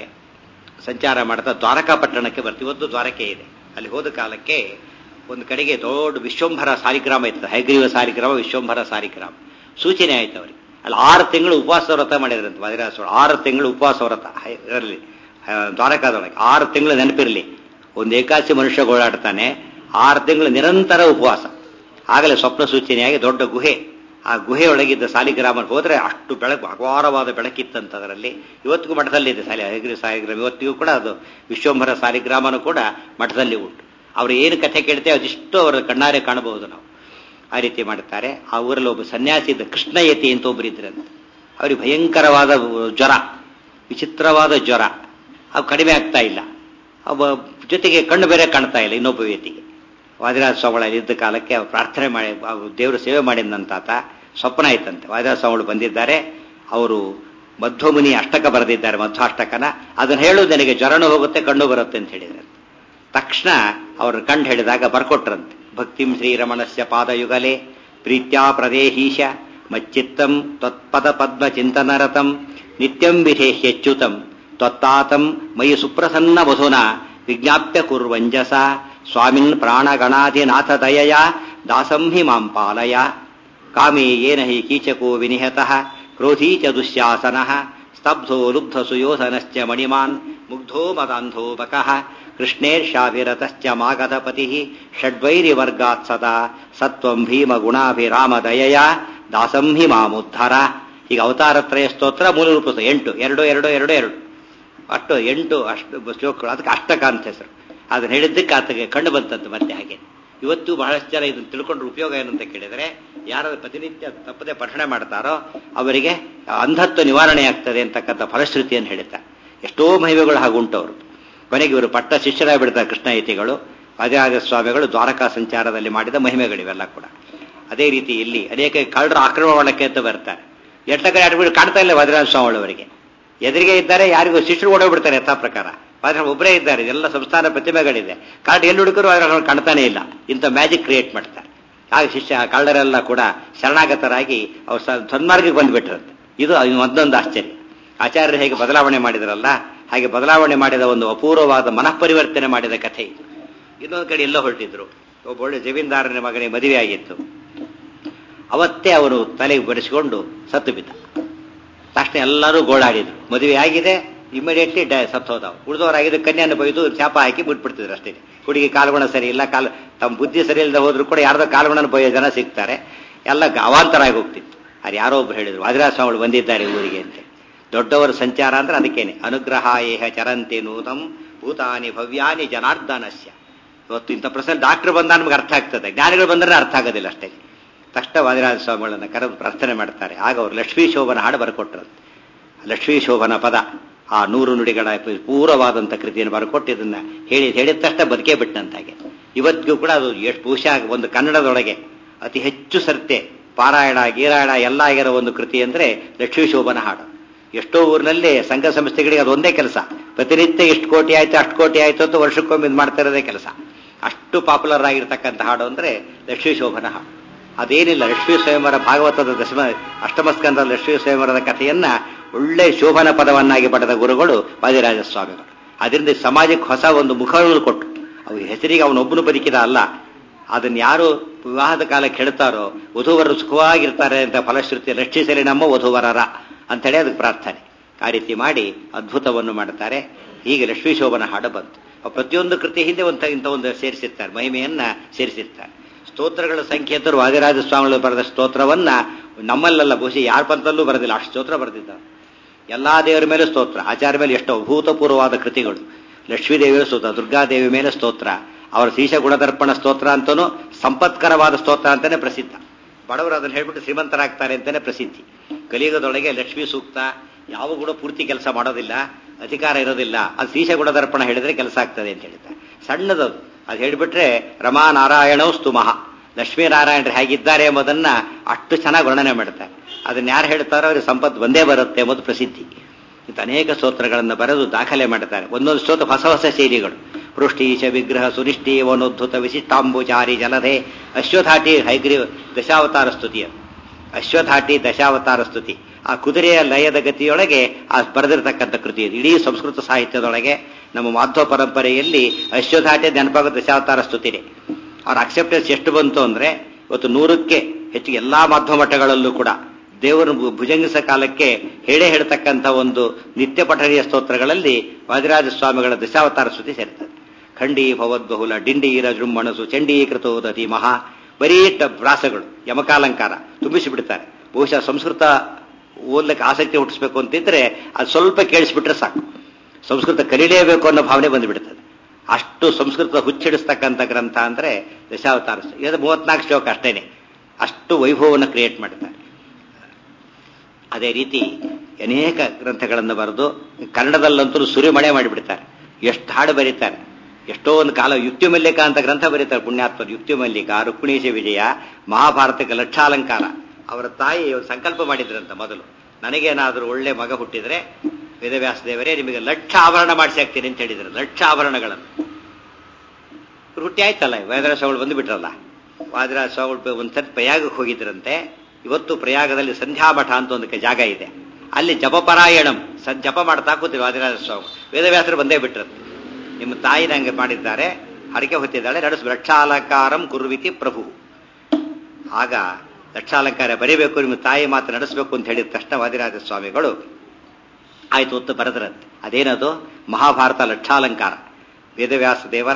ಸಂಚಾರ ಮಾಡ್ತಾ ದ್ವಾರಕಾ ಪಟ್ಟಣಕ್ಕೆ ಬರ್ತೀವಿ ಇವತ್ತು ದ್ವಾರಕೆ ಇದೆ ಅಲ್ಲಿ ಹೋದ ಕಾಲಕ್ಕೆ ಒಂದು ಕಡೆಗೆ ದೊಡ್ಡ ವಿಶ್ವಂಭರ ಸಾಲಿಗ್ರಾಮ ಇರ್ತದೆ ಹೈಗ್ರೀವ ಸಾಲಿಗ್ರಾಮ ವಿಶ್ವಂಭರ ಸಾಲಿಗ್ರಾಮ ಸೂಚನೆ ಆಯ್ತು ಅವ್ರಿಗೆ ಅಲ್ಲಿ ಆರು ತಿಂಗಳು ಉಪವಾಸ ವ್ರತ ಮಾಡಿದ್ರಂತೆ ಮಧುರಾಸ ಆರು ತಿಂಗಳು ಉಪವಾಸ ವ್ರತ ಇದರಲ್ಲಿ ದ್ವಾರಕಾದೊಳಗೆ ಆರು ತಿಂಗಳು ನೆನಪಿರಲಿ ಒಂದು ಏಕಾಸಿ ಮನುಷ್ಯ ಗೋಳಾಡ್ತಾನೆ ಆರು ತಿಂಗಳು ನಿರಂತರ ಉಪವಾಸ ಆಗಲೇ ಸ್ವಪ್ನ ಸೂಚನೆಯಾಗಿ ದೊಡ್ಡ ಗುಹೆ ಆ ಗುಹೆಯೊಳಗಿದ್ದ ಸಾಲಿಗ್ರಾಮ ಹೋದ್ರೆ ಅಷ್ಟು ಬೆಳಕು ಅಪಾರವಾದ ಬೆಳಕಿತ್ತಂತ ಅದರಲ್ಲಿ ಇವತ್ತಿಗೂ ಮಠದಲ್ಲಿದೆ ಸಾಲಿ ಹೈಗ್ರೀವ ಸಾಲಿಗ್ರಾಮ ಇವತ್ತಿಗೂ ಕೂಡ ಅದು ವಿಶ್ವಂಭರ ಸಾಲಿಗ್ರಾಮನೂ ಕೂಡ ಮಠದಲ್ಲಿ ಉಂಟು ಅವರು ಏನು ಕಥೆ ಕೇಳ್ತೇವೆ ಅದಿಷ್ಟು ಅವರ ಕಣ್ಣಾರೆ ಕಾಣಬಹುದು ನಾವು ಆ ರೀತಿ ಮಾಡ್ತಾರೆ ಆ ಊರಲ್ಲಿ ಒಬ್ಬ ಸನ್ಯಾಸಿ ಇದ್ದ ಕೃಷ್ಣಯತಿ ಅಂತ ಒಬ್ಬರು ಇದ್ರಂತೆ ಅವ್ರಿಗೆ ಭಯಂಕರವಾದ ಜ್ವರ ವಿಚಿತ್ರವಾದ ಜ್ವರ ಅವು ಕಡಿಮೆ ಆಗ್ತಾ ಇಲ್ಲ ಒಬ್ಬ ಜೊತೆಗೆ ಕಣ್ಣು ಬೇರೆ ಕಾಣ್ತಾ ಇಲ್ಲ ಇನ್ನೊಬ್ಬ ವ್ಯಕ್ತಿಗೆ ವಾದಿರಾಜ ಸ್ವಾಮಿಗಳಲ್ಲಿ ಇದ್ದ ಕಾಲಕ್ಕೆ ಅವ್ರು ಪ್ರಾರ್ಥನೆ ಮಾಡಿ ದೇವರು ಸೇವೆ ಮಾಡಿದಂತಾತ ಸ್ವಪ್ನ ಆಯ್ತಂತೆ ವಾದಿರಾಜ ಸ್ವಾಮಿಗಳು ಬಂದಿದ್ದಾರೆ ಅವರು ಮಧ್ವಮುನಿ ಅಷ್ಟಕ ಬರೆದಿದ್ದಾರೆ ಮಧ್ವಾಷ್ಟಕನ ಅದನ್ನು ಹೇಳು ನನಗೆ ಜ್ವರನೂ ಹೋಗುತ್ತೆ ಕಣ್ಣು ಬರುತ್ತೆ ಅಂತ ಹೇಳಿದ್ರೆ ತಕ್ಷಣ ಅವ್ರ ಕಂಡು ಹೇಳಿದಾಗ ಬರ್ಕೊಟ್ರಂತೆ ಭಕ್ತಿಂ ಶ್ರೀರಮಣಸ್ಯ ಪಾದಯುಗಲೆ ಪ್ರೀತ್ಯಾ ಪ್ರದೇಹೀಶ ಮಚ್ಚಿತ್ತಂ ತ್ವತ್ಪದ ಪದ್ಮ ಚಿಂತನರತಂ ನಿತ್ಯಂ ವಿಧೇಹ್ಯಚ್ಯುತಂ ತ್ವತ್ತಾತಂ ಮಯಿ ಸುಪ್ರಸನ್ನ ವಧುನ ವಿಜ್ಞಾಪ್ಯ ಕುರ್ವಂಜಸ ಸ್ವಾಮಿನ್ ಪ್ರಾಣಗಣಾಧಿನಾಥ ದಯಯ ದಾಸಂ ಹಿ ಮಾಂ ಪಾಲಯ ಕಾಮೇ ಏನ ಹಿ ಕೀಚಕೋ ವಿನಿಹತಃ ಕ್ರೋಧೀ ಚ ದುಶ್ಯಾಸನಃ ಸ್ತಬ್ಧೋ ಲುಬ್ಧ ಸುಯೋಧನಶ್ಚ ಮಣಿಮಾನ್ ಮುಗ್ಧೋ ಮದಾಂಧೋಪಕಃ ಕೃಷ್ಣೇರ್ಷಾಭಿರತಶ್ಚ ಮಾಗಧಪತಿ ಷಡ್ವೈರಿವರ್ಗಾತ್ ಸದಾ ಸತ್ವಂ ಭೀಮ ಗುಣಾಭಿರಾಮ ದಯಯ ದಾಸಂ ಹಿ ಮಾಮುದ್ಧರ ಈಗ ಅವತಾರತ್ರಯ ಸ್ತೋತ್ರ ಮೂಲ ರೂಪ ಎಂಟು ಎರಡು ಎರಡು ಎರಡು ಎರಡು ಅಷ್ಟು ಎಂಟು ಅಷ್ಟು ಶ್ಲೋಕಗಳು ಅದಕ್ಕೆ ಅಷ್ಟಕ ಅಂತ ಹೆಸರು ಅದನ್ನ ಹೇಳಿದ್ದಕ್ಕೆ ಆತಗೆ ಕಂಡು ಬಂತಂತೆ ಮತ್ತೆ ಹಾಗೆ ಇವತ್ತು ಬಹಳಷ್ಟು ಜನ ಇದನ್ನು ತಿಳ್ಕೊಂಡ್ರೆ ಉಪಯೋಗ ಏನು ಅಂತ ಕೇಳಿದರೆ ಯಾರು ಪ್ರತಿನಿತ್ಯ ತಪ್ಪದೆ ಪಠಣೆ ಮಾಡ್ತಾರೋ ಅವರಿಗೆ ಅಂಧತ್ವ ನಿವಾರಣೆ ಆಗ್ತದೆ ಅಂತಕ್ಕಂಥ ಫಲಶ್ರುತಿಯನ್ನು ಹೇಳ್ತಾರೆ ಎಷ್ಟೋ ಮಹಿಮೆಗಳು ಹಾಗುಂಟು ಅವರು ಕೊನೆಗೆ ಇವರು ಪಟ್ಟ ಶಿಷ್ಯರಾಗ್ಬಿಡ್ತಾರೆ ಕೃಷ್ಣಯತಿಗಳು ವಾದಿರಾಜ ಸ್ವಾಮಿಗಳು ದ್ವಾರಕಾ ಸಂಚಾರದಲ್ಲಿ ಮಾಡಿದ ಮಹಿಮೆಗಳಿವೆಲ್ಲ ಕೂಡ ಅದೇ ರೀತಿ ಇಲ್ಲಿ ಅನೇಕ ಕಳ್ಳರ ಆಕ್ರಮಣ ಮಾಡಕ್ಕೆ ಅಂತ ಬರ್ತಾರೆ ಎಟ್ಟ ಕಡೆ ಆಡ್ಬಿಟ್ಟು ಕಾಣ್ತಾ ಇಲ್ಲ ವಾದಿರಾಜ ಸ್ವಾಮಿಗಳವರಿಗೆ ಎದುರಿಗೆ ಇದ್ದಾರೆ ಯಾರಿಗೂ ಶಿಷ್ಯರು ಓಡೋಗ್ಬಿಡ್ತಾರೆ ಯಥಾ ಪ್ರಕಾರ ಆದ್ರೆ ಒಬ್ಬರೇ ಇದ್ದಾರೆ ಎಲ್ಲ ಸಂಸ್ಥಾನ ಪ್ರತಿಮೆಗಳಿದೆ ಕಾರ್ಡ್ ಎಲ್ಲಿ ಹುಡುಕರು ಅವ್ರು ಕಾಣ್ತಾನೆ ಇಲ್ಲ ಇಂಥ ಮ್ಯಾಜಿಕ್ ಕ್ರಿಯೇಟ್ ಮಾಡ್ತಾರೆ ಆಗ ಶಿಷ್ಯ ಕಳ್ಳರೆಲ್ಲ ಕೂಡ ಶರಣಾಗತರಾಗಿ ಅವ್ರು ಸನ್ಮಾರ್ಗಕ್ಕೆ ಬಂದ್ಬಿಟ್ರಂತೆ ಇದು ಒಂದೊಂದು ಆಶ್ಚರ್ಯ ಆಚಾರ್ಯರು ಹೇಗೆ ಬದಲಾವಣೆ ಮಾಡಿದ್ರಲ್ಲ ಹಾಗೆ ಬದಲಾವಣೆ ಮಾಡಿದ ಒಂದು ಅಪೂರ್ವವಾದ ಮನಃಪರಿವರ್ತನೆ ಮಾಡಿದ ಕಥೆ ಇದು ಇನ್ನೊಂದು ಕಡೆ ಎಲ್ಲ ಹೊರಟಿದ್ರು ಒಬ್ಬ ಒಳ್ಳೆ ಜಮೀನ್ದಾರನ ಮಗನಿಗೆ ಮದುವೆ ಆಗಿತ್ತು ಅವತ್ತೇ ಅವರು ತಲೆಗೆ ಬರೆಸಿಕೊಂಡು ಸತ್ತು ಬಿದ್ದ ತಕ್ಷಣ ಎಲ್ಲರೂ ಗೋಳಾಡಿದ್ರು ಮದುವೆ ಆಗಿದೆ ಇಮಿಡಿಯೇಟ್ಲಿ ಡ ಸತ್ತೋದವು ಉಳಿದವರಾಗಿದ್ದು ಕನ್ಯಾನ ಬೈದು ಶಾಪ ಹಾಕಿ ಬಿಟ್ಬಿಡ್ತಿದ್ರು ಅಷ್ಟೇ ಹುಡುಗಿ ಕಾಲ್ಗುಣ ಸರಿ ಇಲ್ಲ ಕಾಲ್ ತಮ್ಮ ಬುದ್ಧಿ ಸರಿ ಇಲ್ಲದೆ ಹೋದ್ರು ಕೂಡ ಯಾರ್ದೋ ಕಾಲ್ಗುಣನ ಬೈಯೋ ಜನ ಸಿಗ್ತಾರೆ ಎಲ್ಲ ಅವಾಂತರ ಆಗಿ ಹೋಗ್ತಿತ್ತು ಅದು ಯಾರೋ ಒಬ್ರು ಹೇಳಿದ್ರು ವಾದಿರಾಜ ಸ್ವಾಮಿಗಳು ಬಂದಿದ್ದಾರೆ ಊರಿಗೆ ಅಂತ ದೊಡ್ಡವರ ಸಂಚಾರ ಅಂದ್ರೆ ಅದಕ್ಕೇನೆ ಅನುಗ್ರಹ ಏಹ ಚರಂತೆ ನೂತಂ ಭೂತಾನಿ ಭವ್ಯಾನಿ ಜನಾರ್ದನಸ್ಯ ಇವತ್ತು ಇಂಥ ಪ್ರಶ್ನೆ ಡಾಕ್ಟರ್ ಬಂದ ನಮ್ಗೆ ಅರ್ಥ ಆಗ್ತದೆ ಜ್ಞಾನಿಗಳು ಬಂದ್ರೆ ಅರ್ಥ ಆಗೋದಿಲ್ಲ ಅಷ್ಟೇ ತಕ್ಷಣ ವಾದಿರಾಜ ಸ್ವಾಮಿಗಳನ್ನ ಕರೆದು ಪ್ರಾರ್ಥನೆ ಮಾಡ್ತಾರೆ ಆಗ ಅವರು ಲಕ್ಷ್ಮೀ ಶೋಭನ ಹಾಡು ಬರಕೊಟ್ರಂತೆ ಲಕ್ಷ್ಮೀ ಶೋಭನ ಪದ ಆ ನೂರು ನುಡಿಗಳ ಪೂರವಾದಂಥ ಕೃತಿಯನ್ನು ಬರಕೊಟ್ಟು ಇದನ್ನ ಹೇಳಿ ಹೇಳಿದ ತಕ್ಷಣ ಬದುಕೇ ಬಿಟ್ಟಂತಾಗೆ ಇವತ್ತಿಗೂ ಕೂಡ ಅದು ಎಷ್ಟು ಬಹುಶಃ ಒಂದು ಕನ್ನಡದೊಳಗೆ ಅತಿ ಹೆಚ್ಚು ಸರ್ತೆ ಪಾರಾಯಣ ಗೀರಾಯಣ ಎಲ್ಲ ಆಗಿರೋ ಒಂದು ಕೃತಿ ಅಂದ್ರೆ ಲಕ್ಷ್ಮೀ ಶೋಭನ ಹಾಡು ಎಷ್ಟೋ ಊರಿನಲ್ಲಿ ಸಂಘ ಸಂಸ್ಥೆಗಳಿಗೆ ಅದು ಒಂದೇ ಕೆಲಸ ಪ್ರತಿನಿತ್ಯ ಎಷ್ಟು ಕೋಟಿ ಆಯ್ತು ಅಷ್ಟು ಕೋಟಿ ಆಯ್ತು ಅಂತ ವರ್ಷಕ್ಕೊಮ್ಮೆ ಇದು ಮಾಡ್ತಾ ಇರೋದೇ ಕೆಲಸ ಅಷ್ಟು ಪಾಪ್ಯುಲರ್ ಆಗಿರ್ತಕ್ಕಂಥ ಹಾಡು ಅಂದ್ರೆ ಲಕ್ಷ್ಮೀ ಶೋಭನ ಹಾಡು ಅದೇನಿಲ್ಲ ಲಕ್ಷ್ಮೀ ಸ್ವಯಂವರ ಭಾಗವತದ ದಶಮ ಅಷ್ಟಮ ಸ್ಕಂದ ಲಕ್ಷ್ಮೀ ಸ್ವಯಂವರದ ಕಥೆಯನ್ನ ಒಳ್ಳೆ ಶೋಭನ ಪದವನ್ನಾಗಿ ಪಡೆದ ಗುರುಗಳು ವಾದಿರಾಜ ಸ್ವಾಮಿಗಳು ಅದರಿಂದ ಸಮಾಜಕ್ಕೆ ಹೊಸ ಒಂದು ಮುಖವನ್ನು ಕೊಟ್ಟು ಅವು ಹೆಸರಿಗೆ ಅವನೊಬ್ಬನು ಬದುಕಿದ ಅಲ್ಲ ಅದನ್ನ ಯಾರು ವಿವಾಹದ ಕಾಲ ಕೆಡ್ತಾರೋ ವಧುವರರು ಸುಖವಾಗಿರ್ತಾರೆ ಅಂತ ಫಲಶ್ರುತಿ ರಕ್ಷಿಸಲಿ ನಮ್ಮ ವಧುವರರ ಅಂತೇಳಿ ಅದಕ್ಕೆ ಪ್ರಾರ್ಥನೆ ಆ ರೀತಿ ಮಾಡಿ ಅದ್ಭುತವನ್ನು ಮಾಡುತ್ತಾರೆ ಹೀಗೆ ಲಕ್ಷ್ಮೀ ಶೋಭನ ಹಾಡು ಬಂತು ಪ್ರತಿಯೊಂದು ಕೃತಿ ಹಿಂದೆ ಒಂದು ಇಂಥ ಒಂದು ಸೇರಿಸಿರ್ತಾರೆ ಮಹಿಮೆಯನ್ನ ಸೇರಿಸಿರ್ತಾರೆ ಸ್ತೋತ್ರಗಳ ಸಂಖ್ಯೆ ಅಂತೂ ವಾದಿರಾಜ ಸ್ವಾಮಿಗಳು ಬರೆದ ಸ್ತೋತ್ರವನ್ನ ನಮ್ಮಲ್ಲೆಲ್ಲ ಬಹುಶಃ ಯಾರ ಪಂಥದಲ್ಲೂ ಬರೆದಿಲ್ಲ ಅಷ್ಟು ಸ್ತೋತ್ರ ಬರೆದಿದ್ದಾರೆ ಎಲ್ಲಾ ದೇವರ ಮೇಲೆ ಸ್ತೋತ್ರ ಆಚಾರ್ಯ ಮೇಲೆ ಎಷ್ಟೋ ಅಭೂತಪೂರ್ವವಾದ ಕೃತಿಗಳು ಲಕ್ಷ್ಮೀದೇವಿಯ ಸ್ತೋತ್ರ ದುರ್ಗಾದೇವಿ ಮೇಲೆ ಸ್ತೋತ್ರ ಅವರ ಶೀಶ ಗುಣದರ್ಪಣ ಸ್ತೋತ್ರ ಅಂತನೂ ಸಂಪತ್ಕರವಾದ ಸ್ತೋತ್ರ ಅಂತಾನೆ ಪ್ರಸಿದ್ಧ ಬಡವರು ಅದನ್ನು ಹೇಳ್ಬಿಟ್ಟು ಶ್ರೀಮಂತರಾಗ್ತಾರೆ ಅಂತಾನೆ ಪ್ರಸಿದ್ಧಿ ಕಲಿಯುಗದೊಳಗೆ ಲಕ್ಷ್ಮೀ ಸೂಕ್ತ ಯಾವ ಗುಣ ಪೂರ್ತಿ ಕೆಲಸ ಮಾಡೋದಿಲ್ಲ ಅಧಿಕಾರ ಇರೋದಿಲ್ಲ ಅದು ಶೀಶ ಗುಣದರ್ಪಣ ಹೇಳಿದ್ರೆ ಕೆಲಸ ಆಗ್ತದೆ ಅಂತ ಹೇಳಿದ್ದಾರೆ ಸಣ್ಣದದು ಅದು ಹೇಳಿಬಿಟ್ರೆ ರಮಾ ನಾರಾಯಣೌಸ್ತು ಮಹಾ ಲಕ್ಷ್ಮೀನಾರಾಯಣರು ಹೇಗಿದ್ದಾರೆ ಎಂಬುದನ್ನ ಅಷ್ಟು ಚೆನ್ನಾಗಿ ವರ್ಣನೆ ಮಾಡ್ತಾರೆ ಅದನ್ನ ಯಾರು ಹೇಳ್ತಾರೋ ಅವ್ರಿಗೆ ಸಂಪತ್ತು ಬಂದೇ ಬರುತ್ತೆ ಎಂಬುದು ಪ್ರಸಿದ್ಧಿ ಇಂಥ ಅನೇಕ ಸ್ತೋತ್ರಗಳನ್ನು ಬರೆದು ದಾಖಲೆ ಮಾಡ್ತಾರೆ ಒಂದೊಂದು ಸ್ತೋತ್ರ ಹೊಸ ಹೊಸ ಶೈಲಿಗಳು ಪೃಷ್ಟೀಶ ವಿಗ್ರಹ ಸುನಿಷ್ಠಿ ವನೋದ್ಧುತ ವಿಶಿಷ್ಟಾಂಬುಚಾರಿ ಜಲಧೆ ಅಶ್ವಥಾಟಿ ಹೈಗ್ರೀವ್ ದಶಾವತಾರ ಸ್ತುತಿಯ ಅಶ್ವಥಾಟಿ ದಶಾವತಾರ ಸ್ತುತಿ ಆ ಕುದುರೆಯ ಲಯದ ಗತಿಯೊಳಗೆ ಆ ಬರೆದಿರತಕ್ಕಂಥ ಕೃತಿ ಇದು ಇಡೀ ಸಂಸ್ಕೃತ ಸಾಹಿತ್ಯದೊಳಗೆ ನಮ್ಮ ಮಾಧ್ವ ಪರಂಪರೆಯಲ್ಲಿ ಅಶ್ವಥಾಟಿ ನೆನಪಾಗ ದಶಾವತಾರ ಸ್ತುತಿನೇ ಅವ್ರ ಅಕ್ಸೆಪ್ಟೆನ್ಸ್ ಎಷ್ಟು ಬಂತು ಅಂದ್ರೆ ಇವತ್ತು ನೂರಕ್ಕೆ ಹೆಚ್ಚು ಎಲ್ಲಾ ಮಾಧ್ವ ಮಠಗಳಲ್ಲೂ ಕೂಡ ದೇವರು ಭುಜಂಗಿಸ ಕಾಲಕ್ಕೆ ಹೇಳೇ ಹೇಳ್ತಕ್ಕಂಥ ಒಂದು ನಿತ್ಯ ಪಠಣೀಯ ಸ್ತೋತ್ರಗಳಲ್ಲಿ ವಾದಿರಾಜ ಸ್ವಾಮಿಗಳ ದಶಾವತಾರ ಸ್ತುತಿ ಸೇರ್ತದೆ ಖಂಡಿ ಭವದ್ಬಹುಲ ಡಿಂಡೀರ ಜೃಂಬಣಸು ಚಂಡೀಕೃತೋದತಿ ಮಹಾ ಬರೀ ಪ್ರಾಸಗಳು ಯಮಕಾಲಂಕಾರ ತುಂಬಿಸಿ ಬಿಡ್ತಾರೆ ಬಹುಶಃ ಸಂಸ್ಕೃತ ಓದ್ಲಿಕ್ಕೆ ಆಸಕ್ತಿ ಹುಟ್ಟಿಸ್ಬೇಕು ಅಂತಿದ್ರೆ ಅದು ಸ್ವಲ್ಪ ಕೇಳಿಸ್ಬಿಟ್ರೆ ಸಾಕು ಸಂಸ್ಕೃತ ಕಲೀಲೇಬೇಕು ಅನ್ನೋ ಭಾವನೆ ಬಂದುಬಿಡ್ತದೆ ಅಷ್ಟು ಸಂಸ್ಕೃತ ಹುಚ್ಚಿಡಿಸ್ತಕ್ಕಂಥ ಗ್ರಂಥ ಅಂದ್ರೆ ದಶಾವತಾರ ಇದು ಮೂವತ್ನಾಲ್ಕು ಶ್ಲೋಕ ಅಷ್ಟೇನೆ ಅಷ್ಟು ವೈಭವವನ್ನು ಕ್ರಿಯೇಟ್ ಮಾಡ್ತಾರೆ ಅದೇ ರೀತಿ ಅನೇಕ ಗ್ರಂಥಗಳನ್ನು ಬರೆದು ಕನ್ನಡದಲ್ಲಂತೂ ಸುರಿಮಳೆ ಮಾಡಿಬಿಡ್ತಾರೆ ಎಷ್ಟು ಹಾಡು ಬರೀತಾರೆ ಎಷ್ಟೋ ಒಂದು ಕಾಲ ಯುಕ್ತಿ ಮಲ್ಲಿಕ ಅಂತ ಗ್ರಂಥ ಬರೀತಾರೆ ಪುಣ್ಯಾತ್ಮರು ಯುಕ್ತಿ ಮಲ್ಲಿಕ ರುಕ್ಮಿಣೀಶ ವಿಜಯ ಮಹಾಭಾರತಕ್ಕೆ ಲಕ್ಷಾಲಂಕಾರ ಅವರ ತಾಯಿ ಒಂದು ಸಂಕಲ್ಪ ಮಾಡಿದ್ರಂತ ಮೊದಲು ನನಗೇನಾದರೂ ಒಳ್ಳೆ ಮಗ ಹುಟ್ಟಿದ್ರೆ ವೇದವ್ಯಾಸ ದೇವರೇ ನಿಮಗೆ ಲಕ್ಷ ಆಭರಣ ಮಾಡಿಸಿ ಹಾಕ್ತೀನಿ ಅಂತ ಹೇಳಿದ್ರು ಲಕ್ಷ ಆಭರಣಗಳನ್ನು ಹುಟ್ಟಿ ಆಯ್ತಲ್ಲ ವೇದರಾಜ ಸ್ವಾಮಿಗಳು ಬಂದುಬಿಟ್ರಲ್ಲ ವಾದಿರಾಜ ಸ್ವಾಮಿಗಳು ಒಂದ್ಸರಿ ಪ್ರಯಾಗಕ್ಕೆ ಹೋಗಿದ್ರಂತೆ ಇವತ್ತು ಪ್ರಯಾಗದಲ್ಲಿ ಸಂಧ್ಯಾಮಠ ಅಂತ ಒಂದು ಜಾಗ ಇದೆ ಅಲ್ಲಿ ಜಪಪರಾಯಣಂ ಸ ಜಪ ಮಾಡ್ತಾ ಕೂತಿರು ವಾದಿರಾಜ ಸ್ವಾಮಿ ವೇದವ್ಯಾಸರು ಬಂದೇ ಬಿಟ್ರಂತೆ ನಿಮ್ಮ ತಾಯಿ ನಂಗೆ ಮಾಡಿದ್ದಾರೆ ಹರಕೆ ಹೊತ್ತಿದ್ದಾಳೆ ನಡೆಸು ಲಕ್ಷಾಲಂಕಾರಂ ಕುರ್ವಿತಿ ಪ್ರಭು ಆಗ ಲಕ್ಷಾಲಂಕಾರ ಬರೀಬೇಕು ನಿಮ್ಮ ತಾಯಿ ಮಾತು ನಡೆಸಬೇಕು ಅಂತ ಹೇಳಿದ ತಕ್ಷಣ ವಾದಿರಾಜ ಸ್ವಾಮಿಗಳು ಆಯ್ತು ಹೊತ್ತು ಬರೆದ್ರಂತೆ ಅದೇನದು ಮಹಾಭಾರತ ಲಕ್ಷಾಲಂಕಾರ ವೇದವ್ಯಾಸ ದೇವರ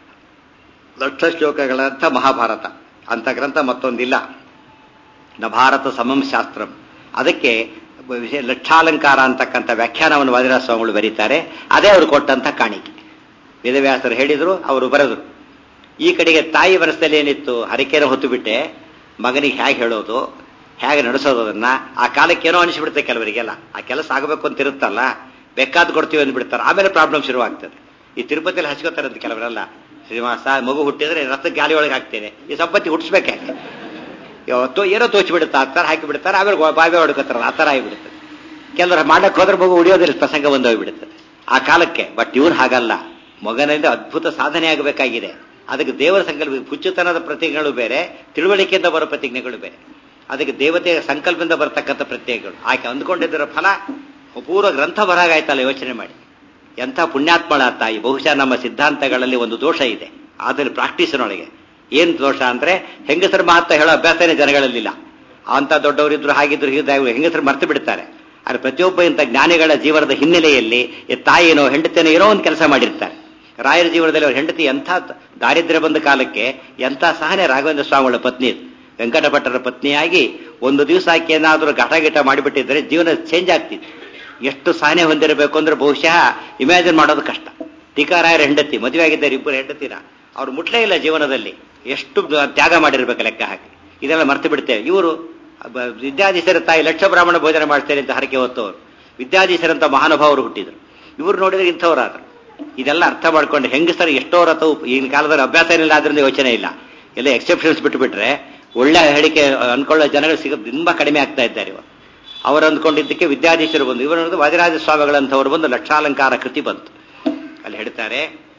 ಲಕ್ಷ ಶ್ಲೋಕಗಳಂಥ ಮಹಾಭಾರತ ಅಂತ ಗ್ರಂಥ ಮತ್ತೊಂದಿಲ್ಲ ನ ಭಾರತ ಸಮಂ ಶಾಸ್ತ್ರಂ ಅದಕ್ಕೆ ವಿಷಯ ಲಕ್ಷಾಲಂಕಾರ ಅಂತಕ್ಕಂಥ ವ್ಯಾಖ್ಯಾನವನ್ನು ವಾದಿರಾಜ ಸ್ವಾಮಿಗಳು ಬರೀತಾರೆ ಅದೇ ಅವರು ಕೊಟ್ಟಂತ ಕಾಣಿಕೆ ವೇದವ್ಯಾಸರು ಹೇಳಿದ್ರು ಅವರು ಬರೆದ್ರು ಈ ಕಡೆಗೆ ತಾಯಿ ಮನಸ್ಸಲ್ಲಿ ಏನಿತ್ತು ಹರಿಕೆನ ಹೊತ್ತು ಬಿಟ್ಟೆ ಮಗನಿಗೆ ಹೇಗೆ ಹೇಳೋದು ಹೇಗೆ ನಡೆಸೋದು ಅದನ್ನ ಆ ಕಾಲಕ್ಕೆ ಏನೋ ಅನಿಸ್ಬಿಡುತ್ತೆ ಕೆಲವರಿಗೆಲ್ಲ ಆ ಕೆಲಸ ಆಗಬೇಕು ಅಂತ ಇರುತ್ತಲ್ಲ ಬೇಕಾದ್ ಕೊಡ್ತೀವಿ ಅಂದ್ಬಿಡ್ತಾರೆ ಆಮೇಲೆ ಪ್ರಾಬ್ಲಮ್ ಶುರುವಾಗ್ತದೆ ಈ ತಿರುಪತಿಯಲ್ಲಿ ಹಚ್ಕೋತಾರಂತ ಕೆಲವರೆಲ್ಲ ಶ್ರೀನಿವಾಸ ಮಗು ಹುಟ್ಟಿದ್ರೆ ರಥಕ್ಕೆ ಗಾಲಿ ಒಳಗೆ ಹಾಕ್ತೇನೆ ಈ ಸಂಪತ್ತಿ ಹುಟ್ಟಿಸ್ಬೇಕೆ ಯಾವತ್ತೋ ಏನೋ ತೋಚಿಬಿಡುತ್ತೆ ಆ ಥರ ಹಾಕಿ ಬಿಡ್ತಾರೆ ಆಮೇಲೆ ಬಾವಿ ಹೊಡ್ಕೋತಾರಲ್ಲ ಆ ಥರ ಆಗಿಬಿಡುತ್ತದೆ ಕೆಲವರು ಮಾಡಕ್ಕೆ ಹೋದ್ರೆ ಮಗು ಉಳಿಯೋದಿಲ್ಲ ಪ್ರಸಂಗ ಬಂದು ಹೋಗ್ಬಿಡುತ್ತದೆ ಆ ಕಾಲಕ್ಕೆ ಬಟ್ ಇವ್ರು ಹಾಗಲ್ಲ ಮಗನಿಂದ ಅದ್ಭುತ ಸಾಧನೆ ಆಗಬೇಕಾಗಿದೆ ಅದಕ್ಕೆ ದೇವರ ಸಂಕಲ್ಪ ಹುಚ್ಚುತನದ ಪ್ರತಿಜ್ಞೆಗಳು ಬೇರೆ ತಿಳುವಳಿಕೆಯಿಂದ ಬರೋ ಪ್ರತಿಜ್ಞೆಗಳು ಬೇರೆ ಅದಕ್ಕೆ ದೇವತೆಯ ಸಂಕಲ್ಪದಿಂದ ಬರತಕ್ಕಂಥ ಪ್ರತ್ಯಯಗಳು ಆಕೆ ಅಂದ್ಕೊಂಡಿದ್ದರ ಫಲ ಪೂರ್ವ ಗ್ರಂಥ ಬರಾಗಾಯ್ತಲ್ಲ ಯೋಚನೆ ಮಾಡಿ ಎಂಥ ಪುಣ್ಯಾತ್ಮಳ ತಾಯಿ ಬಹುಶಃ ನಮ್ಮ ಸಿದ್ಧಾಂತಗಳಲ್ಲಿ ಒಂದು ದೋಷ ಇದೆ ಆದರೆ ಪ್ರಾಕ್ಟೀಸಿನೊಳಗೆ ಏನ್ ದೋಷ ಅಂದ್ರೆ ಹೆಂಗಸರ ಮಹತ್ವ ಹೇಳೋ ಅಭ್ಯಾಸನೇ ಜನಗಳಲ್ಲಿಲ್ಲ ಅಂತ ದೊಡ್ಡವರಿದ್ರು ಹಾಗಿದ್ರು ಹೀಗಿದ್ರು ಹೆಂಗಸರು ಮರ್ತು ಬಿಡ್ತಾರೆ ಆದ್ರೆ ಪ್ರತಿಯೊಬ್ಬ ಇಂಥ ಜ್ಞಾನಿಗಳ ಜೀವನದ ಹಿನ್ನೆಲೆಯಲ್ಲಿ ಈ ತಾಯಿನೋ ಹೆಂಡತಿನೋ ಏನೋ ಒಂದು ಕೆಲಸ ಮಾಡಿರ್ತಾರೆ ರಾಯರ ಜೀವನದಲ್ಲಿ ಅವ್ರ ಹೆಂಡತಿ ಎಂಥ ದಾರಿದ್ರ್ಯ ಬಂದ ಕಾಲಕ್ಕೆ ಎಂಥ ಸಹನೆ ರಾಘವೇಂದ್ರ ಸ್ವಾಮಿಗಳ ಪತ್ನಿ ವೆಂಕಟಭಟ್ಟರ ಪತ್ನಿಯಾಗಿ ಒಂದು ದಿವಸ ಆಕೆ ಏನಾದರೂ ಘಟಗಿಟ ಮಾಡಿಬಿಟ್ಟಿದ್ರೆ ಜೀವನ ಚೇಂಜ್ ಆಗ್ತಿತ್ತು ಎಷ್ಟು ಸಹನೆ ಹೊಂದಿರಬೇಕು ಅಂದ್ರೆ ಬಹುಶಃ ಇಮ್ಯಾಜಿನ್ ಮಾಡೋದು ಕಷ್ಟ ಟೀಕಾರಾಯರ ಹೆಂಡತಿ ಮದುವೆ ಆಗಿದ್ದಾರೆ ಇಬ್ಬರು ಹೆಂಡತಿನ ಅವ್ರು ಮುಟ್ಲೇ ಇಲ್ಲ ಜೀವನದಲ್ಲಿ ಎಷ್ಟು ತ್ಯಾಗ ಮಾಡಿರ್ಬೇಕು ಲೆಕ್ಕ ಹಾಕಿ ಇದೆಲ್ಲ ಮರ್ತು ಬಿಡ್ತೇವೆ ಇವರು ವಿದ್ಯಾಧೀಶರ ತಾಯಿ ಲಕ್ಷ ಬ್ರಾಹ್ಮಣ ಭೋಜನ ಮಾಡ್ತೇನೆ ಅಂತ ಹರಕೆ ಹೊತ್ತವರು ವಿದ್ಯಾಧೀಶರಂತ ಮಹಾನುಭಾವರು ಹುಟ್ಟಿದ್ರು ಇವರು ನೋಡಿದ್ರೆ ಇಂಥವರಾದ್ರು ಇದೆಲ್ಲ ಅರ್ಥ ಮಾಡ್ಕೊಂಡು ಹೆಂಗಸರು ಎಷ್ಟೋ ರಥ ಈಗಿನ ಕಾಲದಲ್ಲಿ ಅಭ್ಯಾಸ ಏನಿಲ್ಲ ಆದ್ರಿಂದ ಯೋಚನೆ ಇಲ್ಲ ಎಲ್ಲ ಎಕ್ಸೆಪ್ಷನ್ಸ್ ಬಿಟ್ಟು ಬಿಟ್ರೆ ಒಳ್ಳೆ ಹೇಳಿಕೆ ಅನ್ಕೊಳ್ಳೋ ಜನಗಳು ಸಿಗೋದು ತುಂಬಾ ಕಡಿಮೆ ಆಗ್ತಾ ಇದ್ದಾರೆ ಇವರು ಅವರು ಅಂದ್ಕೊಂಡಿದ್ದಕ್ಕೆ ವಿದ್ಯಾಧೀಶರು ಬಂದು ಇವರು ವಾದಿರಾಜ ಸ್ವಾಮಿಗಳಂಥವ್ರು ಬಂದು ಲಕ್ಷಾಲಂಕಾರ ಕೃತಿ ಬಂತು ಅಲ್ಲಿ ಹೇಳ್ತಾರೆ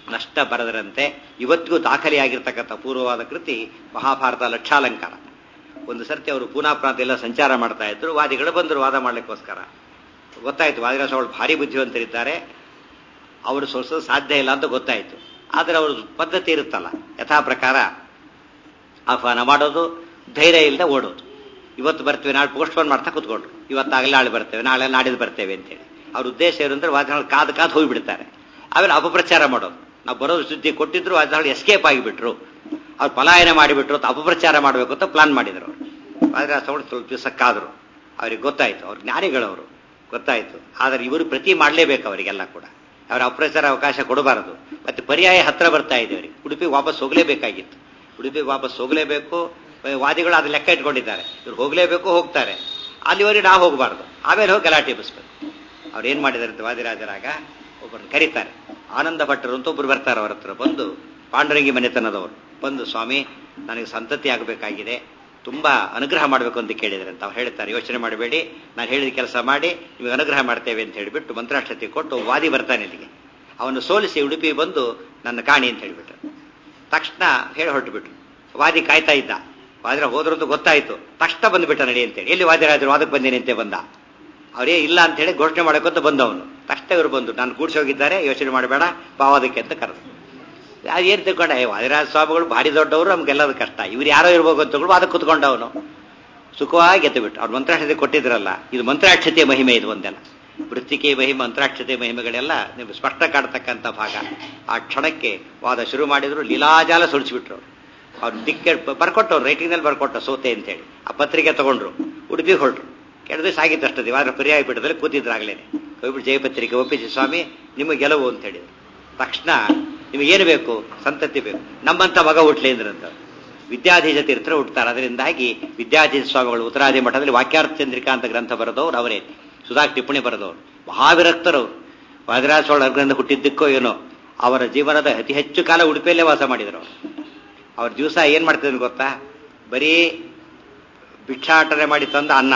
ನಷ್ಟ ಬರದರಂತೆ ಇವತ್ತಿಗೂ ದಾಖಲೆಯಾಗಿರ್ತಕ್ಕಂಥ ಪೂರ್ವವಾದ ಕೃತಿ ಮಹಾಭಾರತ ಲಕ್ಷಾಲಂಕಾರ ಒಂದು ಸರ್ತಿ ಅವರು ಪೂನಾ ಪ್ರಾಂತ ಎಲ್ಲ ಸಂಚಾರ ಮಾಡ್ತಾ ಇದ್ರು ವಾದಿಗಳು ಬಂದರು ವಾದ ಮಾಡ್ಲಿಕ್ಕೋಸ್ಕರ ಗೊತ್ತಾಯ್ತು ವಾದಿರಾಜ ಅವಳು ಭಾರಿ ಬುದ್ಧಿವಂತರಿದ್ದಾರೆ ಅವರು ಸೋಲಿಸೋದು ಸಾಧ್ಯ ಇಲ್ಲ ಅಂತ ಗೊತ್ತಾಯ್ತು ಆದರೆ ಅವ್ರ ಪದ್ಧತಿ ಇರುತ್ತಲ್ಲ ಯಥಾ ಪ್ರಕಾರ ಆಹ್ವಾನ ಮಾಡೋದು ಧೈರ್ಯ ಇಲ್ಲದೆ ಓಡೋದು ಇವತ್ತು ಬರ್ತೀವಿ ನಾಳೆ ಪೋಸ್ಟ್ಪೋನ್ ಮಾಡ್ತಾ ಕೂತ್ಕೊಂಡ್ರು ಇವತ್ತಾಗಲೇ ನಾಳೆ ಬರ್ತೇವೆ ನಾಳೆ ನಾಡಿದ್ದು ಬರ್ತೇವೆ ಅಂತೇಳಿ ಅವ್ರ ಉದ್ದೇಶ ಏನು ಅಂದ್ರೆ ವಾದಿಗಳು ಕಾದು ಕಾದು ಹೋಗಿಬಿಡ್ತಾರೆ ಆಮೇಲೆ ಅಪಪ್ರಚಾರ ಮಾಡೋದು ನಾವು ಬರೋದು ಸುದ್ದಿ ಕೊಟ್ಟಿದ್ರು ವಾದಿಗಳು ಎಸ್ಕೇಪ್ ಆಗಿಬಿಟ್ರು ಅವ್ರು ಪಲಾಯನ ಮಾಡಿಬಿಟ್ರು ಅಂತ ಅಪಪ್ರಚಾರ ಮಾಡಬೇಕು ಅಂತ ಪ್ಲಾನ್ ಮಾಡಿದ್ರು ಅವರು ವಾದಿರಾಜ ತಗೊಂಡು ಸ್ವಲ್ಪ ದಿವಸ ಕಾದ್ರು ಅವ್ರಿಗೆ ಗೊತ್ತಾಯ್ತು ಅವ್ರು ಜ್ಞಾನಿಗಳವರು ಗೊತ್ತಾಯ್ತು ಆದರೆ ಇವರು ಪ್ರತಿ ಮಾಡಲೇಬೇಕು ಅವರಿಗೆಲ್ಲ ಕೂಡ ಅವರ ಅಪಪ್ರಚಾರ ಅವಕಾಶ ಕೊಡಬಾರದು ಮತ್ತೆ ಪರ್ಯಾಯ ಹತ್ರ ಬರ್ತಾ ಇದೆ ಅವರಿಗೆ ಉಡುಪಿಗೆ ವಾಪಸ್ ಹೋಗಲೇಬೇಕಾಗಿತ್ತು ಉಡುಪಿಗೆ ವಾಪಸ್ ಹೋಗಲೇಬೇಕು ವಾದಿಗಳು ಅದು ಲೆಕ್ಕ ಇಟ್ಕೊಂಡಿದ್ದಾರೆ ಇವ್ರು ಹೋಗಲೇಬೇಕು ಹೋಗ್ತಾರೆ ಅಲ್ಲಿವರೆಗೆ ನಾವು ಹೋಗಬಾರ್ದು ಆಮೇಲೆ ಹೋಗಿ ಗಲಾಟೆ ಎಬ್ಬಿಸ್ಬೇಕು ಅವ್ರು ಏನು ಮಾಡಿದ್ದಾರೆ ಅಂತ ವಾದಿರಾಜರಾಗ ಒಬ್ಬರನ್ನು ಕರೀತಾರೆ ಆನಂದ ಭಟ್ಟರು ಅಂತ ಒಬ್ರು ಬರ್ತಾರೆ ಅವ್ರ ಹತ್ರ ಬಂದು ಪಾಂಡುರಂಗಿ ಮನೆತನದವರು ಬಂದು ಸ್ವಾಮಿ ನನಗೆ ಸಂತತಿ ಆಗಬೇಕಾಗಿದೆ ತುಂಬಾ ಅನುಗ್ರಹ ಮಾಡಬೇಕು ಅಂತ ಕೇಳಿದ್ರೆ ಅಂತ ಅವ್ರು ಹೇಳ್ತಾರೆ ಯೋಚನೆ ಮಾಡಬೇಡಿ ನಾನು ಹೇಳಿದ ಕೆಲಸ ಮಾಡಿ ನಿಮಗೆ ಅನುಗ್ರಹ ಮಾಡ್ತೇವೆ ಅಂತ ಹೇಳಿಬಿಟ್ಟು ಮಂತ್ರಾಕ್ಷತೆ ಕೊಟ್ಟು ವಾದಿ ಬರ್ತಾನೆ ಇಲ್ಲಿಗೆ ಅವನು ಸೋಲಿಸಿ ಉಡುಪಿ ಬಂದು ನನ್ನ ಕಾಣಿ ಅಂತ ಹೇಳಿಬಿಟ್ರು ತಕ್ಷಣ ಹೇಳಿ ಹೊರಟುಬಿಟ್ರು ವಾದಿ ಕಾಯ್ತಾ ಇದ್ದ ವಾದಿರ ಹೋದ್ರು ಅಂತ ಗೊತ್ತಾಯ್ತು ತಕ್ಷಣ ಬಂದುಬಿಟ್ಟ ನಡಿ ಅಂತೇಳಿ ಎಲ್ಲಿ ವಾದಿರಾಜರು ವಾದಕ್ಕೆ ಬಂದೇನೆ ಅಂತ ಬಂದ ಅವರೇ ಇಲ್ಲ ಅಂತ ಹೇಳಿ ಘೋಷಣೆ ಮಾಡೋಕ್ಕಂತ ಬಂದವನು ತಕ್ಷಣ ಇವರು ಬಂದು ನಾನು ಕೂಡ್ಸಿ ಹೋಗಿದ್ದಾರೆ ಯೋಚನೆ ಮಾಡಬೇಡ ಬಾವಾದಕ್ಕೆ ಅಂತ ಕರೆದು ಏನು ತಿಳ್ಕೊಂಡ ವಾದಿರಾಜ ಸ್ವಾಮಿಗಳು ಭಾರಿ ದೊಡ್ಡವರು ನಮ್ಗೆಲ್ಲದ ಕಷ್ಟ ಇವ್ರು ಯಾರೋ ಇರ್ಬೇಕು ಅಂತ ತಗೊಂಡು ಅದಕ್ಕೆ ಕುತ್ಕೊಂಡವನು ಸುಖವಾಗಿ ಎತ್ತು ಬಿಟ್ಟು ಅವ್ರು ಮಂತ್ರಾಕ್ಷತೆ ಕೊಟ್ಟಿದ್ರಲ್ಲ ಇದು ಮಂತ್ರಾಕ್ಷತೆಯ ಮಹಿಮೆ ಇದು ಒಂದೆಲ್ಲ ವೃತ್ತಿಕೆ ಮಹಿಮೆ ಮಂತ್ರಾಕ್ಷತೆ ಮಹಿಮೆಗಳೆಲ್ಲ ನೀವು ಸ್ಪಷ್ಟ ಕಾಡ್ತಕ್ಕಂಥ ಭಾಗ ಆ ಕ್ಷಣಕ್ಕೆ ವಾದ ಶುರು ಮಾಡಿದ್ರು ಲೀಲಾಜಾಲ ಸುಳಿಸ್ಬಿಟ್ರು ಅವ್ರು ದಿಕ್ಕೆ ಬರ್ಕೊಟ್ಟವ್ರು ರೈಟಿಂಗ್ನಲ್ಲಿ ಬರ್ಕೊಟ್ಟ ಸೋತೆ ಅಂತೇಳಿ ಆ ಪತ್ರಿಕೆ ತಗೊಂಡ್ರು ಉಡುಪಿಗೆ ಹೊರಟ್ರು ಕೆಲ ದಿವಸ ಆಗಿತ್ತು ಅಷ್ಟೇ ವಾರ ಪರ್ಯಾಯ ಪೀಠದಲ್ಲಿ ಕೂತಿದ್ರಾಗಲೇನೆ ಹೋಗ್ಬಿಟ್ಟು ಜಯಪತ್ರಿಕೆ ಒಪ್ಪಿಸಿ ಸ್ವಾಮಿ ನಿಮಗೆ ಗೆಲುವು ಅಂತ ಹೇಳಿದ್ರು ತಕ್ಷಣ ನಿಮಗೇನು ಬೇಕು ಸಂತತಿ ಬೇಕು ನಮ್ಮಂತ ಮಗ ಹುಟ್ಲಿ ಅಂದ್ರಂತ ವಿದ್ಯಾಧೀಶ ತೀರ್ಥರು ಹುಟ್ಟುತ್ತಾರೆ ಅದರಿಂದಾಗಿ ವಿದ್ಯಾಧೀಶ ಸ್ವಾಮಿಗಳು ಉತ್ತರಾದಿ ಮಠದಲ್ಲಿ ವಾಕ್ಯಾರ್ಥ ಚಂದ್ರಿಕಾ ಅಂತ ಗ್ರಂಥ ಬರೆದವ್ರು ಅವರೇ ಸುಧಾ ಟಿಪ್ಪಣಿ ಬರೆದವರು ಮಹಾವಿರಕ್ತರು ವಾದಿರಾಜ ಚೋಳ ಅರ್ಗದಿಂದ ಹುಟ್ಟಿದ್ದಕ್ಕೋ ಏನೋ ಅವರ ಜೀವನದ ಅತಿ ಹೆಚ್ಚು ಕಾಲ ಉಡುಪಿಯಲ್ಲೇ ವಾಸ ಮಾಡಿದರು ಅವರು ಅವ್ರ ದಿವಸ ಏನ್ ಮಾಡ್ತಿದ್ರು ಗೊತ್ತಾ ಬರೀ ಭಿಕ್ಷಾಟನೆ ಮಾಡಿ ತಂದ ಅನ್ನ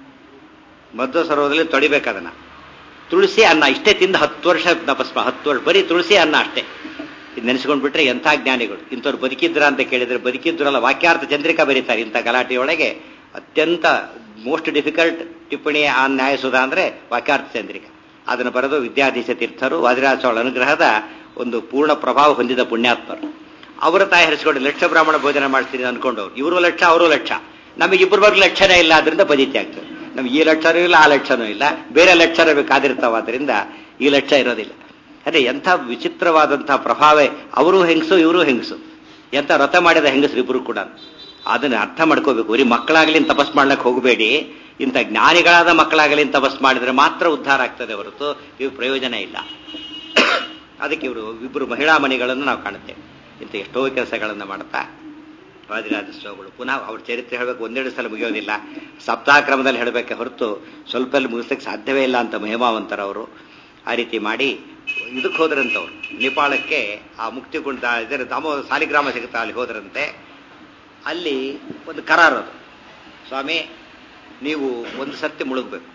ಮಧ್ವ ಸರೋವರದಲ್ಲಿ ತೊಡಿಬೇಕದನ್ನ ತುಳಸಿ ಅನ್ನ ಇಷ್ಟೇ ತಿಂದ ಹತ್ತು ವರ್ಷ ತಪಸ್ಮ ಹತ್ತು ವರ್ಷ ಬರೀ ತುಳಸಿ ಅನ್ನ ಅಷ್ಟೇ ಇದು ನೆನೆಸ್ಕೊಂಡ್ಬಿಟ್ರೆ ಎಂಥ ಜ್ಞಾನಿಗಳು ಇಂಥವ್ರು ಬದುಕಿದ್ರ ಅಂತ ಕೇಳಿದ್ರೆ ಬದುಕಿದ್ರಲ್ಲ ವಾಕ್ಯಾರ್ಥ ಚಂದ್ರಿಕಾ ಬರೀತಾರೆ ಇಂಥ ಗಲಾಟೆಯೊಳಗೆ ಅತ್ಯಂತ ಮೋಸ್ಟ್ ಡಿಫಿಕಲ್ಟ್ ಟಿಪ್ಪಣಿ ಆ ನ್ಯಾಯಸುಧ ಅಂದ್ರೆ ವಾಕ್ಯಾರ್ಥ ಚಂದ್ರಿಕಾ ಅದನ್ನು ಬರೆದು ವಿದ್ಯಾಧೀಶ ತೀರ್ಥರು ವಾದಿರಾಜ ಚೋಳ ಅನುಗ್ರಹದ ಒಂದು ಪೂರ್ಣ ಪ್ರಭಾವ ಹೊಂದಿದ ಪುಣ್ಯಾತ್ಮರು ಅವರ ತಾಯಿ ಹರಿಸಿಕೊಂಡು ಲಕ್ಷ ಬ್ರಾಹ್ಮಣ ಭೋಜನ ಮಾಡ್ತೀನಿ ಅನ್ಕೊಂಡವ್ರು ಇವರು ಲಕ್ಷ ಅವರು ಲಕ್ಷ ನಮಗಿಬ್ಬರು ಬಗ್ಗೆ ಲಕ್ಷನೇ ಇಲ್ಲ ಆದ್ರಿಂದ ಪದಿತಿ ಆಗ್ತದೆ ನಮ್ಗೆ ಈ ಲಕ್ಷನೂ ಇಲ್ಲ ಆ ಲಕ್ಷನೂ ಇಲ್ಲ ಬೇರೆ ಲಕ್ಷಣ ಬೇಕಾದಿರ್ತಾವಾದ್ರಿಂದ ಈ ಲಕ್ಷ ಇರೋದಿಲ್ಲ ಅದೇ ಎಂಥ ವಿಚಿತ್ರವಾದಂತಹ ಪ್ರಭಾವ ಅವರು ಹೆಂಗಸು ಇವರು ಹೆಂಗಸು ಎಂಥ ವ್ರತ ಮಾಡಿದ ಹೆಂಗಸರು ಇಬ್ಬರು ಕೂಡ ಅದನ್ನ ಅರ್ಥ ಮಾಡ್ಕೋಬೇಕು ಬರೀ ಮಕ್ಕಳಾಗಲಿ ತಪಸ್ ಮಾಡ್ಲಿಕ್ಕೆ ಹೋಗಬೇಡಿ ಇಂಥ ಜ್ಞಾನಿಗಳಾದ ಮಕ್ಕಳಾಗಲಿ ತಪಸ್ ಮಾಡಿದ್ರೆ ಮಾತ್ರ ಉದ್ಧಾರ ಆಗ್ತದೆ ಹೊರತು ಇವು ಪ್ರಯೋಜನ ಇಲ್ಲ ಅದಕ್ಕೆ ಇವರು ಇಬ್ಬರು ಮಹಿಳಾ ಮಣಿಗಳನ್ನು ನಾವು ಕಾಣುತ್ತೇವೆ ಇಂಥ ಎಷ್ಟೋ ಕೆಲಸಗಳನ್ನು ಮಾಡ್ತಾ ವಾದಿರಾಜ ಸ್ವಾಮಿಗಳು ಪುನಃ ಅವ್ರ ಚರಿತ್ರೆ ಹೇಳಬೇಕು ಒಂದೆರಡು ಸಲ ಮುಗಿಯೋದಿಲ್ಲ ಸಪ್ತಾಕ್ರಮದಲ್ಲಿ ಹೇಳಬೇಕೆ ಹೊರತು ಸ್ವಲ್ಪ ಮುಗಿಸ್ಲಿಕ್ಕೆ ಸಾಧ್ಯವೇ ಇಲ್ಲ ಅಂತ ಮಹಿಮಾವಂತರವರು ಆ ರೀತಿ ಮಾಡಿ ಇದಕ್ಕೆ ಹೋದ್ರಂತವ್ರು ನೇಪಾಳಕ್ಕೆ ಆ ಮುಕ್ತಿಗುಂಡ ಇದರ ದಾಮೋ ಸಾಲಿಗ್ರಾಮ ಸಿಗುತ್ತಾ ಅಲ್ಲಿ ಹೋದ್ರಂತೆ ಅಲ್ಲಿ ಒಂದು ಕರಾರು ಅದು ಸ್ವಾಮಿ ನೀವು ಒಂದು ಸರ್ತಿ ಮುಳುಗಬೇಕು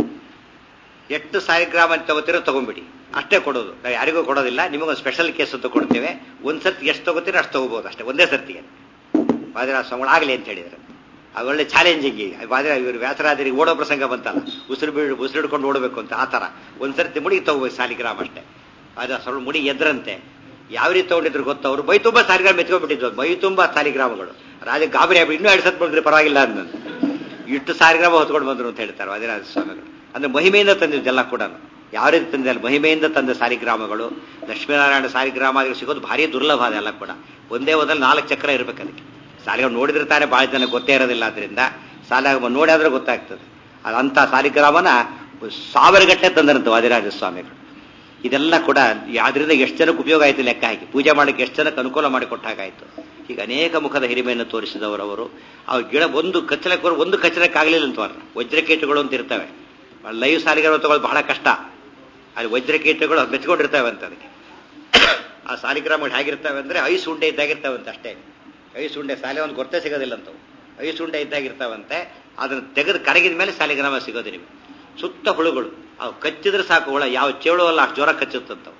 ಎಷ್ಟು ಸಾಲಿಗ್ರಾಮ ತಗೋತೀರೋ ತಗೊಂಬಿಡಿ ಅಷ್ಟೇ ಕೊಡೋದು ನಾವು ಯಾರಿಗೂ ಕೊಡೋದಿಲ್ಲ ನಿಮಗೊಂದು ಸ್ಪೆಷಲ್ ಕೇಸ್ ಅಂತ ಕೊಡ್ತೇವೆ ಒಂದು ಸರ್ತಿ ಎಷ್ಟು ತಗೋತೀರೋ ಅಷ್ಟು ತಗೋಬಹುದು ಅಷ್ಟೇ ಒಂದೇ ಸರ್ತಿಗೆ ವಾದಿರಾಜ ಸ್ವಾಮಿಗಳು ಆಗಲಿ ಅಂತ ಹೇಳಿದ್ರು ಅದು ಒಳ್ಳೆ ಚಾಲೆಂಜಿಂಗ್ ಈಗ ವಾದಿರ ಇವರು ವ್ಯಾಸರಾಜರಿಗೆ ಓಡೋ ಪ್ರಸಂಗ ಬಂತಲ್ಲ ಉಸಿರು ಬೀಳು ಉಸಿರು ಹಿಡ್ಕೊಂಡು ಓಡಬೇಕು ಅಂತ ಆ ಥರ ಒಂದು ಸರ್ತಿ ಮುಡಿ ತಗೋಬೇಕು ಸಾಲಿಗ್ರಾಮ ಅಷ್ಟೇ ವಾದಿರಾಜ ಸ್ವಾಮಿ ಮುಡಿ ಎದ್ರಂತೆ ಯಾವ ರೀತಿ ತಗೊಂಡಿದ್ರು ಗೊತ್ತ ಅವರು ಮೈ ತುಂಬ ಸಾಲಿಗ್ರಾಮ ಎತ್ಕೊಂಡ್ಬಿಟ್ಟಿದ್ರು ಮೈ ತುಂಬ ಸಾಲಿಗ್ರಾಮಗಳು ರಾಜ ಗಾಬರಿ ಆಗ್ಬಿಟ್ಟು ಇನ್ನೂ ಎರಡು ಸತ್ ಬಂದ್ರೆ ಪರವಾಗಿಲ್ಲ ಅಂದಂತೆ ಇಷ್ಟು ಸಾಲಿಗ್ರಾಮ ಹೊತ್ಕೊಂಡು ಬಂದ್ರು ಅಂತ ಹೇಳ್ತಾರೆ ವಾದಿರಾಜ ಸ್ವಾಮಿಗಳು ಅಂದ್ರೆ ಮಹಿಮೆಯಿಂದ ತಂದಿದ್ದೆಲ್ಲ ಕೂಡ ಯಾವ ರೀತಿ ತಂದಿಲ್ಲ ಮಹಿಮೆಯಿಂದ ತಂದ ಸಾಲಿಗ್ರಾಮಗಳು ಲಕ್ಷ್ಮೀನಾರಾಯಣ ಸಾಲಿಗ್ರಾಮ ಸಿಗೋದು ಭಾರಿ ದುರ್ಲಭ ಅದೆಲ್ಲ ಕೂಡ ಒಂದೇ ಒಂದಲ್ಲಿ ನಾಲ್ಕು ಚಕ್ರ ಇರಬೇಕು ಅದಕ್ಕೆ ಸಾಲಿಗ್ರಾಮ ನೋಡಿದ್ರೆ ತಾನೇ ಭಾಳ ಜನ ಗೊತ್ತೇ ಇರೋದಿಲ್ಲ ಅದರಿಂದ ಸಾಲಿಗ್ರಾಮ ನೋಡಿದ್ರೆ ಗೊತ್ತಾಗ್ತದೆ ಅದಂಥ ಸಾಲಿಗ್ರಾಮನ ಸಾವಿರ ಗಟ್ಟಲೆ ತಂದರಂತೆ ವಾದಿರಾಜ ಸ್ವಾಮಿಗಳು ಇದೆಲ್ಲ ಕೂಡ ಅದರಿಂದ ಎಷ್ಟು ಜನಕ್ಕೆ ಉಪಯೋಗ ಆಯಿತು ಲೆಕ್ಕ ಹಾಕಿ ಪೂಜೆ ಮಾಡಕ್ಕೆ ಎಷ್ಟು ಜನಕ್ಕೆ ಅನುಕೂಲ ಮಾಡಿಕೊಟ್ಟಾಗಾಯಿತು ಈಗ ಅನೇಕ ಮುಖದ ಹಿರಿಮೆಯನ್ನು ತೋರಿಸಿದವರವರು ಆ ಗಿಡ ಒಂದು ಕಚ್ಚಲಕ್ಕೆ ಒಂದು ಕಚ್ಚಲಕ್ಕಾಗಲಿಲ್ಲ ಅಂತವ್ರ ವಜ್ರಕೀಟಗಳು ಅಂತ ಇರ್ತವೆ ಲೈವ್ ಸಾಲಿಗ್ರಾಮ ತಗೊಳ್ಳೋದು ಬಹಳ ಕಷ್ಟ ಅಲ್ಲಿ ವಜ್ರಕೀಟಗಳು ಮೆಚ್ಕೊಂಡಿರ್ತವೆ ಅಂತ ಅದಕ್ಕೆ ಆ ಸಾಲಿಗ್ರಾಮಗಳು ಹೇಗಿರ್ತವೆ ಅಂದ್ರೆ ಐಸ್ ಉಂಡೆ ಇದ್ದಾಗಿರ್ತಾವಂತೆ ಅಷ್ಟೇ ಐಸ್ ಉಂಡೆ ಸಾಲೆ ಒಂದು ಗೊತ್ತೇ ಸಿಗೋದಿಲ್ಲ ಅಂತವು ಐಸ್ ಉಂಡೆ ಇದ್ದಾಗಿರ್ತಾವಂತೆ ಅದನ್ನು ತೆಗೆದು ಕರಗಿದ ಮೇಲೆ ಸಾಲಿಗ್ರಾಮ ಸಿಗೋದು ನಿಮಗೆ ಸುತ್ತ ಹುಳುಗಳು ಅವು ಕಚ್ಚಿದ್ರೆ ಸಾಕು ಹುಳ ಯಾವ ಚೇಳು ಅಲ್ಲ ಅಷ್ಟು ಜ್ವರ ಕಚ್ಚುತ್ತಂತವು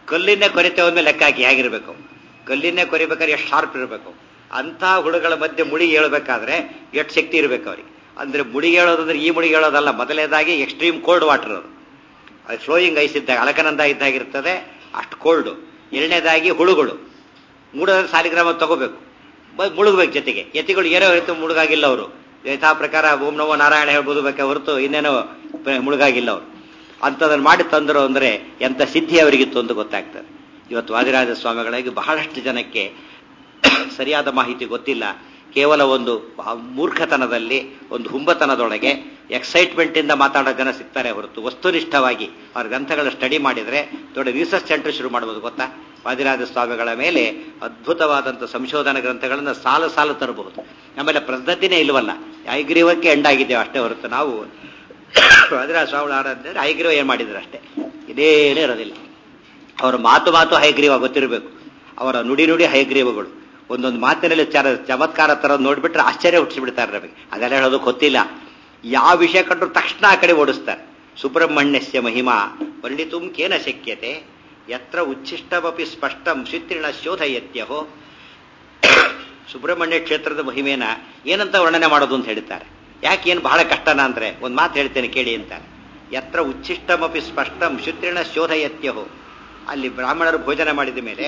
ಕಲ್ಲಿನ್ನೇ ಕೊರಿತೆ ಒಂದ್ಮೇಲೆ ಲೆಕ್ಕ ಹಾಕಿ ಹೇಗಿರ್ಬೇಕು ಕಲ್ಲಿನ್ನೇ ಕೊರಿಬೇಕಾದ್ರೆ ಎಷ್ಟು ಶಾರ್ಪ್ ಇರಬೇಕು ಅಂಥ ಹುಳುಗಳ ಮಧ್ಯೆ ಮುಳುಗಿ ಹೇಳ್ಬೇಕಾದ್ರೆ ಎಷ್ಟು ಶಕ್ತಿ ಇರಬೇಕು ಅವ್ರಿಗೆ ಅಂದ್ರೆ ಮುಳುಗಿ ಹೇಳೋದಂದ್ರೆ ಈ ಮುಳುಗಿ ಹೇಳೋದಲ್ಲ ಮೊದಲನೇದಾಗಿ ಎಕ್ಸ್ಟ್ರೀಮ್ ಕೋಲ್ಡ್ ವಾಟರ್ ಅದು ಅದು ಫ್ಲೋಯಿಂಗ್ ಐಸ್ ಇದ್ದಾಗ ಅಲಕನಂದ ಇದ್ದಾಗಿರ್ತದೆ ಅಷ್ಟು ಕೋಲ್ಡು ಎರಡನೇದಾಗಿ ಹುಳುಗಳು ಮೂಡೋದ್ರೆ ಸಾಲಿಗ್ರಾಮ ತಗೋಬೇಕು ಬ- ಮುಳುಗ್ಬೇಕು ಜೊತೆಗೆ ಯತಿಗಳು ಏನೋ ಇರುತ್ತೆ ಮುಳುಗಾಗಿಲ್ಲ ಅವರು ಯಥಾ ಪ್ರಕಾರ ಓಂ ನಮೋ ನಾರಾಯಣ ಹೇಳ್ಬೋದು ಬೇಕೆ ಹೊರತು ಇನ್ನೇನೋ ಪ್ರ- ಮುಳುಗಾಗಿಲ್ಲ ಅವರು ಅಂಥದನ್ನು ಮಾಡಿ ತಂದರು ಅಂದರೆ ಎಂಥ ಸಿದ್ಧಿ ಅವರಿಗಿತ್ತು ಅಂತ ಗೊತ್ತಾಗ್ತದೆ ಇವತ್ತು ವಾದಿರಾಜ ಸ್ವಾಮಿಗಳಿಗೆ ಬಹಳಷ್ಟು ಜನಕ್ಕೆ ಸರಿಯಾದ ಮಾಹಿತಿ ಗೊತ್ತಿಲ್ಲ ಕೇವಲ ಒಂದು ಆ ಮೂರ್ಖತನದಲ್ಲಿ ಒಂದು ಹುಂಬತನದೊಳಗೆ ಎಕ್ಸೈಟ್ಮೆಂಟ್ ಇಂದ ಮಾತಾಡೋ ಜನ ಸಿಗ್ತಾರೆ ಹೊರತು ವಸ್ತುನಿಷ್ಠವಾಗಿ ಅವ್ರ ಗ್ರಂಥಗಳ ಸ್ಟಡಿ ಮಾಡಿದ್ರೆ ದೊಡ್ಡ ರಿಸರ್ಚ್ ಸೆಂಟರ್ ಶುರು ಮಾಡ್ಬೋದು ಗೊತ್ತಾ ವಾದಿರಾಜ ಸ್ವಾಮಿಗಳ ಮೇಲೆ ಅದ್ಭುತವಾದಂಥ ಸಂಶೋಧನಾ ಗ್ರಂಥಗಳನ್ನು ಸಾಲು ಸಾಲು ತರಬಹುದು ಆಮೇಲೆ ಪದ್ಧತಿನೇ ಇಲ್ವಲ್ಲ ಐಗ್ರೀವಕ್ಕೆ ಎಂಡಾಗಿದ್ದೇವೆ ಅಷ್ಟೇ ಹೊರತು ನಾವು ವಾದಿರಾಜ ಸ್ವಾಮಿಗಳ ಆರಾಧನೆ ಐಗ್ರೀವ ಏನು ಮಾಡಿದ್ರು ಅಷ್ಟೇ ಇದೇನೇ ಇರೋದಿಲ್ಲ ಅವರ ಮಾತು ಮಾತು ಹೈಗ್ರೀವ ಗೊತ್ತಿರಬೇಕು ಅವರ ನುಡಿ ನುಡಿ ಹೈಗ್ರೀವಗಳು ಒಂದೊಂದು ಮಾತಿನಲ್ಲಿ ಚರ ಚಮತ್ಕಾರ ತರ ನೋಡ್ಬಿಟ್ರೆ ಆಶ್ಚರ್ಯ ಹುಟ್ಟಿಸ್ಬಿಡ್ತಾರೆ ನಮಗೆ ಅದೆಲ್ಲ ಹೇಳೋದಕ್ಕೆ ಗೊತ್ತಿಲ್ಲ ಯಾವ ವಿಷಯ ಕಂಡ್ರು ತಕ್ಷಣ ಆ ಕಡೆ ಓಡಿಸ್ತಾರೆ ಸುಬ್ರಹ್ಮಣ್ಯಸ್ಯ ಮಹಿಮಾ ವರ್ಣಿತುಂ ಕೇನ ಶಕ್ಯತೆ ಯತ್ರ ಉಚ್ಛಿಷ್ಟಮಪಿ ಸ್ಪಷ್ಟಂ ಶಿತ್ರಿಣ ಶೋಧಯತ್ಯಹೋ ಸುಬ್ರಹ್ಮಣ್ಯ ಕ್ಷೇತ್ರದ ಮಹಿಮೇನ ಏನಂತ ವರ್ಣನೆ ಮಾಡೋದು ಅಂತ ಹೇಳ್ತಾರೆ ಯಾಕೆ ಏನು ಬಹಳ ಕಷ್ಟನ ಅಂದ್ರೆ ಒಂದು ಮಾತು ಹೇಳ್ತೇನೆ ಕೇಳಿ ಅಂತಾರೆ ಯತ್ರ ಉಚ್ಛಿಷ್ಟಮಪಿ ಸ್ಪಷ್ಟಂ ಶುತ್ರಿಣ ಶೋಧಯತ್ಯಹೋ ಅಲ್ಲಿ ಬ್ರಾಹ್ಮಣರು ಭೋಜನ ಮಾಡಿದ ಮೇಲೆ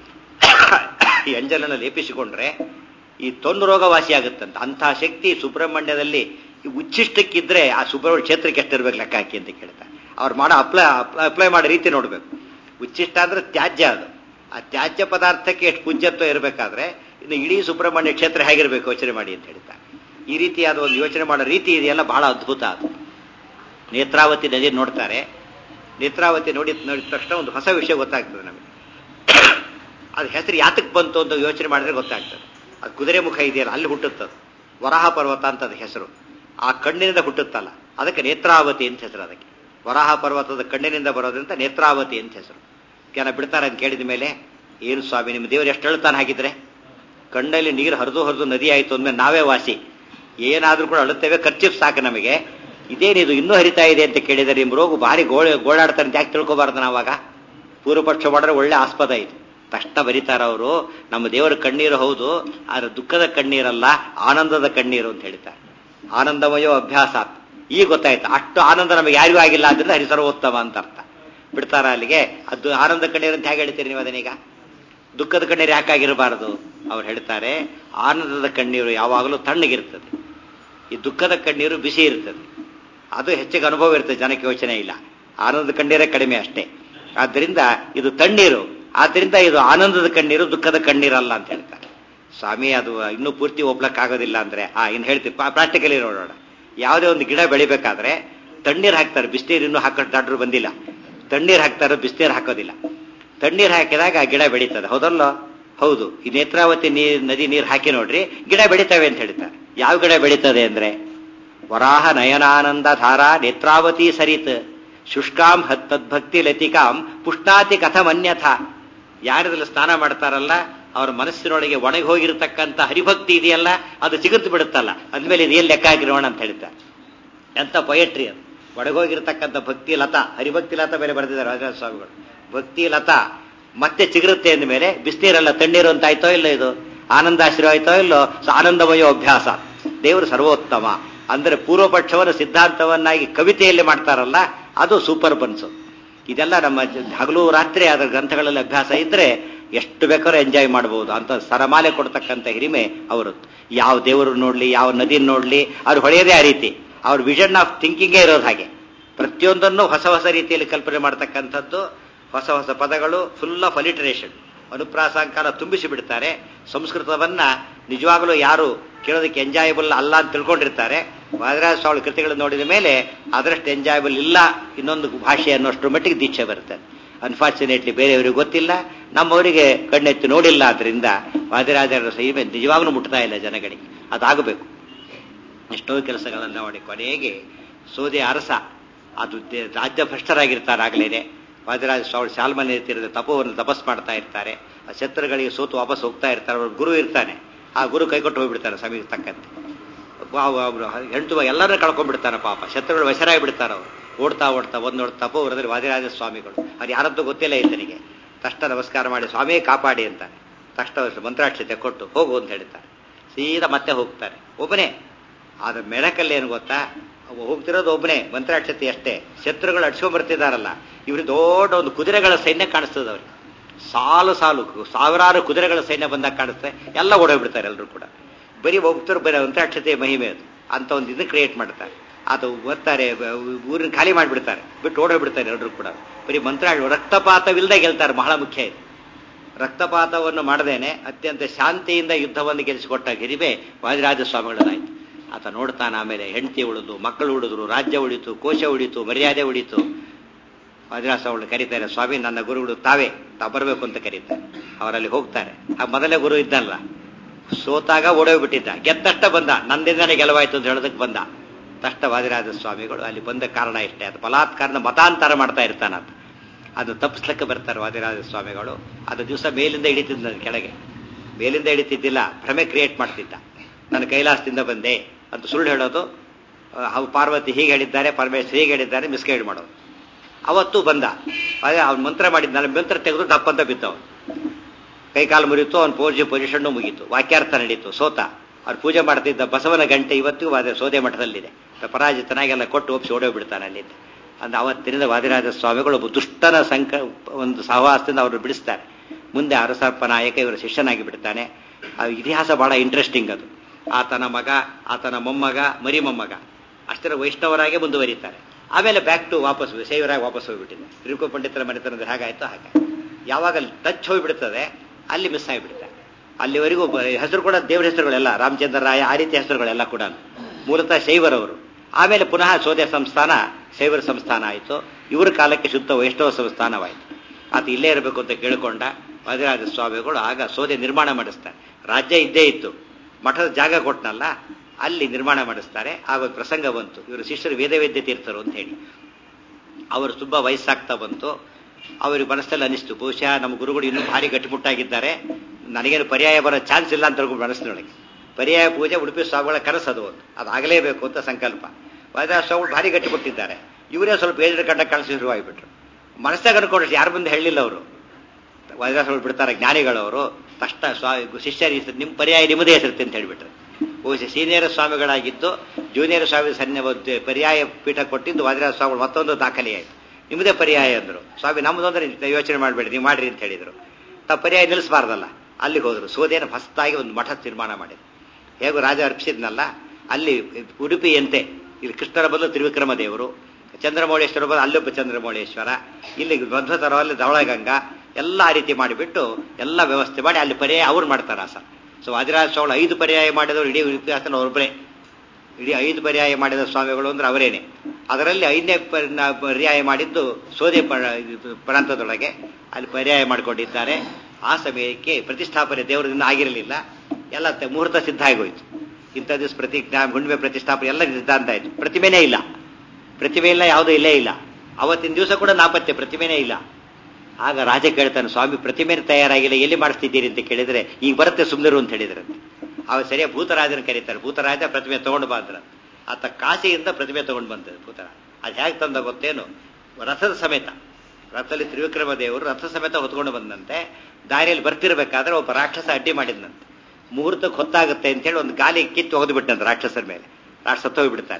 ಈ ಅಂಜಲನ್ನು ಲೇಪಿಸಿಕೊಂಡ್ರೆ ಈ ತೊಂದು ರೋಗ ವಾಸಿಯಾಗುತ್ತಂತ ಅಂತಹ ಶಕ್ತಿ ಸುಬ್ರಹ್ಮಣ್ಯದಲ್ಲಿ ಈ ಉಚ್ಛಿಷ್ಟಕ್ಕಿದ್ರೆ ಆ ಸುಬ್ರಹ್ಮಣ್ಯ ಕ್ಷೇತ್ರಕ್ಕೆ ಎಷ್ಟಿರ್ಬೇಕು ಲೆಕ್ಕ ಹಾಕಿ ಅಂತ ಕೇಳ್ತಾರೆ ಅವ್ರು ಮಾಡೋ ಅಪ್ಲೈ ಅಪ್ಲೈ ಮಾಡೋ ರೀತಿ ನೋಡ್ಬೇಕು ಉಚ್ಛಿಷ್ಟ ಅಂದ್ರೆ ತ್ಯಾಜ್ಯ ಅದು ಆ ತ್ಯಾಜ್ಯ ಪದಾರ್ಥಕ್ಕೆ ಎಷ್ಟು ಪೂಜ್ಯತ್ವ ಇರಬೇಕಾದ್ರೆ ಇನ್ನು ಇಡೀ ಸುಬ್ರಹ್ಮಣ್ಯ ಕ್ಷೇತ್ರ ಹೇಗಿರ್ಬೇಕು ಯೋಚನೆ ಮಾಡಿ ಅಂತ ಹೇಳ್ತಾರೆ ಈ ರೀತಿಯಾದ ಒಂದು ಯೋಚನೆ ಮಾಡೋ ರೀತಿ ಇದೆಯಲ್ಲ ಬಹಳ ಅದ್ಭುತ ಅದು ನೇತ್ರಾವತಿ ನದಿ ನೋಡ್ತಾರೆ ನೇತ್ರಾವತಿ ನೋಡಿ ನೋಡಿದ ತಕ್ಷಣ ಒಂದು ಹೊಸ ವಿಷಯ ಗೊತ್ತಾಗ್ತದೆ ನಮಗೆ ಅದು ಹೆಸರು ಯಾತಕ್ಕೆ ಬಂತು ಅಂತ ಯೋಚನೆ ಮಾಡಿದ್ರೆ ಗೊತ್ತಾಗ್ತದೆ ಅದು ಕುದುರೆ ಮುಖ ಇದೆಯಲ್ಲ ಅಲ್ಲಿ ಹುಟ್ಟುತ್ತದು ವರಾಹ ಪರ್ವತ ಅಂತ ಅದು ಹೆಸರು ಆ ಕಣ್ಣಿನಿಂದ ಹುಟ್ಟುತ್ತಲ್ಲ ಅದಕ್ಕೆ ನೇತ್ರಾವತಿ ಅಂತ ಹೆಸರು ಅದಕ್ಕೆ ವರಾಹ ಪರ್ವತದ ಕಣ್ಣಿನಿಂದ ಬರೋದ್ರಿಂದ ನೇತ್ರಾವತಿ ಅಂತ ಹೆಸರು ಜನ ಬಿಡ್ತಾರೆ ಅಂತ ಕೇಳಿದ ಮೇಲೆ ಏನು ಸ್ವಾಮಿ ನಿಮ್ಮ ದೇವರು ಎಷ್ಟು ಹೇಳ್ತಾನೆ ಹಾಗಿದ್ರೆ ಕಣ್ಣಲ್ಲಿ ನೀರು ಹರಿದು ಹರಿದು ನದಿ ಆಯಿತು ಅಂದ್ಮೇಲೆ ನಾವೇ ವಾಸಿ ಏನಾದ್ರೂ ಕೂಡ ಅಳುತ್ತೇವೆ ಖರ್ಚಿಪ್ ಸಾಕು ನಮಗೆ ಇದೇನಿದು ಇನ್ನೂ ಹರಿತಾ ಇದೆ ಅಂತ ಕೇಳಿದರೆ ನಿಮ್ಮ ರೋಗ ಭಾರಿ ಗೋಳೆ ಗೋಳಾಡ್ತಾರೆ ಅಂತ ಯಾಕೆ ತಿಳ್ಕೊಬಾರ್ದು ನಾವಾಗ ಪೂರ್ವಪಕ್ಷ ಮಾಡಿದ್ರೆ ಒಳ್ಳೆ ಆಸ್ಪದ ಇದು ತಕ್ಷಣ ಬರೀತಾರ ಅವರು ನಮ್ಮ ದೇವರ ಕಣ್ಣೀರು ಹೌದು ಆದ್ರೆ ದುಃಖದ ಕಣ್ಣೀರಲ್ಲ ಆನಂದದ ಕಣ್ಣೀರು ಅಂತ ಹೇಳ್ತಾರೆ ಆನಂದಮಯೋ ಅಭ್ಯಾಸ ಈಗ ಗೊತ್ತಾಯ್ತು ಅಷ್ಟು ಆನಂದ ನಮಗೆ ಯಾರಿಗೂ ಆಗಿಲ್ಲ ಆದ್ರಿಂದ ಹರಿಸರ್ವೋತ್ತಮ ಅಂತ ಅರ್ಥ ಬಿಡ್ತಾರ ಅಲ್ಲಿಗೆ ಅದು ಆನಂದ ಕಣ್ಣೀರು ಅಂತ ಹೇಗೆ ಹೇಳ್ತೀರಿ ನೀವು ಅದನ್ನೀಗ ದುಃಖದ ಕಣ್ಣೀರು ಯಾಕಾಗಿರಬಾರದು ಅವ್ರು ಹೇಳ್ತಾರೆ ಆನಂದದ ಕಣ್ಣೀರು ಯಾವಾಗಲೂ ತಣ್ಣಗಿರ್ತದೆ ಈ ದುಃಖದ ಕಣ್ಣೀರು ಬಿಸಿ ಇರ್ತದೆ ಅದು ಹೆಚ್ಚಿಗೆ ಅನುಭವ ಇರ್ತದೆ ಜನಕ್ಕೆ ಯೋಚನೆ ಇಲ್ಲ ಆನಂದದ ಕಣ್ಣೀರೇ ಕಡಿಮೆ ಅಷ್ಟೇ ಆದ್ದರಿಂದ ಇದು ತಣ್ಣೀರು ಆದ್ದರಿಂದ ಇದು ಆನಂದದ ಕಣ್ಣೀರು ದುಃಖದ ಕಣ್ಣೀರಲ್ಲ ಅಂತ ಹೇಳ್ತಾರೆ ಸ್ವಾಮಿ ಅದು ಇನ್ನೂ ಪೂರ್ತಿ ಒಪ್ಲಕ್ಕಾಗೋದಿಲ್ಲ ಅಂದ್ರೆ ಆ ಇನ್ನು ಹೇಳ್ತೀವಿ ಪ್ರಾಕ್ಟಿಕಲಿ ನೋಡೋಣ ಯಾವುದೇ ಒಂದು ಗಿಡ ಬೆಳಿಬೇಕಾದ್ರೆ ತಣ್ಣೀರು ಹಾಕ್ತಾರೆ ಬಿಸಿನೀರು ಇನ್ನೂ ಹಾಕೋದು ದಾಟ್ರು ಬಂದಿಲ್ಲ ತಣ್ಣೀರು ಹಾಕ್ತಾರೆ ಬಿಸಿನೀರು ಹಾಕೋದಿಲ್ಲ ತಣ್ಣೀರು ಹಾಕಿದಾಗ ಆ ಗಿಡ ಬೆಳೀತದೆ ಹೌದಲ್ಲ ಹೌದು ಈ ನೇತ್ರಾವತಿ ನೀರ್ ನದಿ ನೀರು ಹಾಕಿ ನೋಡ್ರಿ ಗಿಡ ಬೆಳಿತವೆ ಅಂತ ಹೇಳ್ತಾರೆ ಯಾವ ಗಿಡ ಬೆಳೀತದೆ ಅಂದ್ರೆ ವರಾಹ ನಯನಾನಂದ ಧಾರ ನೇತ್ರಾವತಿ ಸರಿತ್ ಶುಷ್ಕಾಂ ತದ್ಭಕ್ತಿ ಲತಿಕಾಂ ಪುಷ್ಟಾತಿ ಕಥಮನ್ಯಥ ಯಾರದಲ್ಲಿ ಸ್ನಾನ ಮಾಡ್ತಾರಲ್ಲ ಅವರ ಮನಸ್ಸಿನೊಳಗೆ ಒಣಗಿ ಹೋಗಿರತಕ್ಕಂಥ ಹರಿಭಕ್ತಿ ಇದೆಯಲ್ಲ ಅದು ಚಿಗುರ್ತು ಬಿಡುತ್ತಲ್ಲ ಅಂದಮೇಲೆ ಇದು ಏನ್ ಲೆಕ್ಕ ಹಾಕಿರೋಣ ಅಂತ ಹೇಳ್ತಾರೆ ಎಂತ ಪೊಯಟ್ರಿ ಅದು ಒಣಗೋಗಿರತಕ್ಕಂಥ ಭಕ್ತಿ ಲತಾ ಹರಿಭಕ್ತಿ ಲತಾ ಬೇರೆ ಬರೆದಿದ್ದಾರೆ ರಾಜರಾಜ ಸ್ವಾಮಿಗಳು ಭಕ್ತಿ ಲತಾ ಮತ್ತೆ ಚಿಗುರುತ್ತೆ ಅಂದ ಮೇಲೆ ಬಿಸ್ನೀರಲ್ಲ ತಣ್ಣೀರು ಅಂತ ಆಯ್ತೋ ಇಲ್ಲ ಇದು ಆನಂದಾಶ್ರಯ ಆಯ್ತೋ ಇಲ್ಲೋ ಸೊ ಆನಂದಮಯೋ ಅಭ್ಯಾಸ ದೇವರು ಸರ್ವೋತ್ತಮ ಅಂದ್ರೆ ಪೂರ್ವಪಕ್ಷವನ್ನು ಸಿದ್ಧಾಂತವನ್ನಾಗಿ ಕವಿತೆಯಲ್ಲಿ ಮಾಡ್ತಾರಲ್ಲ ಅದು ಸೂಪರ್ ಬನ್ಸು ಇದೆಲ್ಲ ನಮ್ಮ ಹಗಲು ರಾತ್ರಿ ಅದರ ಗ್ರಂಥಗಳಲ್ಲಿ ಅಭ್ಯಾಸ ಇದ್ರೆ ಎಷ್ಟು ಬೇಕಾದ್ರೂ ಎಂಜಾಯ್ ಮಾಡಬಹುದು ಅಂತ ಸರಮಾಲೆ ಕೊಡ್ತಕ್ಕಂಥ ಹಿರಿಮೆ ಅವರದ್ದು ಯಾವ ದೇವರು ನೋಡ್ಲಿ ಯಾವ ನದಿ ನೋಡ್ಲಿ ಅವ್ರು ಹೊಳೆಯೋದೇ ಆ ರೀತಿ ಅವ್ರ ವಿಷನ್ ಆಫ್ ಥಿಂಕಿಂಗೇ ಇರೋದು ಹಾಗೆ ಪ್ರತಿಯೊಂದನ್ನು ಹೊಸ ಹೊಸ ರೀತಿಯಲ್ಲಿ ಕಲ್ಪನೆ ಮಾಡ್ತಕ್ಕಂಥದ್ದು ಹೊಸ ಹೊಸ ಪದಗಳು ಫುಲ್ ಆಫ್ ಅಲಿಟರೇಷನ್ ಅನುಪ್ರಾಸಾಂಕಾಲ ತುಂಬಿಸಿ ಬಿಡ್ತಾರೆ ಸಂಸ್ಕೃತವನ್ನ ನಿಜವಾಗಲೂ ಯಾರು ಕೇಳೋದಕ್ಕೆ ಎಂಜಾಯಬಲ್ ಅಲ್ಲ ಅಂತ ತಿಳ್ಕೊಂಡಿರ್ತಾರೆ ವಾದರಾಜ ಸ್ವಾಮಿ ಕೃತಿಗಳನ್ನು ನೋಡಿದ ಮೇಲೆ ಅದರಷ್ಟು ಎಂಜಾಯಬಲ್ ಇಲ್ಲ ಇನ್ನೊಂದು ಭಾಷೆ ಅನ್ನೋಷ್ಟರ ಮಟ್ಟಿಗೆ ದೀಕ್ಷೆ ಬರುತ್ತೆ ಅನ್ಫಾರ್ಚುನೇಟ್ಲಿ ಬೇರೆಯವರಿಗೆ ಗೊತ್ತಿಲ್ಲ ನಮ್ಮವರಿಗೆ ಕಣ್ಣೆತ್ತಿ ನೋಡಿಲ್ಲ ಆದ್ರಿಂದ ವಾದಿರಾಜರ ಸಹಿಮೆ ನಿಜವಾಗ್ಲೂ ಮುಟ್ತಾ ಇಲ್ಲ ಜನಗಳಿಗೆ ಅದಾಗಬೇಕು ಎಷ್ಟೋ ಕೆಲಸಗಳನ್ನು ಮಾಡಿ ಕೊನೆಗೆ ಸೋದೆ ಅರಸ ಅದು ದೇ- ರಾಜ್ಯ ಭ್ರಷ್ಟರಾಗಿರ್ತಾರಾಗಲೇನೆ ವಾದಿರಾಜ ಸ್ವಾಮಿ ಶಾಲ್ಮನೆ ತೀರದ ತಪವನ್ನು ತಪಸ್ ಮಾಡ್ತಾ ಇರ್ತಾರೆ ಆ ಶತ್ರುಗಳಿಗೆ ಸೋತು ವಾಪಸ್ ಹೋಗ್ತಾ ಇರ್ತಾರೆ ಅವ್ರ ಗುರು ಇರ್ತಾನೆ ಆ ಗುರು ಕೈಕೊಟ್ಟು ಹೋಗ್ಬಿಡ್ತಾರೆ ಸಮಯಕ್ಕೆ ತಕ್ಕಂತೆ ಅವರು ಹೆಂಟು ಎಲ್ಲರನ್ನ ಕಳ್ಕೊಂಡ್ಬಿಡ್ತಾರೆ ಪಾಪ ಶತ್ರುಗಳು ವಶರಾಗಿ ಬಿಡ್ತಾರೆ ಅವರು ಓಡ್ತಾ ಓಡ್ತಾ ಒಂದು ನೋಡ್ತಾ ತಪೋ ವರದಲ್ಲಿ ವಾದಿರಾಜ ಸ್ವಾಮಿಗಳು ಅದು ಯಾರದ್ದು ಗೊತ್ತಿಲ್ಲ ಈತನಿಗೆ ತಕ್ಷಣ ನಮಸ್ಕಾರ ಮಾಡಿ ಸ್ವಾಮಿಯೇ ಕಾಪಾಡಿ ಅಂತಾನೆ ತಕ್ಷಣ ಮಂತ್ರಾಕ್ಷತೆ ಕೊಟ್ಟು ಹೋಗು ಅಂತ ಹೇಳ್ತಾರೆ ಸೀದಾ ಮತ್ತೆ ಹೋಗ್ತಾರೆ ಒಬ್ಬನೇ ಆದ್ರೆ ಮೆರಕಲ್ಲಿ ಏನು ಗೊತ್ತಾ ಅವ ಹೋಗ್ತಿರೋದು ಒಬ್ಬನೇ ಮಂತ್ರಾಕ್ಷತೆ ಅಷ್ಟೇ ಶತ್ರುಗಳು ಅಡ್ಸ್ಕೊಂಡ್ ಬರ್ತಿದಾರಲ್ಲ ಇವ್ರು ದೊಡ್ಡ ಒಂದು ಕುದುರೆಗಳ ಸೈನ್ಯ ಕಾಣಿಸ್ತದೆ ಅವ್ರಿಗೆ ಸಾಲು ಸಾಲು ಸಾವಿರಾರು ಕುದುರೆಗಳ ಸೈನ್ಯ ಬಂದಾಗ ಕಾಣಿಸ್ತದೆ ಎಲ್ಲ ಓಡೋಗ್ಬಿಡ್ತಾರೆ ಎಲ್ಲರೂ ಕೂಡ ಬರೀ ಹೋಗ್ತಾರೆ ಬರೀ ಮಂತ್ರಾಕ್ಷತೆಯ ಮಹಿಮೆ ಅದು ಅಂತ ಒಂದು ಇದು ಕ್ರಿಯೇಟ್ ಮಾಡ್ತಾರೆ ಅದು ಬರ್ತಾರೆ ಬ- ಊರಿನ ಖಾಲಿ ಮಾಡಿಬಿಡ್ತಾರೆ ಬಿಟ್ಟು ಓಡೋಗ್ಬಿಡ್ತಾರೆ ಎಲ್ಲರೂ ಕೂಡ ಬರೀ ಮಂತ್ರ ರಕ್ತಪಾತವಿಲ್ಲದೆ ಗೆಲ್ತಾರೆ ಬಹಳ ಮುಖ್ಯ ಇದು ರಕ್ತಪಾತವನ್ನು ಮಾಡದೇನೆ ಅತ್ಯಂತ ಶಾಂತಿಯಿಂದ ಯುದ್ಧವನ್ನು ಗೆಲ್ಲಿಸಿಕೊಟ್ಟ ಗಿರಿಬೆ ವಾದಿರಾಜ ಸ್ವಾಮಿಗಳದಾಯ್ತು ಆತ ನೋಡ್ತಾನೆ ಆಮೇಲೆ ಹೆಂಡತಿ ಉಳಿದು ಮಕ್ಕಳು ಉಳಿದ್ರು ರಾಜ್ಯ ಉಳಿತು ಕೋಶ ಉಳಿತು ಮರ್ಯಾದೆ ಉಳಿತು ವಾದಿರಾಜ ಸ್ವಾಮಿಗಳು ಕರೀತಾರೆ ಸ್ವಾಮಿ ನನ್ನ ಗುರುಗಳು ತಾವೇ ತಾ ಬರಬೇಕು ಅಂತ ಕರೀತಾರೆ ಅವರಲ್ಲಿ ಹೋಗ್ತಾರೆ ಆ ಮೊದಲೇ ಗುರು ಇದ್ದಲ್ಲ ಸೋತಾಗ ಓಡೋಗ್ಬಿಟ್ಟಿದ್ದ ಗೆದ್ದಷ್ಟ ಬಂದ ನಂದಿಂದನೇ ಗೆಲುವಾಯ್ತು ಅಂತ ಹೇಳೋದಕ್ಕೆ ಬಂದ ತಷ್ಟ ವಾದಿರಾಜ ಸ್ವಾಮಿಗಳು ಅಲ್ಲಿ ಬಂದ ಕಾರಣ ಇಷ್ಟೇ ಅದು ಬಲಾತ್ಕಾರನ ಮತಾಂತರ ಮಾಡ್ತಾ ಇರ್ತಾನಂತ ಅದು ತಪ್ಪಿಸ್ಲಿಕ್ಕೆ ಬರ್ತಾರೆ ವಾದಿರಾಜ ಸ್ವಾಮಿಗಳು ಅದು ದಿವಸ ಮೇಲಿಂದ ಇಳಿತಿದ್ದ ಕೆಳಗೆ ಮೇಲಿಂದ ಇಳಿತಿದ್ದಿಲ್ಲ ಭ್ರಮೆ ಕ್ರಿಯೇಟ್ ಮಾಡ್ತಿದ್ದ ನಾನು ಕೈಲಾಸದಿಂದ ಬಂದೆ ಅಂತ ಸುಳ್ಳು ಹೇಳೋದು ಆ, ಅವು ಪಾರ್ವತಿ ಹೀಗೆ ಹೇಳಿದ್ದಾರೆ ಪರಮೇಶ್ವರ್ ಹೀಗೆ ಹೇಳಿದ್ದಾರೆ ಮಿಸ್ಗೈಡ್ ಮಾಡೋದು ಅವತ್ತು ಬಂದ ಅದೇ ಅವ್ನು ಮಂತ್ರ ಮಾಡಿದ್ನಲ್ಲ ಮಂತ್ರ ತೆಗೆದು ದಪ್ಪಂತ ಬಿದ್ದವನು ಕೈಕಾಲು ಮುರಿತು ಅವನ ಪೂಜೆ ಪೊಸಿಷನ್ನು ಮುಗೀತು ವಾಕ್ಯಾರ್ಥ ನಡೀತು ಸೋತ ಅವ್ರು ಪೂಜೆ ಮಾಡ್ತಿದ್ದ ಬಸವನ ಗಂಟೆ ಇವತ್ತಿಗೂ ವಾದ ಸೋದೆ ಮಠದಲ್ಲಿದೆ ಪರಾಜಿತನಾಗೆಲ್ಲ ಕೊಟ್ಟು ಒಪ್ಪಿಸಿ ಓಡೋಗ್ಬಿಡ್ತಾನೆ ಅಲ್ಲಿಂದ ಅಂದ್ರೆ ಅವತ್ತಿನಿಂದ ವಾದಿರಾಜ ಸ್ವಾಮಿಗಳು ಒಬ್ಬ ದುಷ್ಟನ ಸಂಕ ಒಂದು ಸಹವಾಸದಿಂದ ಅವರು ಬಿಡಿಸ್ತಾರೆ ಮುಂದೆ ಅರಸಪ್ಪ ನಾಯಕ ಇವರ ಶಿಷ್ಯನಾಗಿ ಬಿಡ್ತಾನೆ ಆ ಇತಿಹಾಸ ಬಹಳ ಇಂಟ್ರೆಸ್ಟಿಂಗ್ ಅದು ಆತನ ಮಗ ಆತನ ಮೊಮ್ಮಗ ಮರಿ ಮೊಮ್ಮಗ ಅಷ್ಟರ ವೈಷ್ಣವರಾಗೆ ಮುಂದುವರಿತಾರೆ ಆಮೇಲೆ ಬ್ಯಾಕ್ ಟು ವಾಪಸ್ ಸೇವರಾಗಿ ವಾಪಸ್ ಹೋಗ್ಬಿಟ್ಟಿದೆ ತಿರುಕು ಪಂಡಿತರ ಮನೆತನದ ಹೇಗಾಯ್ತು ಹಾಗೆ ಯಾವಾಗ ಟಚ್ ಹೋಗ್ಬಿಡ್ತದೆ ಅಲ್ಲಿ ಮಿಸ್ ಆಗಿಬಿಡುತ್ತೆ ಅಲ್ಲಿವರೆಗೂ ಬ- ಹೆಸರು ಕೂಡ ದೇವರ ಹೆಸರುಗಳೆಲ್ಲ ರಾಮಚಂದ್ರ ರಾಯ ಆ ರೀತಿಯ ಹೆಸರುಗಳೆಲ್ಲ ಕೂಡ ಮೂಲತಃ ಶೈವರವರು ಆಮೇಲೆ ಪುನಃ ಸೋದೆ ಸಂಸ್ಥಾನ ಶೈವರ ಸಂಸ್ಥಾನ ಆಯಿತು ಇವರ ಕಾಲಕ್ಕೆ ಶುದ್ಧ ವೈಷ್ಣವ ಸಂಸ್ಥಾನವಾಯಿತು ಆತ ಇಲ್ಲೇ ಇರಬೇಕು ಅಂತ ಕೇಳಿಕೊಂಡ ವಾದಿರಾಜ ಸ್ವಾಮಿಗಳು ಆಗ ಸೋದೆ ನಿರ್ಮಾಣ ಮಾಡಿಸ್ತಾರೆ ರಾಜ್ಯ ಇದ್ದೇ ಇತ್ತು ಮಠದ ಜಾಗ ಕೊಟ್ಟನಲ್ಲ ಅಲ್ಲಿ ನಿರ್ಮಾಣ ಮಾಡಿಸ್ತಾರೆ ಆಗ ಒಂದು ಪ್ರಸಂಗ ಬಂತು ಇವರು ಶಿಷ್ಯರು ವೇದವೇದ್ಯ ತೀರ್ಥರು ಅಂತ ಹೇಳಿ ಅವರು ತುಂಬಾ ವಯಸ್ಸಾಗ್ತಾ ಬಂತು ಅವರಿಗೆ ಮನಸ್ಸಲ್ಲಿ ಅನಿಸ್ತು ಬಹುಶಃ ನಮ್ಮ ಗುರುಗಳು ಇನ್ನೂ ಭಾರಿ ಗಟ್ಟಿಮುಟ್ಟಾಗಿದ್ದಾರೆ ನನಗೇನು ಪರ್ಯಾಯ ಬರೋ ಚಾನ್ಸ್ ಇಲ್ಲ ಅಂತ ತಿಳ್ಕೊಂಡು ಮನಸ್ಸಿನೊಳಗೆ ಪರ್ಯಾಯ ಪೂಜೆ ಉಡುಪಿ ಸ್ವಾಮಿಗಳ ಕನಸದು ಒಂದು ಅದು ಆಗಲೇಬೇಕು ಅಂತ ಸಂಕಲ್ಪ ವಾದಿರಾಜ ಸ್ವಾಮಿಗಳು ಭಾರಿ ಗಟ್ಟಿಮುಟ್ಟಿದ್ದಾರೆ ಇವರೇ ಸ್ವಲ್ಪ ಏಜ್ ಕಂಡ ಕನಸು ಶುರುವಾಗಿಬಿಟ್ರು ಮನಸ್ಸಾಗ ಅನ್ಕೊಂಡ್ರು ಯಾರ ಮುಂದೆ ಹೇಳಿಲ್ಲ ಅವರು ವಾದಿರಾಜ ಬಿಡ್ತಾರೆ ಜ್ಞಾನಿಗಳವರು ತಕ್ಷಣ ಸ್ವಾ ಶಿಷ್ಯರಿ ನಿಮ್ಮ ಪರ್ಯಾಯ ನಿಮ್ಮದೇ ಹೆಸರುತ್ತೆ ಅಂತ ಹೇಳಿಬಿಟ್ರು ಬಹುಶಃ ಸೀನಿಯರ್ ಸ್ವಾಮಿಗಳಾಗಿದ್ದು ಜೂನಿಯರ್ ಸ್ವಾಮಿ ಸನ್ನೆ ಒಂದು ಪರ್ಯಾಯ ಪೀಠ ಕೊಟ್ಟಿದ್ದು ವಾದಿರಾಜ ಸ್ವಾಮಿಗಳು ಮತ್ತೊಂದು ದಾಖಲೆಯಾಯಿತು ನಿಮ್ಮದೇ ಪರ್ಯಾಯ ಅಂದರು ಸ್ವಾಮಿ ನಮ್ಮದೊಂದ್ರೆ ಯೋಚನೆ ಮಾಡಬೇಡಿ ನೀವು ಮಾಡ್ರಿ ಅಂತ ಹೇಳಿದರು ತಾವು ಪರ್ಯಾಯ ನಿಲ್ಲಿಸಬಾರ್ದಲ್ಲ ಅಲ್ಲಿಗೆ ಹೋದರು ಸೋದೇನ ಹೊಸದಾಗಿ ಒಂದು ಮಠ ತೀರ್ಮಾನ ಮಾಡಿದ್ರು ಹೇಗೂ ರಾಜ ಅರ್ಪಿಸಿದ್ನಲ್ಲ ಅಲ್ಲಿ ಉಡುಪಿಯಂತೆ ಇಲ್ಲಿ ಕೃಷ್ಣರ ಬದಲು ತ್ರಿವಿಕ್ರಮ ದೇವರು ಚಂದ್ರಮೌಳೇಶ್ವರ ಬದಲು ಅಲ್ಲೊಬ್ಬ ಚಂದ್ರಮೌಳೇಶ್ವರ ಇಲ್ಲಿ ಮಧ್ವತರವಲ್ಲಿ ಧವಳಗಂಗಾ ಎಲ್ಲ ಆ ರೀತಿ ಮಾಡಿಬಿಟ್ಟು ಎಲ್ಲ ವ್ಯವಸ್ಥೆ ಮಾಡಿ ಅಲ್ಲಿ ಪರ್ಯಾಯ ಅವ್ರು ಮಾಡ್ತಾರೆ ಆ ಸರ್ ಸೊ ವಾದಿರಾಜ ಸ್ವಾಮಿಗಳು ಐದು ಪರ್ಯಾಯ ಮಾಡಿದವರು ಇಡೀ ಇತಿಹಾಸನ ಒಬ್ಬರೇ ಇಡೀ ಐದು ಪರ್ಯಾಯ ಮಾಡಿದ ಸ್ವಾಮಿಗಳು ಅಂದ್ರೆ ಅವರೇನೆ ಅದರಲ್ಲಿ ಐದನೇ ಪರ್ನ- ಪರ್ಯಾಯ ಮಾಡಿದ್ದು ಸೋದೆ ಪ- ಇದು ಪ್ರಾಂತದೊಳಗೆ ಅಲ್ಲಿ ಪರ್ಯಾಯ ಮಾಡಿಕೊಂಡಿದ್ದಾರೆ ಆ ಸಮಯಕ್ಕೆ ಪ್ರತಿಷ್ಠಾಪನೆ ದೇವರದಿಂದ ಆಗಿರಲಿಲ್ಲ ಎಲ್ಲ ತ- ಮುಹೂರ್ತ ಸಿದ್ಧ ಆಗೋಯ್ತು ಇಂಥ ದಿವಸ ಪ್ರತಿಜ್ಞಾ ಹುಣ್ಣಿಮೆ ಪ್ರತಿಷ್ಠಾಪನೆ ಎಲ್ಲ ಸಿದ್ಧಾಂತ ಆಯ್ತು ಪ್ರತಿಮೆನೇ ಇಲ್ಲ ಪ್ರತಿಮೆ ಇಲ್ಲ ಯಾವುದೂ ಇಲ್ಲೇ ಇಲ್ಲ ಅವತ್ತಿನ ದಿವಸ ಕೂಡ ನಾಪತ್ತೆ ಪ್ರತಿಮೆನೇ ಇಲ್ಲ ಆಗ ರಾಜ ಕೇಳ್ತಾನೆ ಸ್ವಾಮಿ ಪ್ರತಿಮೆ ತಯಾರಾಗಿಲ್ಲ ಎಲ್ಲಿ ಮಾಡಿಸ್ತಿದ್ದೀರಿ ಅಂತ ಕೇಳಿದ್ರೆ ಈಗ ಬರುತ್ತೆ ಸುಂದರು ಅಂತ ಹೇಳಿದ್ರಂತೆ ಅವ ಸರಿಯಾಗಿ ಭೂತರಾಜನ ಕರೀತಾರೆ ಭೂತರಾಜ ಪ್ರತಿಮೆ ತಗೊಂಡು ಬಂದ್ರ ಆತ ಕಾಶಿಯಿಂದ ಪ್ರತಿಮೆ ತಗೊಂಡು ಬಂತದೆ ಭೂತರಾಜ ಅದು ಹೇಗೆ ತಂದ ಗೊತ್ತೇನು ರಥದ ಸಮೇತ ರಥದಲ್ಲಿ ತ್ರಿವಿಕ್ರಮ ದೇವರು ರಥ ಸಮೇತ ಹೊತ್ಕೊಂಡು ಬಂದಂತೆ ದಾರಿಯಲ್ಲಿ ಬರ್ತಿರ್ಬೇಕಾದ್ರೆ ಒಬ್ಬ ರಾಕ್ಷಸ ಅಡ್ಡಿ ಮಾಡಿದ್ನಂತೆ ಮುಹೂರ್ತಕ್ಕೆ ಹೊತ್ತಾಗುತ್ತೆ ಅಂತ ಹೇಳಿ ಒಂದು ಗಾಲಿ ಕಿತ್ತು ಒಗೆದು ಬಿಟ್ಟಂತೆ ರಾಕ್ಷಸರ ಮೇಲೆ ರಾಕ್ಷಸ ಹೋಗ್ಬಿಡ್ತಾನೆ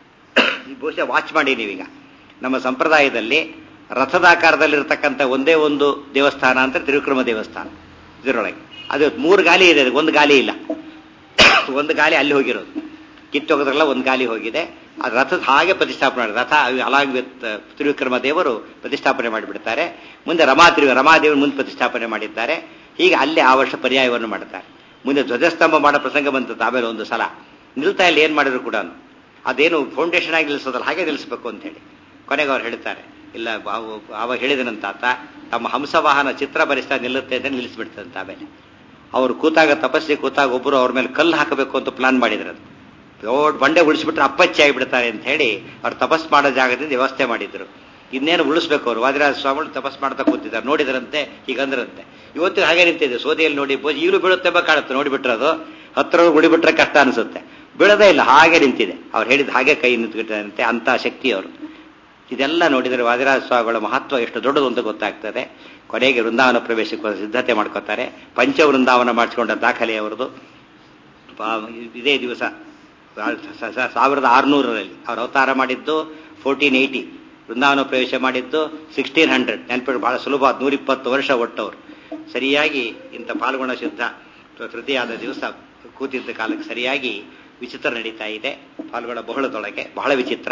ಈ ಬಹುಶಃ ವಾಚ್ ಮಾಡಿ ನೀವೀಗ ನಮ್ಮ ಸಂಪ್ರದಾಯದಲ್ಲಿ ರಥದಾಕಾರದಲ್ಲಿರ್ತಕ್ಕಂಥ ಒಂದೇ ಒಂದು ದೇವಸ್ಥಾನ ಅಂತ ತ್ರಿವಿಕ್ರಮ ದೇವಸ್ಥಾನ ಇದರೊಳಗೆ ಅದು ಮೂರು ಗಾಲಿ ಇದೆ ಅದಕ್ಕೆ ಒಂದು ಗಾಲಿ ಇಲ್ಲ ಒಂದು ಗಾಲಿ ಅಲ್ಲಿ ಹೋಗಿರೋದು ಕಿತ್ತೋಗೋದ್ರಲ್ಲ ಒಂದು ಗಾಲಿ ಹೋಗಿದೆ ಆ ರಥದ ಹಾಗೆ ಪ್ರತಿಷ್ಠಾಪನೆ ಮಾಡಿ ರಥ ಅಲಾಂಗ್ ವಿತ್ ತ್ರಿವಿಕ್ರಮ ದೇವರು ಪ್ರತಿಷ್ಠಾಪನೆ ಮಾಡಿಬಿಡ್ತಾರೆ ಮುಂದೆ ರಮಾ ತ್ರಿ ರಮಾದೇವರು ಮುಂದೆ ಪ್ರತಿಷ್ಠಾಪನೆ ಮಾಡಿದ್ದಾರೆ ಹೀಗೆ ಅಲ್ಲಿ ಆ ವರ್ಷ ಪರ್ಯಾಯವನ್ನು ಮಾಡ್ತಾರೆ ಮುಂದೆ ಧ್ವಜಸ್ತಂಭ ಮಾಡೋ ಪ್ರಸಂಗ ಬಂತದ್ದು ಆಮೇಲೆ ಒಂದು ಸಲ ನಿಲ್ತಾ ಇಲ್ಲಿ ಏನ್ ಮಾಡಿದ್ರು ಕೂಡ ಅದೇನು ಫೌಂಡೇಶನ್ ಆಗಿ ನಿಲ್ಲಿಸೋದಲ್ಲ ಹಾಗೆ ನಿಲ್ಲಿಸಬೇಕು ಅಂತ ಹೇಳಿ ಕೊನೆಗೆ ಅವ್ರು ಹೇಳ್ತಾರೆ ಇಲ್ಲ ಅವು- ಅವಾಗ ಹೇಳಿದನಂತ ಆತ ತಮ್ಮ ಹಂಸವಾಹನ ಚಿತ್ರ ಬರಿಸ್ತಾ ನಿಲ್ಲುತ್ತೆ ಅಂತ ನಿಲ್ಲಿಸ್ಬಿಡ್ತಂತ ಆಮೇಲೆ ಅವರು ಕೂತಾಗ ತಪಸ್ಸಿ ಕೂತಾಗ ಒಬ್ಬರು ಅವ್ರ ಮೇಲೆ ಕಲ್ಲು ಹಾಕಬೇಕು ಅಂತ ಪ್ಲಾನ್ ಮಾಡಿದ್ರು ದೊಡ್ಡ ಬಂಡೆ ಉಳಿಸ್ಬಿಟ್ರೆ ಅಪ್ಪಚ್ಚಿ ಆಗಿಬಿಡ್ತಾರೆ ಅಂತ ಹೇಳಿ ಅವ್ರು ತಪಸ್ ಮಾಡೋ ಜಾಗದಿಂದ ವ್ಯವಸ್ಥೆ ಮಾಡಿದ್ರು ಇನ್ನೇನು ಉಳಿಸ್ಬೇಕು ಅವರು ವಾದಿರಾಜ ಸ್ವಾಮಿಗಳು ತಪಸ್ ಮಾಡ್ತಾ ಕೂತಿದ್ದಾರೆ ನೋಡಿದ್ರಂತೆ ಹೀಗಂದ್ರಂತೆ ಇವತ್ತು ಹಾಗೆ ನಿಂತಿದೆ ಸೋದೆಯಲ್ಲಿ ನೋಡಿ ಬೋಜ್ ಈಗಲೂ ಬೀಳುತ್ತೆ ಬಾ ಕಾಣುತ್ತೆ ನೋಡಿಬಿಟ್ರೆ ಅದು ಹತ್ರ ಗುಡಿಬಿಟ್ರೆ ಕಷ್ಟ ಅನಿಸುತ್ತೆ ಬೀಳದೇ ಇಲ್ಲ ಹಾಗೆ ನಿಂತಿದೆ ಅವ್ರು ಹೇಳಿದ ಹಾಗೆ ಕೈ ನಿಂತ್ಬಿಟ್ಟಂತೆ ಅಂತ ಶಕ್ತಿ ಅವರು ಇದೆಲ್ಲ ನೋಡಿದರೆ ವಾದಿರಾಜ ಸ್ವಾಮಿಗಳ ಮಹತ್ವ ಎಷ್ಟು ದೊಡ್ಡದು ಅಂತ ಗೊತ್ತಾಗ್ತದೆ ಕೊನೆಗೆ ವೃಂದಾವನ ಪ್ರವೇಶಕ್ಕೆ ಸಿದ್ಧತೆ ಮಾಡ್ಕೋತಾರೆ ಪಂಚ ವೃಂದಾವನ ಮಾಡಿಸಿಕೊಂಡ ದಾಖಲೆ ಅವರದು ಇದೇ ದಿವಸ ಸಾವಿರದ ಆರುನೂರರಲ್ಲಿ ಅವರು ಅವತಾರ ಮಾಡಿದ್ದು ಫೋರ್ಟೀನ್ ಏಯ್ಟಿ ವೃಂದಾವನ ಪ್ರವೇಶ ಮಾಡಿದ್ದು ಸಿಕ್ಸ್ಟೀನ್ ಹಂಡ್ರೆಡ್ ನೆನಪಿಟ್ಟು ಬಹಳ ಸುಲಭ ನೂರಿಪ್ಪತ್ತು ವರ್ಷ ಒಟ್ಟವರು ಸರಿಯಾಗಿ ಇಂಥ ಪಾಲ್ಗೊಣ ಸಿದ್ಧ ತೃತೀಯಾದ ದಿವಸ ಕೂತಿದ್ದ ಕಾಲಕ್ಕೆ ಸರಿಯಾಗಿ ವಿಚಿತ್ರ ನಡೀತಾ ಇದೆ ಪಾಲ್ಗೊಳ ಬಹಳದೊಳಗೆ ಬಹಳ ವಿಚಿತ್ರ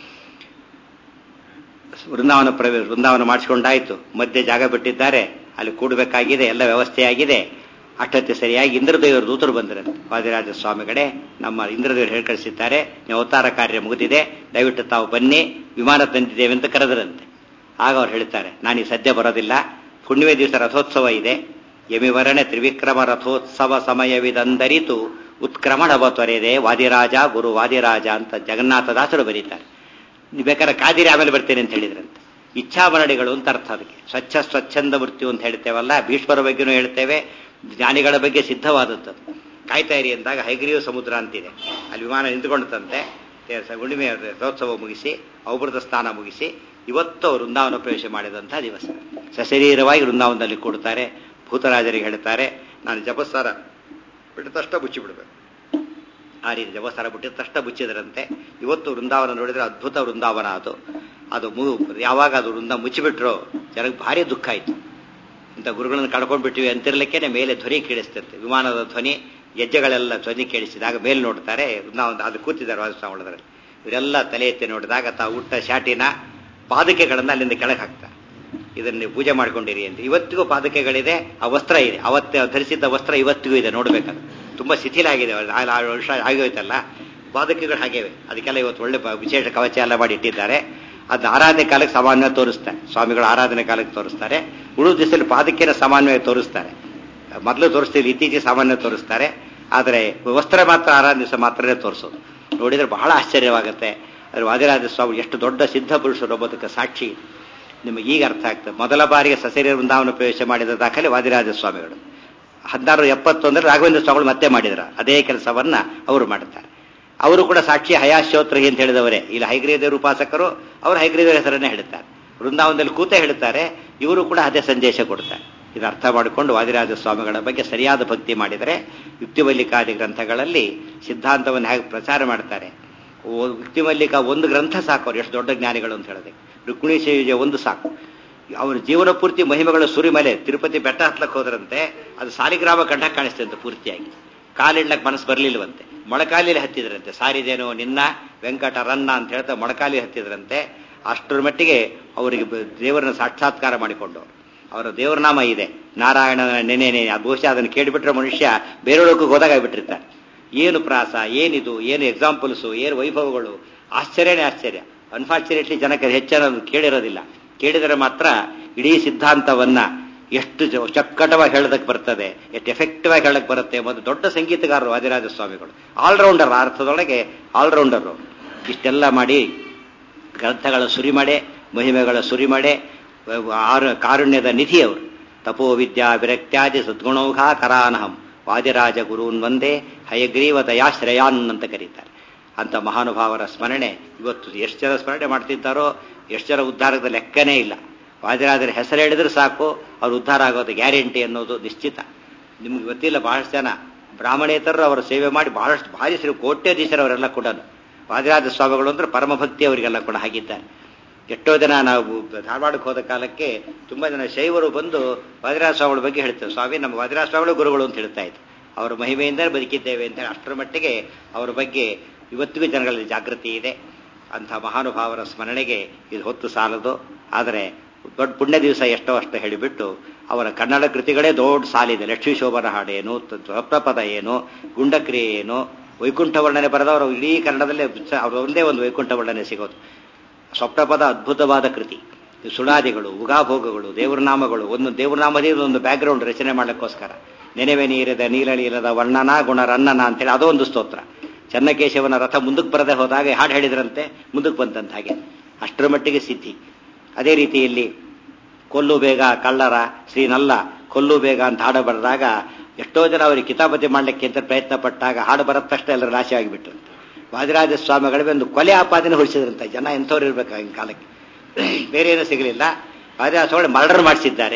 ವೃಂದಾವನ ಪ್ರವೇಶ ವೃಂದಾವನ ಮಾಡಿಸಿಕೊಂಡಾಯ್ತು ಮಧ್ಯೆ ಜಾಗ ಬಿಟ್ಟಿದ್ದಾರೆ ಅಲ್ಲಿ ಕೂಡಬೇಕಾಗಿದೆ ಎಲ್ಲ ವ್ಯವಸ್ಥೆಯಾಗಿದೆ ಅಷ್ಟೊತ್ತೆ ಸರಿಯಾಗಿ ಇಂದ್ರದೇವರು ದೂತರು ಬಂದರು ವಾದಿರಾಜ ಸ್ವಾಮಿಗಳೇ ನಮ್ಮ ಇಂದ್ರದೇವರು ಹೇಳಿ ಕಳಿಸಿದ್ದಾರೆ ನೀವು ಅವತಾರ ಕಾರ್ಯ ಮುಗಿದಿದೆ ದಯವಿಟ್ಟು ತಾವು ಬನ್ನಿ ವಿಮಾನ ತಂದಿದ್ದೇವೆ ಅಂತ ಕರೆದರಂತೆ ಆಗ ಅವ್ರು ಹೇಳ್ತಾರೆ ನಾನು ಈ ಸದ್ಯ ಬರೋದಿಲ್ಲ ಹುಣ್ಣಿಮೆ ದಿವಸ ರಥೋತ್ಸವ ಇದೆ ಯಮಿವರಣೆ ತ್ರಿವಿಕ್ರಮ ರಥೋತ್ಸವ ಸಮಯವಿದಂದರಿತು ಉತ್ಕ್ರಮಣವ ತೊರೆದೆ ವಾದಿರಾಜ ಗುರು ವಾದಿರಾಜ ಅಂತ ಜಗನ್ನಾಥದಾಸರು ಬರೀತಾರೆ ನೀವು ಬೇಕಾದ್ರೆ ಕಾದಿರಿ ಆಮೇಲೆ ಬರ್ತೇನೆ ಅಂತ ಹೇಳಿದ್ರಂತೆ ಇಚ್ಛಾಮರಣಿಗಳು ಅಂತ ಅರ್ಥ ಅದಕ್ಕೆ ಸ್ವಚ್ಛ ಸ್ವಚ್ಛಂದ ಮೃತ್ಯು ಅಂತ ಹೇಳ್ತೇವಲ್ಲ ಭೀಷ್ಮರ ಬಗ್ಗೆನೂ ಹೇಳ್ತೇವೆ ಜ್ಞಾನಿಗಳ ಬಗ್ಗೆ ಸಿದ್ಧವಾದದ್ದು ಕಾಯ್ತಾ ಇರಿ ಅಂದಾಗ ಹೈಗ್ರೀವ ಸಮುದ್ರ ಅಂತಿದೆ ಅಲ್ಲಿ ವಿಮಾನ ನಿಂತುಕೊಂಡಂತೆ ಹುಣ್ಣಿಮೆ ರಥೋತ್ಸವ ಮುಗಿಸಿ ಔಭೃತ ಸ್ನಾನ ಮುಗಿಸಿ ಇವತ್ತು ವೃಂದಾವನ ಪ್ರವೇಶ ಮಾಡಿದಂತಹ ದಿವಸ ಸಶರೀರವಾಗಿ ವೃಂದಾವನದಲ್ಲಿ ಕೊಡ್ತಾರೆ ಭೂತರಾಜರಿಗೆ ಹೇಳ್ತಾರೆ ನಾನು ಜಪಸ್ಸಾರ ಬಿಟ್ಟ ತಷ್ಟ ಮುಚ್ಚಿ ಬಿಡಬೇಕು ಆ ರೀತಿ ಜಪಸ್ಸಾರ ಬಿಟ್ಟಿದ ತಷ್ಟ ಮುಚ್ಚಿದ್ರಂತೆ ಇವತ್ತು ವೃಂದಾವನ ನೋಡಿದ್ರೆ ಅದ್ಭುತ ವೃಂದಾವನ ಅದು ಅದು ಮು ಯಾವಾಗ ಅದು ವೃಂದ ಮುಚ್ಚಿಬಿಟ್ರೋ ಜನಕ್ಕೆ ಭಾರಿ ದುಃಖ ಆಯಿತು ಇಂಥ ಗುರುಗಳನ್ನು ಕಳ್ಕೊಂಡ್ಬಿಟ್ಟಿವಿ ಅಂತಿರ್ಲಿಕ್ಕೆ ಮೇಲೆ ಧ್ವನಿ ಕೇಳಿಸ್ತಿರ್ತೆ ವಿಮಾನದ ಧ್ವನಿ ಹೆಜ್ಜೆಗಳೆಲ್ಲ ಧ್ವನಿ ಕೇಳಿಸಿದಾಗ ಮೇಲೆ ನೋಡ್ತಾರೆ ವೃಂದಾವನ ಅದು ಕೂತಿದ್ದಾರೆ ವಾದಿಸ್ವಾಮಿಗಳಲ್ಲಿ ಇವರೆಲ್ಲ ತಲೆ ಎತ್ತಿ ನೋಡಿದಾಗ ತಾವು ಹುಟ್ಟ ಶಾಟಿನ ಪಾದಕೆಗಳನ್ನು ಅಲ್ಲಿಂದ ಕೆಳಗೆ ಹಾಕ್ತಾರೆ ಇದನ್ನು ನೀವು ಪೂಜೆ ಮಾಡ್ಕೊಂಡಿರಿ ಅಂತ ಇವತ್ತಿಗೂ ಪಾದಕೆಗಳಿದೆ ಆ ವಸ್ತ್ರ ಇದೆ ಅವತ್ತೆ ಧರಿಸಿದ್ದ ವಸ್ತ್ರ ಇವತ್ತಿಗೂ ಇದೆ ನೋಡ್ಬೇಕಾದ್ರೆ ತುಂಬಾ ಶಿಥಿಲ ಆಗಿದೆ ಆರು ವರ್ಷ ಆಗೋಯ್ತಲ್ಲ ಪಾದಕೆಗಳು ಹಾಗೇವೆ ಅದಕ್ಕೆಲ್ಲ ಇವತ್ತು ಒಳ್ಳೆ ವಿಶೇಷ ಕವಚ ಎಲ್ಲ ಮಾಡಿ ಇಟ್ಟಿದ್ದಾರೆ ಅದನ್ನ ಆರಾಧನೆ ಕಾಲಕ್ಕೆ ಸಾಮಾನ್ಯ ತೋರಿಸ್ತಾರೆ ಸ್ವಾಮಿಗಳು ಆರಾಧನೆ ಕಾಲಕ್ಕೆ ತೋರಿಸ್ತಾರೆ ಉಳಿದ ದಿವಸದಲ್ಲಿ ಪಾದಕೆನ ಸಾಮಾನ್ಯವಾಗಿ ತೋರಿಸ್ತಾರೆ ಮೊದಲು ತೋರಿಸ್ತಿಲ್ಲ ಇತ್ತೀಚೆಗೆ ಸಾಮಾನ್ಯ ತೋರಿಸ್ತಾರೆ ಆದರೆ ವಸ್ತ್ರ ಮಾತ್ರ ಆರಾಧನೆ ದಿವಸ ಮಾತ್ರನೇ ತೋರಿಸೋದು ನೋಡಿದ್ರೆ ಬಹಳ ಆಶ್ಚರ್ಯವಾಗುತ್ತೆ ಆದರೆ ವಾದಿರಾಜ ಸ್ವಾಮಿ ಎಷ್ಟು ದೊಡ್ಡ ಸಿದ್ಧ ಪುರುಷರು ಒಬ್ಬದಕ್ಕೆ ಸಾಕ್ಷಿ ನಿಮಗೆ ಈಗ ಅರ್ಥ ಆಗ್ತದೆ ಮೊದಲ ಬಾರಿಗೆ ಸಸೇರಿ ವೃಂದಾವನ ಪ್ರವೇಶ ಮಾಡಿದ ದಾಖಲೆ ವಾದಿರಾಜ ಸ್ವಾಮಿಗಳು ಹದಿನಾರು ಎಪ್ಪತ್ತೊಂದರಲ್ಲಿ ರಾಘವೇಂದ್ರ ಸ್ವಾಮಿಗಳು ಮತ್ತೆ ಮಾಡಿದ್ರ ಅದೇ ಕೆಲಸವನ್ನ ಅವರು ಮಾಡುತ್ತಾರೆ ಅವರು ಕೂಡ ಸಾಕ್ಷಿ ಹಯಾಶ್ಯೋತ್ರಹಿ ಅಂತ ಹೇಳಿದವರೇ ಇಲ್ಲಿ ಹೈಗ್ರೀದೇವರು ಉಪಾಸಕರು ಅವರು ಹೈಗ್ರೀದೇವರ ಹೆಸರನ್ನೇ ಹೇಳುತ್ತಾರೆ ವೃಂದಾವನದಲ್ಲಿ ಕೂತೆ ಹೇಳುತ್ತಾರೆ ಇವರು ಕೂಡ ಅದೇ ಸಂದೇಶ ಕೊಡ್ತಾರೆ ಇದು ಅರ್ಥ ಮಾಡಿಕೊಂಡು ವಾದಿರಾಜ ಸ್ವಾಮಿಗಳ ಬಗ್ಗೆ ಸರಿಯಾದ ಭಕ್ತಿ ಮಾಡಿದರೆ ಯುಕ್ತಿಮಲ್ಲಿಕಾದಿ ಗ್ರಂಥಗಳಲ್ಲಿ ಸಿದ್ಧಾಂತವನ್ನು ಹೇಗೆ ಪ್ರಚಾರ ಮಾಡ್ತಾರೆ ಯುಕ್ತಿಮಲ್ಲಿಕ ಒಂದು ಗ್ರಂಥ ಸಾಕು ಅವ್ರು ಎಷ್ಟು ದೊಡ್ಡ ಜ್ಞಾನಿಗಳು ಅಂತ ಹೇಳಿದೆ ರುಕ್ಮಿಣಿ ಸೇವಿಜ ಒಂದು ಸಾಕು ಅವರ ಜೀವನ ಪೂರ್ತಿ ಮಹಿಮೆಗಳ ಸುರಿಮಲೆ ತಿರುಪತಿ ಬೆಟ್ಟ ಹತ್ಲಕ್ಕೆ ಹೋದ್ರಂತೆ ಅದು ಸಾಲಿಗ್ರಾಮ ಕಂಡ ಕಾಣಿಸ್ತಂತೆ ಪೂರ್ತಿಯಾಗಿ ಕಾಲಿಡ್ಲಕ್ಕೆ ಮನಸ್ಸು ಬರಲಿಲ್ವಂತೆ ಮೊಳಕಾಲಿಯಲ್ಲಿ ಹತ್ತಿದ್ರಂತೆ ಸಾರಿದೇನೋ ನಿನ್ನ ವೆಂಕಟ ರನ್ನ ಅಂತ ಹೇಳ್ತಾ ಮೊಳಕಾಲಿ ಹತ್ತಿದ್ರಂತೆ ಅಷ್ಟರ ಮಟ್ಟಿಗೆ ಅವರಿಗೆ ದೇವರನ್ನ ಸಾಕ್ಷಾತ್ಕಾರ ಮಾಡಿಕೊಂಡವರು ಅವರ ದೇವರ ನಾಮ ಇದೆ ನಾರಾಯಣನ ನೆನೆ ಬಹುಶಃ ಅದನ್ನು ಕೇಳಿಬಿಟ್ರೆ ಮನುಷ್ಯ ಬೇರೆಯೊಳಕ್ಕೆ ಹೋದಾಗಾಗ್ಬಿಟ್ಟಿರ್ತಾರೆ ಏನು ಪ್ರಾಸ ಏನಿದು ಏನು ಎಕ್ಸಾಂಪಲ್ಸು ಏನು ವೈಭವಗಳು ಆಶ್ಚರ್ಯನೇ ಆಶ್ಚರ್ಯ ಅನ್ಫಾರ್ಚುನೇಟ್ಲಿ ಜನಕ್ಕೆ ಹೆಚ್ಚನ್ನು ಕೇಳಿರೋದಿಲ್ಲ ಕೇಳಿದರೆ ಮಾತ್ರ ಇಡೀ ಸಿದ್ಧಾಂತವನ್ನ ಎಷ್ಟು ಚಕ್ಕಟವಾಗಿ ಹೇಳೋದಕ್ಕೆ ಬರ್ತದೆ ಎಷ್ಟು ಎಫೆಕ್ಟಿವ್ ಆಗಿ ಹೇಳಕ್ ಬರುತ್ತೆ ಮತ್ತು ದೊಡ್ಡ ಸಂಗೀತಗಾರರು ವಾದಿರಾಜ ಸ್ವಾಮಿಗಳು ಆಲ್ರೌಂಡರ್ ಅರ್ಥದೊಳಗೆ ಆಲ್ರೌಂಡರ್ ಇಷ್ಟೆಲ್ಲ ಮಾಡಿ ಗ್ರಂಥಗಳ ಸುರಿಮಡೆ ಮಹಿಮೆಗಳ ಸುರಿಮಡೆ ಆರು ಕಾರುಣ್ಯದ ನಿಧಿ ಅವರು ತಪೋ ವಿದ್ಯಾ ವಿರಕ್ತ್ಯಾದಿ ಸದ್ಗುಣೌಘ ಕರಾನಹಂ ವಾದಿರಾಜ ಗುರುನ್ ಒಂದೇ ಹಯಗ್ರೀವ ದಯಾಶ್ರಯಾನ್ ಅಂತ ಕರೀತಾರೆ ಅಂತ ಮಹಾನುಭಾವರ ಸ್ಮರಣೆ ಇವತ್ತು ಎಷ್ಟು ಜನ ಸ್ಮರಣೆ ಮಾಡ್ತಿದ್ದಾರೋ ಎಷ್ಟು ಜನ ಉದ್ಧಾರದ ಲೆಕ್ಕನೇ ಇಲ್ಲ ವಾದಿರಾಜರ ಹೆಸರು ಹೇಳಿದ್ರೆ ಸಾಕು ಅವ್ರು ಉದ್ಧಾರ ಆಗೋದು ಗ್ಯಾರಂಟಿ ಅನ್ನೋದು ನಿಶ್ಚಿತ ನಿಮ್ಗೆ ಗೊತ್ತಿಲ್ಲ ಬಹಳಷ್ಟು ಜನ ಬ್ರಾಹ್ಮಣೇತರರು ಅವರ ಸೇವೆ ಮಾಡಿ ಬಹಳಷ್ಟು ಭಾರಿ ಶ್ರೀ ಕೋಟ್ಯಾಧೀಶರವರೆಲ್ಲ ಕೂಡ ವಾದಿರಾಜ ಸ್ವಾಮಿಗಳು ಅಂದ್ರೆ ಪರಮಭಕ್ತಿ ಅವರಿಗೆಲ್ಲ ಕೂಡ ಹಾಗಿದ್ದಾರೆ ಎಷ್ಟೋ ಜನ ನಾವು ಧಾರವಾಡಕ್ಕೆ ಹೋದ ಕಾಲಕ್ಕೆ ತುಂಬಾ ಜನ ಶೈವರು ಬಂದು ವಾದಿರಾಜ ಸ್ವಾಮಿಗಳ ಬಗ್ಗೆ ಹೇಳ್ತೇವೆ ಸ್ವಾಮಿ ನಮ್ಮ ವಾದಿರಾಜ ಸ್ವಾಮಿಗಳು ಗುರುಗಳು ಅಂತ ಹೇಳ್ತಾ ಇತ್ತು ಅವರ ಮಹಿಮೆಯಿಂದ ಬದುಕಿದ್ದೇವೆ ಅಂತ ಅಷ್ಟರ ಮಟ್ಟಿಗೆ ಅವರ ಬಗ್ಗೆ ಇವತ್ತಿಗೂ ಜನಗಳಲ್ಲಿ ಜಾಗೃತಿ ಇದೆ ಅಂಥ ಮಹಾನುಭಾವರ ಸ್ಮರಣೆಗೆ ಇದು ಹೊತ್ತು ಸಾಲದು ಆದರೆ ದೊಡ್ಡ ಪುಣ್ಯ ದಿವಸ ಎಷ್ಟೋ ಅಷ್ಟು ಹೇಳಿಬಿಟ್ಟು ಅವರ ಕನ್ನಡ ಕೃತಿಗಳೇ ದೊಡ್ಡ ಸಾಲಿದೆ ಲಕ್ಷ್ಮೀ ಶೋಭನ ಹಾಡೇನು ಸ್ವಪ್ನಪದ ಏನು ಗುಂಡಕ್ರಿಯೆ ಏನು ವೈಕುಂಠ ವರ್ಣನೆ ಬರೆದವರು ಇಡೀ ಕನ್ನಡದಲ್ಲೇ ಅವ್ರ ಒಂದೇ ಒಂದು ವೈಕುಂಠ ವರ್ಣನೆ ಸಿಗೋದು ಸ್ವಪ್ನಪದ ಅದ್ಭುತವಾದ ಕೃತಿ ಸುಳಾದಿಗಳು ಉಗಾಭೋಗಗಳು ದೇವರನಾಮಗಳು ಒಂದು ದೇವರನಾಮದೇ ಒಂದು ಬ್ಯಾಕ್ಗ್ರೌಂಡ್ ರಚನೆ ಮಾಡಲಿಕ್ಕೋಸ್ಕರ ನೆನೆವೆ ನೀರದ ನೀಲ ನೀಲದ ವರ್ಣನ ಗುಣ ರನ್ನನ ಅಂತೇಳಿ ಅದೋ ಒಂದು ಸ್ತೋತ್ರ ಚನ್ನಕೇಶವನ ರಥ ಮುಂದಕ್ಕೆ ಬರದೆ ಹೋದಾಗ ಹಾಡು ಹೇಳಿದ್ರಂತೆ ಮುಂದಕ್ಕೆ ಬಂತಂತ ಹಾಗೆ ಅಷ್ಟರ ಮಟ್ಟಿಗೆ ಸಿದ್ಧಿ ಅದೇ ರೀತಿಯಲ್ಲಿ ಕೊಲ್ಲು ಬೇಗ ಕಳ್ಳರ ಶ್ರೀನಲ್ಲ ಕೊಲ್ಲು ಬೇಗ ಅಂತ ಹಾಡು ಬರೆದಾಗ ಎಷ್ಟೋ ಜನ ಅವರಿಗೆ ಕಿತಾಪತಿ ಮಾಡಲಿಕ್ಕೆ ಅಂತ ಪ್ರಯತ್ನ ಪಟ್ಟಾಗ ಹಾಡು ಬರದ ತಕ್ಷಣ ಎಲ್ಲರೂ ನಾಶ ಆಗಿಬಿಟ್ರು ವಾದಿರಾಜ ಸ್ವಾಮಿಗಳಿಗೆ ಒಂದು ಕೊಲೆ ಆಪಾದನೆ ಹೊರಿಸಿದ್ರಂತ ಜನ ಎಂಥವ್ರು ಇರ್ಬೇಕು ಆಗಿನ ಕಾಲಕ್ಕೆ ಬೇರೆ ಏನೂ ಸಿಗಲಿಲ್ಲ ವಾದಿರಾಜ ಸ್ವಾಮಿ ಮರ್ಡರ್ ಮಾಡಿಸಿದ್ದಾರೆ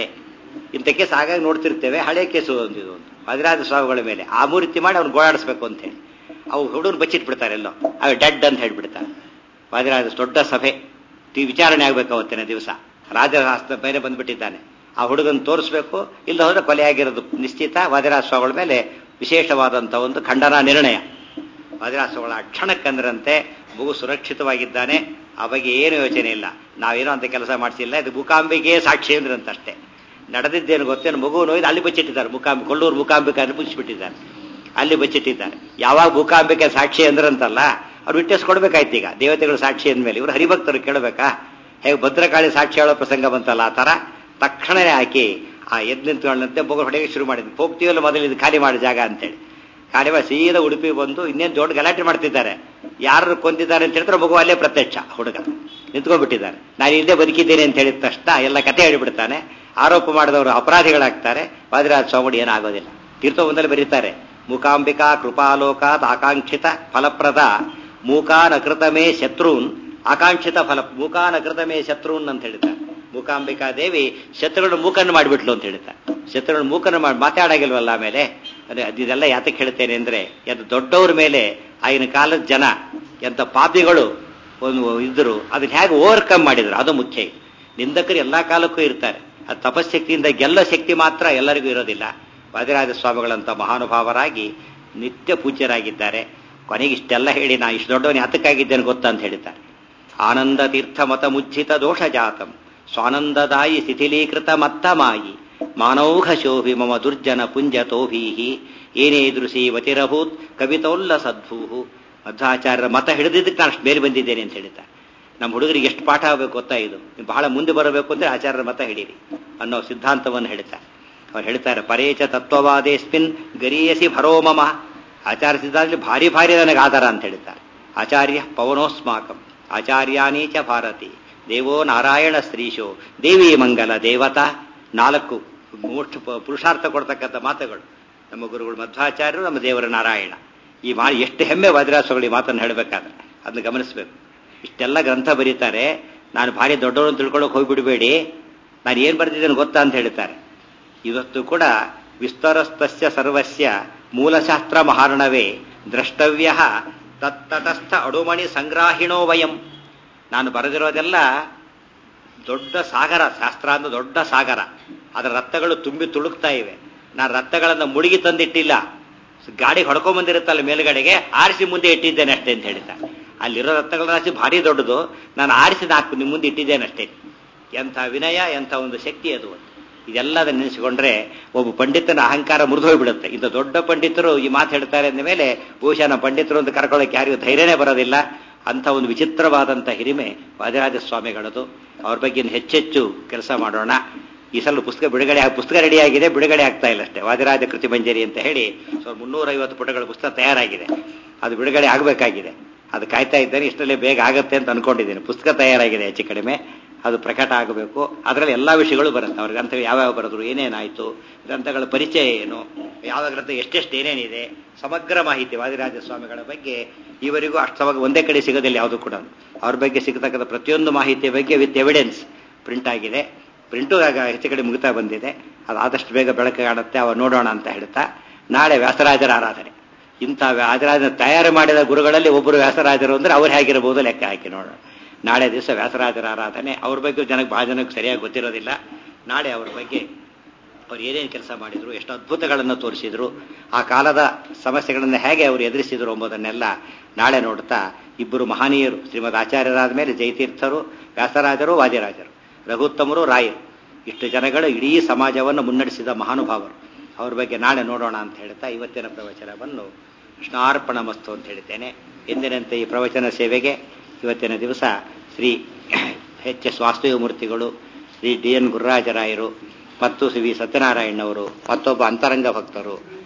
ಇಂಥ ಕೇಸ್ ಹಾಗಾಗಿ ನೋಡ್ತಿರ್ತೇವೆ ಹಳೆ ಕೇಸು ಒಂದು ಇದು ಒಂದು ವಜ್ರಾಜ ಸ್ವಾಮಿಗಳ ಮೇಲೆ ಆ ಮೂರ್ತಿ ಮಾಡಿ ಅವ್ನು ಗೋಳಾಡಿಸ್ಬೇಕು ಅಂತ ಹೇಳಿ ಅವು ಹುಡುಗರು ಬಚ್ಚಿಟ್ಬಿಡ್ತಾರೆ ಎಲ್ಲೋ ಅವು ಡೆಡ್ ಅಂತ ಹೇಳ್ಬಿಡ್ತಾರೆ ವಜ್ರಾಜ ದೊಡ್ಡ ಸಭೆ ತಿ ವಿಚಾರಣೆ ಆಗ್ಬೇಕು ಅವತ್ತಿನ ದಿವಸ ರಾಜರ ಹಸ್ತ ಬೇರೆ ಬಂದ್ಬಿಟ್ಟಿದ್ದಾನೆ ಆ ಹುಡುಗನ ತೋರಿಸ್ಬೇಕು ಇಲ್ಲ ಹೋದ್ರೆ ಕೊಲೆಯಾಗಿರೋದು ನಿಶ್ಚಿತ ವಜ್ರಾಜ ಸ್ವಾಮಿಗಳ ಮೇಲೆ ವಿಶೇಷವಾದಂಥ ಒಂದು ಖಂಡನಾ ನಿರ್ಣಯ ವಜ್ರಾಜ ಸ್ವಾಮಿಗಳ ಆ ಕ್ಷಣಕ್ಕಂದ್ರಂತೆ ಮಗು ಸುರಕ್ಷಿತವಾಗಿದ್ದಾನೆ ಆ ಬಗ್ಗೆ ಏನು ಯೋಚನೆ ಇಲ್ಲ ನಾವೇನೋ ಅಂತ ಕೆಲಸ ಮಾಡಿಸಿಲ್ಲ ಇದು ಮುಕಾಂಬಿಗೆ ಸಾಕ್ಷಿ ಅಂದ್ರಂತಷ್ಟೇ ನಡೆದಿದ್ದೇನು ಗೊತ್ತೇನು ಮಗು ನೋಯ್ದು ಅಲ್ಲಿ ಬಚ್ಚಿಟ್ಟಿದ್ದಾರೆ ಮುಕಾಂಬಿ ಕೊಲ್ಲೂರು ಮುಕಾಂಬಿಕೆ ಅಲ್ಲಿ ಮುಚ್ಚಿಬಿಟ್ಟಿದ್ದಾರೆ ಅಲ್ಲಿ ಬಚ್ಚಿಟ್ಟಿದ್ದಾರೆ ಯಾವಾಗ ಮುಕಾಂಬಿಕೆ ಸಾಕ್ಷಿ ಅಂದ್ರಂತಲ್ಲ ಅವ್ರು ವಿಟ್ನೆಸ್ ಕೊಡ್ಬೇಕಾಯ್ತು ಈಗ ದೇವತೆಗಳು ಸಾಕ್ಷಿ ಅಂದ್ಮೇಲೆ ಇವರು ಹರಿಭಕ್ತರು ಕೇಳಬೇಕಾ ಹೇಗೆ ಭದ್ರಕಾಳಿ ಸಾಕ್ಷಿ ಹೇಳೋ ಪ್ರಸಂಗ ಬಂತಲ್ಲ ಆ ಥರ ತಕ್ಷಣನೇ ಹಾಕಿ ಆ ಎದ್ದು ನಿಂತ್ಕೊಂಡಂತೆ ಮಗು ಹೊಡೆಗೆ ಶುರು ಮಾಡಿದ್ವಿ ಹೋಗ್ತೀವಲ್ಲ ಮೊದಲು ಇದು ಖಾಲಿ ಮಾಡಿ ಜಾಗ ಅಂತೇಳಿ ಖಾಲಿ ಮಾಡಿ ಸೀದಾ ಉಡುಪಿ ಬಂದು ಇನ್ನೇನು ದೊಡ್ಡ ಗಲಾಟೆ ಮಾಡ್ತಿದ್ದಾರೆ ಯಾರು ಕೊಂದಿದ್ದಾರೆ ಅಂತ ಹೇಳಿದ್ರೆ ಮಗು ಅಲ್ಲೇ ಪ್ರತ್ಯಕ್ಷ ಹುಡುಗ ನಿಂತ್ಕೊಂಡ್ಬಿಟ್ಟಿದ್ದಾರೆ ನಾನು ಇಲ್ಲೇ ಬದುಕಿದ್ದೇನೆ ಅಂತ ಹೇಳಿದ ತಕ್ಷಣ ಎಲ್ಲ ಕತೆ ಹೇಳಿಬಿಡ್ತಾನೆ ಆರೋಪ ಮಾಡಿದವರು ಅಪರಾಧಿಗಳಾಗ್ತಾರೆ ವಾದಿರಾಜ ಸ್ವಾಮಿ ಏನಾಗೋದಿಲ್ಲ ತೀರ್ಥವಂದಲ್ಲಿ ಬರೀತಾರೆ ಮೂಕಾಂಬಿಕಾ ಕೃಪಾಲೋಕಾತ್ ಆಕಾಂಕ್ಷಿತ ಫಲಪ್ರದ ಮೂಕಾನಕೃತಮೇ ಶತ್ರುನ್ ಆಕಾಂಕ್ಷಿತ ಫಲ ಮೂಕಾನಕೃತಮೇ ಶತ್ರುನ್ ಅಂತ ಹೇಳ್ತಾರೆ ಮೂಕಾಂಬಿಕಾ ದೇವಿ ಶತ್ರುಗಳನ್ನ ಮೂಕನ್ನು ಮಾಡಿಬಿಟ್ಲು ಅಂತ ಹೇಳ್ತಾರೆ ಶತ್ರುಗಳನ್ನ ಮೂಕನ್ನು ಮಾಡಿ ಮಾತಾಡಾಗಿಲ್ವಲ್ಲ ಆಮೇಲೆ ಅದೇ ಇದೆಲ್ಲ ಯಾತಕ್ಕೆ ಹೇಳ್ತೇನೆ ಅಂದ್ರೆ ಅದು ದೊಡ್ಡವ್ರ ಮೇಲೆ ಆಗಿನ ಕಾಲದ ಜನ ಎಂತ ಪಾಪಿಗಳು ಒಂದು ಇದ್ರು ಅದನ್ನ ಹೇಗೆ ಓವರ್ಕಮ್ ಮಾಡಿದ್ರು ಅದು ಮುಖ್ಯ ನಿಂದಕರು ಎಲ್ಲಾ ಕಾಲಕ್ಕೂ ಇರ್ತಾರೆ ಅದು ತಪಶಕ್ತಿಯಿಂದ ಗೆಲ್ಲೋ ಶಕ್ತಿ ಮಾತ್ರ ಎಲ್ಲರಿಗೂ ಇರೋದಿಲ್ಲ ವಾದಿರಾಜ ಸ್ವಾಮಿಗಳಂತ ಮಹಾನುಭಾವರಾಗಿ ನಿತ್ಯ ಪೂಜ್ಯರಾಗಿದ್ದಾರೆ ಕೊನೆಗೆ ಇಷ್ಟೆಲ್ಲ ಹೇಳಿ ನಾ ಇಷ್ಟು ದೊಡ್ಡವನೇ ಹತಕ್ಕಾಗಿದ್ದೇನೆ ಗೊತ್ತಾ ಅಂತ ಹೇಳಿದ್ದಾರೆ ಆನಂದ ತೀರ್ಥ ಮತ ಮುಜ್ಜಿತ ದೋಷ ಜಾತಂ ಸ್ವಾನಂದದಾಯಿ ಶಿಥಿಲೀಕೃತ ಮತ್ತ ಮಾಯಿ ಮಾನೌಘ ಶೋಭಿ ಮಮ ದುರ್ಜನ ಪುಂಜ ತೋಭೀಹಿ ಏನೇ ದೃಶಿ ವತಿರಭೂತ್ ಕವಿತೋಲ್ಲ ಸದ್ಭೂಹು ಮಧ್ವಾಚಾರ್ಯರ ಮತ ಹಿಡಿದಿದ್ದಕ್ಕೆ ನಾನು ಅಷ್ಟು ಮೇಲೆ ಬಂದಿದ್ದೇನೆ ಅಂತ ಹೇಳಿದ್ದಾರೆ ನಮ್ಮ ಹುಡುಗರಿಗೆ ಎಷ್ಟು ಪಾಠ ಆಗಬೇಕು ಗೊತ್ತಾ ಇದು ನೀವು ಬಹಳ ಮುಂದೆ ಬರಬೇಕು ಅಂದ್ರೆ ಆಚಾರ್ಯರ ಮತ ಹಿಡೀರಿ ಅನ್ನೋ ಸಿದ್ಧಾಂತವನ್ನು ಹೇಳ್ತಾರೆ ಅವ್ರು ಹೇಳ್ತಾರೆ ಪರೇಚ ತತ್ವವಾದೇಸ್ಮಿನ್ ಗರೀಯಸಿ ಭರೋ ಮಮ ಆಚಾರ್ಯ ಸಿದ್ಧಾಂತದಲ್ಲಿ ಭಾರಿ ಭಾರಿ ನನಗೆ ಆಧಾರ ಅಂತ ಹೇಳ್ತಾರೆ ಆಚಾರ್ಯ ಪವನೋಸ್ಮಾಕಂ ಆಚಾರ್ಯಾನಿ ಚ ಭಾರತಿ ದೇವೋ ನಾರಾಯಣ ಸ್ತ್ರೀಶೋ ದೇವಿ ಮಂಗಲ ದೇವತಾ ನಾಲ್ಕು ಮೋಕ್ಷ ಪುರುಷಾರ್ಥ ಕೊಡ್ತಕ್ಕಂಥ ಮಾತುಗಳು ನಮ್ಮ ಗುರುಗಳು ಮಧ್ವಾಚಾರ್ಯರು ನಮ್ಮ ದೇವರ ನಾರಾಯಣ ಈ ಮಾ ಎಷ್ಟು ಹೆಮ್ಮೆ ವಜ್ರಾಸಗಳು ಈ ಮಾತನ್ನು ಹೇಳಬೇಕಾದ್ರೆ ಅದನ್ನ ಗಮನಿಸಬೇಕು ಇಷ್ಟೆಲ್ಲ ಗ್ರಂಥ ಬರೀತಾರೆ ನಾನು ಭಾರಿ ದೊಡ್ಡವರು ತಿಳ್ಕೊಳ್ಳೋಕೆ ಹೋಗ್ಬಿಡಬೇಡಿ ನಾನು ಏನು ಬರೆದಿದ್ದೇನೆ ಗೊತ್ತಾ ಅಂತ ಹೇಳ್ತಾರೆ ಇವತ್ತು ಕೂಡ ವಿಸ್ತರಸ್ತಸ್ಯ ಸರ್ವಸ್ಯ ಮೂಲಶಾಸ್ತ್ರ ಮಹಾರಣವೇ ದ್ರಷ್ಟವ್ಯ ತತ್ತಟಸ್ಥ ಅಡುಮಣಿ ಸಂಗ್ರಾಹಿಣೋ ವಯಂ ನಾನು ಬರೆದಿರೋದೆಲ್ಲ ದೊಡ್ಡ ಸಾಗರ ಶಾಸ್ತ್ರ ಅಂದ್ರೆ ದೊಡ್ಡ ಸಾಗರ ಅದರ ರತ್ನಗಳು ತುಂಬಿ ತುಳುಕ್ತಾ ಇವೆ ನಾನು ರತ್ನಗಳನ್ನು ಮುಳುಗಿ ತಂದಿಟ್ಟಿಲ್ಲ ಗಾಡಿ ಹೊಡ್ಕೊಂಬಂದಿರುತ್ತಲ್ಲ ಮೇಲ್ಗಡೆಗೆ ಆರಿಸಿ ಮುಂದೆ ಇಟ್ಟಿದ್ದೇನೆ ಅಷ್ಟೇ ಅಂತ ಹೇಳ್ತಾರೆ ಅಲ್ಲಿರೋ ರತ್ನಗಳ ರಾಶಿ ಭಾರಿ ದೊಡ್ಡದು ನಾನು ಆರಿಸಿ ನಾಲ್ಕು ನಿಮ್ಮ ಮುಂದೆ ಇಟ್ಟಿದ್ದೇನೆ ಅಷ್ಟೇ ಎಂಥ ವಿನಯ ಎಂಥ ಒಂದು ಶಕ್ತಿ ಅದು ಇದೆಲ್ಲದ ನೆನೆಸಿಕೊಂಡ್ರೆ ಒಬ್ಬ ಪಂಡಿತನ ಅಹಂಕಾರ ಮುರಿದು ಹೋಗ್ಬಿಡುತ್ತೆ ಇಂಥ ದೊಡ್ಡ ಪಂಡಿತರು ಈ ಮಾತು ಹೇಳ್ತಾರೆ ಅಂದ ಮೇಲೆ ಬಹುಶಃ ನಮ್ಮ ಪಂಡಿತರು ಅಂತ ಕರ್ಕೊಳ್ಳೋಕೆ ಯಾರಿಗೂ ಧೈರ್ಯನೇ ಬರೋದಿಲ್ಲ ಅಂಥ ಒಂದು ವಿಚಿತ್ರವಾದಂಥ ಹಿರಿಮೆ ವಾದಿರಾಜ ಸ್ವಾಮಿಗಳದು ಅವ್ರ ಬಗ್ಗೆ ಇನ್ನು ಹೆಚ್ಚೆಚ್ಚು ಕೆಲಸ ಮಾಡೋಣ ಈ ಸಲ ಪುಸ್ತಕ ಬಿಡುಗಡೆ ಪುಸ್ತಕ ರೆಡಿ ಆಗಿದೆ ಬಿಡುಗಡೆ ಆಗ್ತಾ ಇಲ್ಲ ಅಷ್ಟೇ ವಾದಿರಾಜ ಕೃತಿ ಮಂಜರಿ ಅಂತ ಹೇಳಿ ಸೊ ಮುನ್ನೂರೈವತ್ತು ಪುಟಗಳ ಪುಸ್ತಕ ತಯಾರಾಗಿದೆ ಅದು ಬಿಡುಗಡೆ ಆಗಬೇಕಾಗಿದೆ ಅದು ಕಾಯ್ತಾ ಇದ್ದೇನೆ ಇಷ್ಟರಲ್ಲೇ ಬೇಗ ಆಗುತ್ತೆ ಅಂತ ಅನ್ಕೊಂಡಿದ್ದೀನಿ ಪುಸ್ತಕ ತಯಾರಾಗಿದೆ ಹೆಚ್ಚು ಕಡಿಮೆ ಅದು ಪ್ರಕಟ ಆಗಬೇಕು ಅದರಲ್ಲಿ ಎಲ್ಲ ವಿಷಯಗಳು ಬರುತ್ತೆ ಅವ್ರ ಗ್ರಂಥಗಳು ಯಾವ್ಯಾವ ಬರೆದ್ರು ಏನೇನಾಯಿತು ಗ್ರಂಥಗಳ ಪರಿಚಯ ಏನು ಯಾವ ಗ್ರಂಥ ಎಷ್ಟೆಷ್ಟು ಏನೇನಿದೆ ಸಮಗ್ರ ಮಾಹಿತಿ ವಾದಿರಾಜ ಸ್ವಾಮಿಗಳ ಬಗ್ಗೆ ಇವರಿಗೂ ಅಷ್ಟು ಒಂದೇ ಕಡೆ ಸಿಗೋದಿಲ್ಲ ಯಾವುದು ಕೂಡ ಅವ್ರ ಬಗ್ಗೆ ಸಿಗತಕ್ಕಂಥ ಪ್ರತಿಯೊಂದು ಮಾಹಿತಿಯ ಬಗ್ಗೆ ವಿತ್ ಎವಿಡೆನ್ಸ್ ಪ್ರಿಂಟ್ ಆಗಿದೆ ಪ್ರಿಂಟು ಆಗ ಹೆಚ್ಚು ಕಡೆ ಮುಗಿತಾ ಬಂದಿದೆ ಅದು ಆದಷ್ಟು ಬೇಗ ಬೆಳಕು ಕಾಣುತ್ತೆ ಅವ ನೋಡೋಣ ಅಂತ ಹೇಳ್ತಾ ನಾಳೆ ವ್ಯಾಸರಾಜರ ಆರಾಧನೆ ಇಂಥ ವ್ಯಾಸರಾಜನ ತಯಾರು ಮಾಡಿದ ಗುರುಗಳಲ್ಲಿ ಒಬ್ಬರು ವ್ಯಾಸರಾಜರು ಅಂದ್ರೆ ಅವ್ರು ಹೇಗಿರಬಹುದು ಲೆಕ್ಕ ಹಾಕಿ ನೋಡೋಣ ನಾಳೆ ದಿವಸ ವ್ಯಾಸರಾಜರ ಆರಾಧನೆ ಅವ್ರ ಬಗ್ಗೆ ಜನಕ್ಕೆ ಬಹಳ ಜನಕ್ಕೆ ಸರಿಯಾಗಿ ಗೊತ್ತಿರೋದಿಲ್ಲ ನಾಳೆ ಅವ್ರ ಬಗ್ಗೆ ಅವ್ರು ಏನೇನು ಕೆಲಸ ಮಾಡಿದ್ರು ಎಷ್ಟು ಅದ್ಭುತಗಳನ್ನು ತೋರಿಸಿದ್ರು ಆ ಕಾಲದ ಸಮಸ್ಯೆಗಳನ್ನು ಹೇಗೆ ಅವರು ಎದುರಿಸಿದ್ರು ಎಂಬುದನ್ನೆಲ್ಲ ನಾಳೆ ನೋಡ್ತಾ ಇಬ್ಬರು ಮಹನೀಯರು ಶ್ರೀಮದ್ ಆಚಾರ್ಯರಾದ ಮೇಲೆ ಜಯತೀರ್ಥರು ವ್ಯಾಸರಾಜರು ವಾದಿರಾಜರು ರಘುತ್ತಮರು ರಾಯರು ಇಷ್ಟು ಜನಗಳು ಇಡೀ ಸಮಾಜವನ್ನು ಮುನ್ನಡೆಸಿದ ಮಹಾನುಭಾವರು ಅವ್ರ ಬಗ್ಗೆ ನಾಳೆ ನೋಡೋಣ ಅಂತ ಹೇಳ್ತಾ ಇವತ್ತಿನ ಪ್ರವಚನವನ್ನು ಕೃಷ್ಣಾರ್ಪಣ ಮಸ್ತು ಅಂತ ಹೇಳ್ತೇನೆ ಎಂದಿನಂತೆ ಈ ಪ್ರವಚನ ಸೇವೆಗೆ ಇವತ್ತಿನ ದಿವಸ ಶ್ರೀ ಎಚ್ ಎಸ್ ವಾಸ್ತುವ ಮೂರ್ತಿಗಳು ಶ್ರೀ ಡಿ ಎನ್ ಗುರುರಾಜರಾಯರು ಮತ್ತು ಶ್ರೀ ಸತ್ಯನಾರಾಯಣವರು ಮತ್ತೊಬ್ಬ ಅಂತರಂಗ ಭಕ್ತರು